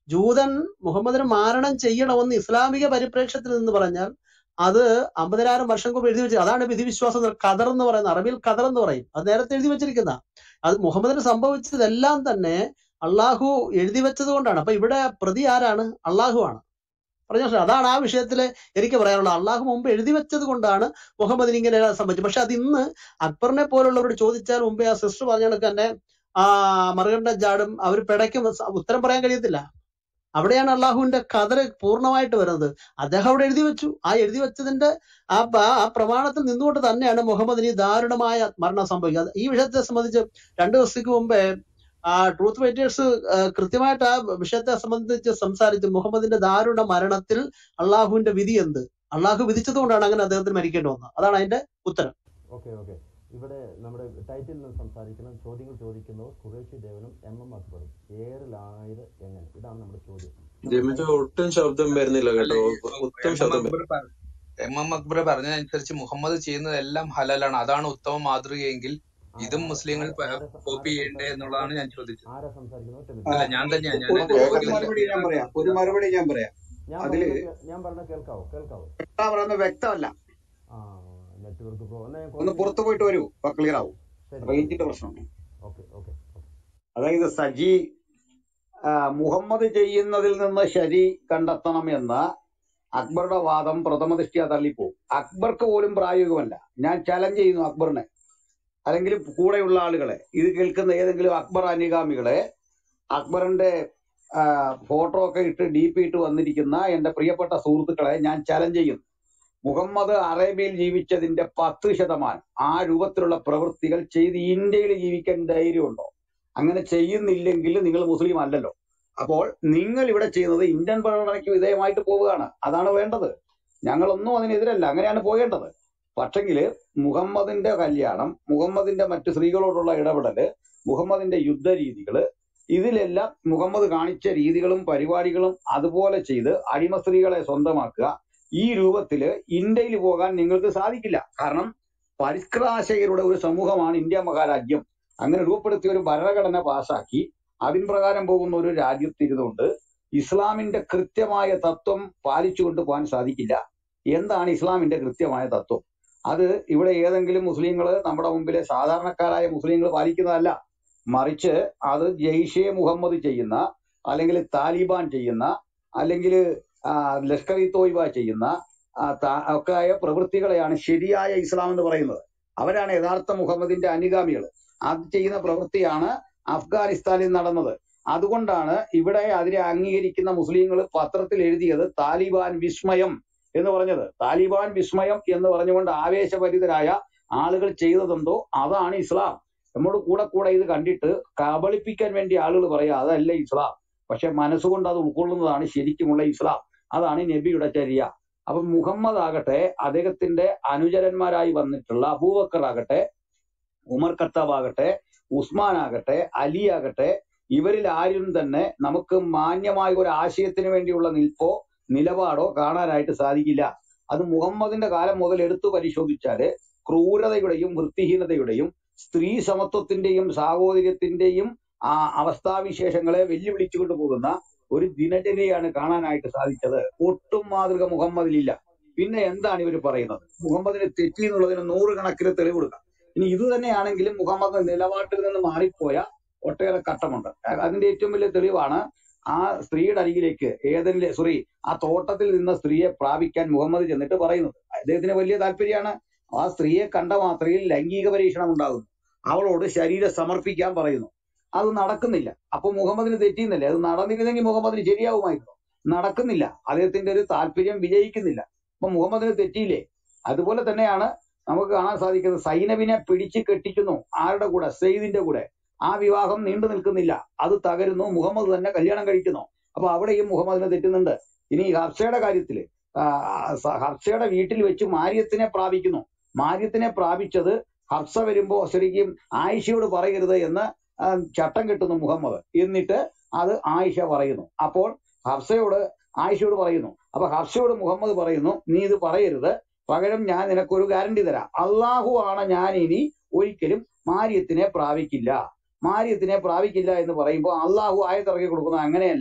ജൂതൻ മുഹമ്മദിന് മാരണം ചെയ്യണമെന്ന് ഇസ്ലാമിക പരിപ്രേക്ഷ്യത്തിൽ നിന്ന് പറഞ്ഞാൽ അത് അമ്പതിനായിരം വർഷം മുമ്പ് എഴുതി വെച്ചത് അതാണ് വിധിവിശ്വാസം എന്ന് ഖദർ എന്ന് പറയുന്നത് അറബിയിൽ ഖദർ എന്ന് പറയും അത് നേരത്തെ എഴുതി വെച്ചിരിക്കുന്ന അത് മുഹമ്മദിന് സംഭവിച്ചതെല്ലാം തന്നെ അള്ളാഹു എഴുതി വെച്ചത് കൊണ്ടാണ് അപ്പൊ ഇവിടെ പ്രതി ആരാണ് അള്ളാഹു ആണ് പറഞ്ഞ മനസ്സിലായോ? അതാണ് ആ വിഷയത്തിൽ എനിക്ക് പറയാനുള്ളത് അള്ളാഹു മുമ്പ് എഴുതി വെച്ചത് കൊണ്ടാണ് മുഹമ്മദിന് ഇങ്ങനെ എഴുതാൻ സംഭവിച്ചത് പക്ഷെ അത് ഇന്ന് അക്ബറിനെ പോലുള്ളവരോട് ചോദിച്ചാൽ മുമ്പേ ആ സിസ്റ്റർ പറഞ്ഞ കണക്ക് തന്നെ ആ മറുകണ്ട ജാടും അവർ പിടയ്ക്കും സ- ഉത്തരം പറയാൻ കഴിയത്തില്ല അവിടെയാണ് അള്ളാഹുവിന്റെ കതറ് പൂർണ്ണമായിട്ട് വരുന്നത് അദ്ദേഹം അവിടെ എഴുതി വെച്ചു ആ എഴുതി വെച്ചതിന്റെ ആ പ- ആ പ്രമാണത്തിൽ നിന്നുകൊണ്ട് തന്നെയാണ് മുഹമ്മദിന് ഈ ദാരുണമായ മരണം സംഭവിക്കുന്നത് ഈ വിഷയത്തെ സംബന്ധിച്ച് രണ്ടു ദിവസത്തേക്ക് മുമ്പേ ആ ട്രൂത്ത് ഫൈറ്റേഴ്സ് കൃത്യമായിട്ട് ആ വിഷയത്തെ സംബന്ധിച്ച് സംസാരിച്ചു മുഹമ്മദിന്റെ ദാരുണ മരണത്തിൽ അള്ളാഹുവിന്റെ വിധി എന്ത് അള്ളാഹു വിധിച്ചതുകൊണ്ടാണ് അങ്ങനെ അദ്ദേഹത്തിന് മരിക്കേണ്ടി വന്നത് അതാണ് അതിന്റെ ഉത്തരം ഓക്കെ ഓക്കെ ഇവിടെ നമ്മുടെ ടൈറ്റിൽ നിന്ന് സംസാരിക്കുന്ന ചോദ്യങ്ങൾ ചോദിക്കുന്നവർ ഖുറേഷി ദേവനും എം എം അക്ബറും ഏറിലായത് എങ്ങനെ ഇതാണ് നമ്മുടെ ചോദ്യം ജിമിച്ച ഒട്ടും ശബ്ദം വരുന്നില്ല അല്ല കേട്ടോ ഒട്ടും എം എം ശബ്ദം അക്ബർ പറ- എം എം അക്ബർ പറഞ്ഞതനുസരിച്ച് മുഹമ്മദ് ചെയ്യുന്നതെല്ലാം ഹലാലാണ് അതാണ് ഉത്തമ മാതൃകയെങ്കിൽ ഇതും മുസ്ലിങ്ങൾ പ- ആരാ സ- കോപ്പി ആരാ ചെയ്യണ്ടേ എന്നുള്ളതാണ് ഞാൻ ചോദിച്ചത് ആരാ സംസാരിക്കുന്നത് ഒറ്റ ആ, മിനിറ്റ് അല്ല ഞാൻ തന്നെയാ ഞാൻ ഒരു എന്റെ ഒരു ചോദ്യം മറുപടി ഞാൻ പറയാം ഒരു മറുപടി ഞാൻ പറയാം ഞാൻ അതില് പറയുന്നത് കേ- ഞാൻ പറഞ്ഞ കേൾക്കാവോ കേൾക്കാവോ എന്താ പറയുന്നത് വ്യക്തമല്ല ആ നെറ്റ്വർക്ക് പ്രോ എന്നാ ഞാൻ ഒന്ന് കുറച്ച് പുറത്തു പോയിട്ട് വരൂ അപ്പൊ ക്ലിയർ ആവും ശരി റേഞ്ചിന്റെ പ്രശ്നമാണ് ഓക്കെ ഓക്കെ ഓക്കെ അതായത് സജി ആ, മുഹമ്മദ് ചെയ്യുന്നതിൽ നിന്ന് ശരി കണ്ടെത്തണം എന്ന അക്ബറുടെ വാദം പ്രഥമ ദൃഷ്ടിയ തള്ളിപ്പോവും അക്ബർക്ക് പോലും പ്രായോഗികമല്ല ഞാൻ ചലഞ്ച് ചെയ്യുന്നു അക്ബറിനെ അല്ലെങ്കിൽ കൂടെയുള്ള ആളുകളെ ഇത് കേൾക്കുന്ന ഏതെങ്കിലും അക്ബർ അനുഗാമികളെ അക്ബറിന്റെ ഫോട്ടോ ഒക്കെ ഇട്ട് ഡി പി ഇട്ട് വന്നിരിക്കുന്ന എന്റെ പ്രിയപ്പെട്ട സുഹൃത്തുക്കളെ ഞാൻ ചലഞ്ച് ചെയ്യുന്നു മുഹമ്മദ് അറേബ്യയിൽ ജീവിച്ചതിന്റെ പത്ത് ശതമാനം ആ രൂപത്തിലുള്ള പ്രവൃത്തികൾ ചെയ്ത് ഇന്ത്യയിൽ ജീവിക്കാൻ ധൈര്യമുണ്ടോ അങ്ങനെ ചെയ്യുന്നില്ലെങ്കിൽ നിങ്ങൾ മുസ്ലിം അല്ലല്ലോ അപ്പോൾ നിങ്ങൾ ഇവിടെ ചെയ്യുന്നത് ഇന്ത്യൻ ഭരണഘടനയ്ക്ക് വിധേയമായിട്ട് പോവുകയാണ് അതാണ് വേണ്ടത് ഞങ്ങളൊന്നും അതിനെതിരല്ല അങ്ങനെയാണ് പോകേണ്ടത് പക്ഷെങ്കിൽ മുഹമ്മദിന്റെ കല്യാണം മുഹമ്മദിന്റെ മറ്റു സ്ത്രീകളോടുള്ള ഇടപെടല് മുഹമ്മദിന്റെ യുദ്ധരീതികള് ഇതിലെല്ലാം മുഹമ്മദ് കാണിച്ച രീതികളും പരിപാടികളും അതുപോലെ ചെയ്ത് അടിമ സ്ത്രീകളെ സ്വന്തമാക്കുക ഈ രൂപത്തില് ഇന്ത്യയിൽ പോകാൻ നിങ്ങൾക്ക് സാധിക്കില്ല കാരണം പരിഷ്കൃതാശയരുടെ ഒരു സമൂഹമാണ് ഇന്ത്യ മഹാരാജ്യം അങ്ങനെ രൂപപ്പെടുത്തിയ ഒരു ഭരണഘടന പാസാക്കി അതിൻ പ്രകാരം പോകുന്ന ഒരു രാജ്യത്തിരുന്നുകൊണ്ട് ഇസ്ലാമിന്റെ കൃത്യമായ തത്വം പാലിച്ചുകൊണ്ട് പോകാൻ സാധിക്കില്ല എന്താണ് ഇസ്ലാമിന്റെ കൃത്യമായ തത്വം അത് ഇവിടെ ഏതെങ്കിലും മുസ്ലിങ്ങൾ നമ്മുടെ മുമ്പിലെ സാധാരണക്കാരായ മുസ്ലിങ്ങൾ പാലിക്കുന്നതല്ല മറിച്ച് അത് ജെയ്ഷെ മുഹമ്മദ് ചെയ്യുന്ന അല്ലെങ്കിൽ താലിബാൻ ചെയ്യുന്ന അല്ലെങ്കിൽ ലഷ്കർ ഇ തോയ്ബ ചെയ്യുന്ന ആ, താ- ഒക്കെ ആയ പ്രവൃത്തികളെയാണ് ശരിയായ ഇസ്ലാം എന്ന് പറയുന്നത് അവരാണ് യഥാർത്ഥ മുഹമ്മദിന്റെ അനുഗാമികൾ അത് ചെയ്യുന്ന പ്രവൃത്തിയാണ് അഫ്ഗാനിസ്ഥാനിൽ നടന്നത് അതുകൊണ്ടാണ് ഇവിടെ അതിനെ അംഗീകരിക്കുന്ന മുസ്ലിങ്ങൾ പത്രത്തിൽ എഴുതിയത് താലിബാൻ വിസ്മയം എന്ന് പറഞ്ഞത് താലിബാൻ വിസ്മയം എന്ന് പറഞ്ഞുകൊണ്ട് ആവേശഭരിതരായ ആളുകൾ ചെയ്തതെന്തോ അതാണ് ഇസ്ലാം നമ്മോട് കൂടെ കൂടെ ഇത് കണ്ടിട്ട് കബളിപ്പിക്കാൻ വേണ്ടി ആളുകൾ പറയാ അതല്ല ഇസ്ലാം പക്ഷെ മനസ്സുകൊണ്ട് അത് ഉൾക്കൊള്ളുന്നതാണ് ശരിക്കുമുള്ള ഇസ്ലാം അതാണ് നബിയുടെ ചര്യ അപ്പൊ മുഹമ്മദ് ആകട്ടെ അദ്ദേഹത്തിന്റെ അനുചരന്മാരായി വന്നിട്ടുള്ള അബൂബക്കർ ആകട്ടെ ഉമർ ഖത്താബ് ആകട്ടെ ഉസ്മാൻ ആകട്ടെ അലി ആകട്ടെ ഇവരിൽ ആരും തന്നെ നമുക്ക് മാന്യമായ ഒരു ആശയത്തിന് വേണ്ടിയുള്ള നിൽപ്പോ നിലപാടോ കാണാനായിട്ട് സാധിക്കില്ല അത് മുഹമ്മദിന്റെ കാലം മുതൽ എടുത്തു പരിശോധിച്ചാല് ക്രൂരതയുടെയും വൃത്തിഹീനതയുടെയും സ്ത്രീ സമത്വത്തിന്റെയും സാഹോദര്യത്തിന്റെയും ആ അവസ്ഥാവിശേഷങ്ങളെ വെല്ലുവിളിച്ചുകൊണ്ട് പോകുന്ന ഒരു ദിനചര്യയാണ് കാണാനായിട്ട് സാധിച്ചത് ഒട്ടും മാതൃക മുഹമ്മദിലില്ല പിന്നെ എന്താണ് ഇവർ പറയുന്നത് മുഹമ്മദിന് തെറ്റി എന്നുള്ളതിന് നൂറുകണക്കിന് തെളിവ് കൊടുക്കാം ഇനി ഇത് തന്നെയാണെങ്കിലും മുഹമ്മദ് നിലപാട്ടിൽ നിന്ന് മാറിപ്പോയ ഒട്ടേറെ ഘട്ടമുണ്ട് അ- അതിന്റെ ഏറ്റവും വലിയ തെളിവാണ് ആ സ്ത്രീയുടെ അരികിലേക്ക് ഏതെങ്കിലും സോറി ആ തോട്ടത്തിൽ നിന്ന സ്ത്രീയെ പ്രാപിക്കാൻ മുഹമ്മദ് ചെന്നിട്ട് പറയുന്നത് അദ്ദേഹത്തിന് വലിയ താല്പര്യമാണ് ആ സ്ത്രീയെ കണ്ട മാത്രയിൽ ലൈംഗിക പരീക്ഷണം ഉണ്ടാകുന്നു അവളോട് ശരീരം സമർപ്പിക്കാൻ പറയുന്നു അത് നടക്കുന്നില്ല അപ്പൊ മുഹമ്മദിന് തെറ്റിയുന്നില്ല അത് നടന്നിരുന്നെങ്കിൽ മുഹമ്മദിന് ശരിയാവുമായിരുന്നു നടക്കുന്നില്ല അദ്ദേഹത്തിന്റെ ഒരു താല്പര്യം വിജയിക്കുന്നില്ല അപ്പൊ മുഹമ്മദിന് തെറ്റിയില്ലേ അതുപോലെ തന്നെയാണ് നമുക്ക് കാണാൻ സാധിക്കുന്നത് സൈനബിനെ പിടിച്ച് കെട്ടിക്കുന്നു ആരുടെ കൂടെ സെയ്ദിന്റെ കൂടെ ആ വിവാഹം നീണ്ടു നിൽക്കുന്നില്ല അത് തകരുന്നു മുഹമ്മദ് തന്നെ കല്യാണം കഴിക്കുന്നു അപ്പൊ അവിടെയും മുഹമ്മദിന് തെറ്റുന്നുണ്ട് ഇനി ഹർഷയുടെ കാര്യത്തില് ആ, സ- ഹർഷയുടെ വീട്ടിൽ വെച്ച് മാര്യത്തിനെ പ്രാപിക്കുന്നു മാര്യത്തിനെ പ്രാപിച്ചത് ഹർഷ വരുമ്പോ ശരിക്കും ആയിഷയോട് പറയരുത് എന്ന് ആ, ചട്ടം കെട്ടുന്നു മുഹമ്മദ് എന്നിട്ട് അത് ആയിഷ പറയുന്നു അപ്പോൾ ഹർഷയോട് ആയിഷയോട് പറയുന്നു അപ്പൊ ഹർഷയോട് മുഹമ്മദ് പറയുന്നു നീ ഇത് പറയരുത് പകരം ഞാൻ നിനക്കൊരു ഗ്യാരണ്ടി തരാം അള്ളാഹു ആണ് ഞാൻ ഇനി ഒരിക്കലും മാര്യത്തിനെ പ്രാപിക്കില്ല മാര്യത്തിനെ പ്രാപിക്കില്ല എന്ന് പറയുമ്പോൾ അള്ളാഹു ആയത്തിറക്കി കൊടുക്കുന്നത് അങ്ങനെയല്ല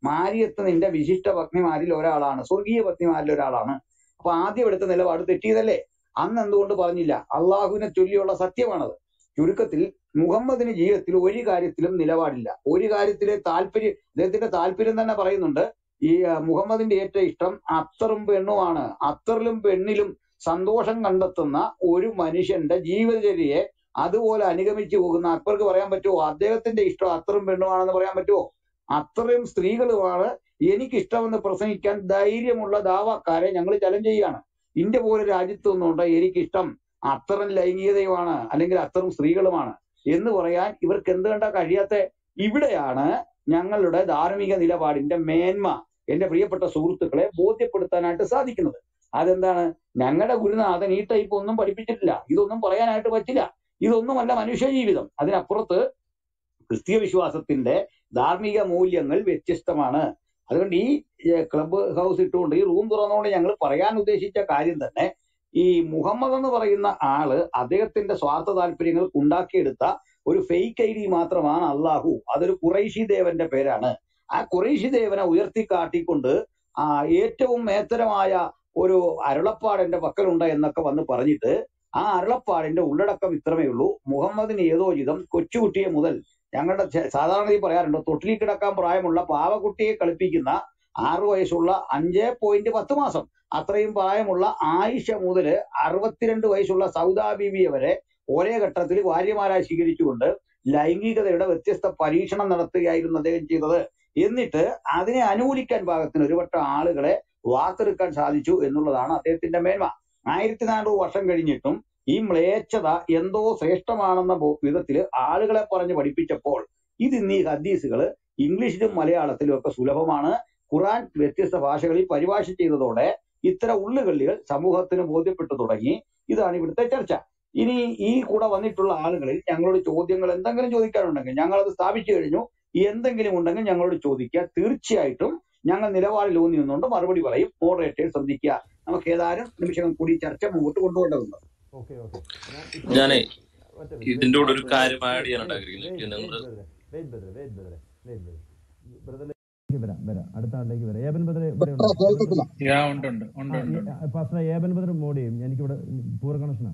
മാരിയത്ത് നിന്റെ വിശിഷ്ട പത്നിമാരിൽ ഒരാളാണ് സ്വർഗീയ പത്നിമാരിൽ ഒരാളാണ് അപ്പൊ ആദ്യം എടുത്ത നിലപാട് തെറ്റിയതല്ലേ അന്ന് എന്തുകൊണ്ട് പറഞ്ഞില്ല അള്ളാഹുവിനെ ചൊല്ലിയുള്ള സത്യമാണത് ചുരുക്കത്തിൽ മുഹമ്മദിന് ജീവിതത്തിൽ ഒരു കാര്യത്തിലും നിലപാടില്ല ഒരു കാര്യത്തിലെ താല്പര്യം അദ്ദേഹത്തിന്റെ താല്പര്യം തന്നെ പറയുന്നുണ്ട് ഈ ആ, മുഹമ്മദിന്റെ ഏറ്റവും ഇഷ്ടം അത്തറും പെണ്ണുമാണ് അത്തറിലും പെണ്ണിലും സന്തോഷം കണ്ടെത്തുന്ന ഒരു മനുഷ്യന്റെ ജീവിതചര്യയെ അതുപോലെ അനുഗമിച്ചു പോകുന്ന അക്ബർക്ക് പറയാൻ പറ്റുമോ അദ്ദേഹത്തിന്റെ ഇഷ്ടം അത്തറും പെണ്ണുമാണെന്ന് പറയാൻ പറ്റുമോ അത്രയും സ്ത്രീകളുമാണ് എനിക്കിഷ്ടമെന്ന് പ്രസംഗിക്കാൻ ധൈര്യമുള്ള ദാവാക്കാരെ ഞങ്ങൾ ചലഞ്ച് ചെയ്യുകയാണ് ഇന്ത്യ പോലെ രാജ്യത്ത് നിന്നുകൊണ്ട് എനിക്കിഷ്ടം അത്തരം ലൈംഗികതയുമാണ് അല്ലെങ്കിൽ അത്തരം സ്ത്രീകളുമാണ് എന്ന് പറയാൻ ഇവർക്ക് എന്ത് കണ്ടാ കഴിയാത്ത ഇവിടെയാണ് ഞങ്ങളുടെ ധാർമ്മിക നിലപാടിന്റെ മേന്മ എന്റെ പ്രിയപ്പെട്ട സുഹൃത്തുക്കളെ ബോധ്യപ്പെടുത്താനായിട്ട് സാധിക്കുന്നത് അതെന്താണ് ഞങ്ങളുടെ ഗുരുനാഥൻ ഈ ടൈപ്പ് ഒന്നും പഠിപ്പിച്ചിട്ടില്ല ഇതൊന്നും പറയാനായിട്ട് പറ്റില്ല ഇതൊന്നുമല്ല മനുഷ്യ ജീവിതം അതിനപ്പുറത്ത് ക്രിസ്തീയ വിശ്വാസത്തിന്റെ ധാർമ്മിക മൂല്യങ്ങൾ വ്യത്യസ്തമാണ് അതുകൊണ്ട് ഈ ഏഹ്, ക്ലബ്ബ് ഹൗസ് ഇട്ടുകൊണ്ട് ഈ റൂം തുറന്നുകൊണ്ട് ഞങ്ങൾ പറയാൻ ഉദ്ദേശിച്ച കാര്യം തന്നെ ഈ മുഹമ്മദ് എന്ന് പറയുന്ന ആള് അദ്ദേഹത്തിന്റെ സ്വാർത്ഥ താല്പര്യങ്ങൾക്ക് ഉണ്ടാക്കിയെടുത്ത ഒരു ഫേക്ക് ഐ ഡി മാത്രമാണ് അള്ളാഹു അതൊരു കുറൈശി ദേവന്റെ പേരാണ് ആ കുറൈശി ദേവനെ ഉയർത്തി കാട്ടിക്കൊണ്ട് ആ ഏറ്റവും മേത്തരമായ ഒരു അരുളപ്പാട് എന്റെ പക്കലുണ്ട് എന്നൊക്കെ വന്ന് പറഞ്ഞിട്ട് ആ അരുളപ്പാടിന്റെ ഉള്ളടക്കം ഇത്രമേ ഉള്ളൂ മുഹമ്മദിന് ഏതോചിതം കൊച്ചുകുട്ടിയെ മുതൽ ഞങ്ങളുടെ ചെ- സാധാരണ ഈ പറയാറുണ്ട് തൊട്ടിലിൽ കിടക്കാൻ പ്രായമുള്ള പാവക്കുട്ടിയെ കളിപ്പിക്കുന്ന ആറു വയസ്സുള്ള അഞ്ച് പോയിന്റ് പത്ത് മാസം അത്രയും പ്രായമുള്ള ആയിഷ മുതല് അറുപത്തിരണ്ട് വയസ്സുള്ള സൗദാ ബീവിയെ വരെ ഒരേ ഘട്ടത്തിൽ ഭാര്യമാരായി സ്വീകരിച്ചുകൊണ്ട് ലൈംഗികതയുടെ വ്യത്യസ്ത പരീക്ഷണം നടത്തുകയായിരുന്നു അദ്ദേഹം ചെയ്തത് എന്നിട്ട് അതിനെ അനുകൂലിക്കാൻ പാകത്തിന് ഒരുവട്ടം ആളുകളെ വാർത്തെടുക്കാൻ സാധിച്ചു എന്നുള്ളതാണ് അദ്ദേഹത്തിന്റെ മേന്മ ആയിരത്തി നാനൂറ് വർഷം കഴിഞ്ഞിട്ടും ഈ മ്ലേച്ഛത എന്തോ ശ്രേഷ്ഠമാണെന്ന ബോ- വിധത്തില് ആളുകളെ പറഞ്ഞ് പഠിപ്പിച്ചപ്പോൾ ഇത് ഇന്ന് ഈ ഹദീസുകൾ ഇംഗ്ലീഷിലും മലയാളത്തിലും ഒക്കെ സുലഭമാണ് ഖുറാൻ വ്യത്യസ്ത ഭാഷകളിൽ പരിഭാഷ ചെയ്തതോടെ ഇത്തരം ഉള്ളുകള്ളികൾ സമൂഹത്തിന് ബോധ്യപ്പെട്ടു തുടങ്ങി ഇതാണ് ഇവിടുത്തെ ചർച്ച ഇനി ഈ കൂടെ വന്നിട്ടുള്ള ആളുകളിൽ ഞങ്ങളോട് ചോദ്യങ്ങൾ എന്തെങ്കിലും ചോദിക്കാനുണ്ടെങ്കിൽ ഞങ്ങൾ അത് സ്ഥാപിച്ചു കഴിഞ്ഞു എന്തെങ്കിലും ഉണ്ടെങ്കിൽ ഞങ്ങളോട് ചോദിക്കുക തീർച്ചയായിട്ടും ഞങ്ങൾ നിലപാടിൽ ഊന്നി നിന്നുകൊണ്ട് മറുപടി പറയും മോഡറേറ്റേഴ്സ് ശ്രദ്ധിക്കുക നമുക്ക് ഏതാനും നിമിഷങ്ങൾ കൂടി ചർച്ച മുമ്പോട്ട് കൊണ്ടുപോകേണ്ടതുണ്ട് ഓക്കെ ഓക്കെ ഞാൻ ഇപ്പോൾ ഞാനേ ഒറ്റ ഇതിന്റെ കൂടെ ഒരു വെയിറ്റ് കാര്യം ആഡ് വെയിറ്റ് ചെയ്യാനുണ്ട് വെയിറ്റ് ആഗ്രഹിക്കുന്നത് വെയിറ്റ് നിങ്ങൾ വെയിറ്റ് ബ്രദറെ വെയിറ്റ് ബ്രദറെ വെയിറ്റ് ബ്രദറെ വെയിറ്റ് ബ്രദറെ ബ്രദറിലേക്ക് വരാം വരാം അടുത്ത ആളിലേക്ക് വരാം ഏബൻ ബ്രദറെ ഇവിടെ ഉണ്ടോ ഏബൻ ബ്രദർ യാ ഉണ്ട് ഉണ്ട് ഉണ്ട് ആ ഉണ്ട് ഉണ്ട് ഫസ്റ്റ് ഏബൻ ബ്രദർ മോഡ് ചെയ്യും എനിക്കിവിടെ പൂർ കണക്ഷനാണ്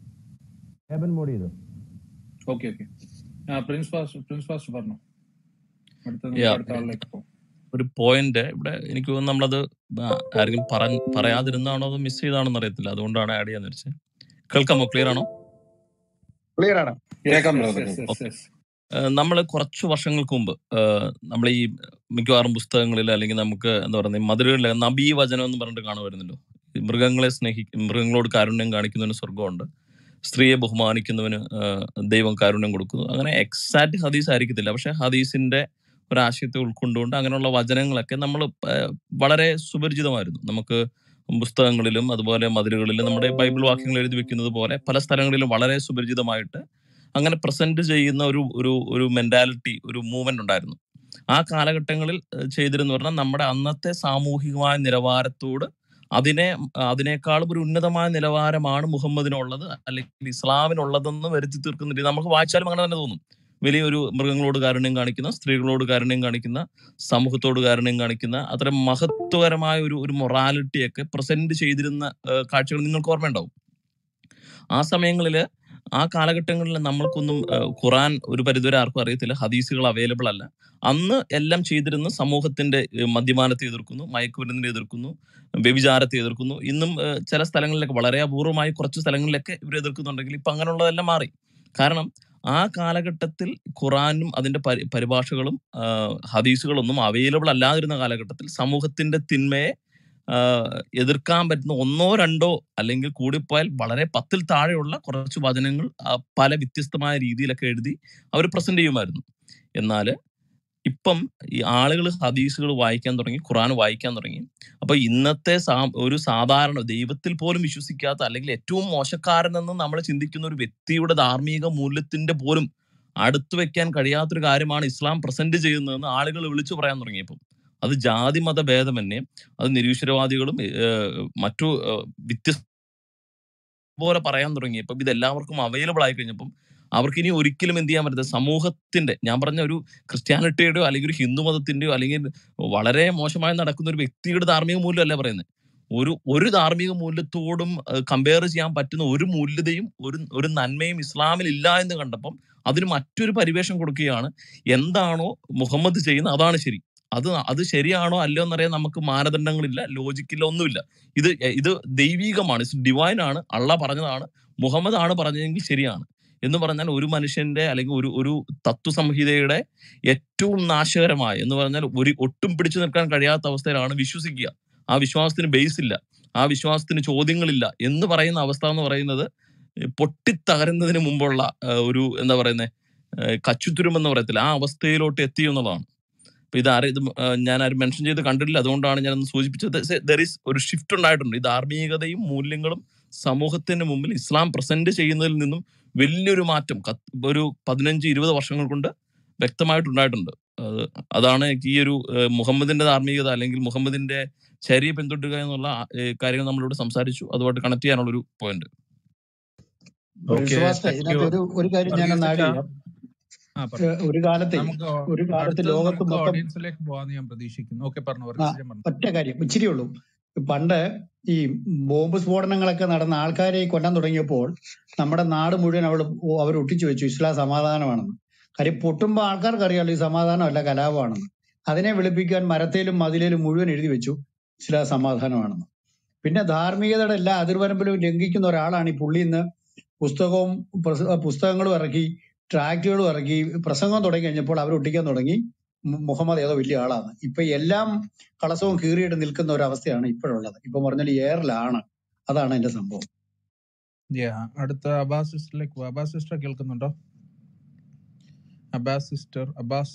ഏബൻ മോഡ് ചെയ്തു ഓക്കെ ഓക്കെ ആ പ്രിൻസ് പാസ് പ്രിൻസ് പാസ് പറഞ്ഞു അടുത്ത നമുക്ക് യാ അടുത്ത ആളിലേക്ക് പോകും ഒരു പോയിന്റ് ഇവിടെ എനിക്ക് തോന്നുന്നു നമ്മളത് ആ, ആരെങ്കിലും പറഞ്ഞ പറയാതിരുന്നാണോ അതോ മിസ് ചെയ്താണോന്ന് അറിയത്തില്ല അതുകൊണ്ടാണ് ആഡ് ചെയ്യാന്ന് വെച്ചത് കേൾക്കാമോ ക്ലിയർ ആണോ ക്ലിയർ ആണ് കേൾക്കാം yes brother yes yes yes നമ്മൾ കുറച്ച് വർഷങ്ങൾക്ക് മുമ്പ് നമ്മൾ ഈ മിക്കവാറും പുസ്തകങ്ങളിൽ അല്ലെങ്കിൽ നമുക്ക് എന്താ പറയുക മധുരകളിൽ നബീ വചനം എന്ന് പറഞ്ഞിട്ട് കാണുമായിരുന്നല്ലോ ഈ മൃഗങ്ങളെ സ്നേഹി മൃഗങ്ങളോട് കാരുണ്യം കാണിക്കുന്നതിന് സ്വർഗമുണ്ട് സ്ത്രീയെ ബഹുമാനിക്കുന്നവന് ആ, ദൈവം കാരുണ്യം കൊടുക്കുന്നു അങ്ങനെ എക്സാക്ട് ഹദീസ് ആയിരിക്കത്തില്ല പക്ഷെ ഹദീസിന്റെ ഒരാശയത്തെ ഉൾക്കൊണ്ടുകൊണ്ട് അങ്ങനെയുള്ള വചനങ്ങളൊക്കെ നമ്മൾ വളരെ സുപരിചിതമായിരുന്നു നമുക്ക് പുസ്തകങ്ങളിലും അതുപോലെ മതിലുകളിലും നമ്മുടെ ബൈബിൾ വാക്യങ്ങൾ എഴുതി വെക്കുന്നത് പോലെ പല സ്ഥലങ്ങളിലും വളരെ സുപരിചിതമായിട്ട് അങ്ങനെ പ്രസന്റ് ചെയ്യുന്ന ഒരു ഒരു ഒരു മെന്റാലിറ്റി ഒരു മൂവ്മെന്റ് ഉണ്ടായിരുന്നു ആ കാലഘട്ടങ്ങളിൽ ഏഹ് ചെയ്തിരുന്നു പറഞ്ഞാൽ നമ്മുടെ അന്നത്തെ സാമൂഹികമായ നിലവാരത്തോട് അതിനെ അതിനേക്കാളും ഒരു ഉന്നതമായ നിലവാരമാണ് മുഹമ്മദിനുള്ളത് അല്ലെങ്കിൽ ഇസ്ലാമിനുള്ളതെന്ന് വരുത്തി തീർക്കുന്ന രീതി നമുക്ക് വായിച്ചാലും അങ്ങനെ തന്നെ തോന്നും വലിയൊരു മൃഗങ്ങളോട് കാരുണ്യം കാണിക്കുന്ന സ്ത്രീകളോട് കാരുണ്യം കാണിക്കുന്ന സമൂഹത്തോട് കാരുണ്യം കാണിക്കുന്ന അത്തരം മഹത്വകരമായ ഒരു ഒരു മൊറാലിറ്റിയൊക്കെ പ്രസന്റ് ചെയ്തിരുന്ന ഏഹ് കാഴ്ചകൾ നിങ്ങൾക്ക് ഓർമ്മയുണ്ടാവും ആ സമയങ്ങളിൽ ആ കാലഘട്ടങ്ങളിൽ നമ്മൾക്കൊന്നും ഏഹ് ഖുറാൻ ഒരു പരിധിവരെ ആർക്കും അറിയത്തില്ല ഹദീസുകൾ അവൈലബിൾ അല്ല അന്ന് എല്ലാം ചെയ്തിരുന്ന സമൂഹത്തിന്റെ ഏഹ് മദ്യപാനത്തെ എതിർക്കുന്നു മയക്കുമരുന്നിനെ എതിർക്കുന്നു വ്യഭിചാരത്തെ എതിർക്കുന്നു ഇന്നും ഏഹ് ചില സ്ഥലങ്ങളിലൊക്കെ വളരെ അപൂർവമായി കുറച്ച് സ്ഥലങ്ങളിലൊക്കെ ഇവർ എതിർക്കുന്നുണ്ടെങ്കിൽ ഇപ്പൊ അങ്ങനെയുള്ളതെല്ലാം മാറി കാരണം ആ കാലഘട്ടത്തിൽ ഖുറാനും അതിന്റെ പരി പരിഭാഷകളും ആഹ് ഹദീസുകളൊന്നും അവൈലബിൾ അല്ലാതിരുന്ന കാലഘട്ടത്തിൽ സമൂഹത്തിന്റെ തിന്മയെ ആഹ് എതിർക്കാൻ പറ്റുന്ന ഒന്നോ രണ്ടോ അല്ലെങ്കിൽ കൂടിപ്പോയാൽ വളരെ പത്തിൽ താഴെയുള്ള കുറച്ച് വചനങ്ങൾ ആ പല വ്യത്യസ്തമായ രീതിയിലൊക്കെ എഴുതി അവർ പ്രസന്റ് ചെയ്യുമായിരുന്നു എന്നാൽ ഇപ്പം ഈ ആളുകൾ ഹദീസുകൾ വായിക്കാൻ തുടങ്ങി ഖുറാൻ വായിക്കാൻ തുടങ്ങി അപ്പൊ ഇന്നത്തെ സാ ഒരു സാധാരണ ദൈവത്തിൽ പോലും വിശ്വസിക്കാത്ത അല്ലെങ്കിൽ ഏറ്റവും മോശക്കാരനെന്ന് നമ്മൾ ചിന്തിക്കുന്ന ഒരു വ്യക്തിയുടെ ധാർമ്മിക മൂല്യത്തിന്റെ പോലും അടുത്ത് വെക്കാൻ കഴിയാത്തൊരു കാര്യമാണ് ഇസ്ലാം പ്രസന്റ് ചെയ്യുന്നതെന്ന് ആളുകൾ വിളിച്ചു പറയാൻ തുടങ്ങിയപ്പം അത് ജാതി മത ഭേദമന്യേ അത് നിരീശ്വരവാദികളും ഏഹ്, മറ്റു ഏഹ്, വ്യത്യസ്ത പോലെ പറയാൻ തുടങ്ങിയപ്പം ഇത് എല്ലാവർക്കും അവൈലബിൾ ആയി കഴിഞ്ഞപ്പം അവർക്ക് ഇനി ഒരിക്കലും എന്ത് ചെയ്യാൻ പറ്റില്ല സമൂഹത്തിന്റെ ഞാൻ പറഞ്ഞ ഒരു ക്രിസ്ത്യാനിറ്റിയുടെയോ അല്ലെങ്കിൽ ഒരു ഹിന്ദു മതത്തിന്റെയോ അല്ലെങ്കിൽ വളരെ മോശമായി നടക്കുന്ന ഒരു വ്യക്തിയുടെ ധാർമ്മിക മൂല്യമല്ല പറയുന്നത് ഒരു ഒരു ധാർമ്മിക മൂല്യത്തോടും കമ്പയർ ചെയ്യാൻ പറ്റുന്ന ഒരു മൂല്യതയും ഒരു ഒരു നന്മയും ഇസ്ലാമിൽ ഇല്ല എന്ന് കണ്ടപ്പം അതിന് മറ്റൊരു പരിവേഷം കൊടുക്കുകയാണ് എന്താണോ മുഹമ്മദ് ചെയ്യുന്നത് അതാണ് ശരി അത് അത് ശരിയാണോ അല്ലയോ എന്നറിയാൻ നമുക്ക് മാനദണ്ഡങ്ങളില്ല ലോജിക്കില്ല ഒന്നുമില്ല ഇത് ഇത് ദൈവീകമാണ് ഡിവൈൻ ആണ് അള്ള പറഞ്ഞതാണ് മുഹമ്മദ് ആണ് പറഞ്ഞതെങ്കിൽ ശരിയാണ് എന്ന് പറഞ്ഞാൽ ഒരു മനുഷ്യന്റെ അല്ലെങ്കിൽ ഒരു ഒരു തത്വസംഹിതയുടെ ഏറ്റവും നാശകരമായ എന്ന് പറഞ്ഞാൽ ഒരു ഒട്ടും പിടിച്ചു നിൽക്കാൻ കഴിയാത്ത അവസ്ഥയിലാണ് വിശ്വസിക്കുക ആ വിശ്വാസത്തിന് ബേസ് ഇല്ല ആ വിശ്വാസത്തിന് ചോദ്യങ്ങളില്ല എന്ന് പറയുന്ന അവസ്ഥ എന്ന് പറയുന്നത് പൊട്ടിത്തകരുന്നതിന് മുമ്പുള്ള ആ, ഒരു എന്താ പറയുന്നത് കച്ചുത്തുരും എന്ന് പറയത്തില്ല ആ അവസ്ഥയിലോട്ട് എത്തി എന്നുള്ളതാണ് അപ്പൊ ഇത് ആരും ഇത് ആ, ഞാൻ ആരും മെൻഷൻ ചെയ്ത് കണ്ടിട്ടില്ല അതുകൊണ്ടാണ് ഞാൻ ഒന്ന് സൂചിപ്പിച്ചത് ദർ ഈസ് ഒരു ഷിഫ്റ്റ് ഉണ്ടായിട്ടുണ്ട് ഈ ധാർമ്മികതയും മൂല്യങ്ങളും സമൂഹത്തിന് മുമ്പിൽ ഇസ്ലാം പ്രസന്റ് ചെയ്യുന്നതിൽ നിന്നും വലിയൊരു മാറ്റം കത്ത് ഒരു പതിനഞ്ച് ഇരുപത് വർഷങ്ങൾ കൊണ്ട് വ്യക്തമായിട്ടുണ്ടായിട്ടുണ്ട് അത് അതാണ് എനിക്ക് ഈ ഒരു ഏഹ്, മുഹമ്മദിന്റെ ധാർമ്മികത അല്ലെങ്കിൽ മുഹമ്മദിന്റെ ശരിയെ പിന്തുടരുക എന്നുള്ള ആ, ഏഹ്, കാര്യങ്ങൾ നമ്മളിവിടെ സംസാരിച്ചു അതുമായിട്ട് കണക്ട് ചെയ്യാനുള്ള ഒരു point Prince okay pastor thank you ഇതിനകത്ത് ഒരു ഒരു കാര്യം ഞാൻ ഒന്ന് വർഗീസ് ആഡ് അച്ഛാ ചെയ്യാം ആ പറഞ്ഞു ഏഹ് ഒരു കാലത്തെ നമുക്ക് ഒരു കാലത്ത് അടുത്തത് ലോകത്ത് നമുക്ക് മൊത്തം ഓഡിയൻസിലേക്ക് പോകാന്ന് ഞാൻ പ്രതീക്ഷിക്കുന്നു ഓക്കെ പറഞ്ഞു ആ വർഗീസ് അച്ഛൻ പറഞ്ഞു ഒറ്റ കാര്യം ഇച്ചിരി ഉള്ളൂ പണ്ട് ഈ ബോംബ് സ്ഫോടനങ്ങളൊക്കെ നടന്ന ആൾക്കാരെ കൊല്ലാൻ തുടങ്ങിയപ്പോൾ നമ്മുടെ നാട് മുഴുവൻ അവൾ അവർ ഒട്ടിച്ചു വെച്ചു ഇസ്ലാം സമാധാനമാണെന്ന് കാര്യം പൊട്ടുമ്പോൾ ആൾക്കാർക്ക് അറിയാലോ ഈ സമാധാനമല്ല കലാപമാണെന്ന് അതിനെ വെളുപ്പിക്കാൻ മരത്തേലും മതിലേലും മുഴുവൻ എഴുതി വെച്ചു ഇസ്ലാം സമാധാനമാണെന്ന് പിന്നെ ധാർമ്മികതയുടെ എല്ലാ അതിർവരമ്പിലും ലംഘിക്കുന്ന ഒരാളാണ് ഈ പുള്ളി ഇന്ന് പുസ്തകവും പ്രസ- പുസ്തകങ്ങളും ഇറക്കി ട്രാക്റ്റുകളും ഇറക്കി പ്രസംഗം തുടങ്ങി കഴിഞ്ഞപ്പോൾ അവർ ഒട്ടിക്കാൻ തുടങ്ങി മു- മുഹമ്മദ് ഏതോ വലിയ ആളാണ് ഇപ്പൊ എല്ലാം കളസവും കീറിയിട്ട് നിൽക്കുന്ന ഒരു അവസ്ഥയാണ് ഇപ്പോഴുള്ളത് ഇപ്പൊ പറഞ്ഞാൽ എയറിലാണ് അതാണ് എന്റെ സംഭവം യാ അടുത്ത അബ്ബാസ് സിസ്റ്ററിലേക്ക് പോവാം അബ്ബാസ് സിസ്റ്റർ കേൾക്കുന്നുണ്ടോ അബ്ബാസ് സിസ്റ്റർ അബ്ബാസ്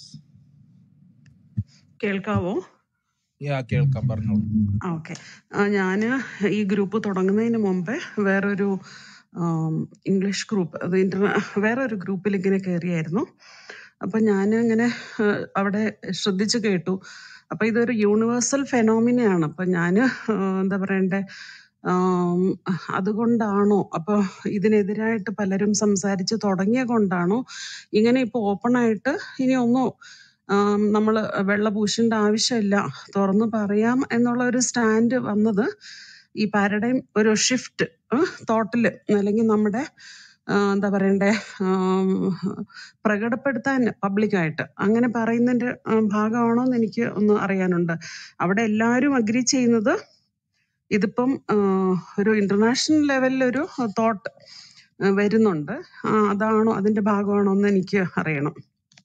കേൾക്കാവോ യാ കേൾക്കാം പറഞ്ഞോളൂ ഓക്കെ ഞാൻ ഈ ഗ്രൂപ്പ് തുടങ്ങുന്നതിന് മുമ്പേ വേറൊരു ആം, ഇംഗ്ലീഷ് ഗ്രൂപ്പ് അത് ഇന്റർനാ വേറൊരു ഗ്രൂപ്പിൽ ഇങ്ങനെ കയറിയായിരുന്നു അപ്പൊ ഞാൻ അങ്ങനെ അവിടെ ശ്രദ്ധിച്ചു കേട്ടു അപ്പൊ ഇതൊരു യൂണിവേഴ്സൽ ഫെനോമിനയാണ് അപ്പൊ ഞാൻ എന്താ പറയണ്ടേ ആം, അതുകൊണ്ടാണോ അപ്പൊ ഇതിനെതിരായിട്ട് പലരും സംസാരിച്ച് തുടങ്ങിയ കൊണ്ടാണോ ഇങ്ങനെ ഇപ്പൊ ഓപ്പൺ ആയിട്ട് ഇനി ഒന്നോ നമ്മൾ വെള്ള പൂശേണ്ട ആവശ്യമില്ല തുറന്നു പറയാം എന്നുള്ള ഒരു സ്റ്റാൻഡ് വന്നത് ഈ പാരഡൈം ഒരു ഷിഫ്റ്റ് തോട്ടില് അല്ലെങ്കിൽ നമ്മുടെ ആ, എന്താ പറയണ്ടേ ആം, പ്രകടപ്പെടുത്താൻ പബ്ലിക്കായിട്ട് അങ്ങനെ പറയുന്നതിന്റെ ആ, ഭാഗമാണോ എന്ന് എനിക്ക് ഒന്ന് അറിയാനുണ്ട് അവിടെ എല്ലാവരും അഗ്രി ചെയ്യുന്നത് ഇതിപ്പം ആ, ഒരു ഇന്റർനാഷണൽ ലെവലിൽ ഒരു തോട്ട് വരുന്നുണ്ട് ആ, അതാണോ അതിന്റെ ഭാഗമാണോ എന്ന് എനിക്ക് അറിയണം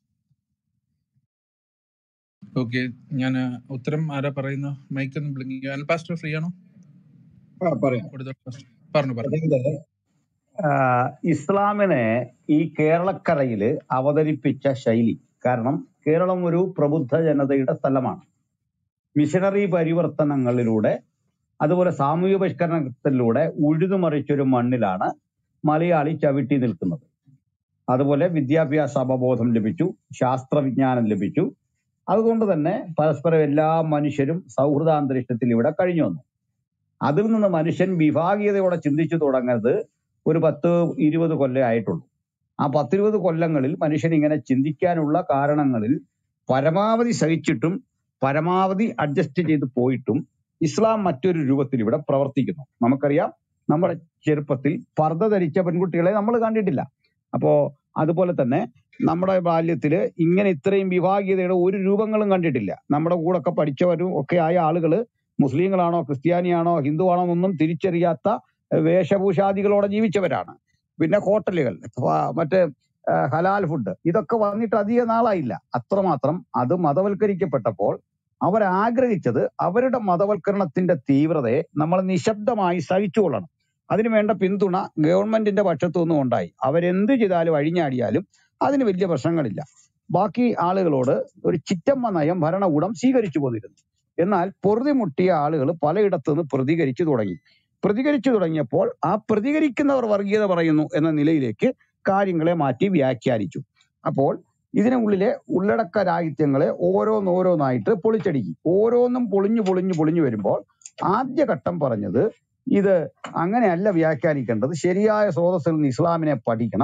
ഓക്കെ ഞാൻ ഉത്തരം ആരാ പറയുന്ന മൈക്ക് ഒന്ന് ബ്ലിങ്ക് അൽ പാസ്റ്റർ ഫ്രീ ആണോ ആ, പറയാം കൊടുത്തോ പാസ്റ്റർ പറഞ്ഞു പറഞ്ഞു അതായത് ആ, ഇസ്ലാമിനെ ഈ കേരളക്കരയിൽ അവതരിപ്പിച്ച ശൈലി കാരണം കേരളം ഒരു പ്രബുദ്ധ ജനതയുടെ സ്ഥലമാണ് മിഷനറി പരിവർത്തനങ്ങളിലൂടെ അതുപോലെ സാമൂഹ്യ പരിഷ്കരണത്തിലൂടെ ഉഴുതുമറിച്ചൊരു മണ്ണിലാണ് മലയാളി ചവിട്ടി നിൽക്കുന്നത് അതുപോലെ വിദ്യാഭ്യാസ അവബോധം ലഭിച്ചു ശാസ്ത്രവിജ്ഞാനം ലഭിച്ചു അതുകൊണ്ട് തന്നെ പരസ്പരം എല്ലാ മനുഷ്യരും സൗഹൃദാന്തരീക്ഷത്തിൽ ഇവിടെ കഴിഞ്ഞു വന്നു അതിൽ നിന്ന് മനുഷ്യൻ വിഭാഗീയതയോടെ ചിന്തിച്ചു തുടങ്ങുന്നത് ഒരു പത്ത് ഇരുപത് കൊല്ലം ആയിട്ടുള്ളൂ ആ പത്തിരുപത് കൊല്ലങ്ങളിൽ മനുഷ്യൻ ഇങ്ങനെ ചിന്തിക്കാനുള്ള കാരണങ്ങളിൽ പരമാവധി സഹിച്ചിട്ടും പരമാവധി അഡ്ജസ്റ്റ് ചെയ്ത് പോയിട്ടും ഇസ്ലാം മറ്റൊരു രൂപത്തിൽ ഇവിടെ പ്രവർത്തിക്കുന്നു നമുക്കറിയാം നമ്മുടെ ചെറുപ്പത്തിൽ പർദ്ദ ധരിച്ച പെൺകുട്ടികളെ നമ്മൾ കണ്ടിട്ടില്ല അപ്പോ അതുപോലെ തന്നെ നമ്മുടെ ബാല്യത്തില് ഇങ്ങനെ ഇത്രയും വിഭാഗീയതയുടെ ഒരു രൂപങ്ങളും കണ്ടിട്ടില്ല നമ്മുടെ കൂടെ ഒക്കെ പഠിച്ചവരും ഒക്കെ ആയ ആളുകൾ മുസ്ലിങ്ങളാണോ ക്രിസ്ത്യാനിയാണോ ഹിന്ദുവാണോ എന്നൊന്നും തിരിച്ചറിയാത്ത ഏഹ്, വേഷഭൂഷാദികളോടെ ജീവിച്ചവരാണ് പിന്നെ ഹോട്ടലുകൾ ഫ- മറ്റേ ഏഹ്, ഹലാൽ ഫുഡ് ഇതൊക്കെ വന്നിട്ട് അധിക നാളായില്ല അത്രമാത്രം അത് മതവൽക്കരിക്കപ്പെട്ടപ്പോൾ അവർ ആഗ്രഹിച്ചത് അവരുടെ മതവൽക്കരണത്തിന്റെ തീവ്രതയെ നമ്മൾ നിശബ്ദമായി സഹിച്ചുകൊള്ളണം അതിനു വേണ്ട പിന്തുണ ഗവൺമെന്റിന്റെ പക്ഷത്തു നിന്നും ഉണ്ടായി അവരെന്ത് ചെയ്താലും അഴിഞ്ഞാടിയാലും അതിന് വലിയ പ്രശ്നങ്ങളില്ല ബാക്കി ആളുകളോട് ഒരു ചിറ്റമ്മ നയം ഭരണകൂടം സ്വീകരിച്ചു പോന്നിരുന്നു എന്നാൽ പൊറുതി മുട്ടിയ ആളുകൾ പലയിടത്തു നിന്ന് പ്രതികരിച്ചു തുടങ്ങി പ്രതികരിച്ചു തുടങ്ങിയപ്പോൾ ആ പ്രതികരിക്കുന്നവർ വർഗീയത പറയുന്നു എന്ന നിലയിലേക്ക് കാര്യങ്ങളെ മാറ്റി വ്യാഖ്യാനിച്ചു അപ്പോൾ ഇതിനുള്ളിലെ ഉള്ളടക്ക രാഹിത്യങ്ങളെ ഓരോന്നോരോന്നായിട്ട് പൊളിച്ചടുക്കി ഓരോന്നും പൊളിഞ്ഞു പൊളിഞ്ഞു പൊളിഞ്ഞു വരുമ്പോൾ ആദ്യഘട്ടം പറഞ്ഞത് ഇത് അങ്ങനെയല്ല വ്യാഖ്യാനിക്കേണ്ടത് ശരിയായ സ്രോതസ്സിൽ നിന്ന് ഇസ്ലാമിനെ പഠിക്കണം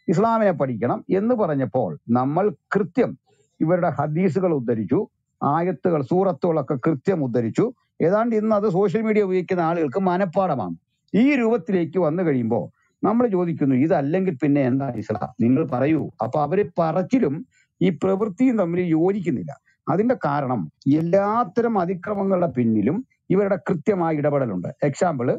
ഇസ്ലാമിനെ പഠിക്കണം എന്ന് പറഞ്ഞപ്പോൾ നമ്മൾ കൃത്യം ഇവരുടെ ഹദീസുകൾ ഉദ്ധരിച്ചു ആയത്തുകൾ സൂറത്തുകളൊക്കെ കൃത്യം ഉദ്ധരിച്ചു ഏതാണ്ട് ഇന്ന് അത് സോഷ്യൽ മീഡിയ ഉപയോഗിക്കുന്ന ആളുകൾക്ക് മനഃപ്പാടമാണ് ഈ രൂപത്തിലേക്ക് വന്നു കഴിയുമ്പോൾ നമ്മൾ ചോദിക്കുന്നു ഇതല്ലെങ്കിൽ പിന്നെ എന്താ ഇസ്ലാം നിങ്ങൾ പറയൂ അപ്പൊ അവര് പറച്ചിലും ഈ പ്രവൃത്തിയും തമ്മിൽ യോജിക്കുന്നില്ല അതിന്റെ കാരണം എല്ലാത്തരം അതിക്രമങ്ങളുടെ പിന്നിലും ഇവരുടെ കൃത്യമായ ഇടപെടലുണ്ട് എക്സാമ്പിള്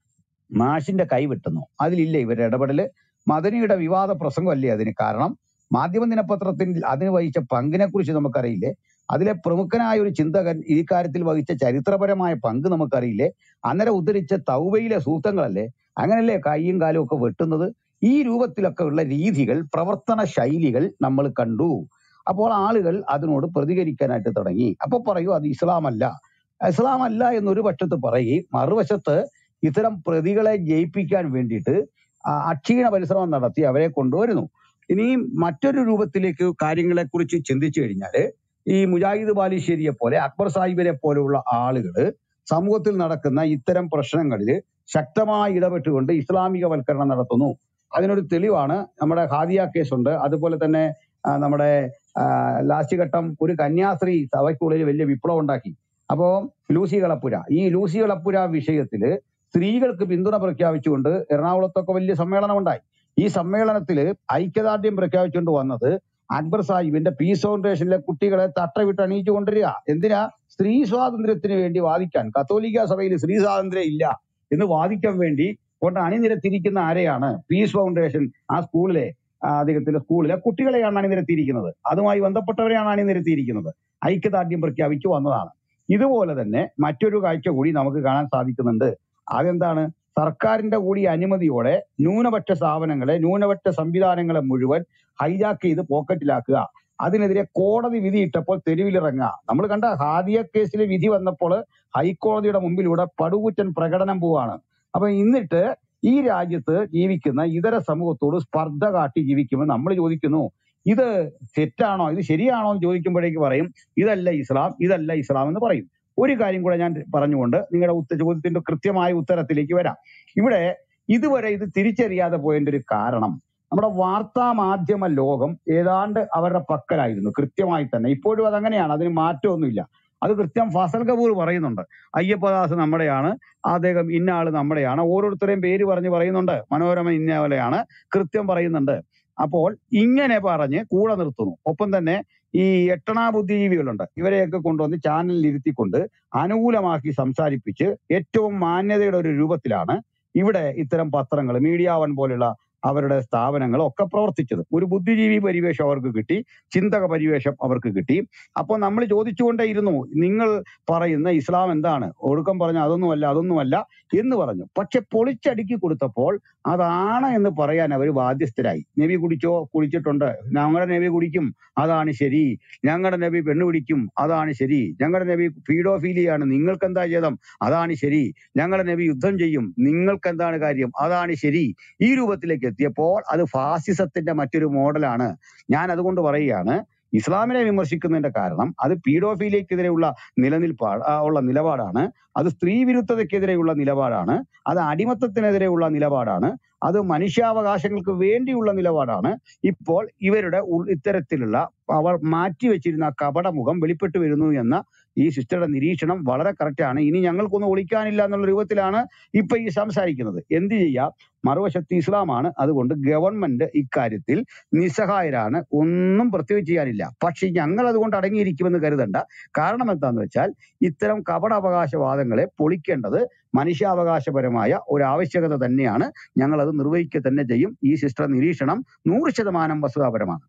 മാഷിന്റെ കൈ വെട്ടുന്നു അതിലില്ല ഇവരുടെ ഇടപെടല് മദനിയുടെ വിവാദ പ്രസംഗമല്ലേ അതിന് കാരണം മാധ്യമ ദിനപത്രത്തിൽ അതിന് വഹിച്ച പങ്കിനെ കുറിച്ച് നമുക്കറിയില്ലേ അതിലെ പ്രമുഖനായ ഒരു ചിന്തകൻ ഈ കാര്യത്തിൽ വഹിച്ച ചരിത്രപരമായ പങ്ക് നമുക്കറിയില്ലേ അന്നേരം ഉദ്ധരിച്ച തൗബയിലെ സൂത്രങ്ങളല്ലേ അങ്ങനല്ലേ കൈയും കാലും ഒക്കെ വെട്ടുന്നത് ഈ രൂപത്തിലൊക്കെ ഉള്ള രീതികൾ പ്രവർത്തന ശൈലികൾ നമ്മൾ കണ്ടു അപ്പോൾ ആളുകൾ അതിനോട് പ്രതികരിക്കാനായിട്ട് തുടങ്ങി അപ്പൊ പറയൂ അത് ഇസ്ലാം അല്ല ഇസ്ലാം അല്ല എന്നൊരു പക്ഷത്ത് പറയുകയും മറുവശത്ത് ഇത്തരം പ്രതികളെ ജയിപ്പിക്കാൻ വേണ്ടിയിട്ട് ആ അക്ഷീണ പരിശ്രമം നടത്തി അവരെ കൊണ്ടുവരുന്നു ഇനിയും മറ്റൊരു രൂപത്തിലേക്ക് കാര്യങ്ങളെ കുറിച്ച് ചിന്തിച്ചു കഴിഞ്ഞാല് ഈ മുജാഹിദ് ബാലുശ്ശേരിയെ പോലെ അക്ബർ സാഹിബിനെ പോലെയുള്ള ആളുകൾ സമൂഹത്തിൽ നടക്കുന്ന ഇത്തരം പ്രശ്നങ്ങളിൽ ശക്തമായി ഇടപെട്ടുകൊണ്ട് ഇസ്ലാമികവൽക്കരണം നടത്തുന്നു അതിനൊരു തെളിവാണ് നമ്മുടെ ഹാദിയ കേസുണ്ട് അതുപോലെ തന്നെ ആ, നമ്മുടെ ആ, ലാസ്റ്റ് ഘട്ടം ഒരു കന്യാസ്ത്രീ സഭയ്ക്കുള്ളിൽ വലിയ വിപ്ലവം ഉണ്ടാക്കി അപ്പോ ലൂസി കളപ്പുര ഈ ലൂസി കളപ്പുര വിഷയത്തില് സ്ത്രീകൾക്ക് പിന്തുണ പ്രഖ്യാപിച്ചുകൊണ്ട് എറണാകുളത്തൊക്കെ വലിയ സമ്മേളനം ഉണ്ടായി ഈ സമ്മേളനത്തിൽ ഐക്യദാർഢ്യം പ്രഖ്യാപിച്ചുകൊണ്ട് വന്നത് അക്ബർ സാഹിബിന്റെ പീസ് ഫൗണ്ടേഷനിലെ കുട്ടികളെ തട്ടവിട്ട് അണിയിച്ചു കൊണ്ടുവരിക എന്തിനാ സ്ത്രീ സ്വാതന്ത്ര്യത്തിന് വേണ്ടി വാദിക്കാൻ കത്തോലിക്ക സഭയിൽ സ്ത്രീ സ്വാതന്ത്ര്യം ഇല്ല എന്ന് വാദിക്കാൻ വേണ്ടി കൊണ്ട് അണിനിരത്തിരിക്കുന്ന ആരെയാണ് പീസ് ഫൗണ്ടേഷൻ ആ സ്കൂളിലെ ആ, അദ്ദേഹത്തിന്റെ സ്കൂളിലെ കുട്ടികളെയാണ് അണിനിരത്തിയിരിക്കുന്നത് അതുമായി ബന്ധപ്പെട്ടവരെയാണ് അണിനിരത്തിയിരിക്കുന്നത് ഐക്യദാർഢ്യം പ്രഖ്യാപിച്ചു വന്നതാണ് ഇതുപോലെ തന്നെ മറ്റൊരു കാഴ്ച കൂടി നമുക്ക് കാണാൻ സാധിക്കുന്നുണ്ട് അതെന്താണ് സർക്കാരിന്റെ കൂടി അനുമതിയോടെ ന്യൂനപക്ഷ സ്ഥാപനങ്ങളെ ന്യൂനപക്ഷ സംവിധാനങ്ങളെ മുഴുവൻ ഹൈജാക്ക് ചെയ്ത് പോക്കറ്റിലാക്കുക അതിനെതിരെ കോടതി വിധിയിട്ടപ്പോൾ തെരുവിലിറങ്ങുക നമ്മൾ കണ്ട ഹാദിയ കേസിലെ വിധി വന്നപ്പോൾ ഹൈക്കോടതിയുടെ മുമ്പിലൂടെ പടുകൂറ്റൻ പ്രകടനം പോവാണ് അപ്പൊ എന്നിട്ട് ഈ രാജ്യത്ത് ജീവിക്കുന്ന ഇതര സമൂഹത്തോട് സ്പർദ്ധ കാട്ടി ജീവിക്കുമ്പോൾ നമ്മൾ ചോദിക്കുന്നു ഇത് തെറ്റാണോ ഇത് ശരിയാണോ എന്ന് ചോദിക്കുമ്പോഴേക്ക് പറയും ഇതല്ല ഇസ്ലാം ഇതല്ല ഇസ്ലാം എന്ന് പറയും ഒരു കാര്യം കൂടെ ഞാൻ പറഞ്ഞുകൊണ്ട് നിങ്ങളുടെ ഉത്ത ചോദ്യത്തിന്റെ കൃത്യമായ ഉത്തരത്തിലേക്ക് വരാം ഇവിടെ ഇതുവരെ ഇത് തിരിച്ചറിയാതെ പോയതിന്റെ ഒരു കാരണം നമ്മുടെ വാർത്താ മാധ്യമ ലോകം ഏതാണ്ട് അവരുടെ പക്കലായിരുന്നു കൃത്യമായി തന്നെ ഇപ്പോഴും അതങ്ങനെയാണ് അതിന് മാറ്റമൊന്നുമില്ല അത് കൃത്യം ഫസൽ കപൂർ പറയുന്നുണ്ട് അയ്യപ്പദാസ് നമ്മുടെയാണ് അദ്ദേഹം ഇന്ന ആള് നമ്മുടെയാണ് ഓരോരുത്തരെയും പേര് പറഞ്ഞ് പറയുന്നുണ്ട് മനോരമ ഇന്ന പോലെയാണ് കൃത്യം പറയുന്നുണ്ട് അപ്പോൾ ഇങ്ങനെ പറഞ്ഞ് കൂടെ നിർത്തുന്നു ഒപ്പം തന്നെ ഈ എട്ടണാ ബുദ്ധിജീവികളുണ്ട് ഇവരെയൊക്കെ കൊണ്ടുവന്ന് ചാനലിൽ ഇരുത്തിക്കൊണ്ട് അനുകൂലമാക്കി സംസാരിപ്പിച്ച് ഏറ്റവും മാന്യതയുടെ ഒരു രൂപത്തിലാണ് ഇവിടെ ഇത്തരം പത്രങ്ങൾ മീഡിയ വൺ പോലുള്ള അവരുടെ സ്ഥാപനങ്ങൾ ഒക്കെ പ്രവർത്തിച്ചത് ഒരു ബുദ്ധിജീവി പരിവേഷം അവർക്ക് കിട്ടി ചിന്തക പരിവേഷം അവർക്ക് കിട്ടി അപ്പോൾ നമ്മൾ ചോദിച്ചുകൊണ്ടേയിരുന്നു നിങ്ങൾ പറയുന്ന ഇസ്ലാം എന്താണ് ഒടുക്കം പറഞ്ഞ അതൊന്നുമല്ല അതൊന്നുമല്ല എന്ന് പറഞ്ഞു പക്ഷെ പൊളിച്ചടുക്കി കൊടുത്തപ്പോൾ അതാണ് എന്ന് പറയാൻ അവർ ബാധ്യസ്ഥരായി നബി കുടിച്ചോ കുടിച്ചിട്ടുണ്ട് ഞങ്ങളുടെ നബി കുടിക്കും അതാണ് ശരി ഞങ്ങളുടെ നബി പെണ്ണ് പിടിക്കും അതാണ് ശരി ഞങ്ങളുടെ നബി പീഡോഫീലിയാണ് നിങ്ങൾക്ക് എന്താ ചെയ്തം അതാണ് ശരി ഞങ്ങളുടെ നബി യുദ്ധം ചെയ്യും നിങ്ങൾക്ക് എന്താണ് കാര്യം അതാണ് ശരി ഈ രൂപത്തിലേക്ക് എത്തിയപ്പോൾ അത് ഫാസിസത്തിന്റെ മറ്റൊരു മോഡലാണ് ഞാൻ അതുകൊണ്ട് പറയുകയാണ് ഇസ്ലാമിനെ വിമർശിക്കുന്നതിന്റെ കാരണം അത് പീഡോഫീലിയക്കെതിരെയുള്ള നിലനിൽപ്പാട് ആ, ഉള്ള നിലപാടാണ് അത് സ്ത്രീ വിരുദ്ധതയ്ക്കെതിരെയുള്ള നിലപാടാണ് അത് അടിമത്തത്തിനെതിരെയുള്ള നിലപാടാണ് അത് മനുഷ്യാവകാശങ്ങൾക്ക് വേണ്ടിയുള്ള നിലപാടാണ് ഇപ്പോൾ ഇവരുടെ ഉൾ- ഇത്തരത്തിലുള്ള അവർ മാറ്റിവെച്ചിരുന്ന ആ കപടമുഖം വെളിപ്പെട്ടു വരുന്നു എന്ന ഈ സിസ്റ്ററുടെ നിരീക്ഷണം വളരെ കറക്റ്റാണ് ഇനി ഞങ്ങൾക്കൊന്നും ഒളിക്കാനില്ല എന്നുള്ള രൂപത്തിലാണ് ഇപ്പൊ ഈ സംസാരിക്കുന്നത് എന്ത് ചെയ്യാം മറുവശത്ത് ഇസ്ലാമാണ് അതുകൊണ്ട് ഗവൺമെന്റ് ഇക്കാര്യത്തിൽ നിസ്സഹായരാണ് ഒന്നും പ്രത്യേകിച്ച് ചെയ്യാനില്ല പക്ഷെ ഞങ്ങൾ അതുകൊണ്ട് അടങ്ങിയിരിക്കുമെന്ന് കരുതണ്ട കാരണം എന്താന്ന് വെച്ചാൽ ഇത്തരം കപട അവകാശവാദങ്ങളെ പൊളിക്കേണ്ടത് മനുഷ്യാവകാശപരമായ ഒരു ആവശ്യകത തന്നെയാണ് ഞങ്ങൾ അത് നിർവഹിക്കുക തന്നെ ചെയ്യും ഈ സിസ്റ്റർ നിരീക്ഷണം നൂറ് ശതമാനം വസ്തുതാപരമാണ്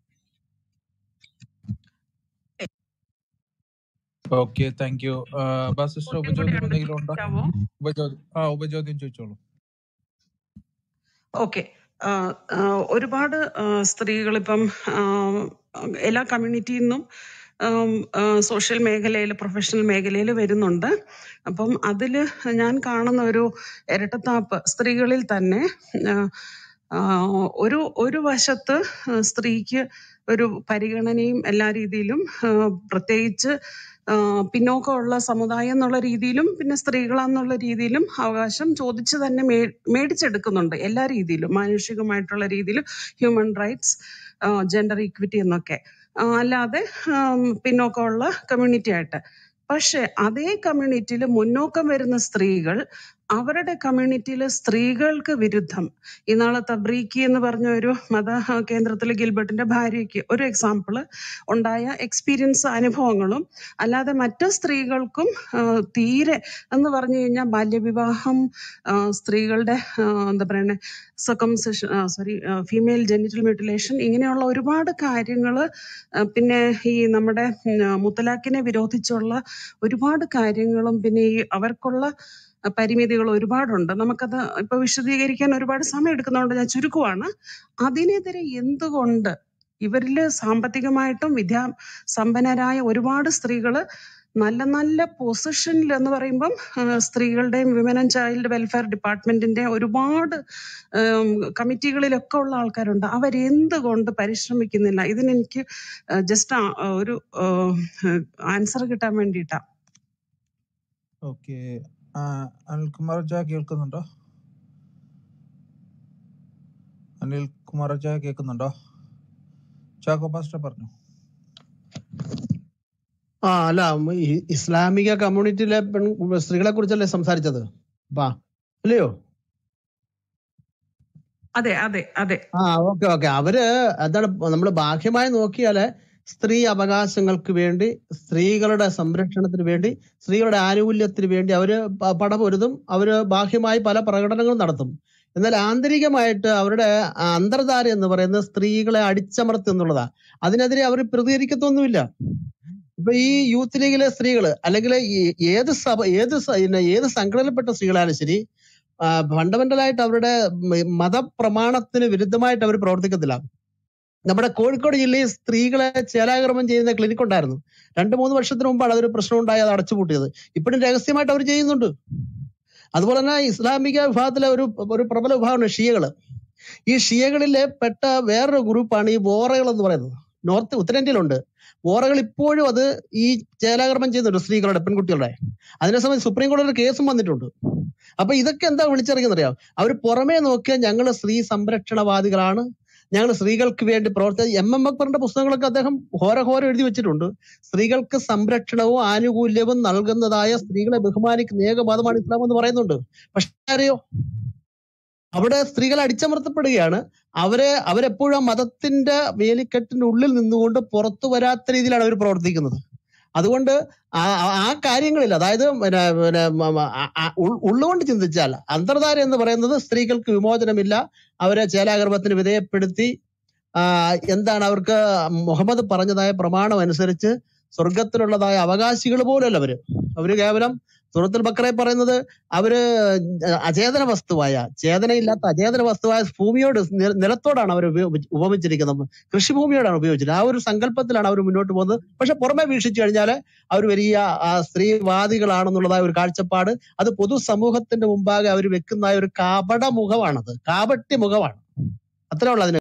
okay thank you sister okay ഇവിടെ ഉപചോദ്യം എന്തെങ്കിലും ഉണ്ടോ ചോദിക്കാവോ ഉപചോദ്യം ആ ഉപചോദ്യം ചോദിച്ചോളൂ ഓക്കെ ഒരുപാട് സ്ത്രീകൾ ഇപ്പം എല്ലാ കമ്മ്യൂണിറ്റിയിൽ നിന്നും സോഷ്യൽ മേഖലയിൽ പ്രൊഫഷണൽ മേഖലയിൽ വരുന്നുണ്ട് അപ്പം അതിൽ ഞാൻ കാണുന്ന ഒരു ഇരട്ടത്താപ്പ് സ്ത്രീകളിൽ തന്നെ ആ, ആ, ഒരു ഒരു വശത്ത് സ്ത്രീക്ക് ഒരു പരിഗണനയും എല്ലാ രീതിയിലും ആ, പ്രത്യേകിച്ച് ആ, പിന്നോക്കമുള്ള സമുദായം എന്നുള്ള രീതിയിലും പിന്നെ സ്ത്രീകളെന്നുള്ള രീതിയിലും അവകാശം ചോദിച്ച് തന്നെ മേ മേടിച്ചെടുക്കുന്നുണ്ട് എല്ലാ രീതിയിലും മാനുഷികമായിട്ടുള്ള രീതിയിലും ഹ്യൂമൻ റൈറ്റ്സ് ജെൻഡർ ഈക്വിറ്റി എന്നൊക്കെ ആ, അല്ലാതെ ആം, പിന്നോക്കമുള്ള കമ്മ്യൂണിറ്റി ആയിട്ട് പക്ഷെ അതേ കമ്മ്യൂണിറ്റിയിൽ മുന്നോക്കം വരുന്ന സ്ത്രീകൾ അവരുടെ കമ്മ്യൂണിറ്റിയിൽ സ്ത്രീകൾക്ക് വിരുദ്ധം ഇന്നാളെ തബ്രീക്കി എന്ന് പറഞ്ഞ ഒരു മത കേന്ദ്രത്തിലെ ഗിൽബർട്ടിന്റെ ഭാര്യയ്ക്ക് ഒരു എക്സാമ്പിൾ ഉണ്ടായ എക്സ്പീരിയൻസ് അനുഭവങ്ങളും അല്ലാതെ മറ്റു സ്ത്രീകൾക്കും ആ, തീരെ എന്ന് പറഞ്ഞു കഴിഞ്ഞാൽ ബാല്യവിവാഹം ആ, സ്ത്രീകളുടെ ആ, എന്താ പറയണേ circumcision sorry female genital mutilation ഇങ്ങനെയുള്ള ഒരുപാട് കാര്യങ്ങൾ പിന്നെ ഈ നമ്മുടെ ഉം, മുത്തലാഖിനെ വിരോധിച്ചുള്ള ഒരുപാട് കാര്യങ്ങളും പിന്നെ ഈ അവർക്കുള്ള പരിമിതികൾ ഒരുപാടുണ്ട് നമുക്കത് ഇപ്പൊ വിശദീകരിക്കാൻ ഒരുപാട് സമയം എടുക്കുന്നതുകൊണ്ട് ഞാൻ ചുരുക്കുവാണ് അതിനെതിരെ എന്തുകൊണ്ട് ഇവരില് സാമ്പത്തികമായിട്ടും വിദ്യാ സമ്പന്നരായ ഒരുപാട് സ്ത്രീകള് നല്ല നല്ല പൊസിഷനിൽ എന്ന് പറയുമ്പം ആ, സ്ത്രീകളുടെയും വിമൻ ആൻഡ് ചൈൽഡ് വെൽഫെയർ ഡിപ്പാർട്ട്മെന്റിന്റെ ഒരുപാട് ഉം, കമ്മിറ്റികളിലൊക്കെ ഉള്ള ആൾക്കാരുണ്ട് അവരെന്തുകൊണ്ട് പരിശ്രമിക്കുന്നില്ല ഇതിനെനിക്ക് ജസ്റ്റ് ഒരു ആൻസർ കിട്ടാൻ വേണ്ടിയിട്ടാ ഓക്കെ അനിൽകുമാർ ജാ കേൾക്കുന്നുണ്ടോ അനിൽ കുമാർ ജാ കേൾക്കുന്നുണ്ടോ ചാക്കോ പാസ്റ്റർ പറഞ്ഞു ആ അല്ല ഉം, ഈ ഇസ്ലാമിക കമ്മ്യൂണിറ്റിയിലെ പെൺ സ്ത്രീകളെ കുറിച്ചല്ലേ സംസാരിച്ചത് ബാ അല്ലയോ അതെ അതെ അതെ ആ ഓക്കെ ഓക്കെ അവര് എന്താണ് നമ്മൾ ബാഹ്യമായി നോക്കിയാല് സ്ത്രീ അവകാശങ്ങൾക്ക് വേണ്ടി സ്ത്രീകളുടെ സംരക്ഷണത്തിന് വേണ്ടി സ്ത്രീകളുടെ ആനുകൂല്യത്തിന് വേണ്ടി അവര് പ- പടപൊരുതും അവര് ബാഹ്യമായി പല പ്രകടനങ്ങളും നടത്തും എന്നാൽ ആന്തരികമായിട്ട് അവരുടെ അന്തർധാര എന്ന് പറയുന്നത് സ്ത്രീകളെ അടിച്ചമർത്തുക എന്നുള്ളതാ അതിനെതിരെ അവർ പ്രതികരിക്കത്തൊന്നുമില്ല ഇപ്പൊ ഈ യൂത്ത് ലീഗിലെ സ്ത്രീകള് അല്ലെങ്കിൽ ഏത് സഭ ഏത് സ- പിന്നെ ഏത് സംഘടനയിൽപ്പെട്ട സ്ത്രീകളായാലും ശരി ഫണ്ടമെന്റൽ ആയിട്ട് അവരുടെ മ- മതപ്രമാണത്തിന് വിരുദ്ധമായിട്ട് അവർ പ്രവർത്തിക്കത്തില്ല നമ്മുടെ കോഴിക്കോട് ജില്ലയിൽ സ്ത്രീകളെ ചേലാകർമ്മം ചെയ്യുന്ന ക്ലിനിക് ഉണ്ടായിരുന്നു രണ്ടു മൂന്ന് വർഷത്തിന് മുമ്പാണ് അതൊരു പ്രശ്നം ഉണ്ടായി അത് അടച്ചുപൂട്ടിയത് ഇപ്പോഴും രഹസ്യമായിട്ട് അവർ ചെയ്യുന്നുണ്ട് അതുപോലെ തന്നെ ഇസ്ലാമിക വിഭാഗത്തിലെ ഒരു ഒരു പ്രബല വിഭാഗമാണ് ഷിയകള് ഈ ഷിയകളിലെ പെട്ട വേറൊരു ഗ്രൂപ്പാണ് ഈ വോറകൾ എന്ന് പറയുന്നത് നോർത്ത് ഉത്തരേന്ത്യയിലുണ്ട് വോറകൾ ഇപ്പോഴും അത് ഈ ചേലാകർമ്മം ചെയ്യുന്നുണ്ട് സ്ത്രീകളുടെ പെൺകുട്ടികളുടെ അതിനെ സംബന്ധിച്ച് സുപ്രീം കോടതിയിൽ കേസും വന്നിട്ടുണ്ട് അപ്പൊ ഇതൊക്കെ എന്താ വിളിച്ചിറങ്ങിയെന്നറിയാം അവർ പുറമേ നോക്കിയാൽ ഞങ്ങൾ സ്ത്രീ സംരക്ഷണവാദികളാണ് ഞങ്ങൾ സ്ത്രീകൾക്ക് വേണ്ടി പ്രവർത്തി എം എം അക്ബറിന്റെ പുസ്തകങ്ങളൊക്കെ അദ്ദേഹം ഹോരഹോര എഴുതി വെച്ചിട്ടുണ്ട് സ്ത്രീകൾക്ക് സംരക്ഷണവും ആനുകൂല്യവും നൽകുന്നതായ സ്ത്രീകളെ ബഹുമാനിക്കുന്ന ഏക മതമാണ് ഇസ്ലാം എന്ന് പറയുന്നുണ്ട് പക്ഷെ അറിയോ അവിടെ സ്ത്രീകൾ അടിച്ചമർത്തപ്പെടുകയാണ് അവരെ അവരെപ്പോഴും ആ മതത്തിന്റെ വേലിക്കെട്ടിന്റെ ഉള്ളിൽ നിന്നുകൊണ്ട് പുറത്തു വരാത്ത രീതിയിലാണ് അവർ പ്രവർത്തിക്കുന്നത് അതുകൊണ്ട് ആ ആ- ആ കാര്യങ്ങളിൽ അതായത് പിന്നെ പിന്നെ മ- മ- ആ- ആ ഉൾ- ഉള്ളുകൊണ്ട് ചിന്തിച്ചാൽ അന്തർധാര എന്ന് പറയുന്നത് സ്ത്രീകൾക്ക് വിമോചനമില്ല അവരെ ചേലാഗർഭത്തിന് വിധേയപ്പെടുത്തി ആ, എന്താണ് അവർക്ക് മുഹമ്മദ് പറഞ്ഞതായ പ്രമാണം അനുസരിച്ച് സ്വർഗത്തിലുള്ളതായ അവകാശികൾ പോലല്ല അവര് അവര് കേവലം സൂറത്തുൽ ബക്കറെ പറയുന്നത് അവര് അചേതന വസ്തുവായ ചേതനയില്ലാത്ത അചേതന വസ്തുവായ ഭൂമിയോട് നി- നിലത്തോടാണ് അവർ ഉപമിച്ചിരിക്കുന്നത് കൃഷിഭൂമിയോടാണ് ഉപയോഗിച്ചിരിക്കുന്നത് ആ ഒരു സങ്കല്പത്തിലാണ് അവർ മുന്നോട്ട് പോകുന്നത് പക്ഷെ പുറമെ വീക്ഷിച്ചു കഴിഞ്ഞാൽ അവർ വലിയ ആ, സ്ത്രീവാദികളാണെന്നുള്ളതായ ഒരു കാഴ്ചപ്പാട് അത് പൊതുസമൂഹത്തിന്റെ മുമ്പാകെ അവർ വെക്കുന്ന ഒരു കാപട മുഖമാണത് കാപട്യ മുഖമാണ് അത്രേ ഉള്ളൂ അതിന്